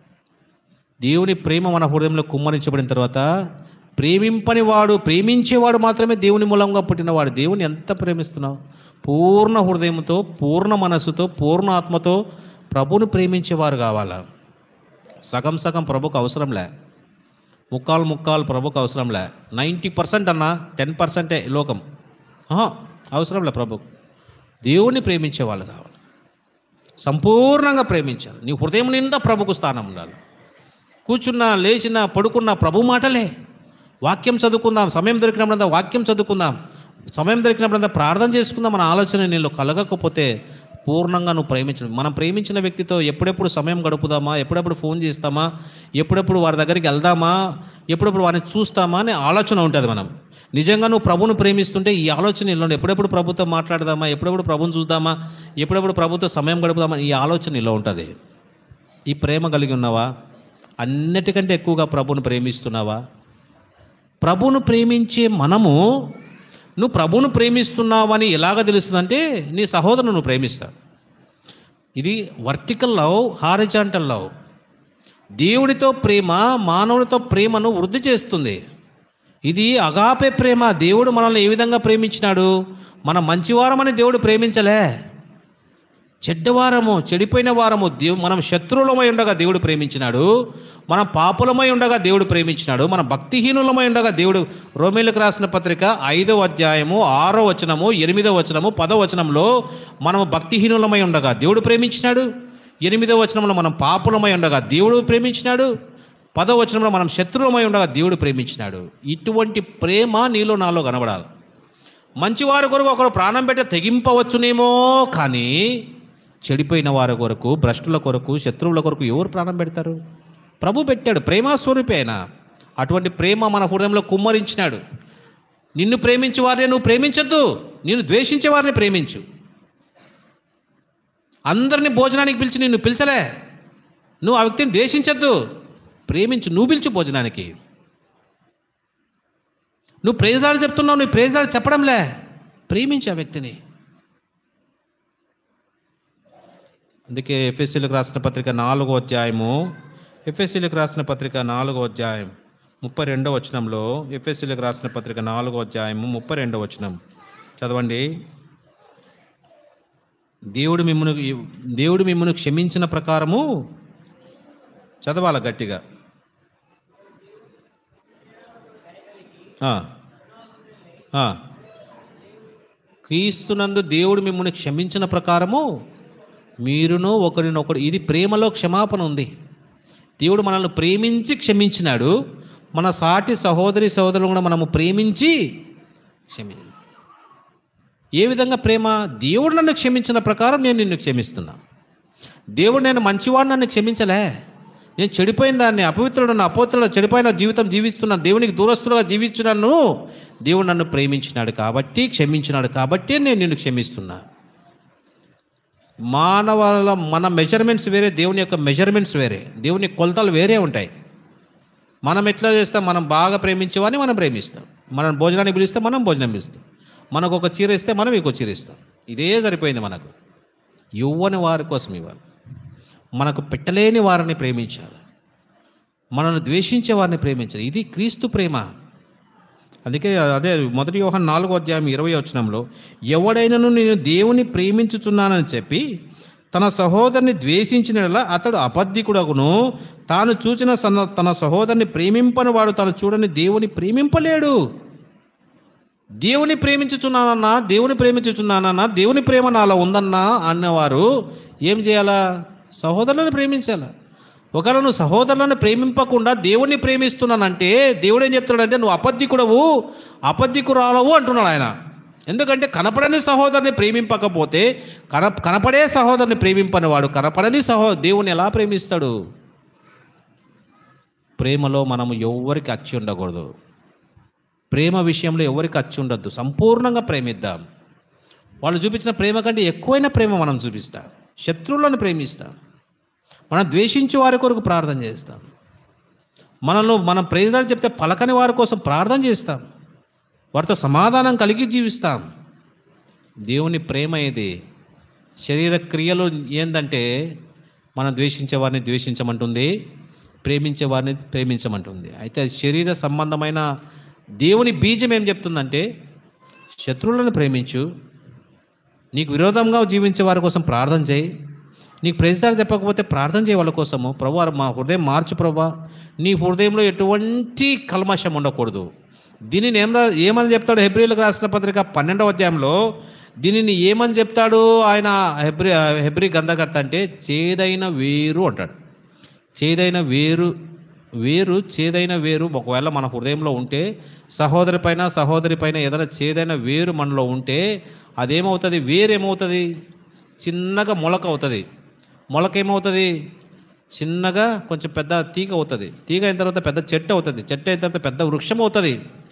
దేవుని ప్రేమ మన హృదయంలో కుమ్మరించబడిన తర్వాత ప్రేమింపని వాడు ప్రేమించేవాడు మాత్రమే దేవుని మూలంగా పుట్టినవాడు దేవుని ఎంత ప్రేమిస్తున్నావు పూర్ణ హృదయంతో పూర్ణ మనస్సుతో పూర్ణ ఆత్మతో ప్రభుని ప్రేమించేవారు కావాలా సగం సగం ప్రభుకు అవసరంలే ముక్కాలు ముక్కాలు ప్రభుకు అవసరంలే నైంటీ పర్సెంట్ అన్నా టెన్ పర్సెంటే లోకం ఆహా, అవసరంలే ప్రభుకు దేవుణ్ణి ప్రేమించే వాళ్ళు కావాలి సంపూర్ణంగా ప్రేమించాలి నీ హృదయం నిండా ప్రభుకు స్థానం ఉండాలి కూర్చున్నా లేచినా పడుకున్నా ప్రభు మాటలే వాక్యం చదువుకుందాం సమయం దొరికినప్పుడంతా వాక్యం చదువుకుందాం సమయం దొరికినప్పుడంతా ప్రార్థన చేసుకుందాం మన ఆలోచన నీళ్ళు కలగకపోతే పూర్ణంగా నువ్వు ప్రేమించడం మనం ప్రేమించిన వ్యక్తితో ఎప్పుడెప్పుడు సమయం గడుపుదామా ఎప్పుడెప్పుడు ఫోన్ చేస్తామా ఎప్పుడెప్పుడు వారి దగ్గరికి వెళ్దామా ఎప్పుడెప్పుడు వారిని చూస్తామా అనే ఆలోచన ఉంటుంది మనం నిజంగా నువ్వు ప్రభువును ప్రేమిస్తుంటే ఈ ఆలోచన నీలో ఎప్పుడెప్పుడు ప్రభుతో మాట్లాడదామా ఎప్పుడెప్పుడు ప్రభుని చూద్దామా ఎప్పుడెప్పుడు ప్రభుతో సమయం గడుపుదామా ఈ ఆలోచన నీలో ఉంటుంది ఈ ప్రేమ కలిగి ఉన్నావా అన్నిటికంటే ఎక్కువగా ప్రభువును ప్రేమిస్తున్నావా ప్రభువును ప్రేమించే మనము నువ్వు ప్రభువును ప్రేమిస్తున్నావని ఎలాగ తెలుస్తుందంటే నీ సహోదరుని నువ్వు ప్రేమిస్తావు ఇది వర్టికల్ లవ్ హారిజాంటల్ లవ్ దేవుడితో ప్రేమ మానవుడితో ప్రేమను వృద్ధి చేస్తుంది ఇది అగాపే ప్రేమ దేవుడు మనల్ని ఏ విధంగా ప్రేమించినాడు మన మంచివారమని దేవుడు ప్రేమించలే చెడ్డవారము చెడిపోయిన వారము దేవు మనం శత్రువులమై ఉండగా దేవుడు ప్రేమించినాడు మనం పాపులమై ఉండగా దేవుడు ప్రేమించినాడు మనం భక్తిహీనులమై ఉండగా దేవుడు రోమిలకు రాసిన పత్రిక ఐదో అధ్యాయము ఆరో వచనము ఎనిమిదో వచనము పదో వచనంలో మనము భక్తిహీనులమై ఉండగా దేవుడు ప్రేమించినాడు ఎనిమిదో వచనంలో మనం పాపులమై ఉండగా దేవుడు ప్రేమించినాడు పదో వచనంలో మనం శత్రువుమై ఉండగా దేవుడు ప్రేమించినాడు ఇటువంటి ప్రేమ నీలో నాలో కనబడాలి మంచివారి కొరకు ఒకరు ప్రాణం పెట్టే తెగింపవచ్చునేమో కానీ చెడిపోయిన వారి కొరకు భ్రష్టుల కొరకు శత్రువుల కొరకు ఎవరు ప్రాణం పెడతారు ప్రభు పెట్టాడు ప్రేమాస్వరూపి ఆయన అటువంటి ప్రేమ మన హృదయంలో కుమ్మరించినాడు నిన్ను ప్రేమించే వారిని నువ్వు ప్రేమించొద్దు నిన్ను ద్వేషించే వారిని ప్రేమించు అందరిని భోజనానికి పిలిచి నిన్ను పిలిచలే నువ్వు ఆ వ్యక్తిని ద్వేషించొద్దు ప్రేమించు నువ్వు పిలిచు భోజనానికి నువ్వు ప్రేజాలు చెప్తున్నావు నువ్వు ప్రేజాలు చెప్పడంలే ప్రేమించు ఆ వ్యక్తిని అందుకే ఎఫ్ఎస్సీలకు రాసిన పత్రిక నాలుగో అధ్యాయము ఎఫ్ఎస్సీలకు రాసిన పత్రిక నాలుగో అధ్యాయం ముప్పై రెండో వచనంలో ఎఫ్ఎస్సీలకు రాసిన పత్రిక నాలుగో అధ్యాయము ముప్పై రెండో వచనం చదవండి దేవుడు మిమ్మల్ని దేవుడు మిమ్మల్ని క్షమించిన ప్రకారము చదవాల గట్టిగా ఆ. ఆ. క్రీస్తునందు దేవుడు మిమ్మల్ని క్షమించిన ప్రకారము మీరును ఒకరినొకరు ఇది ప్రేమలో క్షమాపణ ఉంది దేవుడు మనల్ని ప్రేమించి క్షమించినాడు మన సాటి సహోదరి సహోదరులు కూడా మనము ప్రేమించి క్షమి ఏ విధంగా ప్రేమ దేవుడు నన్ను క్షమించిన ప్రకారం నేను నిన్ను క్షమిస్తున్నా దేవుడు నేను మంచివాడు నన్ను క్షమించలే నేను చెడిపోయిన దాన్ని అపవిత్రుడు అపవిత్రుడు చెడిపోయిన జీవితం జీవిస్తున్నాను దేవునికి దూరస్తులుగా జీవిస్తున్నాను దేవుడు నన్ను ప్రేమించినాడు కాబట్టి క్షమించినాడు కాబట్టి నేను నిన్ను క్షమిస్తున్నా మానవాల మన మెజర్మెంట్స్ వేరే దేవుని యొక్క మెజర్మెంట్స్ వేరే దేవుని కొలతలు వేరే ఉంటాయి మనం ఎట్లా చేస్తాం మనం బాగా ప్రేమించేవాడిని మనం ప్రేమిస్తాం మనం భోజనాన్ని పిలిస్తే మనం భోజనం పిలుస్తాం మనకు ఒక చీర ఇస్తే మనం ఇంకో చీర ఇస్తాం ఇదే సరిపోయింది మనకు ఇవ్వని వారి కోసం ఇవ్వాలి మనకు పెట్టలేని వారిని ప్రేమించాలి మనల్ని ద్వేషించే వారిని ప్రేమించాలి ఇది క్రీస్తు ప్రేమ అందుకే అదే మొదటి యోహన్ నాలుగో అధ్యాయం ఇరవై వచనంలో ఎవడైనను నేను దేవుని ప్రేమించుచున్నానని చెప్పి తన సహోదరుని ద్వేషించిన అతడు అబద్ధికుడగును తాను చూచిన సన్న తన సహోదరుని ప్రేమింపని వాడు తాను చూడని దేవుని ప్రేమింపలేడు దేవుని ప్రేమించుచున్నానన్నా దేవుని ప్రేమించుచున్నానన్నా దేవుని ప్రేమ నాలో ఉందన్నా అన్నవారు ఏం చేయాలా సహోదరులను ప్రేమించాలా ఒకవేళ నువ్వు సహోదరులను ప్రేమింపకుండా దేవుణ్ణి ప్రేమిస్తున్నానంటే దేవుడు ఏం చెప్తున్నాడంటే నువ్వు అబద్ధికుడవు అబద్ధికురాలవు అంటున్నాడు ఆయన ఎందుకంటే కనపడని సహోదరుని ప్రేమింపకపోతే కన కనపడే సహోదరుని ప్రేమింపని వాడు కనపడని సహో దేవుని ఎలా ప్రేమిస్తాడు ప్రేమలో మనము ఎవరికి అచ్చి ఉండకూడదు ప్రేమ విషయంలో ఎవరికి అచ్చి ఉండొద్దు సంపూర్ణంగా ప్రేమిద్దాం వాళ్ళు చూపించిన ప్రేమ కంటే ఎక్కువైన ప్రేమ మనం చూపిస్తాం శత్రువులను ప్రేమిస్తాం మనం ద్వేషించే వారి కొరకు ప్రార్థన చేస్తాం మనలో మనం ప్రేజాలు చెప్తే పలకని వారి కోసం ప్రార్థన చేస్తాం వారితో సమాధానం కలిగి జీవిస్తాం దేవుని ప్రేమ ఇది శరీర క్రియలు ఏంటంటే మనం ద్వేషించే వారిని ద్వేషించమంటుంది ప్రేమించే వారిని ప్రేమించమంటుంది అయితే శరీర సంబంధమైన దేవుని బీజం ఏం చెప్తుందంటే శత్రువులను ప్రేమించు నీకు విరోధంగా జీవించే వారి కోసం ప్రార్థన చేయి నీకు ప్రతిసారి చెప్పకపోతే ప్రార్థన చేయ వాళ్ళ కోసము ప్రభు మా హృదయం మార్చు ప్రభా నీ హృదయంలో ఎటువంటి కల్మషం ఉండకూడదు దీనిని ఏం రా- ఏమని చెప్తాడు హెబ్రిలకు రాసిన పత్రిక పన్నెండవ అధ్యాయంలో దీనిని ఏమని చెప్తాడు ఆయన హెబ్రి హెబ్రి గంధకర్త అంటే చేదైన వేరు అంటాడు చేదైన వేరు వేరు చేదైన వేరు ఒకవేళ మన హృదయంలో ఉంటే సహోదరి పైన సహోదరి పైన ఏదైనా చేదైన వేరు మనలో ఉంటే అదేమవుతుంది వేరేమవుతుంది చిన్నగా మొలక అవుతుంది మొలక ఏమవుతుంది చిన్నగా కొంచెం పెద్ద తీగ అవుతుంది తీగ అయిన తర్వాత పెద్ద చెట్టు అవుతుంది చెట్టు అయిన తర్వాత పెద్ద వృక్షం అవుతుంది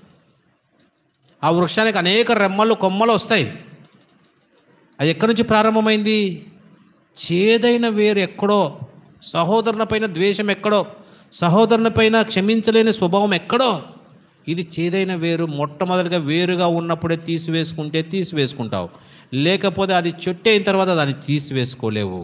ఆ వృక్షానికి అనేక రెమ్మలు కొమ్మలు వస్తాయి అది ఎక్కడి నుంచి ప్రారంభమైంది చేదైన వేరు ఎక్కడో సహోదరుని పైన ద్వేషం ఎక్కడో సహోదరుని పైన క్షమించలేని స్వభావం ఎక్కడో ఇది చేదైన వేరు మొట్టమొదటిగా వేరుగా ఉన్నప్పుడే తీసివేసుకుంటే తీసివేసుకుంటావు లేకపోతే అది చెట్టు అయిన తర్వాత దాన్ని తీసివేసుకోలేవు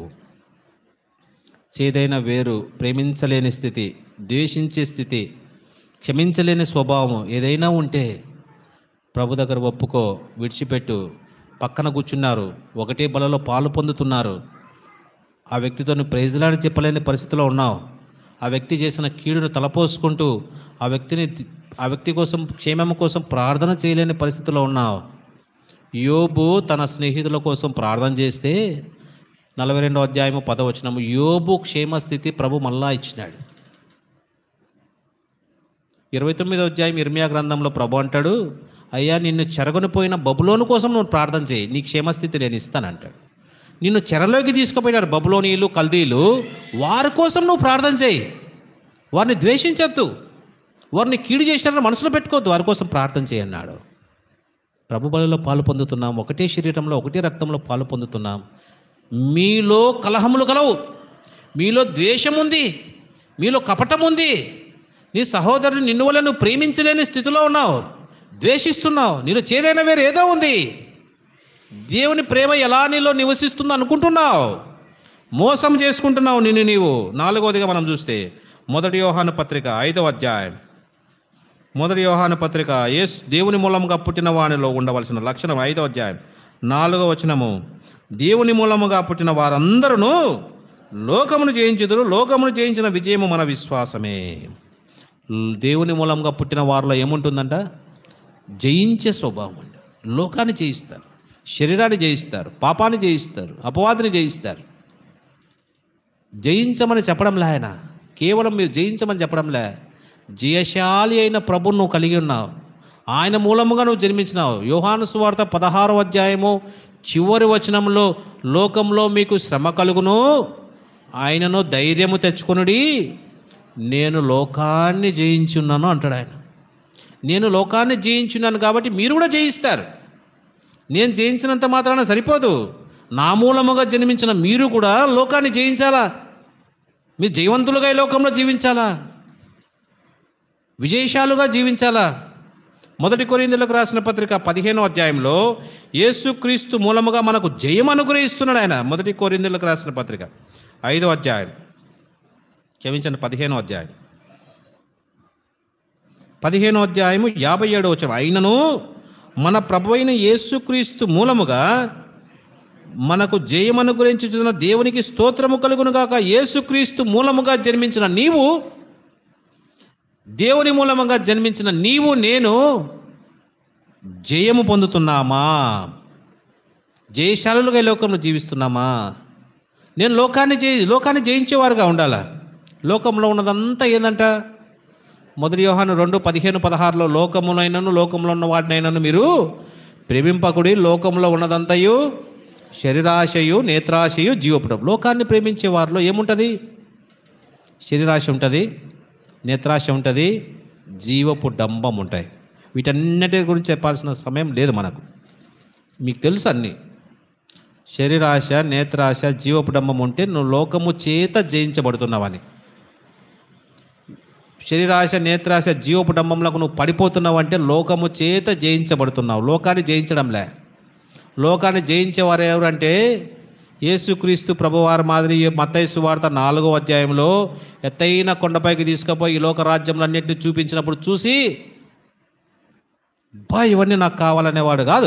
చేదైన వేరు ప్రేమించలేని స్థితి ద్వేషించే స్థితి క్షమించలేని స్వభావం ఏదైనా ఉంటే ప్రభు దగ్గర ఒప్పుకో విడిచిపెట్టు పక్కన కూర్చున్నారు ఒకటే బలలో పాలు పొందుతున్నారు ఆ వ్యక్తితో నువ్వు ప్రైజ్లాడి చెప్పలేని పరిస్థితిలో ఉన్నావు ఆ వ్యక్తి చేసిన కీడును తలపోసుకుంటూ ఆ వ్యక్తిని ఆ వ్యక్తి కోసం క్షేమం కోసం ప్రార్థన చేయలేని పరిస్థితిలో ఉన్నావు యోబు తన స్నేహితుల కోసం ప్రార్థన చేస్తే నలభై రెండో అధ్యాయము పదవచనము యోబు క్షేమ స్థితి ప్రభు మళ్ళా ఇచ్చినాడు ఇరవై తొమ్మిదో అధ్యాయం ఇర్మియా గ్రంథంలో ప్రభు అంటాడు అయ్యా నిన్ను చెరగొనిపోయిన బబులోను కోసం నువ్వు ప్రార్థన చేయి నీ క్షేమస్థితి నేను ఇస్తానంటాడు నిన్ను చెరలోకి తీసుకుపోయినారు బబులోనీలు కల్దీలు వారి కోసం నువ్వు ప్రార్థన చేయి వారిని ద్వేషించొద్దు వారిని కీడు చేసినారని మనసులో పెట్టుకోవద్దు వారి కోసం ప్రార్థన చేయన్నాడు ప్రభు బలిలో పాలు పొందుతున్నాం ఒకటే శరీరంలో ఒకటే రక్తంలో పాలు పొందుతున్నాం మీలో కలహములు కలవు మీలో ద్వేషం ఉంది మీలో కపటం ఉంది నీ సహోదరుని నిన్ను వల్ల నువ్వు ప్రేమించలేని స్థితిలో ఉన్నావు ద్వేషిస్తున్నావు నీలో చేదైన వేరే ఏదో ఉంది దేవుని ప్రేమ ఎలా నీలో నివసిస్తుందో అనుకుంటున్నావు మోసం చేసుకుంటున్నావు నిన్ను నీవు నాలుగవదిగా మనం చూస్తే మొదటి యోహాను పత్రిక ఐదవ అధ్యాయం మొదటి యోహాను పత్రిక యేసు దేవుని మూలముగా పుట్టిన వానిలో ఉండవలసిన లక్షణం ఐదవ అధ్యాయం నాలుగవ వచనము దేవుని మూలముగా పుట్టిన వారందరూ లోకమును జయించుదురు లోకమును జయించిన విజయము మన విశ్వాసమే దేవుని మూలంగా పుట్టిన వారిలో ఏముంటుందంట జయించే స్వభావం అండి లోకాన్ని జయిస్తారు శరీరాన్ని జయిస్తారు పాపాన్ని జయిస్తారు అపవాదిని జయిస్తారు జయించమని చెప్పడంలే ఆయన కేవలం మీరు జయించమని చెప్పడంలే జయశాలి అయిన ప్రభువు నువ్వు కలిగి ఉన్నావు ఆయన మూలముగా నువ్వు జన్మించినావు యోహాను సువార్త పదహారో అధ్యాయము చివరి వచనంలో లోకంలో మీకు శ్రమ కలుగును ఆయనను ధైర్యము తెచ్చుకొనుడి నేను లోకాన్ని జయించున్నాను అంటాడు ఆయన నేను లోకాన్ని జయించున్నాను కాబట్టి మీరు కూడా జయిస్తారు నేను జయించినంత మాత్రాన సరిపోదు నా మూలముగా జన్మించిన మీరు కూడా లోకాన్ని జయించాలా మీరు జయవంతులుగా ఈ లోకంలో జీవించాలా విజయశాలుగా జీవించాలా మొదటి కొరిందులకు రాసిన పత్రిక పదిహేనో అధ్యాయంలో యేసుక్రీస్తు మూలముగా మనకు జయం అనుగ్రహిస్తున్నాడు ఆయన మొదటి కొరిందులకు రాసిన పత్రిక ఐదో అధ్యాయం క్షమించండి పదిహేనో అధ్యాయం పదిహేనో అధ్యాయము యాభై ఏడో వచ్చిన అయినను మన ప్రభు అయిన యేసుక్రీస్తు మూలముగా మనకు జయమను గురించి చూసిన దేవునికి స్తోత్రము కలుగును గాక యేసుక్రీస్తు మూలముగా జన్మించిన నీవు దేవుని మూలముగా జన్మించిన నీవు నేను జయము పొందుతున్నామా జయశాలులుగా ఈ లోకంలో జీవిస్తున్నామా నేను లోకాన్ని జయి లోకాన్ని జయించేవారుగా ఉండాలా లోకంలో ఉన్నదంతా ఏందంట మొదటి యోహాను రెండు పదిహేను పదహారులో లోకమునైనను లోకంలో ఉన్న వాటినైనను మీరు ప్రేమింపకుడి లోకంలో ఉన్నదంతయు శరీరాశయు నేత్రాశయు జీవపుడం లోకాన్ని ప్రేమించే వారిలో ఏముంటుంది శరీరాశ ఉంటుంది నేత్రాశ ఉంటుంది జీవపు డంబం ఉంటాయి వీటన్నిటి గురించి చెప్పాల్సిన సమయం లేదు మనకు మీకు తెలుసు అన్నీ శరీరాశ నేత్రాశ జీవపు డంబం ఉంటే నువ్వు లోకము చేత జయించబడుతున్నావని శరీరాశ నేత్రాశ జీవపు డంబంలకు నువ్వు పడిపోతున్నావు అంటే లోకము చేత జయించబడుతున్నావు లోకాన్ని జయించడంలే లోకాన్ని జయించేవారు ఎవరంటే యేసుక్రీస్తు ప్రభువారి మాదిరి మత్తయి సువార్త నాలుగో అధ్యాయంలో ఎత్తైన కొండపైకి తీసుకుపోయి ఈ లోక రాజ్యములన్నింటినీ చూపించినప్పుడు చూసి బా ఇవన్నీ నాకు కావాలనేవాడు కాదు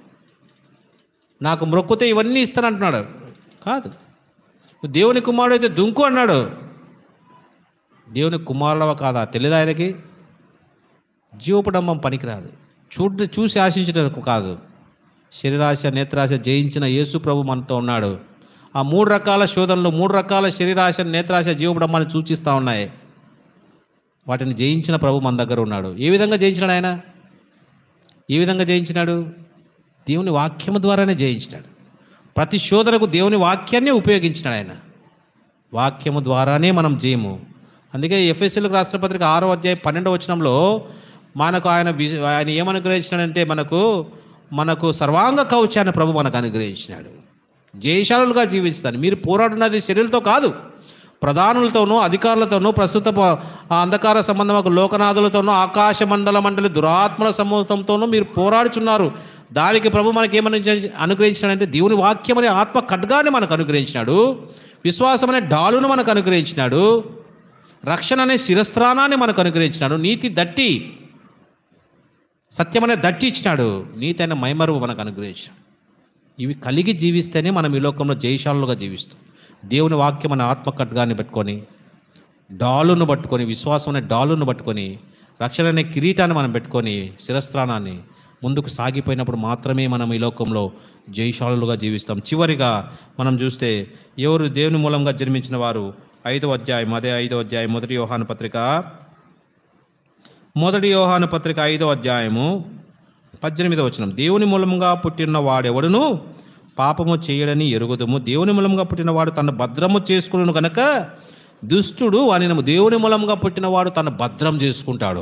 నాకు మొక్కుతే ఇవన్నీ ఇస్తానంటున్నాడు కాదు నువ్వు దేవుని కుమారుడు అయితే దుంకు అన్నాడు దేవుని కుమారుడవ కాదా తెలియదు ఆయనకి జీవపడంబం పనికిరాదు చూడ చూసి ఆశించడానికి కాదు శరీరాశ నేత్రాశ జయించిన యేసు ప్రభు మనతో ఉన్నాడు ఆ మూడు రకాల శోధనలు మూడు రకాల శరీరాశ నేత్రాశ జీవపడంబాన్ని సూచిస్తూ ఉన్నాయి వాటిని జయించిన ప్రభు మన దగ్గర ఉన్నాడు ఏ విధంగా జయించినాడు ఆయన ఏ విధంగా జయించినాడు దేవుని వాక్యము ద్వారానే జయించినాడు ప్రతి శోధనకు దేవుని వాక్యాన్ని ఉపయోగించినాడు ఆయన వాక్యము ద్వారానే మనం జయము అందుకే ఎఫ్ఎస్ఎల్కి రాసిన పత్రిక ఆరో అధ్యాయం పన్నెండవ వచనంలో మనకు ఆయన వి ఆయన ఏమనుగ్రహించినాడంటే మనకు మనకు సర్వాంగ కవచాన్ని ప్రభు మనకు అనుగ్రహించినాడు జయశాలులుగా జీవించుతాను మీరు పోరాడున్నది శరీరంతో కాదు ప్రధానులతోనూ అధికారులతోనూ ప్రస్తుత ప- ఆ అంధకార సంబంధమైన లోకనాథులతోనూ ఆకాశ మండల మండలి దురాత్మల సమూహంతోనూ మీరు పోరాడుచున్నారు దానికి ప్రభు మనకి ఏమని అనుగ్రహించినాడంటే దేవుని వాక్యం అనే ఆత్మ ఖడ్గాన్ని మనకు అనుగ్రహించినాడు విశ్వాసం అనే డాలును మనకు అనుగ్రహించినాడు రక్షణ అనే శిరస్త్రానాన్ని మనకు అనుగ్రహించినాడు నీతి దట్టి సత్యం అనే దట్టి ఇచ్చినాడు నీతి అనే మైమరువు మనకు అనుగ్రహించాడు ఇవి కలిగి జీవిస్తేనే మనం ఈ లోకంలో జయశాలుగా జీవిస్తాం దేవుని వాక్యం అనే ఆత్మ ఖడ్గాన్ని పెట్టుకొని డాలును పట్టుకొని విశ్వాసం అనే డాలును పట్టుకొని రక్షణ అనే కిరీటాన్ని మనం పెట్టుకొని శిరస్త్రానాన్ని ముందుకు సాగిపోయినప్పుడు మాత్రమే మనం ఈ లోకంలో జయశాలులుగా జీవిస్తాం చివరిగా మనం చూస్తే ఎవరు దేవుని మూలంగా జన్మించిన వారు ఐదో అధ్యాయం అదే ఐదో అధ్యాయం మొదటి యోహాను పత్రిక మొదటి యోహాను పత్రిక ఐదో అధ్యాయము పద్దెనిమిదో వచనం దేవుని మూలముగా పుట్టిన వాడెవడును పాపము చేయడని ఎరుగుదము దేవుని మూలముగా పుట్టినవాడు తను భద్రము చేసుకును గనక దుష్టుడు వాని దేవుని మూలంగా పుట్టినవాడు తను భద్రం చేసుకుంటాడు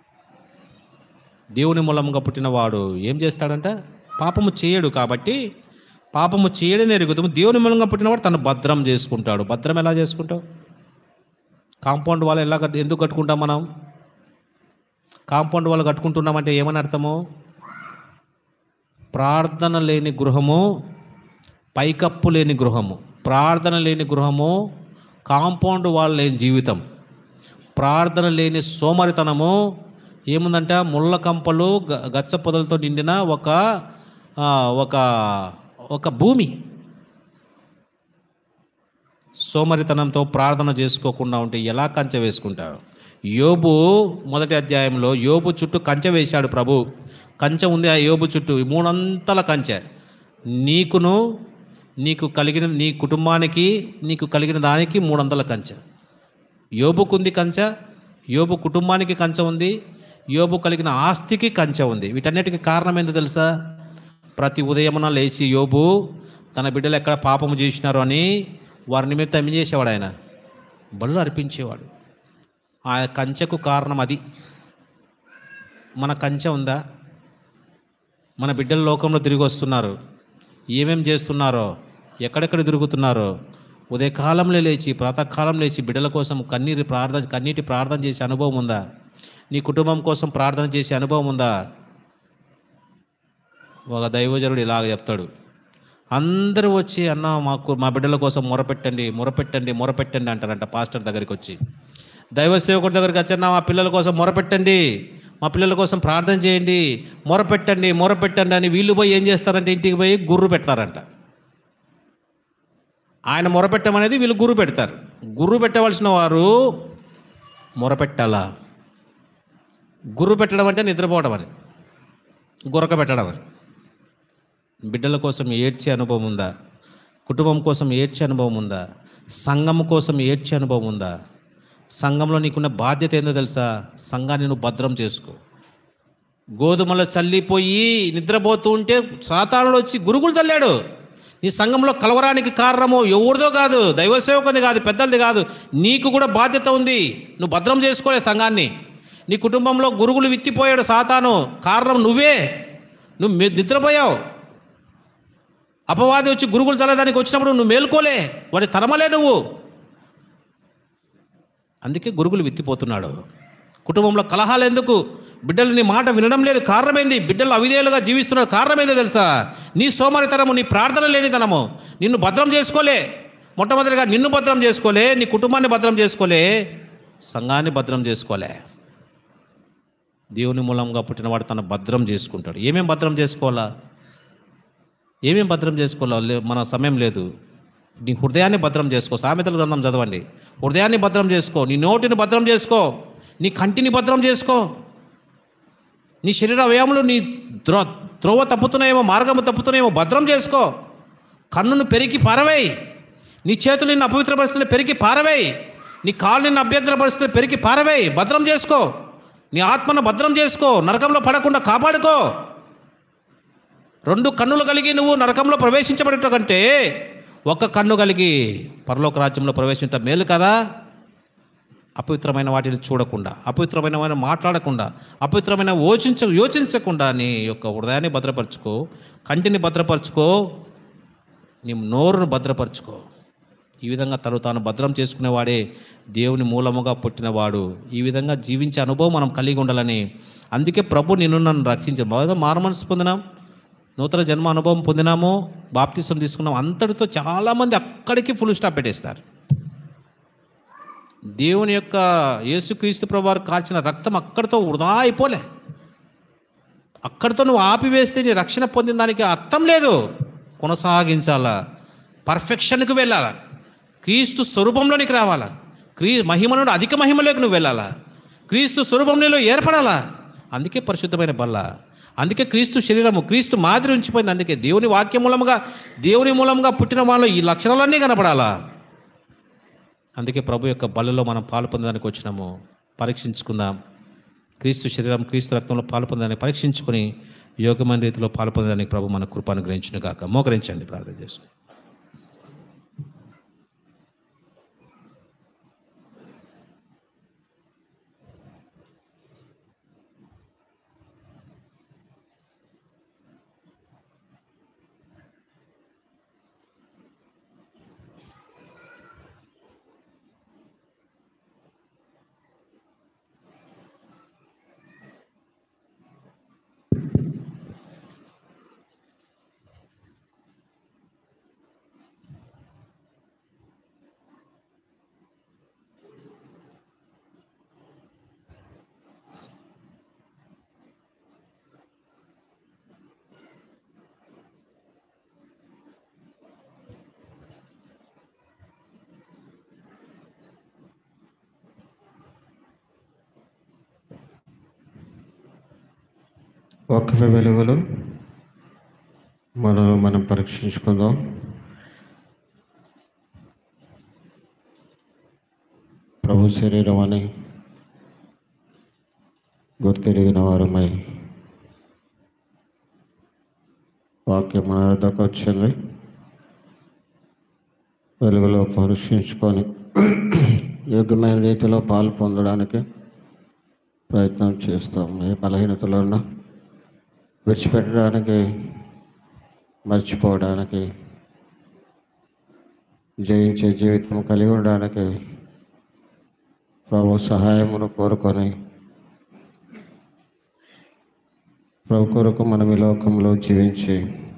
దేవుని మూలంగా పుట్టినవాడు ఏం చేస్తాడంట పాపము చేయడు కాబట్టి పాపము చేయడని ఎరుగుదము దేవుని మూలంగా పుట్టినవాడు తను భద్రం చేసుకుంటాడు భద్రం ఎలా చేసుకుంటావు కాంపౌండ్ వాళ్ళు ఎలా కట్ ఎందుకు కట్టుకుంటాం మనం కాంపౌండ్ వాళ్ళు కట్టుకుంటున్నామంటే ఏమని అర్థము ప్రార్థన లేని గృహము పైకప్పు లేని గృహము ప్రార్థన లేని గృహము కాంపౌండ్ వాళ్ళు లేని జీవితం ప్రార్థన లేని సోమరితనము ఏముందంట ముళ్ళ కంపలు గ- గచ్చ పొదలతో నిండిన ఒక ఆ, ఒక ఒక భూమి సోమరితనంతో ప్రార్థన చేసుకోకుండా ఉంటే ఎలా కంచె వేసుకుంటారు యోబు మొదటి అధ్యాయంలో యోబు చుట్టూ కంచె వేశాడు ప్రభు కంచె ఉంది ఆ యోబు చుట్టూ ఈ మూడంతల కంచె నీకును నీకు కలిగిన నీ కుటుంబానికి నీకు కలిగిన దానికి మూడొందల కంచె యోబుకుంది కంచె యోబు కుటుంబానికి కంచె ఉంది యోబు కలిగిన ఆస్తికి కంచె ఉంది వీటన్నిటికీ కారణం ఏందో తెలుసా ప్రతి ఉదయమున లేచి యోబు తన బిడ్డలు ఎక్కడ పాపము చేసినారు అని వారి నిమిత్తం ఏం చేసేవాడు ఆయన బళ్ళు అర్పించేవాడు ఆ కంచెకు కారణం అది మన కంచె ఉందా మన బిడ్డల లోకంలో తిరిగి వస్తున్నారు ఏమేం చేస్తున్నారో ఎక్కడెక్కడ తిరుగుతున్నారో ఉదయకాలంలో లేచి ప్రాతకాలం లేచి బిడ్డల కోసం కన్నీరు ప్రార్థన కన్నీటి ప్రార్థన చేసే అనుభవం ఉందా నీ కుటుంబం కోసం ప్రార్థన చేసే అనుభవం ఉందా ఒక దైవజనుడు ఇలాగ చెప్తాడు అందరూ వచ్చి అన్న మాకు మా బిడ్డల కోసం మొరపెట్టండి మొరపెట్టండి మొరపెట్టండి అంటారంట పాస్టర్ దగ్గరికి వచ్చి దైవ సేవకుడి దగ్గరికి వచ్చన్న మా పిల్లల కోసం మొరపెట్టండి మా పిల్లల కోసం ప్రార్థన చేయండి మొరపెట్టండి మొరపెట్టండి అని వీళ్ళు పోయి ఏం చేస్తారంటే ఇంటికి పోయి గుర్రు పెడతారంట ఆయన మొరపెట్టమనేది వీళ్ళు గుర్రు పెడతారు గుర్రు పెట్టవలసిన వారు మొరపెట్టాలా గుర్రు పెట్టడం అంటే నిద్రపోవడం అని గురక పెట్టడం అని బిడ్డల కోసం ఏడ్చే అనుభవం ఉందా కుటుంబం కోసం ఏడ్చే అనుభవం ఉందా సంఘం కోసం ఏడ్చే అనుభవం ఉందా సంఘంలో నీకున్న బాధ్యత ఏందో తెలుసా సంఘాన్ని నువ్వు భద్రం చేసుకో గోధుమలు చల్లిపోయి నిద్రపోతూ ఉంటే సాతానుడు వచ్చి గురుగులు చల్లాడు నీ సంఘంలో కలవరానికి కారణము ఎవరిదో కాదు దైవ సేవకుది కాదు పెద్దలది కాదు నీకు కూడా బాధ్యత ఉంది నువ్వు భద్రం చేసుకోలే సంఘాన్ని నీ కుటుంబంలో గురుగులు విత్తిపోయాడు సాతాను కారణం నువ్వే నువ్వు మె- నిద్రపోయావు అపవాది వచ్చి గురుగులు చల్లడానికి వచ్చినప్పుడు నువ్వు మేల్కోలే వాడి తరమలే నువ్వు అందుకే గురుగులు విత్తిపోతున్నాడు కుటుంబంలో కలహాలు ఎందుకు బిడ్డలు నీ మాట వినడం లేదు కారణమైంది బిడ్డలు అవిధేయులుగా జీవిస్తున్నారు కారణమైందో తెలుసా నీ సోమరితనము నీ ప్రార్థన లేనితనము నిన్ను భద్రం చేసుకోలే మొట్టమొదటిగా నిన్ను భద్రం చేసుకోలే నీ కుటుంబాన్ని భద్రం చేసుకోలే సంఘాన్ని భద్రం చేసుకోలే దేవుని మూలంగా పుట్టినవాడు తన భద్రం చేసుకుంటాడు ఏమేం భద్రం చేసుకోవాలా ఏమేం భద్రం చేసుకోవాలో లే- మన సమయం లేదు నీ హృదయాన్ని భద్రం చేసుకో సామెతల గ్రంథం చదవండి హృదయాన్ని భద్రం చేసుకో నీ నోటిని భద్రం చేసుకో నీ కంటిని భద్రం చేసుకో నీ శరీర అవయములు నీ ద్రో త్రోవ తప్పుతున్నాయేమో మార్గము తప్పుతున్నాయేమో భద్రం చేసుకో కన్నును పెరిగి పారవేయి నీ చేతులు నిన్ను అపవిత్రపరుస్తున్న పెరిగి పారవేయి నీ కాళ్ళు నిన్ను అభ్యంతరపరుస్తున్న పెరిగి పారవేయి భద్రం చేసుకో నీ ఆత్మను భద్రం చేసుకో నరకంలో పడకుండా కాపాడుకో రెండు కన్నులు కలిగి నువ్వు నరకంలో ప్రవేశించబడట కంటే ఒక్క కన్ను కలిగి పరలోక రాజ్యంలో ప్రవేశించట మేలు కదా అపవిత్రమైన వాటిని చూడకుండా అపవిత్రమైన వాటిని మాట్లాడకుండా అపవిత్రమైన యోచించ యోచించకుండా నీ యొక్క హృదయాన్ని భద్రపరచుకో కంటిని భద్రపరచుకో నీ నోరును భద్రపరచుకో ఈ విధంగా తను తాను భద్రం చేసుకునేవాడే దేవుని మూలముగా పుట్టినవాడు ఈ విధంగా జీవించే అనుభవం మనం కలిగి ఉండాలని అందుకే ప్రభు నిన్ను నన్ను రక్షించాడు బాగా మారమనసు పొందినాం నూతన జన్మ అనుభవం పొందినాము బాప్తిసం తీసుకున్నాం అంతటితో చాలామంది అక్కడికి ఫుల్ స్టాప్ పెట్టేస్తారు దేవుని యొక్క యేసుక్రీస్తు ప్రభువారు కాల్చిన రక్తం అక్కడితో వృధా అయిపోలే అక్కడితో నువ్వు ఆపివేస్తే నీ రక్షణ పొందిన దానికి అర్థం లేదు కొనసాగించాలా పర్ఫెక్షన్కి వెళ్ళాలా క్రీస్తు స్వరూపంలోనికి రావాలా క్రీ మహిమ నుండి అధిక మహిమలోకి నువ్వు వెళ్ళాలా క్రీస్తు స్వరూపంలో ఏర్పడాలా అందుకే పరిశుద్ధమైన బల్ల అందుకే క్రీస్తు శరీరము క్రీస్తు మాదిరి ఉంచిపోయింది అందుకే దేవుని వాక్యం మూలముగా దేవుని మూలంగా పుట్టిన వాళ్ళు ఈ లక్షణాలన్నీ కనపడాలా అందుకే ప్రభు యొక్క బలలో మనం పాలు పొందడానికి వచ్చినాము పరీక్షించుకుందాం క్రీస్తు శరీరం క్రీస్తు రక్తంలో పాలు పొందడానికి పరీక్షించుకొని యోగమైన రీతిలో పాలు పొందడానికి ప్రభు మన కృపాను గ్రహించిన గాక మోకరించండి ప్రార్థన చేసి వాక్య వెలుగులు మనలో మనం పరీక్షించుకుందాం ప్రభు శరీరం అని గుర్తిరిగిన వారమై వాక్యం మన వద్దకు వచ్చింది వెలుగులో పరీక్షించుకొని యోగ్యమైన రీతిలో పాలు పొందడానికి ప్రయత్నం చేస్తాం ఏ బలహీనతలు ఉన్నా విడిచిపెట్టడానికి మర్చిపోవడానికి జయించే జీవితం కలిగి ఉండడానికి ప్రభు సహాయమును కోరుకొని ప్రభు కొరకు మనం ఈ లోకంలో జీవించి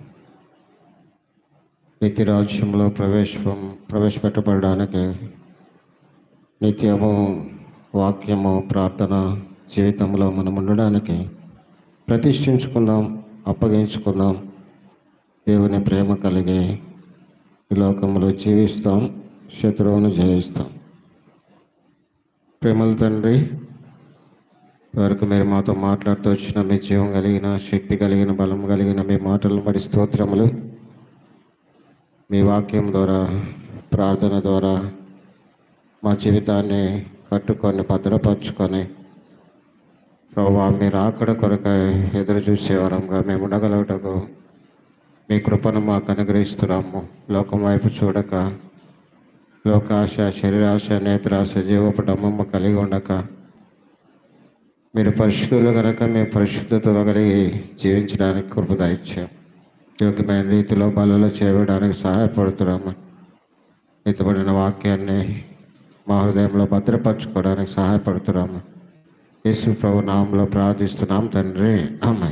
నిత్య రాజ్యంలో ప్రవేశం ప్రవేశపెట్టబడడానికి నిత్యము వాక్యము ప్రార్థన జీవితంలో మనం ఉండడానికి ప్రతిష్ఠించుకుందాం అప్పగించుకుందాం దేవుని ప్రేమ కలిగి ఈ లోకంలో జీవిస్తాం శత్రువును జయిస్తాం ప్రేమల తండ్రి వరకు మీరు మాతో మాట్లాడుతూ వచ్చిన మీ జీవం కలిగిన శక్తి కలిగిన బలం కలిగిన మీ మాటలు మరి స్తోత్రములు మీ వాక్యం ద్వారా ప్రార్థన ద్వారా మా జీవితాన్ని కట్టుకొని భద్రపరుచుకొని ప్రభావ మీరు ఆకడ కొరకై ఎదురు చూసేవారంగా మేము ఉండగలుగుటకు మీ కృపను మాకు అనుగ్రహిస్తున్నాము లోకం వైపు చూడక లోకాశ శరీరాశ నేత్రాశ జీవపు డమ్మమ్మ కలిగి ఉండక మీరు పరిశుద్ధులు కనుక మేము పరిశుద్ధతలో కలిగి జీవించడానికి కృప ఇచ్చాం యోగ్యమైన రీతిలో బలలో చేయడానికి సహాయపడుతున్నాము ఇతబడిన వాక్యాన్ని మా హృదయంలో భద్రపరచుకోవడానికి సహాయపడుతున్నాము యేసు ప్రభు నామంలో ప్రార్థిస్తున్నాం తండ్రి ఆమె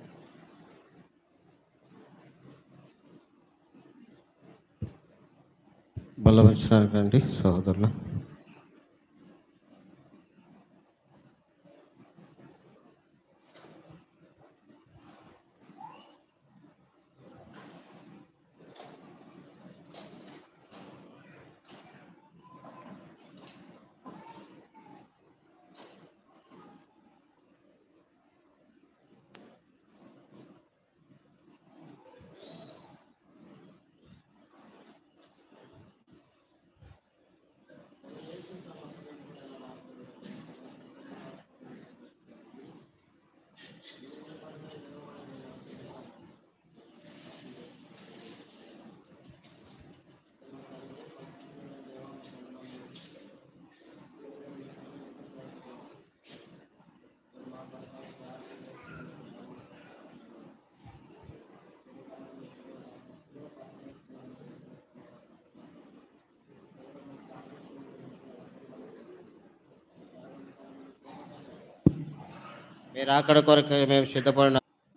బలవంచడానికి రండి సహోదరులు మీరు అక్కడ కొరకు మేము సిద్ధపడిన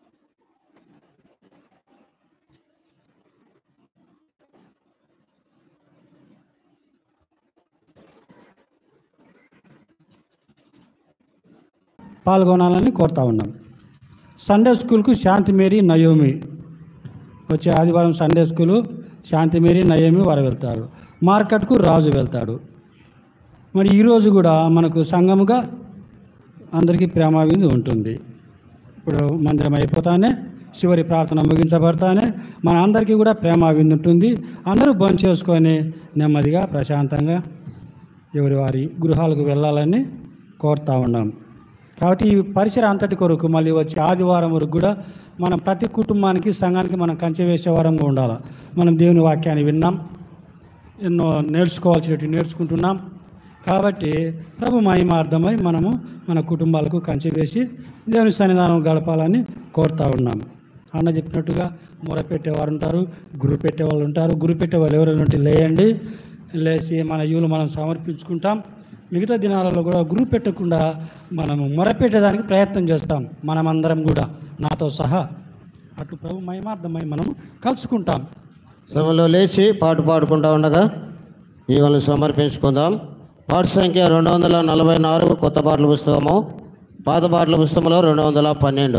పాల్గొనాలని కోరుతా ఉన్నాం సండే స్కూల్కు శాంతి మేరీ నయోమి వచ్చే ఆదివారం Sunday school Shanti Mary Naomi వారు వెళ్తారు మార్కెట్కు రాజు వెళ్తాడు మరి ఈరోజు కూడా మనకు సంఘముగా అందరికీ ప్రేమ విందు ఉంటుంది ఇప్పుడు మందిరం అయిపోతానే చివరి ప్రార్థన ముగించబడతానే మన అందరికీ కూడా ప్రేమ విందు ఉంటుంది అందరూ బంద్ చేసుకొని నెమ్మదిగా ప్రశాంతంగా ఎవరి వారి గృహాలకు వెళ్ళాలని కోరుతా ఉన్నాం కాబట్టి ఈ పరిసర అంతటి కొరకు మళ్ళీ వచ్చే ఆదివారం వరకు కూడా మనం ప్రతి కుటుంబానికి సంఘానికి మనం కంచె వేసే వారంగా ఉండాలి మనం దేవుని వాక్యాన్ని విన్నాం ఎన్నో నేర్చుకోవాల్సినవి నేర్చుకుంటున్నాం కాబట్టి ప్రభు మహిమార్థమై మనము మన కుటుంబాలకు కంచె వేసి దేవుని సన్నిధానం గడపాలని కోరుతా ఉన్నాం అన్న చెప్పినట్టుగా మొర పెట్టేవారు ఉంటారు గురు పెట్టేవాళ్ళు ఉంటారు గురు పెట్టేవాళ్ళు ఎవరైనా ఉంటే లేయండి లేచి మన యువులు మనం సమర్పించుకుంటాం మిగతా దినాలలో కూడా గురు పెట్టకుండా మనము మొరపెట్టేదానికి ప్రయత్నం చేస్తాం మనమందరం కూడా నాతో సహా అటు ప్రభు మహిమార్థమై మనం కలుసుకుంటాం సమయంలో లేచి పాట పాడుకుంటా ఉండగా ఈవెలను సమర్పించుకుందాం పాట సంఖ్య రెండు వందల నలభై నాలుగు కొత్త పాటల పుస్తకము పాత పాటల పుస్తకంలో రెండు వందల పన్నెండు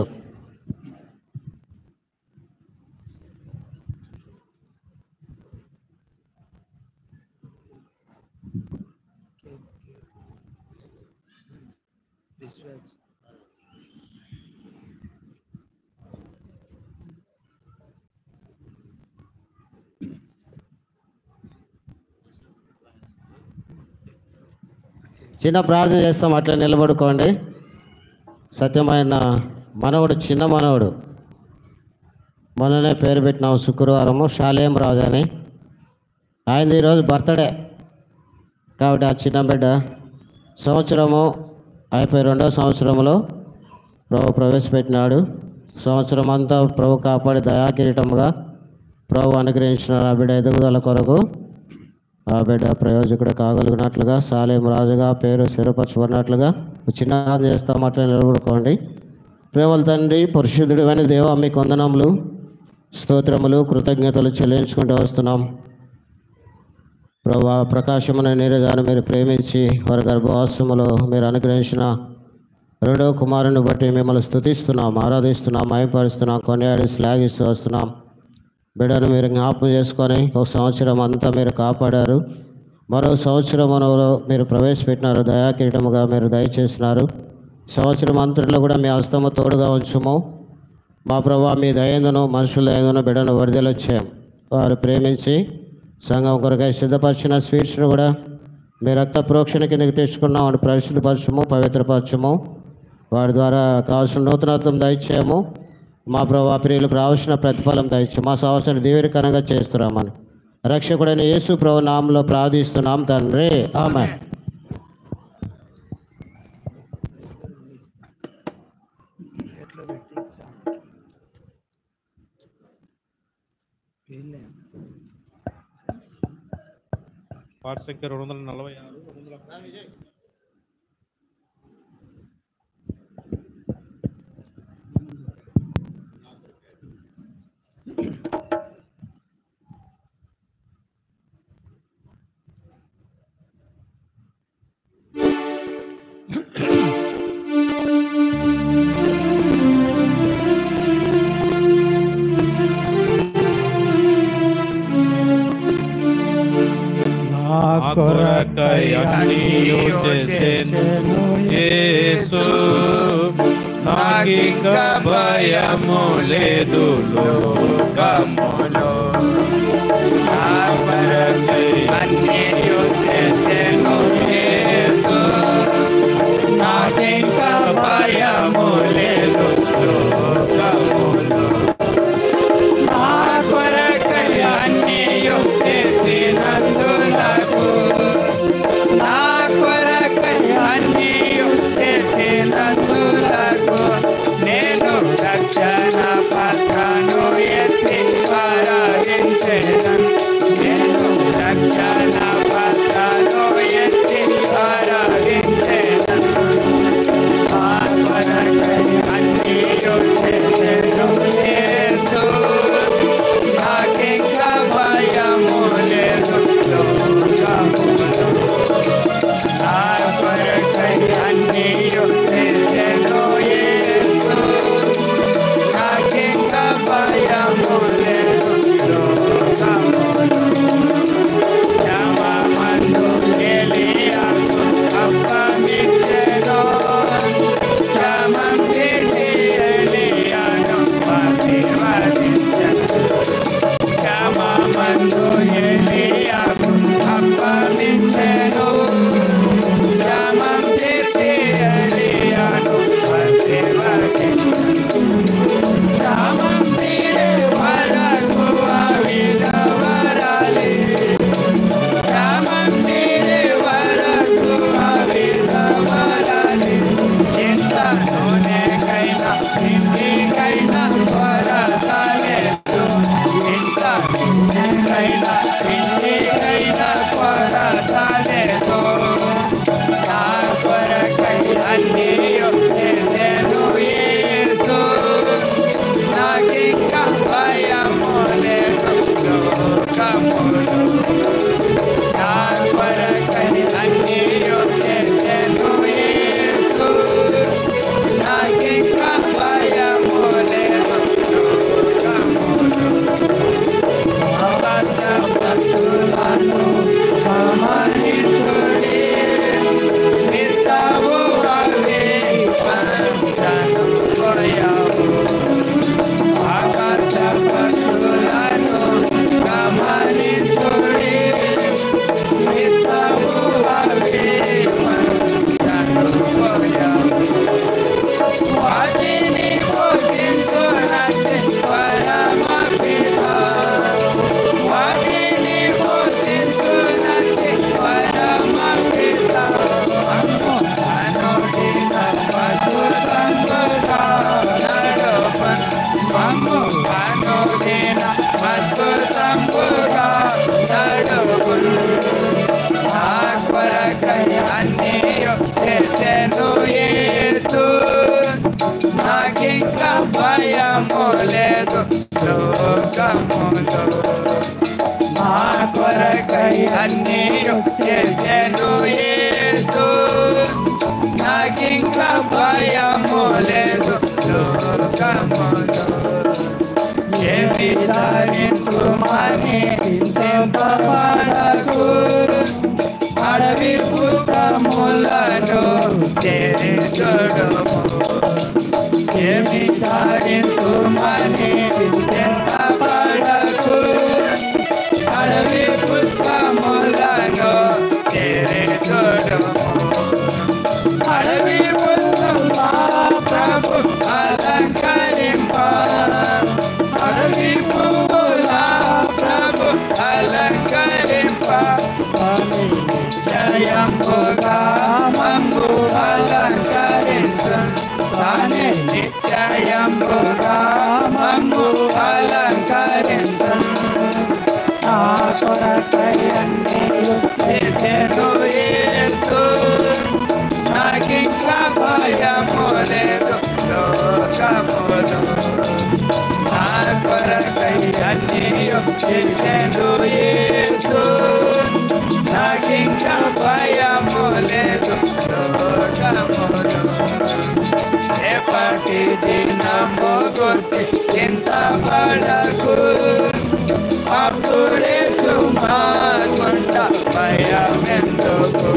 చిన్న ప్రార్థన చేస్తాం అట్లా నిలబడుకోండి సత్యమైన మనవడు చిన్న మనవడు మొన్ననే పేరు పెట్టినాం శుక్రవారము శాలేం రాజు అని ఆయనది ఈరోజు బర్త్డే కాబట్టి ఆ చిన్న బిడ్డ సంవత్సరము అయిపోయి రెండో సంవత్సరంలో ప్రభు ప్రవేశపెట్టినాడు సంవత్సరం అంతా ప్రభు కాపాడి దయాకిరీటముగా ప్రభు అనుగ్రహించిన ఆ బిడ్డ ఎదుగుదల కొరకు ఆ బిడ్డ ప్రయోజకుడు కాగలిగినట్లుగా సాలేం రాజుగా పేరు స్థిరపరచబడినట్లుగా చిన్న చేస్తాం అట్లా నిలబడుకోండి ప్రేమల తండ్రి పరిశుద్ధుడు అని దేవ మీకు వందనములు స్తోత్రములు కృతజ్ఞతలు చెల్లించుకుంటూ వస్తున్నాం ప్రభా ప్రకాశమున నీరజాను మీరు ప్రేమించి వారి గర్భవాసములో మీరు అనుగ్రహించిన రెండవ కుమారుని బట్టి మిమ్మల్ని స్తుతిస్తున్నాం ఆరాధిస్తున్నాం మయపరుస్తున్నాం కొనియాడి శ్లాఘిస్తూ వస్తున్నాం బిడ్డను మీరు జ్ఞాపకం చేసుకొని ఒక సంవత్సరం అంతా మీరు కాపాడారు మరో సంవత్సరములో మీరు ప్రవేశపెట్టినారు దయాకీటముగా మీరు దయచేసినారు సంవత్సరం అంతట్లో కూడా మీ హస్తము తోడుగా ఉంచుము మా ప్రభా మీ దయందును మనుషుల దయందును బిడ్డను వరదలొచ్చాం వారు ప్రేమించి సంఘం కొరకై సిద్ధపరిచిన స్వీట్స్ను కూడా మీ రక్త ప్రోక్షణ కిందకి తెచ్చుకున్నాం వాడిని పరిశుద్ధపరచము పవిత్రపరచము వాడి ద్వారా కావాల్సిన నూతనత్వం దయచేయము మా ప్రభా ప్రియులకు రావాల్సిన ప్రతిఫలం దయచు మా సమస్యను దీవెనకరంగా చేస్తున్నామని రక్షకుడైన యేసు ప్రభు నామంలో ప్రార్థిస్తున్నాం తండ్రి ఆమె పాట సంఖ్య రెండు వందల నలభై ఆరు రెండు వందల నా కొరకై అన్నీయు చేసెను యేసు నాకింక భయము లేదు లోకములో నా కొరకై అన్నీయు చేసెను యేసు నాకింక భయము లేదు లోకములో నా కొరకై అన్నీయు చేసినందులకు నా కొరకై అన్నీయు చేసినందులకు నేను రక్షణ పత్రను ఎత్తి ఆరాధించేదను నేను రక్షణ పత్రను ఎత్తి ఆరాధించేదను నా కొరకై అన్నీయు భయము లేదు లోకములో మా కొరకై అన్నీ చేసెను యేసు నాకింక భయము లేదు లోకములో ఏమి ధరించుమని తెంపబడకు అడవి పుస్తములను తెరిచుడుము ఏమి ధరించుమని తెంపబడకు అడవి పుస్తములను తెరిచుడుము అడవి పుస్తమా ప్రభు అలంకరింప అడవి పువ్వుల ప్రభు అలంకరింప జయముగా మంగు అలంకరించు తానే నిశ్చయముగా మంగు అలంకరించు ఆ కొరకై అన్నీ చేసెను యేసు నాకింక భయము లేదు లోకములు నా కొరకై అన్నీ చేసెను యేసు నాకింక భయము లేదు లోకములు రేపటి దినము గుర్చి చింత పడకు అప్పుడే సుమాకుంట భయమెందుకు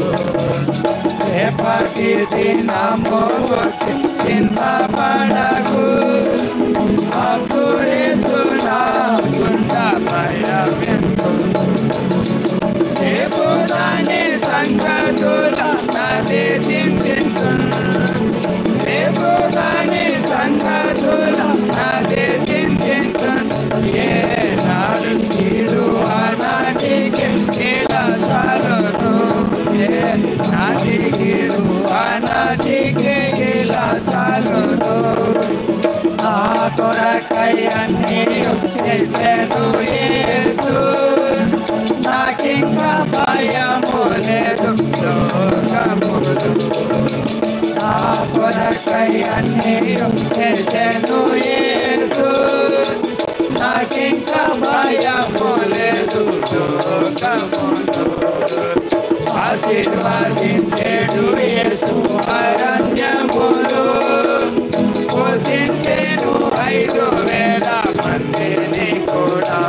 రేపటి దినము గుర్చి చింత పడకు అప్పుడే సునాకుంట భయమెందుకు రేపు దాని సంగతుల నది చింతించు రేపు దాని సంగతుల నది చింతించు ఏ నాడు చీరు ఆనాటికి ఇలా చాలును ఏ నాటికి ఆనాటికి ఇలా చాలును ఆ కొరకై అన్నీ చేసెను యేసు నాకింక భయము లేదు లోకములు నా కొరకై అన్నీ చేసెను యేసు నాకింక భయము లేదు లోకములు ఆశీర్వాదించేడు యేసు అరణ్యములు పోషించేను ఐదు వేల మందిని కూడా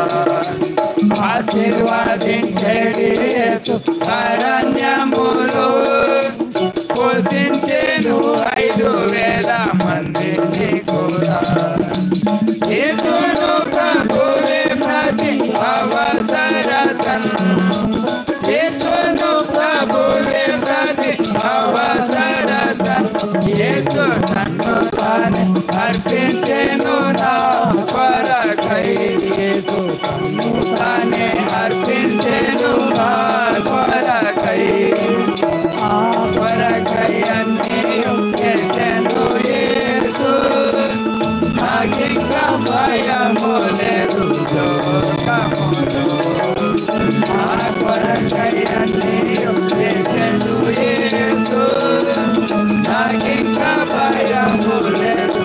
ఆశీర్వాదించేడు యేసు అరణ్యములు పోషించేను ఐదు వేల మందిని కూడా యేసును ప్రభువే ప్రతి అవసరతను యేసును ప్రభువే ప్రతి అవసరత యేసు నన్ను తానే అర్పించెను నా కొరకై యేసు నన్ను తానే అర్పించెను నా కొరకై ఆ కొరకై అన్నీ చేసెను యేసు నాకింక భయము లేదు లోకములో నా కొరకై అన్నీ చేసెను యేసు నాకింక భయము లేదు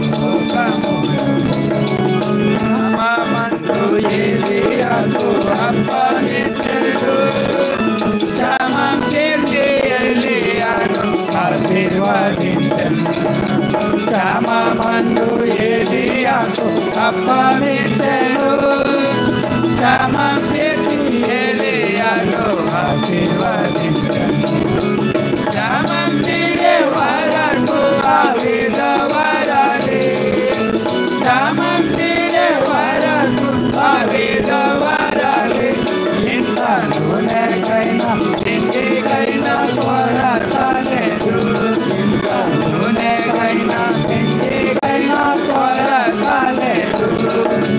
మందు ఏలియాకు అప్పగించెడు క్షమం చేర్చి ఏలియాను ఆశీర్వదించెను క్షమమందు ఏలియాకు అప్పగించెను క్షమం చేర్చి ఏలియాను ఆశీర్వదించెను క్షమం తీరే వరకు ఆ విధవరాలి క్షమం తీరే వరకు ఆ విధవరాలి ఇంత నూనెకైనా ఇంటికైనా కొరసాలేదు ఇంత నూనెకైనా ఇంటికైనా కొరసాలేదు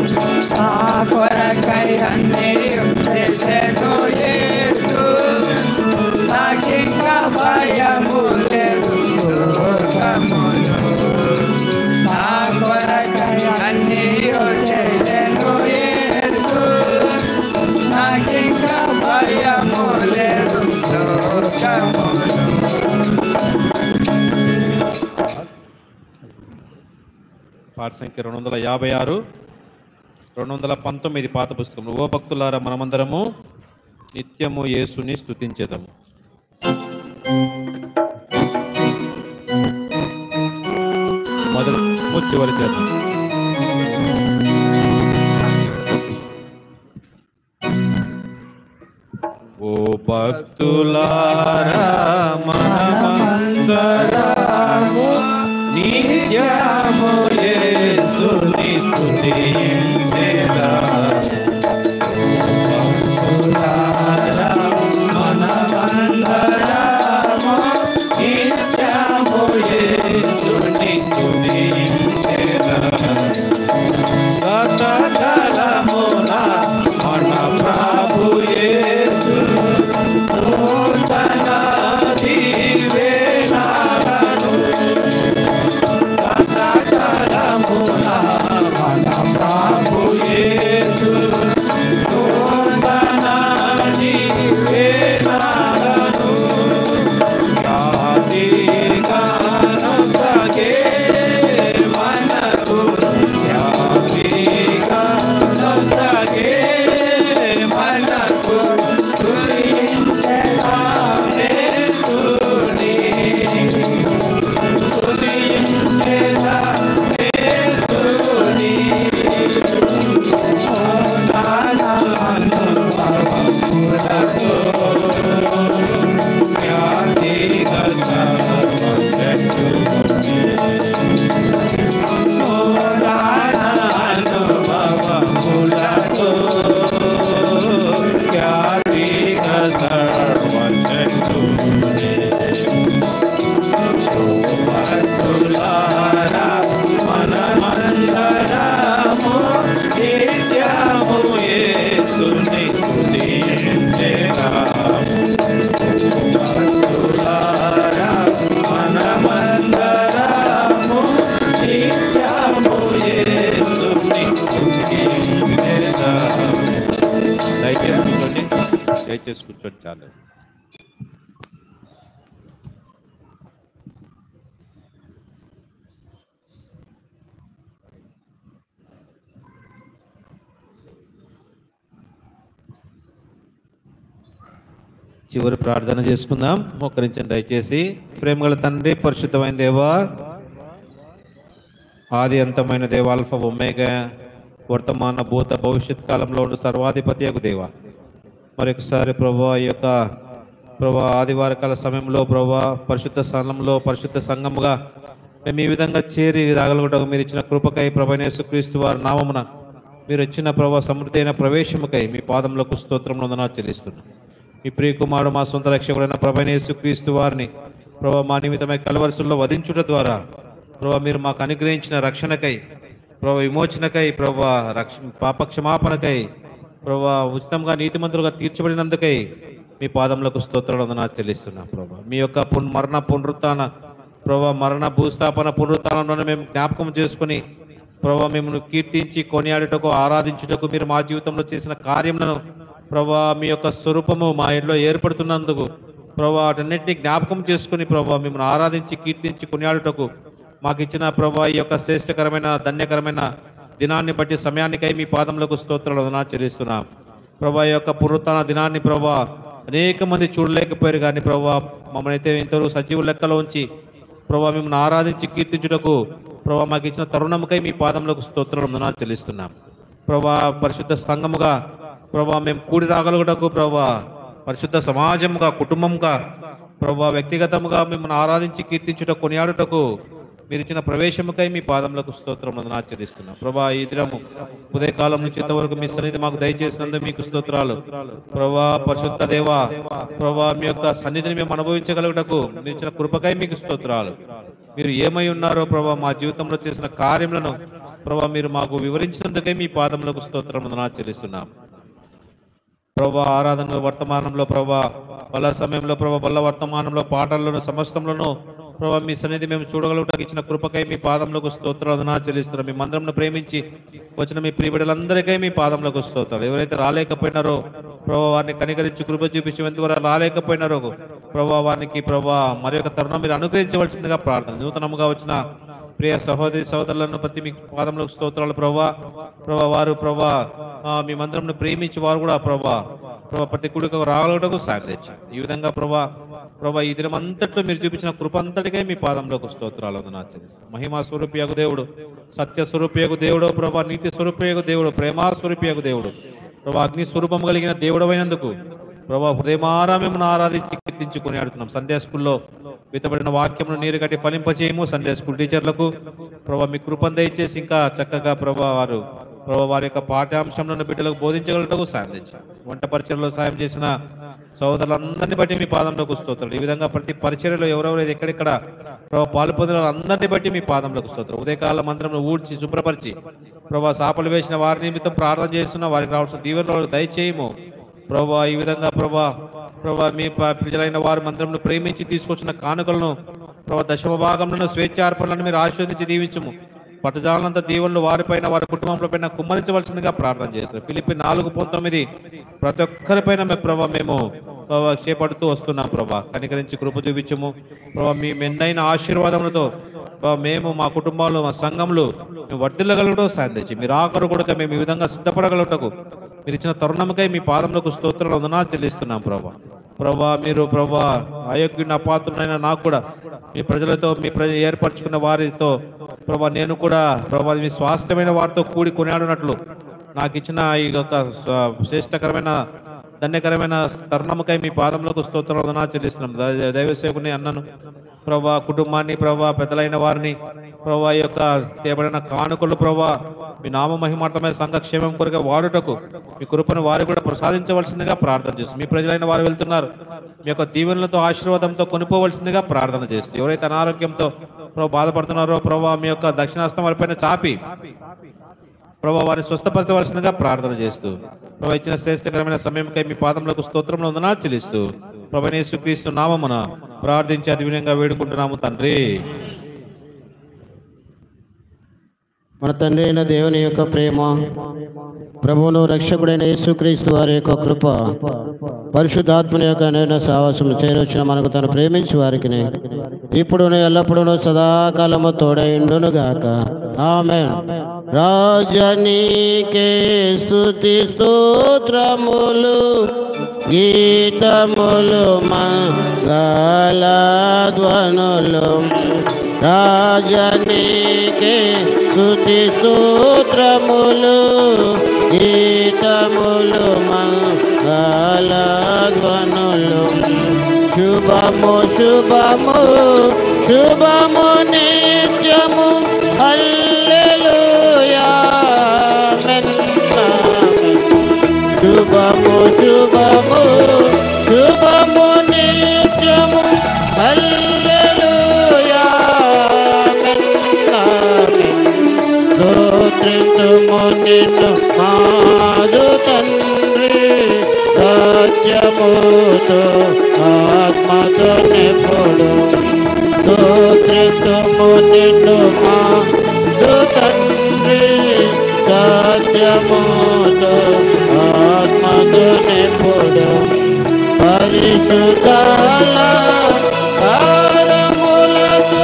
సంఖ్య రెండు వందల యాభై ఆరు రెండు వందల పంతొమ్మిది పాత పుస్తకం ఓ భక్తులారా మనమందరము నిత్యము యేసుని స్తుతించేదము మొదటి చివరి చరణం ఓ భక్తులారా మనమందరము నిత్యము యేసుని స్తుతించేదా ఓ భక్తులారా మనమందరము నిత్యము యేసుని స్తుతించేదా గతకాలమున మన ప్రభు యేసు నూతన దీవెనలను గతకాలమున మన ప్రభు యేసు నూతన దీవెనలను యాదిగా నొసగే మనకు యాదిగా నొసగే మనకు స్తుతించెదానే స్తుని స్తుతించెదానే స్తుని ఓ నానాను భవములతో యాదిగా సర్వశక్తుని ఓ నానాను భవములతో యాదిగా సర్వశక్తుని ఓ భక్తులారా మనమందరము నిత్యము యేసుని స్తుతించెదాము. భక్తులారా మనమందరము నిత్యము యేసుని స్తుతించెదాము. దయచేసి కూర్చోండి దయచేసి కూర్చోండి చాలు చివరి ప్రార్థన చేసుకుందాం మోకరించండి దయచేసి ప్రేమగల తండ్రి పరిశుద్ధమైన దేవా ఆది అంతమైన దేవ అల్ఫా ఒమేగా వర్తమాన భూత భవిష్యత్ కాలంలో ఉండు సర్వాధిపతి యొక్క దేవ మరొకసారి ప్రభా ఈ యొక్క ప్రభా ఆదివార కాల సమయంలో ప్రభా పరిశుద్ధ స్థలంలో పరిశుద్ధ సంఘముగా మేము ఈ విధంగా చేరి రాగలుగుటకు మీరు ఇచ్చిన కృపకై ప్రభనేసుక్రీస్తు వారి నామమున మీరు ఇచ్చిన ప్రభా సమృద్ధి అయిన ప్రవేశముకై మీ పాదములకు స్తోత్రం నందన చెల్లిస్తున్నాం మీ ప్రియకుమారుడు మా సొంత రక్షకుడైన ప్రభనేసుక్రీస్తు వారిని ప్రభా మా నిమిత్తమై కలవరసుల్లో వధించుట ద్వారా ప్రభా మీరు మాకు అనుగ్రహించిన రక్షణకై ప్రభా విమోచనకై ప్రభా రక్ష పాప క్షమాపణకై ప్రభా ఉచితంగా నీతిమంతులుగా తీర్చబడినందుకై మీ పాదములకు స్తోత్రాలను చెల్లిస్తున్నాం ప్రభా మీ యొక్క పున్ మరణ పునరుత్న ప్రభా మరణ భూస్థాపన పునరుత్నంలో మేము జ్ఞాపకం చేసుకుని ప్రభా మిమ్మల్ని కీర్తించి కొనియాడుటకు ఆరాధించుటకు మీరు మా జీవితంలో చేసిన కార్యములను ప్రభా మీ యొక్క స్వరూపము మా ఇంట్లో ఏర్పడుతున్నందుకు ప్రభా వాటన్నిటిని జ్ఞాపకం చేసుకుని ప్రభా మిమ్మల్ని ఆరాధించి కీర్తించి కొనియాడుటకు మాకు ఇచ్చిన ప్రభా ఈ యొక్క శ్రేష్టకరమైన ధన్యకరమైన దినాన్ని బట్టి సమయానికై మీ పాదములకు స్తోత్రాలు వందనా చెల్లిస్తున్నాం ప్రభా ఈ యొక్క పునరుత్న దినాన్ని ప్రభా అనేక మంది చూడలేకపోయారు కానీ ప్రభా మమ్మల్ని అయితే ఇంతవరకు సజీవ లెక్కలో ఉంచి ప్రభా మిమ్మల్ని ఆరాధించి కీర్తించుటకు ప్రభా మాకు ఇచ్చిన తరుణముకై మీ పాదములకు స్తోత్రాలు వందనా చెల్లిస్తున్నాం ప్రభా పరిశుద్ధ సంఘముగా ప్రభా మేము కూడి రాగలుగుటకు ప్రభా పరిశుద్ధ సమాజముగా కుటుంబంగా ప్రభా వ్యక్తిగతముగా మిమ్మల్ని ఆరాధించి కీర్తించుట కొనియాడుటకు మీరు ఇచ్చిన ప్రవేశముకై మీ పాదములకు స్తోత్రం ఆచరిస్తున్నాం ప్రభా ఈ దినము ఉదయకాలం నుంచి ఇంతవరకు మీ సన్నిధి మాకు దయచేసినందుకు మీకు స్తోత్రాలు ప్రభా పరిశుద్ధ దేవా ప్రభా మీ యొక్క సన్నిధిని మేము అనుభవించగలుగుటకు మీరు ఇచ్చిన కృపకై మీకు స్తోత్రాలు మీరు ఏమై ఉన్నారో ప్రభా మా జీవితంలో చేసిన కార్యములను ప్రభా మీరు మాకు వివరించినందుకై మీ పాదములకు స్తోత్రం ఆచరిస్తున్నాం ప్రభా ఆరాధన వర్తమానంలో ప్రభా బల సమయంలో ప్రభా బల్ల వర్తమానంలో పాటల్లోను సమస్తంలోను ప్రభా మీ సన్నిధి మేము చూడగలుగుటకు ఇచ్చిన కృపకై మీ పాదములకు స్తోత్రాలు చెల్లిస్తున్నాం మీ మందిరంను ప్రేమించి వచ్చిన మీ ప్రియబిడలందరికీ మీ పాదములకు స్తోత్రాలు ఎవరైతే రాలేకపోయినారో ప్రభా వారిని కనికరించి కృప చూపించి ఎందువల్ల రాలేకపోయినారో ప్రభా వారికి ప్రభా మరి యొక్క తరుణం మీరు అనుగ్రహించవలసిందిగా ప్రార్థన నూతనముగా వచ్చిన ప్రియ సహోదరి సహోదరులను ప్రతి మీ పాదములకు స్తోత్రాలు ప్రభా ప్రభా వారు ప్రభా ఆ, మీ మందిరంను ప్రేమించి వారు కూడా ప్రభా ప్రభా ప్రతి కుడికి రాగలటకు సాయం తెచ్చారు ఈ విధంగా ప్రభా ప్రభా ఈ దినం అంతట్లో మీరు చూపించిన కృప అంతటికే మీ పాదంలోకి స్తోత్రాలు ఆచరిస్తాం మహిమా స్వరూపియగు దేవుడు సత్య స్వరూపియగు దేవుడు ప్రభా నీతి స్వరూపియగు దేవుడు ప్రేమా స్వరూపియగు దేవుడు ప్రభా అగ్ని స్వరూపం కలిగిన దేవుడమైనందుకు ప్రభా హృదయమారా మిమ్మల్ని ఆరాధించి కీర్తించుకొని ఆడుతున్నాం సండే స్కూల్లో విత్తబడిన వాక్యమును నీరు కట్టి ఫలింపచేయము సండే స్కూల్ టీచర్లకు ప్రభా మీ కృపను దయచేసి ఇంకా చక్కగా ప్రభా వారు ప్రభా వారి యొక్క పాఠ్యాంశంలో బిడ్డలకు బోధించగలటకు సాయం తెచ్చారు వంట పరిచయలో సాయం చేసిన సోదరులందరినీ బట్టి మీ పాదంలోకి స్తోత్రాలు ఈ విధంగా ప్రతి పరిచర్యలో ఎవరెవరైతే ఎక్కడెక్కడ ప్రభా పాలు పొందిన అందరినీ బట్టి మీ పాదంలోకి స్తోత్రం ఉదయకాల మందిరంలో ఊడ్చి శుభ్రపరిచి ప్రభా సాపలు వేసిన వారి నిమిత్తం ప్రార్థన చేస్తున్న వారికి రావాల్సిన దీవెనలు దయచేయము ప్రభా ఈ విధంగా ప్రభా ప్రభా మీ ప- ప్రజలైన వారి మందిరంను ప్రేమించి తీసుకొచ్చిన కానుకలను ప్రభా దశమ భాగంలో స్వేచ్ఛార్పణలను మీరు ఆశీర్వదించి దీవించము పట్టజాలంత దీవులను వారిపైన వారి కుటుంబంలో పైన కుమ్మరించవలసిందిగా ప్రార్థన చేస్తారు ఫిలిపి నాలుగు పంతొమ్మిది ప్రతి ఒక్కరిపైన మే ప్రభా మేము ప్రభా చేపడుతూ వస్తున్నాం ప్రభా కనికరించి కృప చూపించము ప్రభా మీ మెండైన ఆశీర్వాదములతో ప్రభా మేము మా కుటుంబాలు మా సంఘంలో మేము వర్ధిల్లగలగడం సాయం తెచ్చి మీరు ఆఖరు కూడా మేము ఈ విధంగా సిద్ధపడగలుగుటకు మీరు ఇచ్చిన తరుణంకై మీ పాదములకు స్తోత్రాలు వందనా చెల్లిస్తున్నాం ప్రభా ప్రభా మీరు ప్రభా అయోగ్యుని అపాత్రునైన నాకు కూడా మీ ప్రజలతో మీ ప్రజ ఏర్పరచుకున్న వారితో ప్రభా నేను కూడా ప్రభా మీ స్వాస్థ్యమైన వారితో కూడి కొనియాడినట్లు నాకు ఇచ్చిన ఈ యొక్క స్వ- శ్రేష్టకరమైన ధన్యకరమైన తరుణముకై మీ పాదములకు స్తోత్రం వందనా చెల్లిస్తున్నాం దై- దైవ సేవకుని అన్నను ప్రభా కుటుంబాన్ని ప్రభా పెద్దలైన వారిని ప్రభా ఈ యొక్క తేబడిన కానుకలు ప్రభా మీ నామ మహిమార్థమైన సంఘక్షేమం కొరకు వాడుటకు మీ కృపను వారు కూడా ప్రసాదించవలసిందిగా ప్రార్థన చేస్తుంది మీ ప్రజలైన వారు వెళ్తున్నారు మీ యొక్క దీవెనలతో ఆశీర్వాదంతో కొనుక్కోవలసిందిగా ప్రార్థన చేస్తూ ఎవరైతే అనారోగ్యంతో ప్రభా బాధపడుతున్నారో ప్రభా మీ యొక్క దక్షిణాస్తం వారిపైన చాపి ప్రభా వారిని స్వస్థపరచవలసిందిగా ప్రార్థన చేస్తూ ప్రభా ఇచ్చిన శ్రేష్టకరమైన సమయంకై మీ పాదంలోకి స్తోత్రంలో ఉందనా చెల్లిస్తూ ప్రభు యేసుక్రీస్తు నామమున ప్రార్థించి అతి వినయంగా వేడుకుంటున్నాము తండ్రి మన తండ్రి అయిన దేవుని యొక్క ప్రేమ ప్రభువును రక్షకుడైన యేసుక్రీస్తు వారి యొక్క కృప పరిశుద్ధాత్మని యొక్క నేను సావాసం చేరొచ్చిన మనకు తను ప్రేమించి వారికి ఇప్పుడును ఎల్లప్పుడూ సదాకాలము తోడైండును గాక ఆమె రాజనీకే స్తుతి స్తోత్రములు గీతములు మంగళ ధ్వనులు రాజనీకే స్తుతి స్తోత్రములు గీతములు మంగళ ధ్వనులు శుభము శుభము శుభము నిత్యము హల్లెలూయా ఆమేన్, ఆమేన్. శుభము శుభము శుభము నిత్యము హల్లెలూయా ఆమేన్, ఆమేన్. స్తోత్రించుము నిన్ను మాదు తండ్రి సత్యముతో ఆత్మతో నిపుడు స్తోత్రించుము నిన్ను మాదు తండ్రి సత్యముతో ఆత్మతో నిపుడు పరిశుద్ధాల కారములతో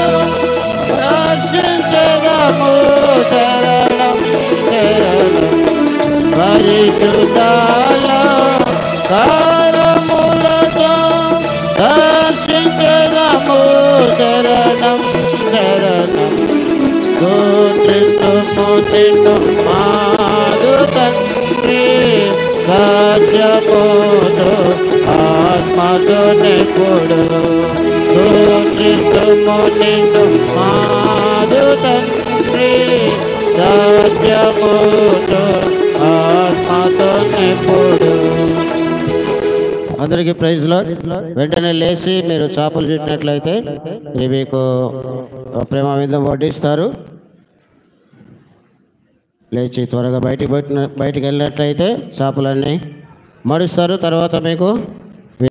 రక్షించదము శరణం శరణం పరిశుద్ధాల కారములతో దర్శించదము శరణం శరణం స్తోత్రిస్తుము నిన్ను మాదు తండ్రి సత్యముతో ఆత్మతో నిపుడు స్తోత్రిస్తుము నిన్ను మాదు తండ్రి సత్యముతో ఆత్మతో నిపుడు అందరికీ ప్రైజ్లో వెంటనే లేచి మీరు చేపలు చుట్టినట్లయితే ఇది మీకు ప్రేమ విందం వడ్డిస్తారు లేచి త్వరగా బయటికి పెట్టిన బయటికి వెళ్ళినట్లయితే చేపలన్నీ మడుస్తారు తర్వాత మీకు